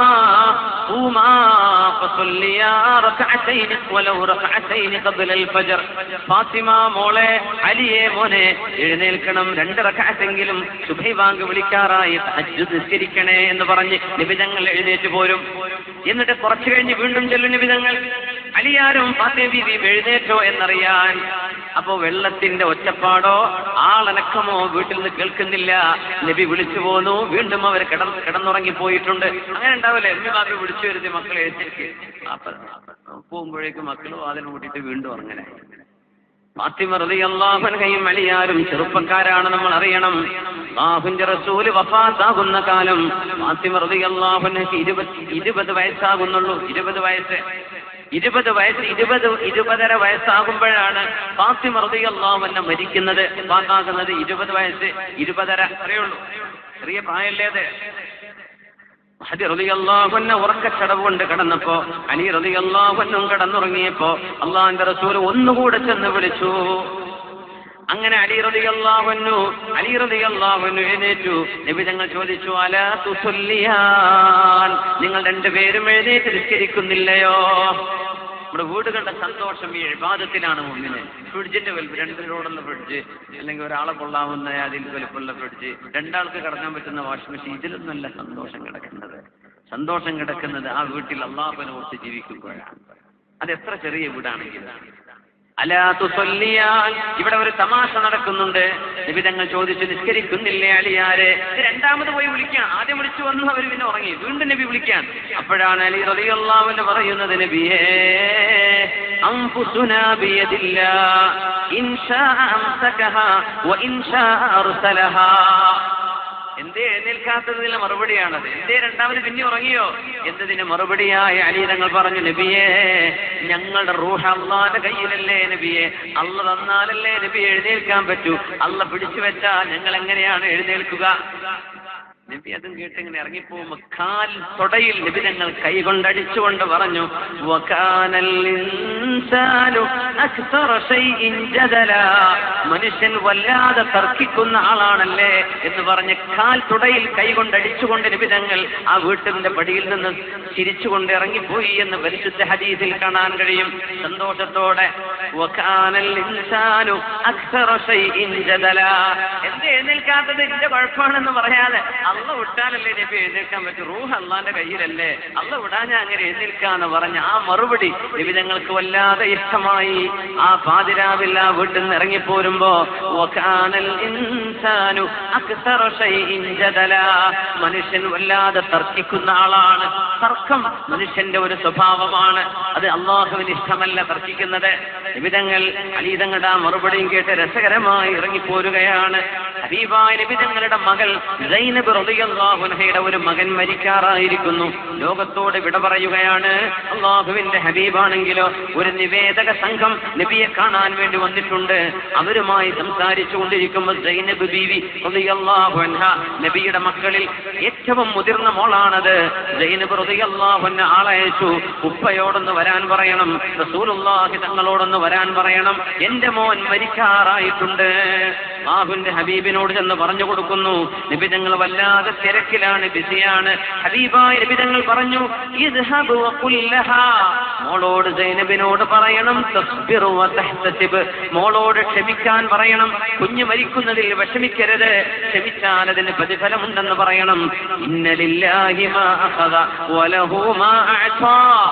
قوما فصليا ركعتين ولو ركعتين قبل الفجر ഫാത്തിമ മോളെ അലിയെ മോനെ എഴുന്നേൽക്കണം രണ്ട് റക്കാത്തെങ്കിലും സുബൈ വാങ്ക് വിളിക്കാറായി തഹജ്ജുദ് നിസ്കരിക്കണേ എന്ന് പറഞ്ഞ് നിബിതങ്ങൾ എഴുന്നേറ്റ് പോരും എന്നിട്ട് കുറച്ചു കഴിഞ്ഞ് വീണ്ടും ചെല്ലും നിബിതങ്ങൾ അലിയാരും ഫാത്തിമ ബീവിയും എഴുന്നേറ്റോ എന്നറിയാൻ അപ്പോ വെള്ളത്തിന്റെ ഒച്ചപ്പാടോ ആളനക്കമോ വീട്ടിൽ നിന്ന് കേൾക്കുന്നില്ല നബി വിളിച്ചു പോന്നു വീണ്ടും അവർ കിട കിടന്നുറങ്ങി പോയിട്ടുണ്ട് അങ്ങനെ ഉണ്ടാവില്ലേ എമ്മി ബാബി വിളിച്ചു വരുത്തി മക്കളെ എഴുന്നേൽക്ക് അപ്പൊ പോകുമ്പോഴേക്കും മക്കളും അതിനെ കൂട്ടിയിട്ട് വീണ്ടും അങ്ങനെ ഫാത്തിമ റളിയല്ലാഹുൻഹയും അലിയാരും ചെറുപ്പക്കാരാണ് നമ്മൾ അറിയണം അല്ലാഹുവിന്റെ റസൂല് വഫാത്താകുന്ന കാലം ഫാത്തിമ റളിയല്ലാഹുൻഹയ്ക്ക് ഇരുപത് ഇരുപത് വയസ്സാകുന്നുള്ളൂ ഇരുപത് വയസ്സ് ഇരുപത് വയസ്സ് ഇരുപത് ഇരുപതര വയസ്സാകുമ്പോഴാണ് ഫാത്തിമ റളിയല്ലാഹുവിനെ മരിക്കുന്നത് വഫാത്താകുന്നത് ഇരുപത് വയസ്സ് ഇരുപതര അത്രയുള്ളൂ ചെറിയ പ്രായമല്ലേ അത് മഹദി റളിയല്ലാഹുവിനെ ഉറക്കച്ചടവ് കൊണ്ട് കിടന്നപ്പോ അലി റളിയല്ലാഹുവിനും കിടന്നുറങ്ങിയപ്പോ അള്ളാഹിന്റെ റസൂൽ ഒന്നുകൂടെ ചെന്ന് വിളിച്ചു അങ്ങനെ അലി റളിയല്ലാഹുവിനു അലി റളിയല്ലാഹുവിനു എഴുന്നേറ്റു നബി തങ്ങൾ ചോദിച്ചു അല തുസല്ലിയാൻ നിങ്ങൾ രണ്ടുപേരും എഴുന്നേറ്റ് നിസ്കരിക്കുന്നില്ലയോ നമ്മുടെ വീടുകളുടെ സന്തോഷം ഈ വിവാദത്തിലാണ് മുമ്പിന് ഫ്രിഡ്ജിന്റെ വലുപ്പം രണ്ടിനോടുള്ള ഫ്രിഡ്ജ് അല്ലെങ്കിൽ ഒരാളെ കൊള്ളാവുന്ന അതിൽ വലുപ്പമുള്ള ഫ്രിഡ്ജ് രണ്ടാൾക്ക് കിടക്കാൻ പറ്റുന്ന വാഷിംഗ് മെഷീൻ ഇതിലൊന്നല്ല സന്തോഷം കിടക്കുന്നത് സന്തോഷം കിടക്കുന്നത് ആ വീട്ടിൽ അള്ളാഹുവിനെ ഓർത്ത് ജീവിക്കുമ്പോഴാണ് അത് എത്ര ചെറിയ വീടാണെങ്കിലും അലാ തുസല്ലിയാൻ ഇവിടെ ഒരു തമാശ നടക്കുന്നുണ്ട് നിബിതങ്ങൾ ചോദിച്ചു നിസ്കരിക്കുന്നില്ലേ അലിയാരെ ഇത് രണ്ടാമത് പോയി വിളിക്കാൻ ആദ്യം വിളിച്ചു വന്നു അവർ പിന്നെ ഉറങ്ങി വീണ്ടും നബി വിളിക്കാൻ അപ്പോഴാണ് അലി റളിയല്ലാഹുവിന് പറയുന്നത് നബിയേ അൻഫുസുനാ ബിയദില്ലാ ഇൻ ശാഅ അംസകഹാ വ ഇൻ ശാഅ അർസലഹാ എന്തേ എഴുന്നേൽക്കാത്തതിന് മറുപടിയാണത് എന്തേ രണ്ടാമത് പിന്നെ ഉറങ്ങിയോ എന്നതിന് മറുപടിയായി അലീനങ്ങൾ പറഞ്ഞു നബിയേ ഞങ്ങളുടെ റൂഹ അള്ളാന്റെ കയ്യിലല്ലേ നബിയെ അള്ള തന്നാലല്ലേ നബി എഴുന്നേൽക്കാൻ പറ്റൂ അള്ള പിടിച്ചു വെച്ചാൽ ഞങ്ങൾ എങ്ങനെയാണ് എഴുന്നേൽക്കുക നബി അതും കേട്ട് ഇങ്ങനെ ഇറങ്ങിപ്പോകുമ്പോ കാൽ തൊടയിൽ നബി ഞങ്ങൾ കൈകൊണ്ടടിച്ചുകൊണ്ട് പറഞ്ഞു "വകാനൽ ഇൻസാനു അക്സറ ശൈഇൻ ജദലാ." മനുഷ്യൻ വല്ലാതെ തർക്കിക്കുന്ന ആളാണല്ലേ എന്ന് പറഞ്ഞ് കാൽ തുടയിൽ കൈകൊണ്ടടിച്ചുകൊണ്ട് നബി തങ്ങൾ ആ വീട്ടിന്റെ പടിയിൽ നിന്ന് ചിരിച്ചുകൊണ്ട് ഇറങ്ങിപ്പോയി എന്ന് പരിശുദ്ധ ഹദീസിൽ കാണാൻ കഴിയും സന്തോഷത്തോടെ "വകാനൽ ഇൻസാനു അക്സറ ശൈഇൻ ജദലാ." എന്തേ എഴുന്നേൽക്കാത്തത് ഇതിന്റെ കുഴപ്പമാണെന്ന് പറയാതെ അള്ള വിട്ടാലല്ലേ നബി എഴുന്നേൽക്കാൻ പറ്റും റൂഹ് അള്ളാന്റെ കയ്യിലല്ലേ അള്ള വിടാൻ ഞാൻ അങ്ങനെ എഴുന്നേൽക്കാന്ന് പറഞ്ഞ ആ മറുപടി നബി ഞങ്ങൾക്ക് വല്ലാതെ ഇഷ്ടമായി ആ പാതിരാവിൽ ആ വീട്ടിൽ നിന്ന് ഇറങ്ങിപ്പോരുമ്പോ വകാനൽ ഇൻസാനു അക്സറ ശൈഇൻ ജദലാ. മനുഷ്യൻ വല്ലാതെ തർക്കിക്കുന്ന ആളാണ് തർക്കം മനുഷ്യന്റെ ഒരു സ്വഭാവമാണ് അത് അള്ളാഹുവിന് ഇഷ്ടമല്ല തർക്കിക്കുന്നത് നിബിതങ്ങൾ അലീതങ്ങളുടെ ആ മറുപടിയും കേട്ട് രസകരമായി ഇറങ്ങിപ്പോരുകയാണ് ഹബീബായ നിബിതങ്ങളുടെ മകൾ സൈനബ് റളിയല്ലാഹുൻഹയുടെ ഒരു മകൻ മരിക്കാറായിരിക്കുന്നു ലോകത്തോട് വിട പറയുകയാണ് അള്ളാഹുവിന്റെ ഹബീബാണെങ്കിലോ ഒരു നിവേദക സംഘം നബിയെ കാണാൻ വേണ്ടി വന്നിട്ടുണ്ട് അവരുമായി സംസാരിച്ചു കൊണ്ടിരിക്കുമ്പോൾ സൈനബ് ബീവി റളിയല്ലാഹു അൻഹ നബിയുടെ മക്കളിൽ ഏറ്റവും മുതിർന്ന മോളാണത് സൈനബ് റളിയല്ലാഹു അൻഹ ആളയച്ചു ഉപ്പയോടൊന്ന് വരാൻ പറയണം റസൂലുള്ളാഹി തങ്ങളോടൊന്ന് വരാൻ പറയണം എന്റെ മോൻ മരിക്കാറായിട്ടുണ്ട് അള്ളാഹുവിന്റെ ഹബീബിനോട് ചെന്ന് പറഞ്ഞു കൊടുക്കുന്നു നിബിതങ്ങൾ വല്ലാതെ തിരക്കിലാണ് ബിസിയാണ് ഹബീബായ നിബിതങ്ങൾ പറഞ്ഞു ഇദ്ഹബ് വഖുൽ ലഹാ. മോളോട് സൈനബിനോട് പറയണം തസ്ബിറു വതഹ്തസിബ്. മോളോട് ക്ഷമിക്കാൻ പറയണം കുഞ്ഞ് മരിക്കുന്നതിൽ വിഷമിക്കരുത് ക്ഷമിച്ചാൽ അതിന് പ്രതിഫലമുണ്ടെന്ന് പറയണം ഇന്നലില്ലാഹി മാ അഖദ വലഹു മാ അഅതാ.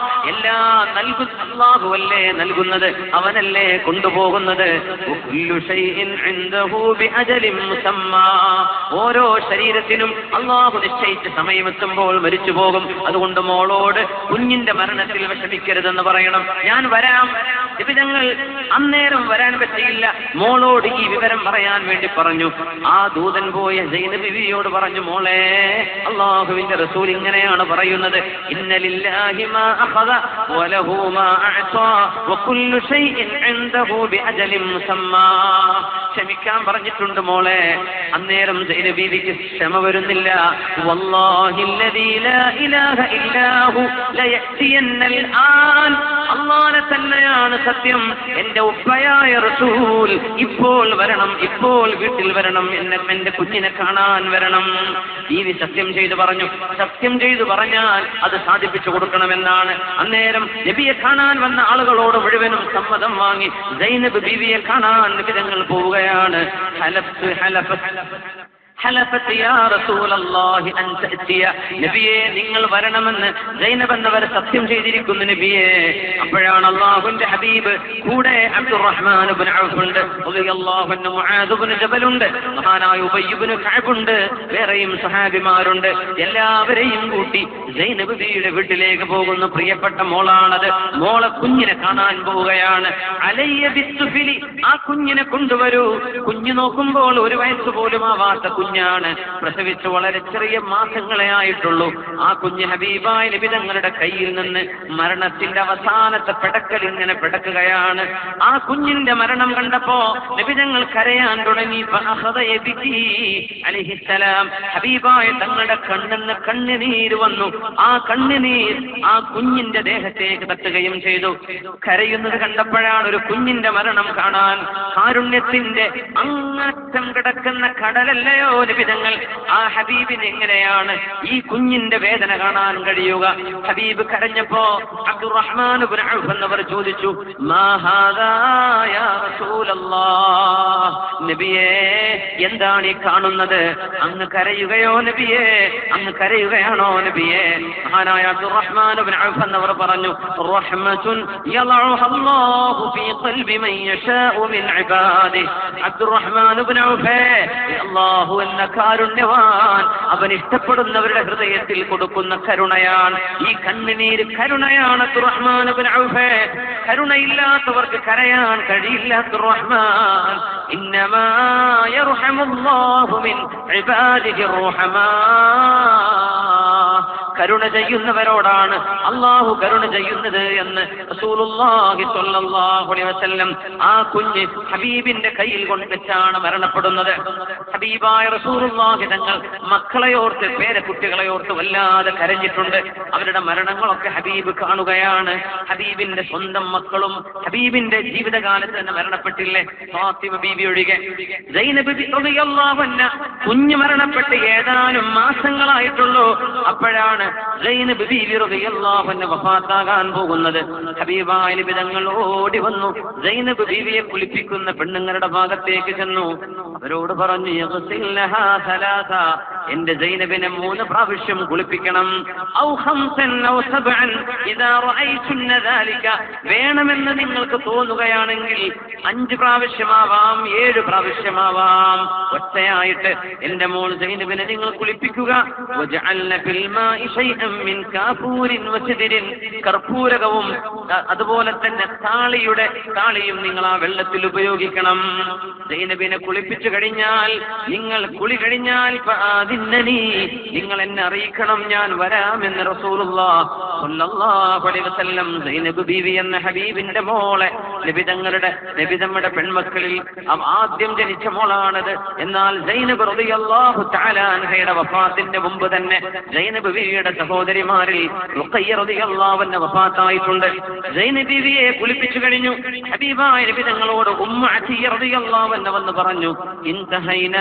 എല്ലാം നൽകുന്ന അല്ലാഹുവല്ലേ നൽകുന്നത് അവനല്ലേ കൊണ്ടുപോകുന്നത് വകുല്ലു ശൈഇൻ ഇൻദഹു ബിഅജലിൻ മുസമ്മാ. ഓരോ ശരീരത്തിനും അള്ളാഹു നിശ്ചയിച്ച സമയമെത്തുമ്പോൾ മരിച്ചു പോകും അതുകൊണ്ട് മോളോട് കുഞ്ഞിന്റെ മരണത്തിൽ വിഷമിക്കരുതെന്ന് പറയണം ഞാൻ വരാം വിധങ്ങൾ അന്നേരം വരാൻ പറ്റിയില്ല മോളോട് ഈ വിവരം പറയാൻ വേണ്ടി പറഞ്ഞു ആ ദൂതൻ പോയ ജൈന ബിവിയോട് പറഞ്ഞു മോളെ അള്ളാഹുവിന്റെ റസൂൽ ഇങ്ങനെയാണ് പറയുന്നത് ഇന്നലില്ലാഹി മാ അഖദ വലഹു മാ അഅതാ വകുല്ലു ശൈഇൻ ഇൻദഹു ബിഅജലിൻ മുസമ്മാ ക്ഷമിക്കാൻ പറഞ്ഞിട്ടുണ്ട് മോളെ അന്നേരം ജൈന ബീവിക്ക് ക്ഷമ വരുന്നില്ല വല്ലാഹി അല്ലദീ ലാ ഇലാഹ ഇല്ലാഹു ലയഅതിയന്നൽ ആൻ അള്ളാനെ തന്നെയാണ് സത്യം എന്റെ ഉപ്പയായ റസൂൽ ഇപ്പോൾ വരണം ഇപ്പോൾ വീട്ടിൽ വരണം എന്നെ എന്റെ കുഞ്ഞിനെ കാണാൻ വരണം ബീവി സത്യം ചെയ്തു പറഞ്ഞു സത്യം ചെയ്തു പറഞ്ഞാൽ അത് സാധിപ്പിച്ചു കൊടുക്കണമെന്നാണ് അന്നേരം നബിയെ കാണാൻ വന്ന ആളുകളോട് മുഴുവനും സമ്മതം വാങ്ങി സൈനബ് ബീവിയെ കാണാൻ നിബിതങ്ങൾ പോവുകയാണ് ഹലഫ് ഹലഫ് ഹലഫത്ത് യാ റസൂലല്ലാഹി അൻ തഅതിയ നബിയെ നിങ്ങൾ വരണമെന്ന് സൈനബ് എന്നവർ സത്യം ചെയ്തിരിക്കുന്നു നബിയെ അപ്പോഴാണ് അള്ളാഹുവിന്റെ ഹബീബ് കൂടെ അബ്ദുറഹ്മാൻ ഇബ്നു ഔഫ് ഉണ്ട് റളിയല്ലാഹു അൻഹു മുആദ് ഇബ്നു ജബൽ ഉണ്ട് മഹാനായ ഉബയ്യ് ഇബ്നു കഅബ് ഉണ്ട് വേറെയും സഹാബിമാരുണ്ട് എല്ലാവരെയും കൂട്ടി സൈനബ് ബിയുടെ വീട്ടിലേക്ക് പോകുന്ന പ്രിയപ്പെട്ട മോളാണത് മോളെ കുഞ്ഞിനെ കാണാൻ പോവുകയാണ് അലയ്യ ബിസ്സുഫിലി ആ കുഞ്ഞിനെ കൊണ്ടുവരൂ കുഞ്ഞു നോക്കുമ്പോൾ ഒരു വയസ്സ് പോലും ആവാത്ത കുഞ്ഞാണ് പ്രസവിച്ച് വളരെ ചെറിയ മാസങ്ങളെ ആയിട്ടുള്ളൂ ആ കുഞ്ഞ് ഹബീബായ നിബിതങ്ങളുടെ കയ്യിൽ നിന്ന് മരണത്തിന്റെ അവസാനത്തെ പിടക്കൽ ഇങ്ങനെ പിടക്കുകയാണ് ആ കുഞ്ഞിന്റെ മരണം കണ്ടപ്പോ നിബിതങ്ങൾ കരയാൻ തുടങ്ങി ഫഅഖദ യബ്കി അലൈഹിസ്സലാം ഹബീബായ തങ്ങളുടെ കണ്ണെന്ന് കണ്ണുനീര് വന്നു ആ കണ്ണുനീർ ആ കുഞ്ഞിന്റെ ദേഹത്തേക്ക് തട്ടുകയും ചെയ്തു കരയുന്നത് കണ്ടപ്പോഴാണ് ഒരു കുഞ്ഞിന്റെ മരണം കാണാൻ കാരുണ്യത്തിന്റെ അങ്ങറ്റം കിടക്കുന്ന കടലല്ലയോ നിബിതങ്ങൾ ആ ഹബീബിന് എങ്ങനെയാണ് ഈ കുഞ്ഞിന്റെ വേദന കാണാൻ കഴിയുക ഹബീബ് കരഞ്ഞപ്പോ അബ്ദുറഹ്മാൻ ഇബ്നു ഔഫ് എന്നവർ ചോദിച്ചു മാ ഹാദാ യാ റസൂലല്ലാഹ് നബിയേ എന്താണ് ഈ കാണുന്നത് അങ്ങ് കരയുകയോ നബിയേ അങ്ങ് കരയുകയാണോ നബിയേ മഹാനായ അബ്ദുറഹ്മാൻ ഇബ്നു ഔഫ് എന്നവർ പറഞ്ഞു റഹ്മത്തുൻ യളഉഹ അല്ലാഹു ഫീ ഖൽബി മൻ യശാഉ മിൻ ഇബാദിഹി അബ്ദുറഹ്മാൻ ഇബ്നു ഔഫേ അല്ലാഹു എന്ന കാരുണ്യവാൻ അവൻ ഇഷ്ടപ്പെടുന്നവരുടെ ഹൃദയത്തിൽ കൊടുക്കുന്ന കരുണയാണ് ഈ കണ്ണുനീര് കരുണയാണ് അബ്ദുറഹ്മാൻ ഇബ്നു ഔഫേ കരുണയില്ലാത്തവർക്ക് കരയാൻ കഴിയില്ല അബ്ദുറഹ്മാൻ ഇന്നമാ യർഹമുല്ലാഹു മിൻ ഇബാദിഹി റഹമാ കരുണ ചെയ്യുന്നവരോടാണ് അള്ളാഹു കരുണ ചെയ്യുന്നത് എന്ന് റസൂലുള്ളാഹി സ്വല്ലല്ലാഹു അലൈഹി വസല്ലം ആ കുഞ്ഞ് ഹബീബിന്റെ കയ്യിൽ കൊണ്ട് വെച്ചാണ് മരണപ്പെടുന്നത് ഹബീബായ റസൂലുള്ളാഹി തങ്ങൾ മക്കളെ ഓർത്ത് പേരക്കുട്ടികളെ ഓർത്ത് വല്ലാതെ കരഞ്ഞിട്ടുണ്ട് അവരുടെ മരണങ്ങളൊക്കെ ഹബീബ് കാണുകയാണ് ഹബീബിന്റെ സ്വന്തം മക്കളും ഹബീബിന്റെ ജീവിതകാലത്ത് തന്നെ മരണപ്പെട്ടില്ലേ ഫാത്തിമ ബീബി ഒഴികെ സൈനബ് ബി റളിയല്ലാഹു അൻഹ കുഞ്ഞ് മരണപ്പെട്ട് ഏതാനും മാസങ്ങളായിട്ടുള്ളൂ അപ്പോഴാണ് സൈനബ് ബീബി റളിയല്ലാഹു അൻഹ വഫാത്താകാൻ പോകുന്നത് ഹബീബായ നിബിതങ്ങൾ ഓടി വന്നു സൈനബ് ബീവിയെ കുളിപ്പിക്കുന്ന പെണ്ണുങ്ങളുടെ ഭാഗത്തേക്ക് ചെന്നു അവരോട് പറഞ്ഞു "യഗ്സിൽനഹാ സലാസ." എന്റെ സൈനബിനെ മൂന്ന് പ്രാവശ്യം കുളിപ്പിക്കണം ഔ ഖംസൻ ഔ സബ്അൻ ഇദാ റഅയ്തുന്ന ദാലിക വേണമെന്ന് നിങ്ങൾക്ക് തോന്നുകയാണെങ്കിൽ അഞ്ച് പ്രാവശ്യമാവാം ഏഴ് പ്രാവശ്യമാവാം ഒറ്റയായിട്ട് എന്റെ മോൾ സൈനബിനെ നിങ്ങൾ കുളിപ്പിക്കുക വജഅൽന ഫിൽ മാഇ ശൈഅൻ മിൻ കാഫൂരിൻ വസിദിരിൻ കർപ്പൂരകവും അ- അതുപോലെ തന്നെ താളിയുടെ താളിയും നിങ്ങൾ ആ വെള്ളത്തിൽ ഉപയോഗിക്കണം സൈനബിനെ കുളിപ്പിച്ചു കഴിഞ്ഞാൽ നിങ്ങൾ കുളി കഴിഞ്ഞാൽ ഫആദിന്നനി നിങ്ങൾ എന്നെ അറിയിക്കണം ഞാൻ വരാമെന്ന് റസൂലുള്ളാഹ് സ്വല്ലല്ലാഹു അലൈഹി വസല്ലം സൈനബ് ബീവി എന്ന ഹബീബിന്റെ മോളെ നബിതങ്ങളുടെ നബിതമ്മയുടെ പെൺമക്കളിൽ അവ- ആദ്യം ജനിച്ച മോളാണത് എന്നാൽ സൈനബ് റളിയല്ലാഹു തആല അൻഹയുടെ വഫാത്തിന്റെ മുമ്പ് തന്നെ സൈനബ് ബീവിയുടെ ബീവിയുടെ സഹോദരിമാരിൽ റുഖയ്യ റളിയല്ലാഹു അൻഹ വഫാത്തായിട്ടുണ്ട് സൈനബ് ബീവിയെ കുളിപ്പിച്ചു കഴിഞ്ഞു ഹബീബായ നബി തങ്ങളോട് ഉമ്മ അത്തിയ റളിയല്ലാഹു അൻഹ വന്ന് പറഞ്ഞു ഇൻതഹൈനാ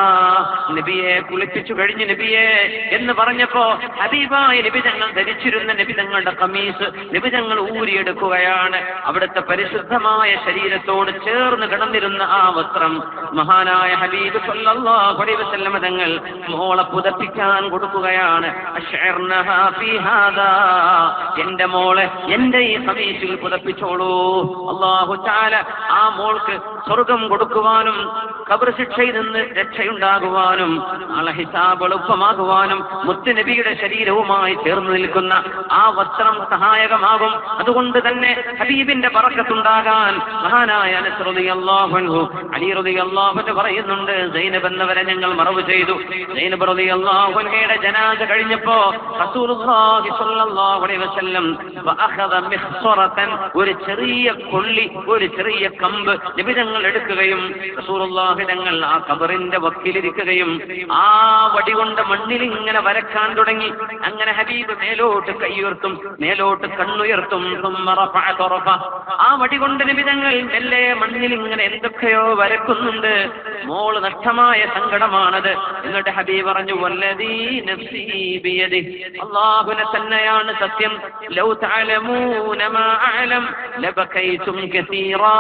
നബിയെ കുളിപ്പിച്ചു കഴിഞ്ഞു നബിയെ എന്ന് പറഞ്ഞപ്പോ ഹബീബായ നബി തങ്ങൾ ധരിച്ചിരുന്ന നബി തങ്ങളുടെ കമീസ് നബി തങ്ങൾ ഊരിയെടുക്കുകയാണ് അവിടുത്തെ പരിശുദ്ധമായ ശരീരത്തോട് ചേർന്ന് കിടന്നിരുന്ന ആ വസ്ത്രം മഹാനായ ഹബീബ് സല്ലല്ലാഹു അലൈഹി വസല്ലമ തങ്ങൾ മോളെ പുതപ്പിക്കാൻ കൊടുക്കുകയാണ് അശ്അർനഹാ ഫീ ഹാദാ. എന്റെ മോളെ എന്റെ ഈ കമീസിൽ പുതപ്പിച്ചോളൂ അള്ളാഹു ചാല ആ മോൾക്ക് സ്വർഗം കൊടുക്കുവാനും കബർ ശിക്ഷയിൽ നിന്ന് രക്ഷയുണ്ടാകുവാനും നാളെ ഹിസാബ് എളുപ്പമാകുവാനും മുത്തുനബിയുടെ ശരീരവുമായി ചേർന്ന് നിൽക്കുന്ന ആ വസ്ത്രം സഹായകമാകും അതുകൊണ്ട് തന്നെ ഹബീബിന്റെ പറക്കത്തുണ്ടാകാൻ മഹാനായ അനസ് റളിയല്ലാഹു അൻഹു അലി റളിയല്ലാഹു അൻഹു പറയുന്നുണ്ട് സൈനബ് എന്നവരെ ഞങ്ങൾ മറവ് ചെയ്തു സൈനബ് റളിയല്ലാഹു അൻഹയുടെ ജനാസ കഴിഞ്ഞപ്പോ റസൂലുള്ളാഹി സ്വല്ലല്ലാഹു അലൈഹി വസല്ലം വഅഖദ മിഖ്സറതൻ ഒരു ചെറിയ കൊള്ളി ഒരു ചെറിയ കമ്പ് നബി തങ്ങൾ എടുക്കുകയും റസൂലുള്ളാഹി തങ്ങൾ ആ കബറിന്റെ വക്കിലിരിക്കുകയും ആ വടി കൊണ്ട് മണ്ണിൽ ഇങ്ങനെ വരക്കാൻ തുടങ്ങി അങ്ങനെ ഹബീബ് മേലോട്ട് കൈയുയർത്തും മേലോട്ട് കണ്ണുയർത്തും ثم رفع طرفه. ആ വടി കൊണ്ട് നബി തങ്ങൾ മെല്ലെ മണ്ണിൽ ഇങ്ങനെ എന്തൊക്കെയോ വരക്കുന്നുണ്ട് മോള് നഷ്ടമായ സങ്കടമാണത് എന്നിട്ട് ഹബീബ് പറഞ്ഞു വല്ലതീ നഫ്സി ബിയദി അല്ലാഹുവിനെ തന്നെയാണ് സത്യം ലൗ തഅലമൂന മാ അഅലം ലബകൈതും കസീറാ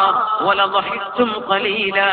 വലضحكتم ഖലീലാ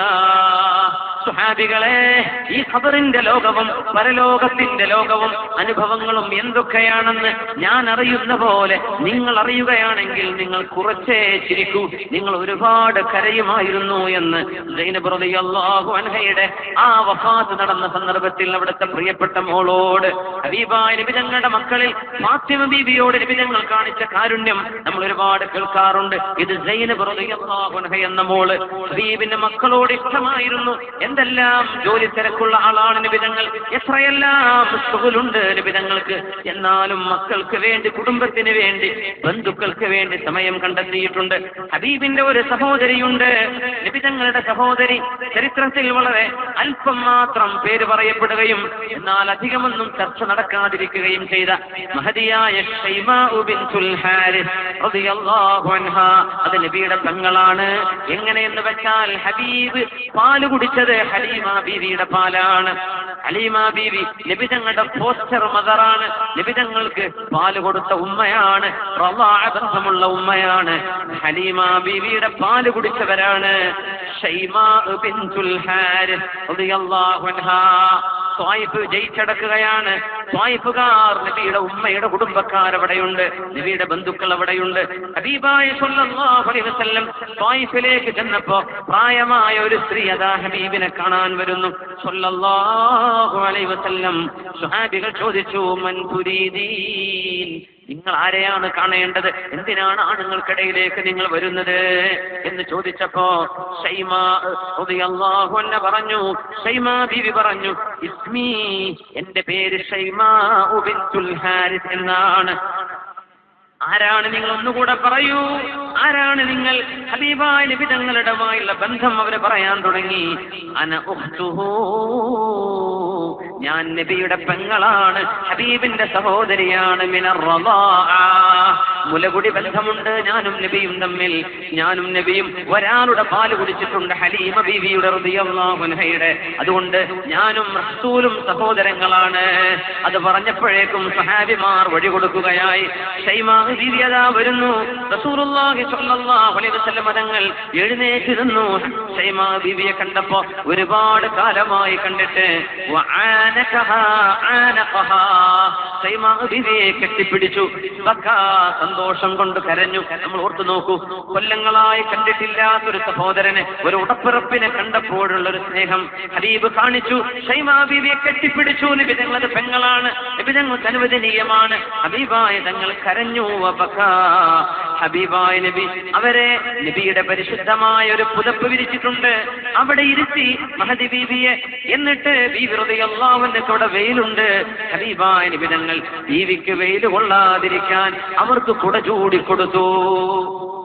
സുഹാബികളെ ഈ ഖബറിന്റെ ലോകവും പരലോകത്തിന്റെ ലോകവും അനുഭവങ്ങളും എന്തൊക്കെയാണെന്ന് ഞാൻ അറിയുന്ന പോലെ നിങ്ങൾ അറിയുകയാണെങ്കിൽ നിങ്ങൾ കുറച്ചേ ചിരിക്കൂ നിങ്ങൾ ഒരുപാട് കരയുമായിരുന്നു എന്ന് സൈനബ് റളിയല്ലാഹു അൻഹയുടെ ആ വഫാത്ത് നടന്ന സന്ദർഭത്തിൽ അവിടുത്തെ പ്രിയപ്പെട്ട മോളോട് ഹബീബായ നബി തങ്ങളുടെ മക്കളിൽ ഫാത്തിമ ബീബിയോട് നബി തങ്ങൾ കാണിച്ച കാരുണ്യം നമ്മൾ ഒരുപാട് കേൾക്കാറുണ്ട് ഇത് സൈനബ് റളിയല്ലാഹു അൻഹ എന്ന മോള് ഹബീബിന്റെ മക്കളോട് ഇഷ്ടമായിരുന്നു എന്തെല്ലാം ജോലി തിരക്കുള്ള ആളാണ് നിബിതങ്ങൾ എത്രയെല്ലാം സുഖലുണ്ട് നിബിതങ്ങൾക്ക് എന്നാലും മക്കൾക്ക് വേണ്ടി കുടുംബത്തിന് വേണ്ടി ബന്ധുക്കൾക്ക് വേണ്ടി സമയം കണ്ടെത്തിയിട്ടുണ്ട് ഹബീബിന്റെ ഒരു സഹോദരിയുണ്ട് നിബിതങ്ങളുടെ സഹോദരി ചരിത്രത്തിൽ വളരെ അല്പം മാത്രം പേര് പറയപ്പെടുകയും എന്നാൽ അധികമൊന്നും ചർച്ച നടക്കാതിരിക്കുകയും ചെയ്ത മഹതിയായ ഷൈമാഉ ബിൻതുൽ ഹാരിസ് റളിയല്ലാഹു അൻഹാ അത് നബിയുടെ പെങ്ങളാണ് എങ്ങനെയെന്ന് വെച്ചാൽ ഹബീബ് പാല് കുടിച്ചത് ഹലീമ ബീവിയുടെ പാലാണ് ഹലീമ ബീവി നബിതങ്ങളുടെ പോസ്റ്റർ മദറാണ് നബിതങ്ങൾക്ക് പാല് കൊടുത്ത ഉമ്മയാണ് റളാഅ ബന്ധമുള്ള ഉമ്മയാണ് ഹലീമ ബീവിയുടെ പാല് കുടിച്ചവരാണ് ഷൈമാ ബിൻതുൽ ഹാരിസ് റളിയല്ലാഹു അൻഹാ സ്വായിഫ് ജയിച്ചടക്കുകയാണ് സ്വായിഫുകാർ നബിയുടെ ഉമ്മയുടെ കുടുംബക്കാർ അവിടെയുണ്ട് നബിയുടെ ബന്ധുക്കൾ അവിടെയുണ്ട് ഹബീബായ സല്ലല്ലാഹു അലൈഹി വസല്ലം സ്വായിഫിലേക്ക് ചെന്നപ്പോ പ്രായമായ ഒരു സ്ത്രീ അതാ ഹബീബിനെ കാണാൻ വരുന്നു സല്ലല്ലാഹു അലൈഹി വസല്ലം സുഹാബികൾ ചോദിച്ചു മൻ തുരീദീൻ നിങ്ങൾ ആരെയാണ് കാണേണ്ടത് എന്തിനാണ് ആണുങ്ങൾക്കിടയിലേക്ക് നിങ്ങൾ വരുന്നത് എന്ന് ചോദിച്ചപ്പോ ഷൈമാ റളിയല്ലാഹു അൻഹ പറഞ്ഞു ഷൈമാ ബീവി പറഞ്ഞു ഇസ്മി എന്റെ പേര് ഷൈമാ ബിൻതുൽ ഹാരിസ് എന്നാണ് ആരാണ് നിങ്ങൾ ഒന്നുകൂടെ പറയൂ ആരാണ് നിങ്ങൾ ഹബീബായ നബി തങ്ങളുടെമായുള്ള ബന്ധം അവര് പറയാൻ തുടങ്ങി അന ഉഖ്തുഹു ഞാൻ നബിയുടെ പെങ്ങളാണ് ഹബീബിന്റെ സഹോദരിയാണ് മിനർ റളാഅ. മുലകുടി ബന്ധമുണ്ട് ഞാനും നബിയും തമ്മിൽ ഞാനും നബിയും ഒരാളുടെ പാല് കുടിച്ചിട്ടുണ്ട് ഹലീമ ബീവിയുടെ റളിയല്ലാഹു അൻഹയുടെ അതുകൊണ്ട് ഞാനും റസൂലും സഹോദരങ്ങളാണ് അത് പറഞ്ഞപ്പോഴേക്കും സഹാബിമാർ വഴി കൊടുക്കുകയായി ഷൈമാ ബീവി അതാ വരുന്നു റസൂലുള്ളാഹി സ്വല്ലല്ലാഹു അലൈഹി വസല്ലം തങ്ങൾ എഴുന്നേറ്റ് നിന്നു ഷൈമാ ബീവിയെ കണ്ടപ്പോ ഒരുപാട് കാലമായി കണ്ടിട്ട് വആനകഹാ ആനഖഹാ ഷൈമാ ബീവിയെ കെട്ടിപ്പിടിച്ചു ബക്കാ സന്തോഷം കൊണ്ട് കരഞ്ഞു നമ്മൾ ഓർത്തു നോക്കൂ കൊല്ലങ്ങളായി കണ്ടിട്ടില്ലാത്തൊരു സഹോദരനെ ഒരു ഉടപ്പിറപ്പിനെ കണ്ടപ്പോഴുള്ള ഒരു സ്നേഹം ഹബീബ് കാണിച്ചു ഷൈമാ ബീവിയെ കെട്ടിപ്പിടിച്ചു നബി തങ്ങളത് പെങ്ങളാണ് നബി തങ്ങൾക്ക് അനുവദനീയമാണ് ഹബീബായ തങ്ങൾ കരഞ്ഞു വബക്കാ. ഹബീബായ നബി അവരെ നബിയുടെ പരിശുദ്ധമായ ഒരു പുതപ്പ് വിരിച്ചിട്ടുണ്ട് അവിടെ ഇരുത്തി മഹദി ബീവിയെ എന്നിട്ട് ബീവി റളിയല്ലാഹുവിന്റെ അവിടെ വെയിലുണ്ട് ഹബീബായ നബി തങ്ങൾ ബീവിക്ക് വെയിൽ കൊള്ളാതിരിക്കാൻ അവർക്ക് കുട ചൂടിക്കൊടുത്തു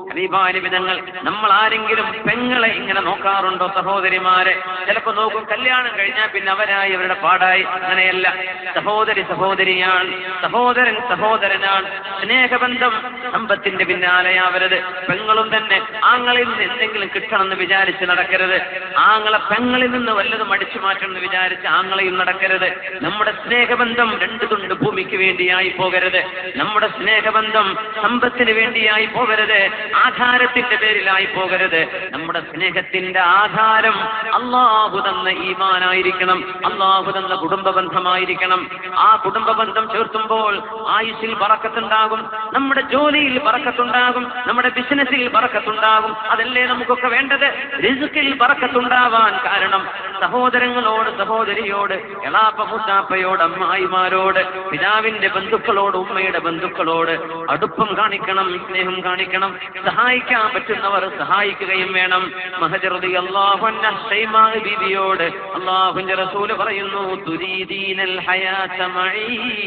ഹബീബാനിബിതങ്ങൾ നമ്മൾ ആരെങ്കിലും പെങ്ങളെ ഇങ്ങനെ നോക്കാറുണ്ടോ സഹോദരിമാരെ ചിലപ്പോ നോക്കും കല്യാണം കഴിഞ്ഞാൽ പിന്നെ അവരായി അവരുടെ പാടായി അങ്ങനെയല്ല സഹോദരി സഹോദരിയാണ് സഹോദരൻ സഹോദരനാണ് സ്നേഹബന്ധം സമ്പത്തിന്റെ പിന്നാലെയാവരുത് പെങ്ങളും തന്നെ ആങ്ങളിൽ നിന്ന് എന്തെങ്കിലും കിട്ടണമെന്ന് വിചാരിച്ച് നടക്കരുത് ആങ്ങളെ പെങ്ങളിൽ നിന്ന് വല്ലതും അടിച്ചു മാറ്റണമെന്ന് വിചാരിച്ച് ആങ്ങളെയും നടക്കരുത് നമ്മുടെ സ്നേഹബന്ധം രണ്ടു തുണ്ട് ഭൂമിക്ക് വേണ്ടിയായി പോകരുത് നമ്മുടെ സ്നേഹബന്ധം സമ്പത്തിന് വേണ്ടിയായി പോകരുത് ആധാരത്തിന്റെ പേരിലായി പോകരുത് നമ്മുടെ സ്നേഹത്തിന്റെ ആധാരം അള്ളാഹു തന്ന ഈമാനായിരിക്കണം അള്ളാഹു തന്ന കുടുംബ ബന്ധമായിരിക്കണം ആ കുടുംബ ബന്ധം ചേർത്തുമ്പോൾ ആയുഷിൽ പറക്കത്തുണ്ടാകും നമ്മുടെ ജോലിയിൽ പറക്കത്തുണ്ടാകും നമ്മുടെ ബിസിനസ്സിൽ പറക്കത്തുണ്ടാകും അതല്ലേ നമുക്കൊക്കെ വേണ്ടത് റിസുക്കിൽ പറക്കത്തുണ്ടാവാൻ കാരണം സഹോദരങ്ങളോട് സഹോദരിയോട് എളാപ്പ മുത്താപ്പയോട് അമ്മായിമാരോട് പിതാവിന്റെ ബന്ധുക്കളോട് ഉമ്മയുടെ ബന്ധുക്കളോട് അടുപ്പം കാണിക്കണം സ്നേഹം കാണിക്കണം സഹായിക്കാൻ പറ്റുന്നവർ സഹായിക്കുകയും വേണം മഹജറുദി അള്ളാഹുന്ന ബീവിയോട് അള്ളാഹുന്റെ റസൂല് പറയുന്നു തുരീദീനൽ ഹയാത മഈ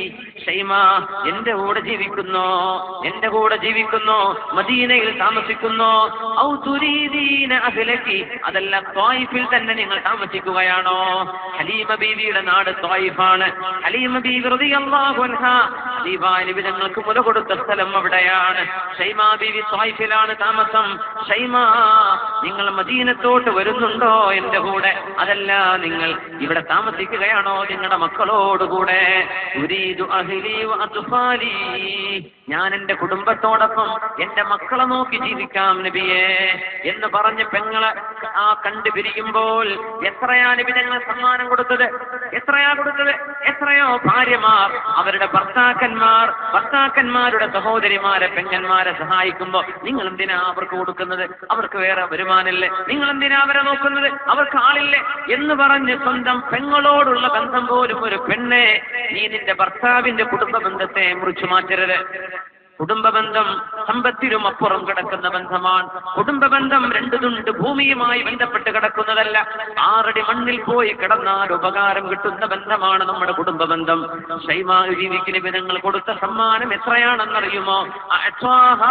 ഷൈമ എന്റെ കൂടെ ജീവിക്കുന്നോ എന്റെ കൂടെ ജീവിക്കുന്നോ മദീനയിൽ താമസിക്കുന്നോ ഔ തുരീദീന അഹ്ലക്കി അതല്ല ത്വായിഫിൽ തന്നെ നിങ്ങൾ താമസിക്കുകയാണോ ഹലീമ ബീവിയുടെ നാട് ത്വായിഫാണ് ഹലീമ ബീവി റളിയല്ലാഹു അൻഹ ഹലീബാനിബി ഞങ്ങൾക്ക് മുല കൊടുത്ത സ്ഥലം അവിടെയാണ് ഷൈമ ബീവി ത്വായിഫിലാണ് താമസം ഷൈമ നിങ്ങൾ മദീനത്തോട്ട് വരുന്നുണ്ടോ എന്റെ കൂടെ അതല്ല നിങ്ങൾ ഇവിടെ താമസിക്കുകയാണോ നിങ്ങളുടെ മക്കളോടുകൂടെ ഉരീദു അഹ്ലി വ അത്ഫാലി ഞാൻ എന്റെ കുടുംബത്തോടൊപ്പം എന്റെ മക്കളെ നോക്കി ജീവിക്കാം നബിയെ എന്ന് പറഞ്ഞ് പെങ്ങളെ ആ കണ്ടു പിരിയുമ്പോൾ എത്രയാ നബി ഞങ്ങൾ സമ്മാനം കൊടുത്തത് എത്രയാ കൊടുത്തത് എത്രയോ ഭാര്യമാർ അവരുടെ ഭർത്താക്കന്മാർ ഭർത്താക്കന്മാരുടെ സഹോദരിമാരെ പെങ്ങന്മാരെ സഹായിക്കുമ്പോ നിങ്ങൾ എന്തിനാ അവർക്ക് കൊടുക്കുന്നത് അവർക്ക് വേറെ വരുമാനമില്ലേ നിങ്ങൾ എന്തിനാ അവരെ നോക്കുന്നത് അവർക്ക് ആളില്ലേ എന്ന് പറഞ്ഞ് സ്വന്തം പെങ്ങളോടുള്ള ബന്ധം പോലും ഒരു പെണ്ണെ നീ നിന്റെ ഭർത്താവിന്റെ കുടുംബ ബന്ധത്തെ മുറിച്ചു മാറ്റരുത് കുടുംബബന്ധം സമ്പത്തിലും അപ്പുറം കിടക്കുന്ന ബന്ധമാണ് കുടുംബബന്ധം രണ്ടു തുണ്ട് ഭൂമിയുമായി ബന്ധപ്പെട്ട് കിടക്കുന്നതല്ല ആറടി മണ്ണിൽ പോയി കിടന്നാൽ ഉപകാരം കിട്ടുന്ന ബന്ധമാണ് നമ്മുടെ കുടുംബബന്ധം ശൈമാ ജീവിക്കുന്ന വിധങ്ങൾ കൊടുത്ത സമ്മാനം എത്രയാണെന്നറിയുമോ അഅ്താഹാ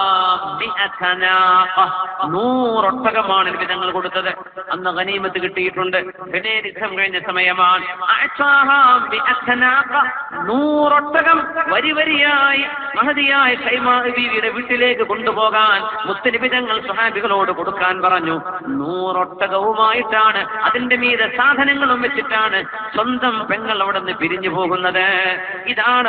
മിഅത നാഖ. നൂറൊട്ടകമാണ് വിധങ്ങൾ കൊടുത്തത് അന്ന് ഗനീമത്ത് കിട്ടിയിട്ടുണ്ട് പിന്നെ യുദ്ധം കഴിഞ്ഞ സമയമാണ് അഅ്താഹാ മിഅത നാഖ. നൂറൊട്ടകം വരി വരിയായി മഹതിയായ ഷൈമാ ബീവിയുടെ വീട്ടിലേക്ക് കൊണ്ടുപോകാൻ മുത്തനിബിതങ്ങൾ സഹാബികളോട് കൊടുക്കാൻ പറഞ്ഞു നൂറൊട്ടകവുമായിട്ടാണ് അതിന്റെ മീതെ സാധനങ്ങളും വെച്ചിട്ടാണ് സ്വന്തം പെങ്ങൾ അവിടെ നിന്ന് പിരിഞ്ഞു പോകുന്നത് ഇതാണ്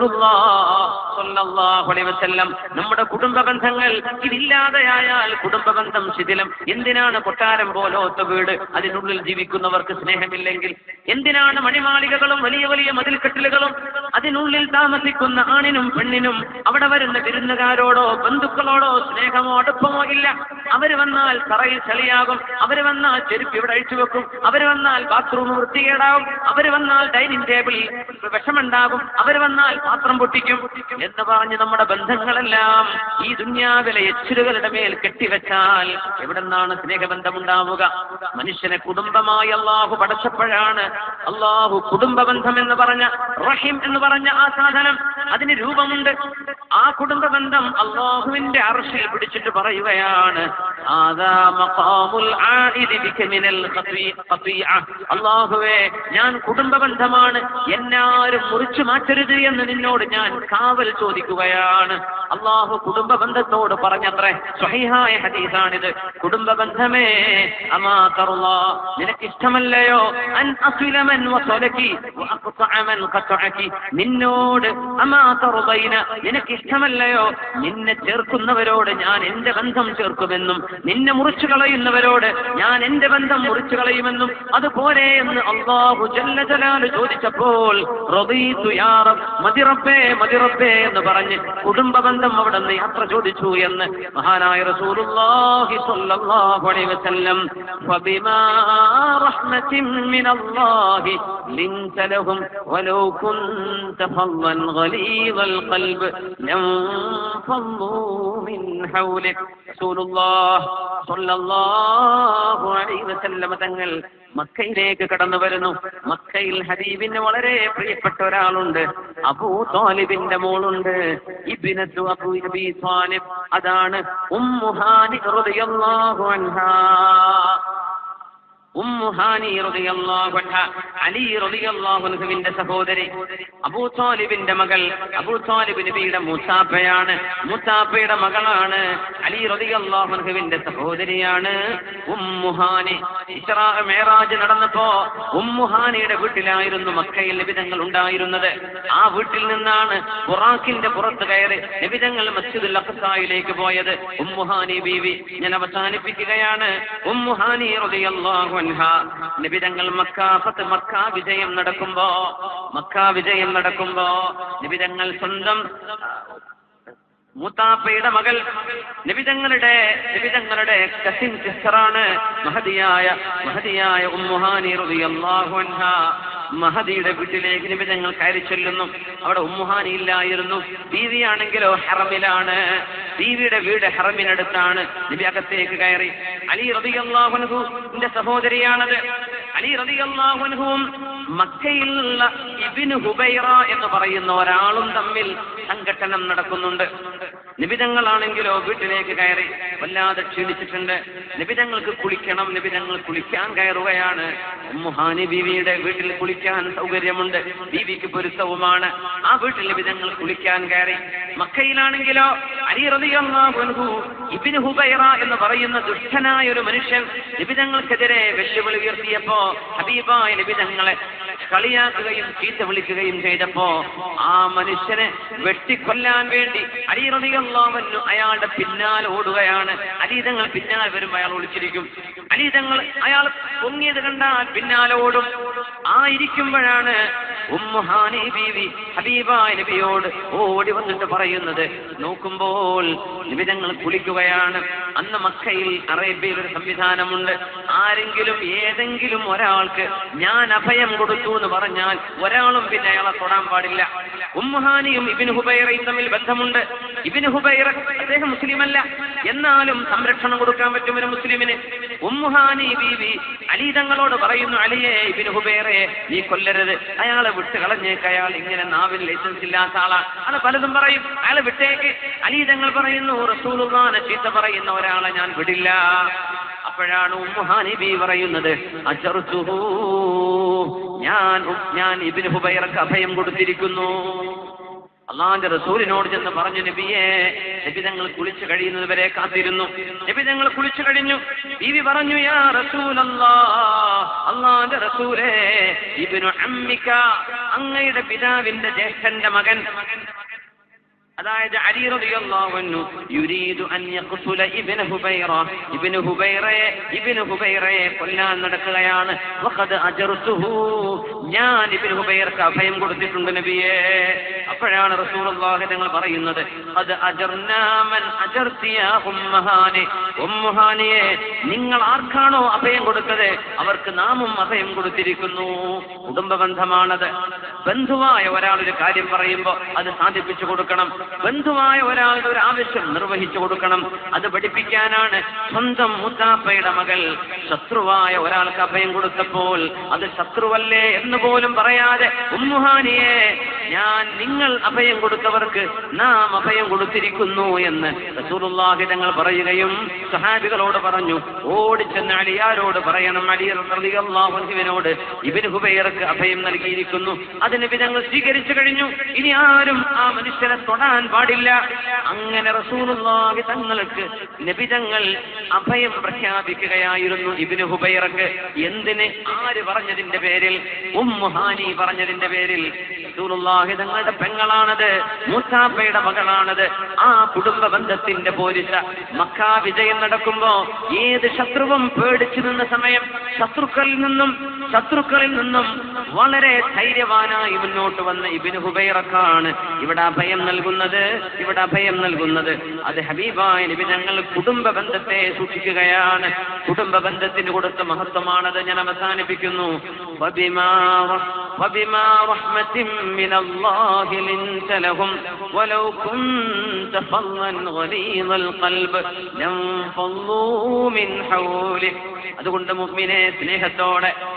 റസൂലുള്ളാഹുലം നമ്മുടെ കുടുംബ ബന്ധങ്ങൾ ഇതില്ലാതെയായാൽ കുടുംബ ബന്ധം ശിഥിലം എന്തിനാണ് കൊട്ടാരം പോലോത്ത വീട് അതിനുള്ളിൽ ജീവിക്കുന്നവർക്ക് സ്നേഹമില്ലെങ്കിൽ എന്തിനാണ് മണിമാളികകളും വലിയ വലിയ മതിൽക്കെട്ടിലുകളും അതിനുള്ളിൽ താമസിക്കുന്ന ആണിനും പെണ്ണിനും അവിടെ വരുന്ന വിരുന്നുകാരോടോ ബന്ധുക്കളോടോ സ്നേഹമോ അടുപ്പമോ ഇല്ല അവര് വന്നാൽ തറയിൽ ചളിയാകും അവര് വന്നാൽ ചെരുപ്പ് ഇവിടെ അഴിച്ചു വെക്കും അവര് വന്നാൽ ബാത്റൂം വൃത്തികേടാവും അവര് വന്നാൽ ഡൈനിങ് ടേബിളിൽ വിഷമുണ്ടാകും അവര് വന്നാൽ പാത്രം പൊട്ടിക്കും എന്ന് പറഞ്ഞ് നമ്മുടെ ബന്ധങ്ങളെല്ലാം ഈ ദുന്യാവിലെ എച്ചിലുകളുടെ മേൽ കെട്ടിവെച്ചാൽ എവിടെന്നാണ് സ്നേഹബന്ധമുണ്ടാവുക മനുഷ്യനെ കുടുംബമായി അള്ളാഹു പടച്ചപ്പോഴാണ് അള്ളാഹു കുടുംബ ബന്ധം എന്ന് പറഞ്ഞ റഹിം എന്ന് പറഞ്ഞ ആ സാധനം അതിന് രൂപമുണ്ട് ആ കുടുംബ ബന്ധം അള്ളാഹുവിന്റെ അർഷിൽ പിടിച്ചിട്ട് പറയുകയാണ് ആദാ മഖാമുൽ ആഇദി ബിക മിനൽ ഖത്വി- ഖത്വീഅ. അള്ളാഹുവേ ഞാൻ കുടുംബ ബന്ധമാണ് എന്നാരും മുറിച്ചു മാറ്റരുത് എന്ന് നിന്നോട് ഞാൻ കാവൽ ചോദിക്കുകയാണ് അള്ളാഹു കുടുംബ ബന്ധത്തോട് പറഞ്ഞത്രേ സ്വഹിഹായ ഹദീസാണിത് കുടുംബ ബന്ധമേ അമാതറുല്ലാ നിനക്ക് ഇഷ്ടമല്ലയോ അൻ അസ്വിലമൻ വസലക്കി വഅഖ്തഅമൻ ഖത്അകി നിന്നോട് അമാതറുദൈന നിനക്ക് ഇഷ്ടമല്ലയോ നിന്നെ ചേർക്കുന്നവരോട് ഞാൻ എന്റെ ബന്ധം ചേർക്കുമെന്നും നിന്നെ മുറിച്ചു കളയുന്നവരോട് ഞാൻ എന്റെ ബന്ധം മുറിച്ചു കളയുമെന്നും അതുപോലെ എന്ന് അള്ളാഹു ജല്ല ജലാല് ചോദിച്ചപ്പോൾ റദീതു യാ റബ്ബ് മതിറബ്ബേ മതിറബ്ബേ എന്ന് പറഞ്ഞ് കുടുംബ ബന്ധം അവിടെ നിന്ന് യാത്ര ചോദിച്ചു എന്ന് മഹാനായ റസൂലുള്ളാഹി സ്വല്ലല്ലാഹു അലൈഹി വസല്ലം ഫബിമാ റഹ്മത്തിൻ മിനല്ലാഹി ലിൻത ലഹും വലൗ കുൻത ഫളൻ ഗലീദൽ ഖൽബ് ലൻഫضوا من حولك റസൂലുള്ളാഹ് സ്വല്ലല്ലാഹു അലൈഹി വസല്ലം തങ്ങൾ മക്കയിലേക്ക് കടന്നു വരുന്നു മക്കയിൽ ഹബീബിന് വളരെ പ്രിയപ്പെട്ട ഒരാളുണ്ട് അബൂ താലിബിന്റെ മോളുണ്ട് ഇബ്നത്തു അബൂ അബീ ത്വാലിബ് അതാണ് ഉമ്മുഹാനി റളിയല്ലാഹു അൻഹാ ഉമ്മുഹാനി റളിയല്ലാഹു അൻഹ അലി റളിയല്ലാഹു അൻഹുവിന്റെ സഹോദരി അബൂ താലിബിന്റെ മകൾ അബൂ താലിബ് നബിയുടെ മൂത്താപ്പയാണ് മൂത്താപ്പയുടെ മകളാണ് അലി റളിയല്ലാഹു അൻഹുവിന്റെ സഹോദരിയാണ് ഉമ്മുഹാനി ഇസ്രാ മേറാജ് നടന്നപ്പോ ഉമ്മുഹാനിയുടെ വീട്ടിലായിരുന്നു മക്കയിൽ നിബിതങ്ങൾ ഉണ്ടായിരുന്നത് ആ വീട്ടിൽ നിന്നാണ് ബുറാക്കിന്റെ പുറത്ത് കയറി നിബിതങ്ങൾ മസ്ജിദുൽ അഖ്സായിലേക്ക് പോയത് ഉമ്മുഹാനി ബീവി ഞാൻ അവസാനിപ്പിക്കുകയാണ് ഉമ്മുഹാനി റളിയല്ലാഹു അൻഹ നിബിതങ്ങൾ മക്ക ഫത്ത് മക്ക വിജയം നടക്കുമ്പോ മക്ക വിജയം നടക്കുമ്പോ നിബിതങ്ങൾ സ്വന്തം മൂത്താപ്പയുടെ മകൾ നിബിതങ്ങളുടെ നിബിതങ്ങളുടെ കസിൻ സിസ്റ്ററാണ് മഹതിയായ മഹതിയായ ഉമ്മുഹാനി റളിയല്ലാഹു അൻഹ മഹദിയുടെ വീട്ടിലേക്ക് നിബിതങ്ങൾ കയറി ചെല്ലുന്നു അവിടെ ഉമ്മുഹാനി ഇല്ലായിരുന്നു ബീവിയാണെങ്കിലോ ഹറമിലാണ് ബീവിയുടെ വീട് ഹറമിനടുത്താണ് നബി അകത്തേക്ക് കയറി അലി റളിയല്ലാഹുവിന്റെ സഹോദരിയാണത് അലി റളിയല്ലാഹുവും മക്കയിലുള്ള ഇബിന് ഹുബൈറ എന്ന് പറയുന്ന ഒരാളും തമ്മിൽ സംഘട്ടനം നടക്കുന്നുണ്ട് നിബിതങ്ങളാണെങ്കിലോ വീട്ടിലേക്ക് കയറി വല്ലാതെ ക്ഷീണിച്ചിട്ടുണ്ട് നിബിതങ്ങൾക്ക് കുളിക്കണം നിബിതങ്ങൾ കുളിക്കാൻ കയറുകയാണ് ഉമ്മുഹാനി ബീവിയുടെ വീട്ടിൽ കുളിക്കാൻ സൗകര്യമുണ്ട് ബീവിക്ക് പൊരുത്തവുമാണ് ആ വീട്ടിൽ നിബിതങ്ങൾ കുളിക്കാൻ കയറി മക്കയിലാണെങ്കിലോ അലി റളിയല്ലാഹു ഇബ്നു ഹുബൈറ എന്ന് പറയുന്ന ദുഷ്ടനായ ഒരു മനുഷ്യൻ നിബിതങ്ങൾക്കെതിരെ വെല്ലുവിളി ഉയർത്തിയപ്പോ ഹബീബായ നിബിതങ്ങളെ കളിയാക്കുകയും ചീത്ത വിളിക്കുകയും ചെയ്തപ്പോ ആ മനുഷ്യനെ വെട്ടിക്കൊല്ലാൻ വേണ്ടി അലി റളിയല്ലാഹു അയാളുടെ പിന്നാലെ ഓടുകയാണ് അലീതങ്ങൾ പിന്നാലെ വരുമ്പോൾ അയാൾ ഒളിച്ചിരിക്കും അലീതങ്ങൾ അയാൾ പൊങ്ങിയത് കണ്ടാൽ പിന്നാലെ ഓടും ആ ഇരിക്കുമ്പോഴാണ് ഉമ്മുഹാനി ബീവി ഹബീബായ നബിയോട് ഓടി വന്നിട്ട് പറയുന്നത് നോക്കുമ്പോൾ നിബിതങ്ങൾ കുളിക്കുകയാണ് അന്ന് മക്കയിൽ അറേബ്യയിൽ ഒരു സംവിധാനമുണ്ട് ആരെങ്കിലും ഏതെങ്കിലും ഒരാൾക്ക് ഞാൻ അഭയം കൊടുത്തു എന്ന് പറഞ്ഞാൽ ഒരാളും പിന്നെ അയാളെ തൊടാൻ പാടില്ല ഉമ്മുഹാനിയും ഇബിന് ഹുബൈറയും തമ്മിൽ ബന്ധമുണ്ട് ഇബിന് ഹുബൈറ അദ്ദേഹം മുസ്ലിമല്ല എന്നാലും സംരക്ഷണം കൊടുക്കാൻ പറ്റും ഒരു മുസ്ലിമിന് ഉമ്മുഹാനി ബീവി അലി തങ്ങളോട് പറയുന്നു അലിയെ ഇബിന് ഹുബൈറെ നീ കൊല്ലരുത് അയാളെ വിട്ട് കളഞ്ഞേക്ക് അയാൾ ഇങ്ങനെ നാവിൽ ലൈസൻസ് ഇല്ലാത്ത ആളാണ് അത് പലതും പറയും അയാളെ വിട്ടേക്ക് അലി തങ്ങൾ പറയുന്നു റസൂലുള്ളാനെ ചീത്ത പറയുന്ന ഒരാളെ ഞാൻ വിടില്ല അപ്പോഴാണ് ഉമ്മുഹാനി ബി പറയുന്നത് അജർത്തുഹു ഞാൻ ഞാൻ ഇബിന് ഹുബൈറക്ക് അഭയം കൊടുത്തിരിക്കുന്നു അള്ളാന്റെ റസൂലിനോട് ചെന്ന് പറഞ്ഞു നബിയെ നബി തങ്ങൾ കുളിച്ചു കഴിയുന്നത് വരെ കാത്തിരുന്നു നബി തങ്ങൾ കുളിച്ചു കഴിഞ്ഞു ബീവി പറഞ്ഞു യാ റസൂൽ അള്ളാന്റെ റസൂലേ ഇബിനു അമ്മിക്ക അങ്ങയുടെ പിതാവിന്റെ ജ്യേഷ്ഠന്റെ മകൻ അതായത് അലി റളിയല്ലാഹു അൻഹു യുരീദു അൻ യഖ്തുല ഇബ്ന ഹുബൈറ ഇബ്ന ഹുബൈറയെ ഇബ്ന ഹുബൈറയെ കൊല്ലാൻ നടക്കുകയാണ് വഖദ് അജർതുഹു ഞാൻ ഇബ്ന ഹുബൈർക്ക് അഭയം കൊടുത്തിട്ടുണ്ട് നബിയെ അപ്പോഴാണ് റസൂലുള്ളാഹി തങ്ങൾ പറയുന്നത് അത് അജർനാ മൻ അജർതിയ ഉമ്മഹാനി ഉമ്മഹാനിയെ നിങ്ങൾ ആർക്കാണോ അഭയം കൊടുത്തത് അവർക്ക് നാമും അഭയം കൊടുത്തിരിക്കുന്നു കുടുംബ ബന്ധമാണത് ബന്ധുവായ ഒരാൾ ഒരു കാര്യം പറയുമ്പോൾ അത് സാധിപ്പിച്ചു കൊടുക്കണം ബന്ധുവായ ഒരാളുടെ ഒരു ആവശ്യം നിർവഹിച്ചു കൊടുക്കണം അത് പഠിപ്പിക്കാനാണ് സ്വന്തം മുത്താപ്പയുടെ മകൾ ശത്രുവായ ഒരാൾക്ക് അഭയം കൊടുത്തപ്പോൾ അത് ശത്രുവല്ലേ എന്ന് പോലും പറയാതെ ഉമ്മുഹാനിയെ ഞാൻ നിങ്ങൾ അഭയം കൊടുത്തവർക്ക് നാം അഭയം കൊടുത്തിരിക്കുന്നു എന്ന് റസൂലുള്ളാഹി തങ്ങൾ പറയുകയും സഹാബികളോട് പറഞ്ഞു ഓടിച്ചെന്ന് അലിയാരോട് പറയണം അലി റളിയല്ലാഹു അൻഹുവിനോട് ഇബ്നു ഹുബൈർക്ക് അഭയം നൽകിയിരിക്കുന്നു അതിന് ഞങ്ങൾ സ്വീകരിച്ചു കഴിഞ്ഞു ഇനി ആരും ആ മനുഷ്യനെ തൊടാൻ പാടില്ല അങ്ങനെ റസൂലുള്ളാഹി തങ്ങൾക്ക് നബിതങ്ങൾ അഭയം പ്രഖ്യാപിക്കുകയായിരുന്നു ഇബ്നു ഹുബൈറക്ക് എന്തിന് ആര് പറഞ്ഞതിന്റെ പേരിൽ ഉമ്മുഹാനി പറഞ്ഞതിന്റെ പേരിൽ റസൂലുള്ളാഹി തങ്ങളുടെ പെങ്ങളാണത് മൂസാപ്പയുടെ മകളാണത് ആ കുടുംബ ബന്ധത്തിന്റെ പോരിച്ച മക്ക വിജയം നടക്കുമ്പോ ഏത് ശത്രുവും പേടിച്ചു നിന്ന സമയം ശത്രുക്കളിൽ നിന്നും ശത്രുക്കളിൽ നിന്നും വളരെ ധൈര്യവാനായി മുന്നോട്ട് വന്ന ഇബിന് ഹുബൈറക്കാണ് ഇവിടെ അഭയം നൽകുന്നത് ഇവിടെ അഭയം നൽകുന്നത് അത് ഹബീബായ നബി ഞങ്ങൾ കുടുംബ ബന്ധത്തെ സൂക്ഷിക്കുകയാണ് കുടുംബ ബന്ധത്തിന് കൊടുത്ത മഹത്വമാണത് ഞാൻ അവസാനിപ്പിക്കുന്നു وبما وبما رحمة من الله لنت لهم ولو كنت فظا غليظ القلب لانفضوا من حولك അതുകൊണ്ട് മുഅ്മിനെ സ്നേഹത്തോടെ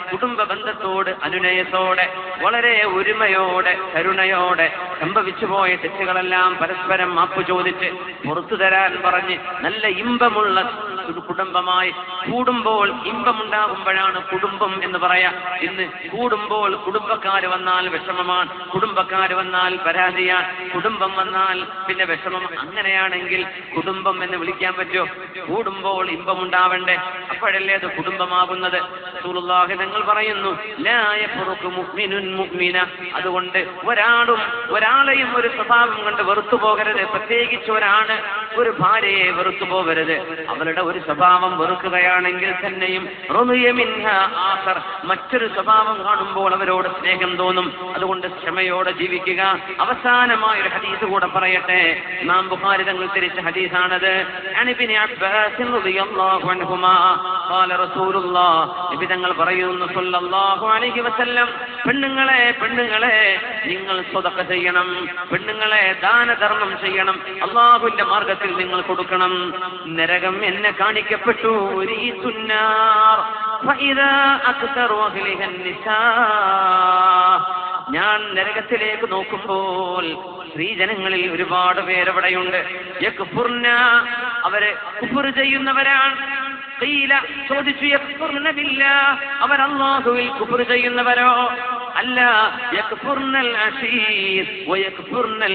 കുടുംബ ബന്ധത്തോട് അനുനയത്തോടെ വളരെ ഒരുമയോടെ കരുണയോടെ സംഭവിച്ചു പോയ തെറ്റുകളെല്ലാം പരസ്പരം മാപ്പ് ചോദിച്ച് പുറത്തു തരാൻ പറഞ്ഞ് നല്ല ഇമ്പമുള്ള ഒരു കുടുംബമായി കൂടുമ്പോൾ ഇമ്പമുണ്ടാകുമ്പോഴാണ് കുടുംബം എന്ന് പറയാ ഇന്ന് കൂടുമ്പോൾ കുടുംബക്കാര് വന്നാൽ വിഷമമാണ് കുടുംബക്കാര് വന്നാൽ പരാതിയാണ് കുടുംബം വന്നാൽ പിന്നെ വിഷമം അങ്ങനെയാണെങ്കിൽ കുടുംബം എന്ന് വിളിക്കാൻ പറ്റുമോ കൂടുമ്പോൾ ഇമ്പമുണ്ടാവണ്ടേ അപ്പോഴല്ലേ അത് കുടുംബമാകുന്നത് റസൂലുള്ളാഹി തങ്ങൾ പറയുന്നു ലാ യഫറുഖു മുഅ്മിനുൻ മുഅ്മിന അതുകൊണ്ട് ഒരാളും ഒരാളെയും ഒരു സ്വഭാവം കൊണ്ട് വെറുത്തു പോകരുത് പ്രത്യേകിച്ച് ഒരാണ് ഒരു ഭാര്യയെ വെറുത്തു പോകരുത് അവരുടെ ഒരു സ്വഭാവം വെറുക്കുകയാണെങ്കിൽ തന്നെയും റളിയ മിൻഹ ആഖർ മറ്റൊരു സ്വഭാവം കാണുമ്പോൾ അവരോട് സ്നേഹം തോന്നും അതുകൊണ്ട് ക്ഷമയോടെ ജീവിക്കുക അവസാനമായ ഒരു ഹദീസ് കൂടെ പറയട്ടെ നാം ബുഖാരി തങ്ങൾ തിരിച്ച ഹദീസാണത് അനിബിന് അബ്ബാസ് റളിയല്ലാഹു അൻഹുമാ قال رسول الله നബി തങ്ങൾ പറയുന്നു സല്ലല്ലാഹു അലൈഹി വസല്ലം പെണ്ണുങ്ങളെ പെണ്ണുങ്ങളെ നിങ്ങൾ സ്വതക്ക ചെയ്യണം പെണ്ണുങ്ങളെ ദാനധർമ്മം ചെയ്യണം അള്ളാഹുവിന്റെ മാർഗത്തിൽ നിങ്ങൾ കൊടുക്കണം നരകം എന്നെ കാണിക്കപ്പെട്ടു ഒരു സുന്നാർ فإذا أكثر أهلها النساء ഞാൻ നരകത്തിലേക്ക് നോക്കുമ്പോൾ സ്ത്രീജനങ്ങളിൽ ഒരുപാട് പേരവിടെയുണ്ട് യക്ഫുർന അവര് കുഫുർ ചെയ്യുന്നവരാണ് ഖീല ചോദിച്ചു യക്ഫുർന ബില്ലാഹ് അവർ അല്ലാഹുവിൽ കുഫർ ചെയ്യുന്നവരോ അല്ല യക്ഫുർനൽ അഷീർ വയക്ഫുർനൽ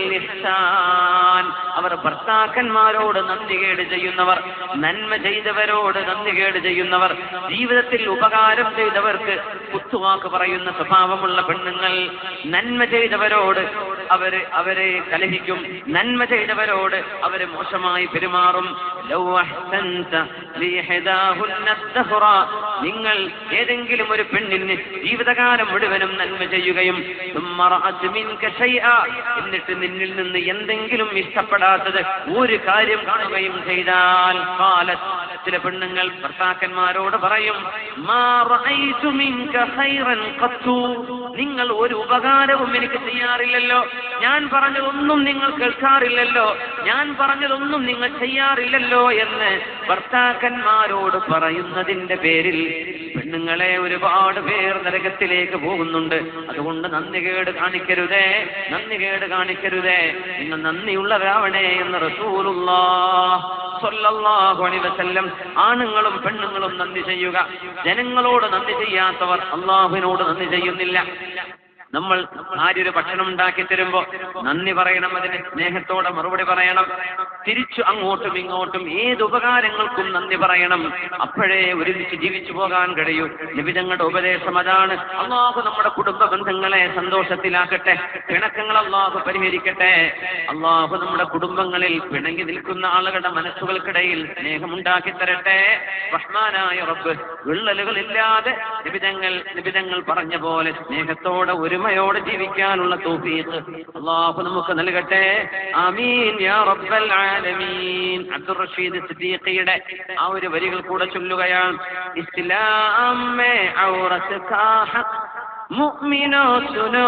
ഇഹ്സാൻ അവർ ഭർത്താക്കന്മാരോട് നന്ദികേട് ചെയ്യുന്നവർ നന്മ ചെയ്തവരോട് നന്ദികേട് ചെയ്യുന്നവർ ജീവിതത്തിൽ ഉപകാരം ചെയ്തവർക്ക് കുത്തുവാക്ക് പറയുന്ന സ്വഭാവമുള്ള പെണ്ണുങ്ങൾ നന്മ ചെയ്തവരോട് അവര് അവരെ കലഹിക്കും നന്മ ചെയ്തവരോട് അവര് മോശമായി പെരുമാറും ലൗ അഹ്സൻത ലിഇഹ്ദാഹുന്ന الدهر. നിങ്ങൾ ഏതെങ്കിലും ഒരു പെണ്ണിന് ജീവിതകാലം മുഴുവനും നന്മ ചെയ്യുകയും ثم رأت منك شيئا. എന്നിട്ട് നിന്നിൽ നിന്ന് എന്തെങ്കിലും ഇഷ്ടപ്പെടാത്തത് ഒരു കാര്യം കാണുകയും ചെയ്താൽ قالت. ചില പെണ്ണുങ്ങൾ ഭർത്താക്കന്മാരോട് പറയും "മാ റഅയ്തു മിൻക ഖൈറൻ ഖത്തു." നിങ്ങൾ ഒരു ഉപകാരവും എനിക്ക് ചെയ്യാറില്ലല്ലോ ഞാൻ പറഞ്ഞതൊന്നും നിങ്ങൾ കേൾക്കാറില്ലല്ലോ ഞാൻ പറഞ്ഞതൊന്നും നിങ്ങൾ ചെയ്യാറില്ലല്ലോ എന്ന് ഭർത്താക്കന്മാരോട് പറയുന്നതിന്റെ പേരിൽ പെണ്ണുങ്ങളെ ഒരുപാട് പേർ നരകത്തിലേക്ക് പോകുന്നുണ്ട് അതുകൊണ്ട് നന്ദികേട് കാണിക്കരുതേ നന്ദികേട് കാണിക്കരുതേ നിങ്ങൾ നന്ദിയുള്ളവരാവണേ എന്ന് റസൂലുള്ളാഹ് സ്വല്ലല്ലാഹു അലൈഹി വസല്ലം ആണുങ്ങളും പെണ്ണുങ്ങളും നന്ദി ചെയ്യുക ജനങ്ങളോട് നന്ദി ചെയ്യാത്തവർ അള്ളാഹുവിനോട് നന്ദി ചെയ്യുന്നില്ല നമ്മൾ ആര്യ ഒരു ഭക്ഷണം ഉണ്ടാക്കി തരുമ്പോ നന്ദി പറയണം അതിന് സ്നേഹത്തോടെ മറുപടി പറയണം തിരിച്ചു അങ്ങോട്ടും ഇങ്ങോട്ടും ഏത് ഉപകാരങ്ങൾക്കും നന്ദി പറയണം അപ്പോഴേ ഒരുമിച്ച് ജീവിച്ചു പോകാൻ കഴിയൂ നിബിതങ്ങളുടെ ഉപദേശം അതാണ് അള്ളാഹു നമ്മുടെ കുടുംബ ബന്ധങ്ങളെ സന്തോഷത്തിലാക്കട്ടെ പിണക്കങ്ങൾ അള്ളാഹു പരിഹരിക്കട്ടെ അള്ളാഹു നമ്മുടെ കുടുംബങ്ങളിൽ പിണങ്ങി നിൽക്കുന്ന ആളുകളുടെ മനസ്സുകൾക്കിടയിൽ സ്നേഹമുണ്ടാക്കി തരട്ടെ റഹ്മാനായ റബ്ബ് വിള്ളലുകളില്ലാതെ നിബിതങ്ങൾ നിബിതങ്ങൾ പറഞ്ഞ പോലെ സ്നേഹത്തോടെ ഒരുമയോടെ ജീവിക്കാനുള്ള തോഫീക്ക് അള്ളാഹു നമുക്ക് നൽകട്ടെ ആമീൻ യാ റബ്ബൽ ആലമീൻ അബ്ദുർ റഷീദ് സിദ്ദീഖിയുടെ ആ ഒരു വരികൾ കൂടെ ചൊല്ലുകയാണ് ഇസ്ലാം മേ ഔറത്ത് കാ ഹഖ് മുഅ്മിനോ സുനോ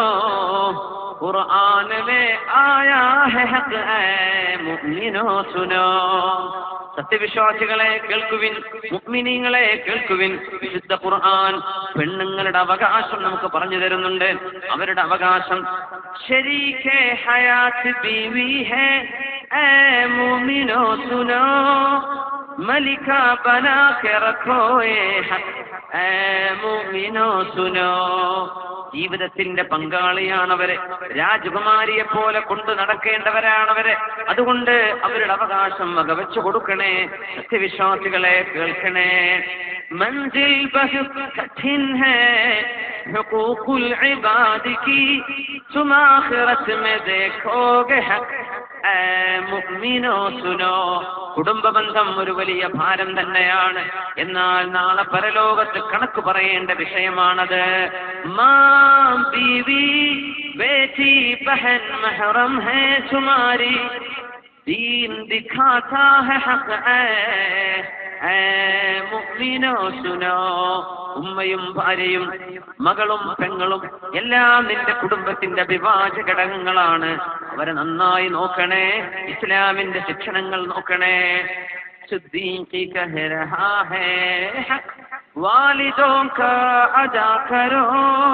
ഖുർആൻ മേ ആയാ ഹെ ഹഖ് ഏ മുഅ്മിനോ സുനോ സത്യവിശ്വാസികളെ കേൾക്കുവിൻ മുഅ്മിനീങ്ങളെ കേൾക്കുവിൻ വിശുദ്ധ ഖുർആൻ പെണ്ണുങ്ങളുടെ അവകാശം നമുക്ക് പറഞ്ഞു തരുന്നുണ്ട് അവരുടെ അവകാശം ശരീക്കെ ഹയാത്ത് ബീവി ഹേ ഏ മുഅ്മിനോ സുനോ മലിക ബനാ കെ റഖോ ഏ ഹഖ് ഏ മുഅ്മിനോ സുനോ ജീവിതത്തിന്റെ പങ്കാളിയാണവര് രാജകുമാരിയെ പോലെ കൊണ്ടു നടക്കേണ്ടവരാണവര് അതുകൊണ്ട് അവരുടെ അവകാശം വകവെച്ചു കൊടുക്കണേ സത്യവിശ്വാസികളെ കേൾക്കണേ मंजिल बहुत कठिन है हुकूक इबाद की तुम आखिरत में देखोगे हक ഏ മുഅ്മിനോ സുനോ കുടുംബ ബന്ധം ഒരു വലിയ ഭാരം തന്നെയാണ് എന്നാൽ നാളെ പരലോകത്ത് കണക്ക് പറയേണ്ട വിഷയമാണത് മാം ബീവി ബേറ്റി ബഹൻ മെഹറം ഹേ തുമാരി ദീൻ ദിഖാതാ ഹെ ഹഖ് ഏ ഏ മുഅ്മിനോ സുനോ ഉമ്മയും ഭാര്യയും മകളും പെങ്ങളും എല്ലാം നിന്റെ കുടുംബത്തിന്റെ അഭിവാജ ഘടകങ്ങളാണ് അവരെ നന്നായി നോക്കണേ ഇസ്ലാമിന്റെ ശിക്ഷണങ്ങൾ നോക്കണേ സിദ്ദീഖി കഹ രഹാ ഹേ ഹഖ് वालिदों का अदा करो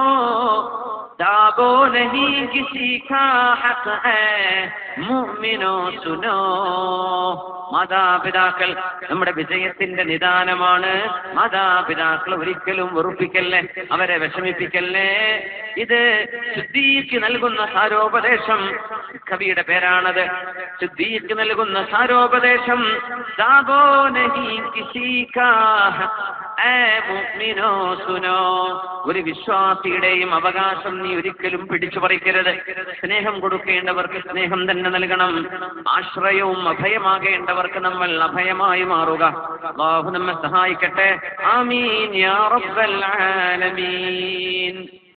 दाबो नहीं किसी का हक है मुमिनो सुनो മാതാപിതാക്കൾ നമ്മുടെ വിജയത്തിന്റെ നിദാനമാണ് മാതാപിതാക്കൾ ഒരിക്കലും വെറുപ്പിക്കല്ലേ അവരെ വിഷമിപ്പിക്കല്ലേ ഇത് ശുദ്ധീക്ക് നൽകുന്ന സാരോപദേശം കവിയുടെ പേരാണത് ശുദ്ധീക്ക് നൽകുന്ന സാരോപദേശം ദാബോ നഹി കിസി കാ ഏ മുഅ്മിനോ സുനോ ഒരു വിശ്വാസിയുടെയും അവകാശം നീ ഒരിക്കലും പിടിച്ചു പറിക്കരുത് സ്നേഹം കൊടുക്കേണ്ടവർക്ക് സ്നേഹം തന്നെ നൽകണം ആശ്രയവും അഭയമാകേണ്ടവർക്ക് നമ്മൾ അഭയമായി മാറുക അള്ളാഹു നമ്മെ സഹായിക്കട്ടെ ആമീൻ യാ റബ്ബൽ ആലമീൻ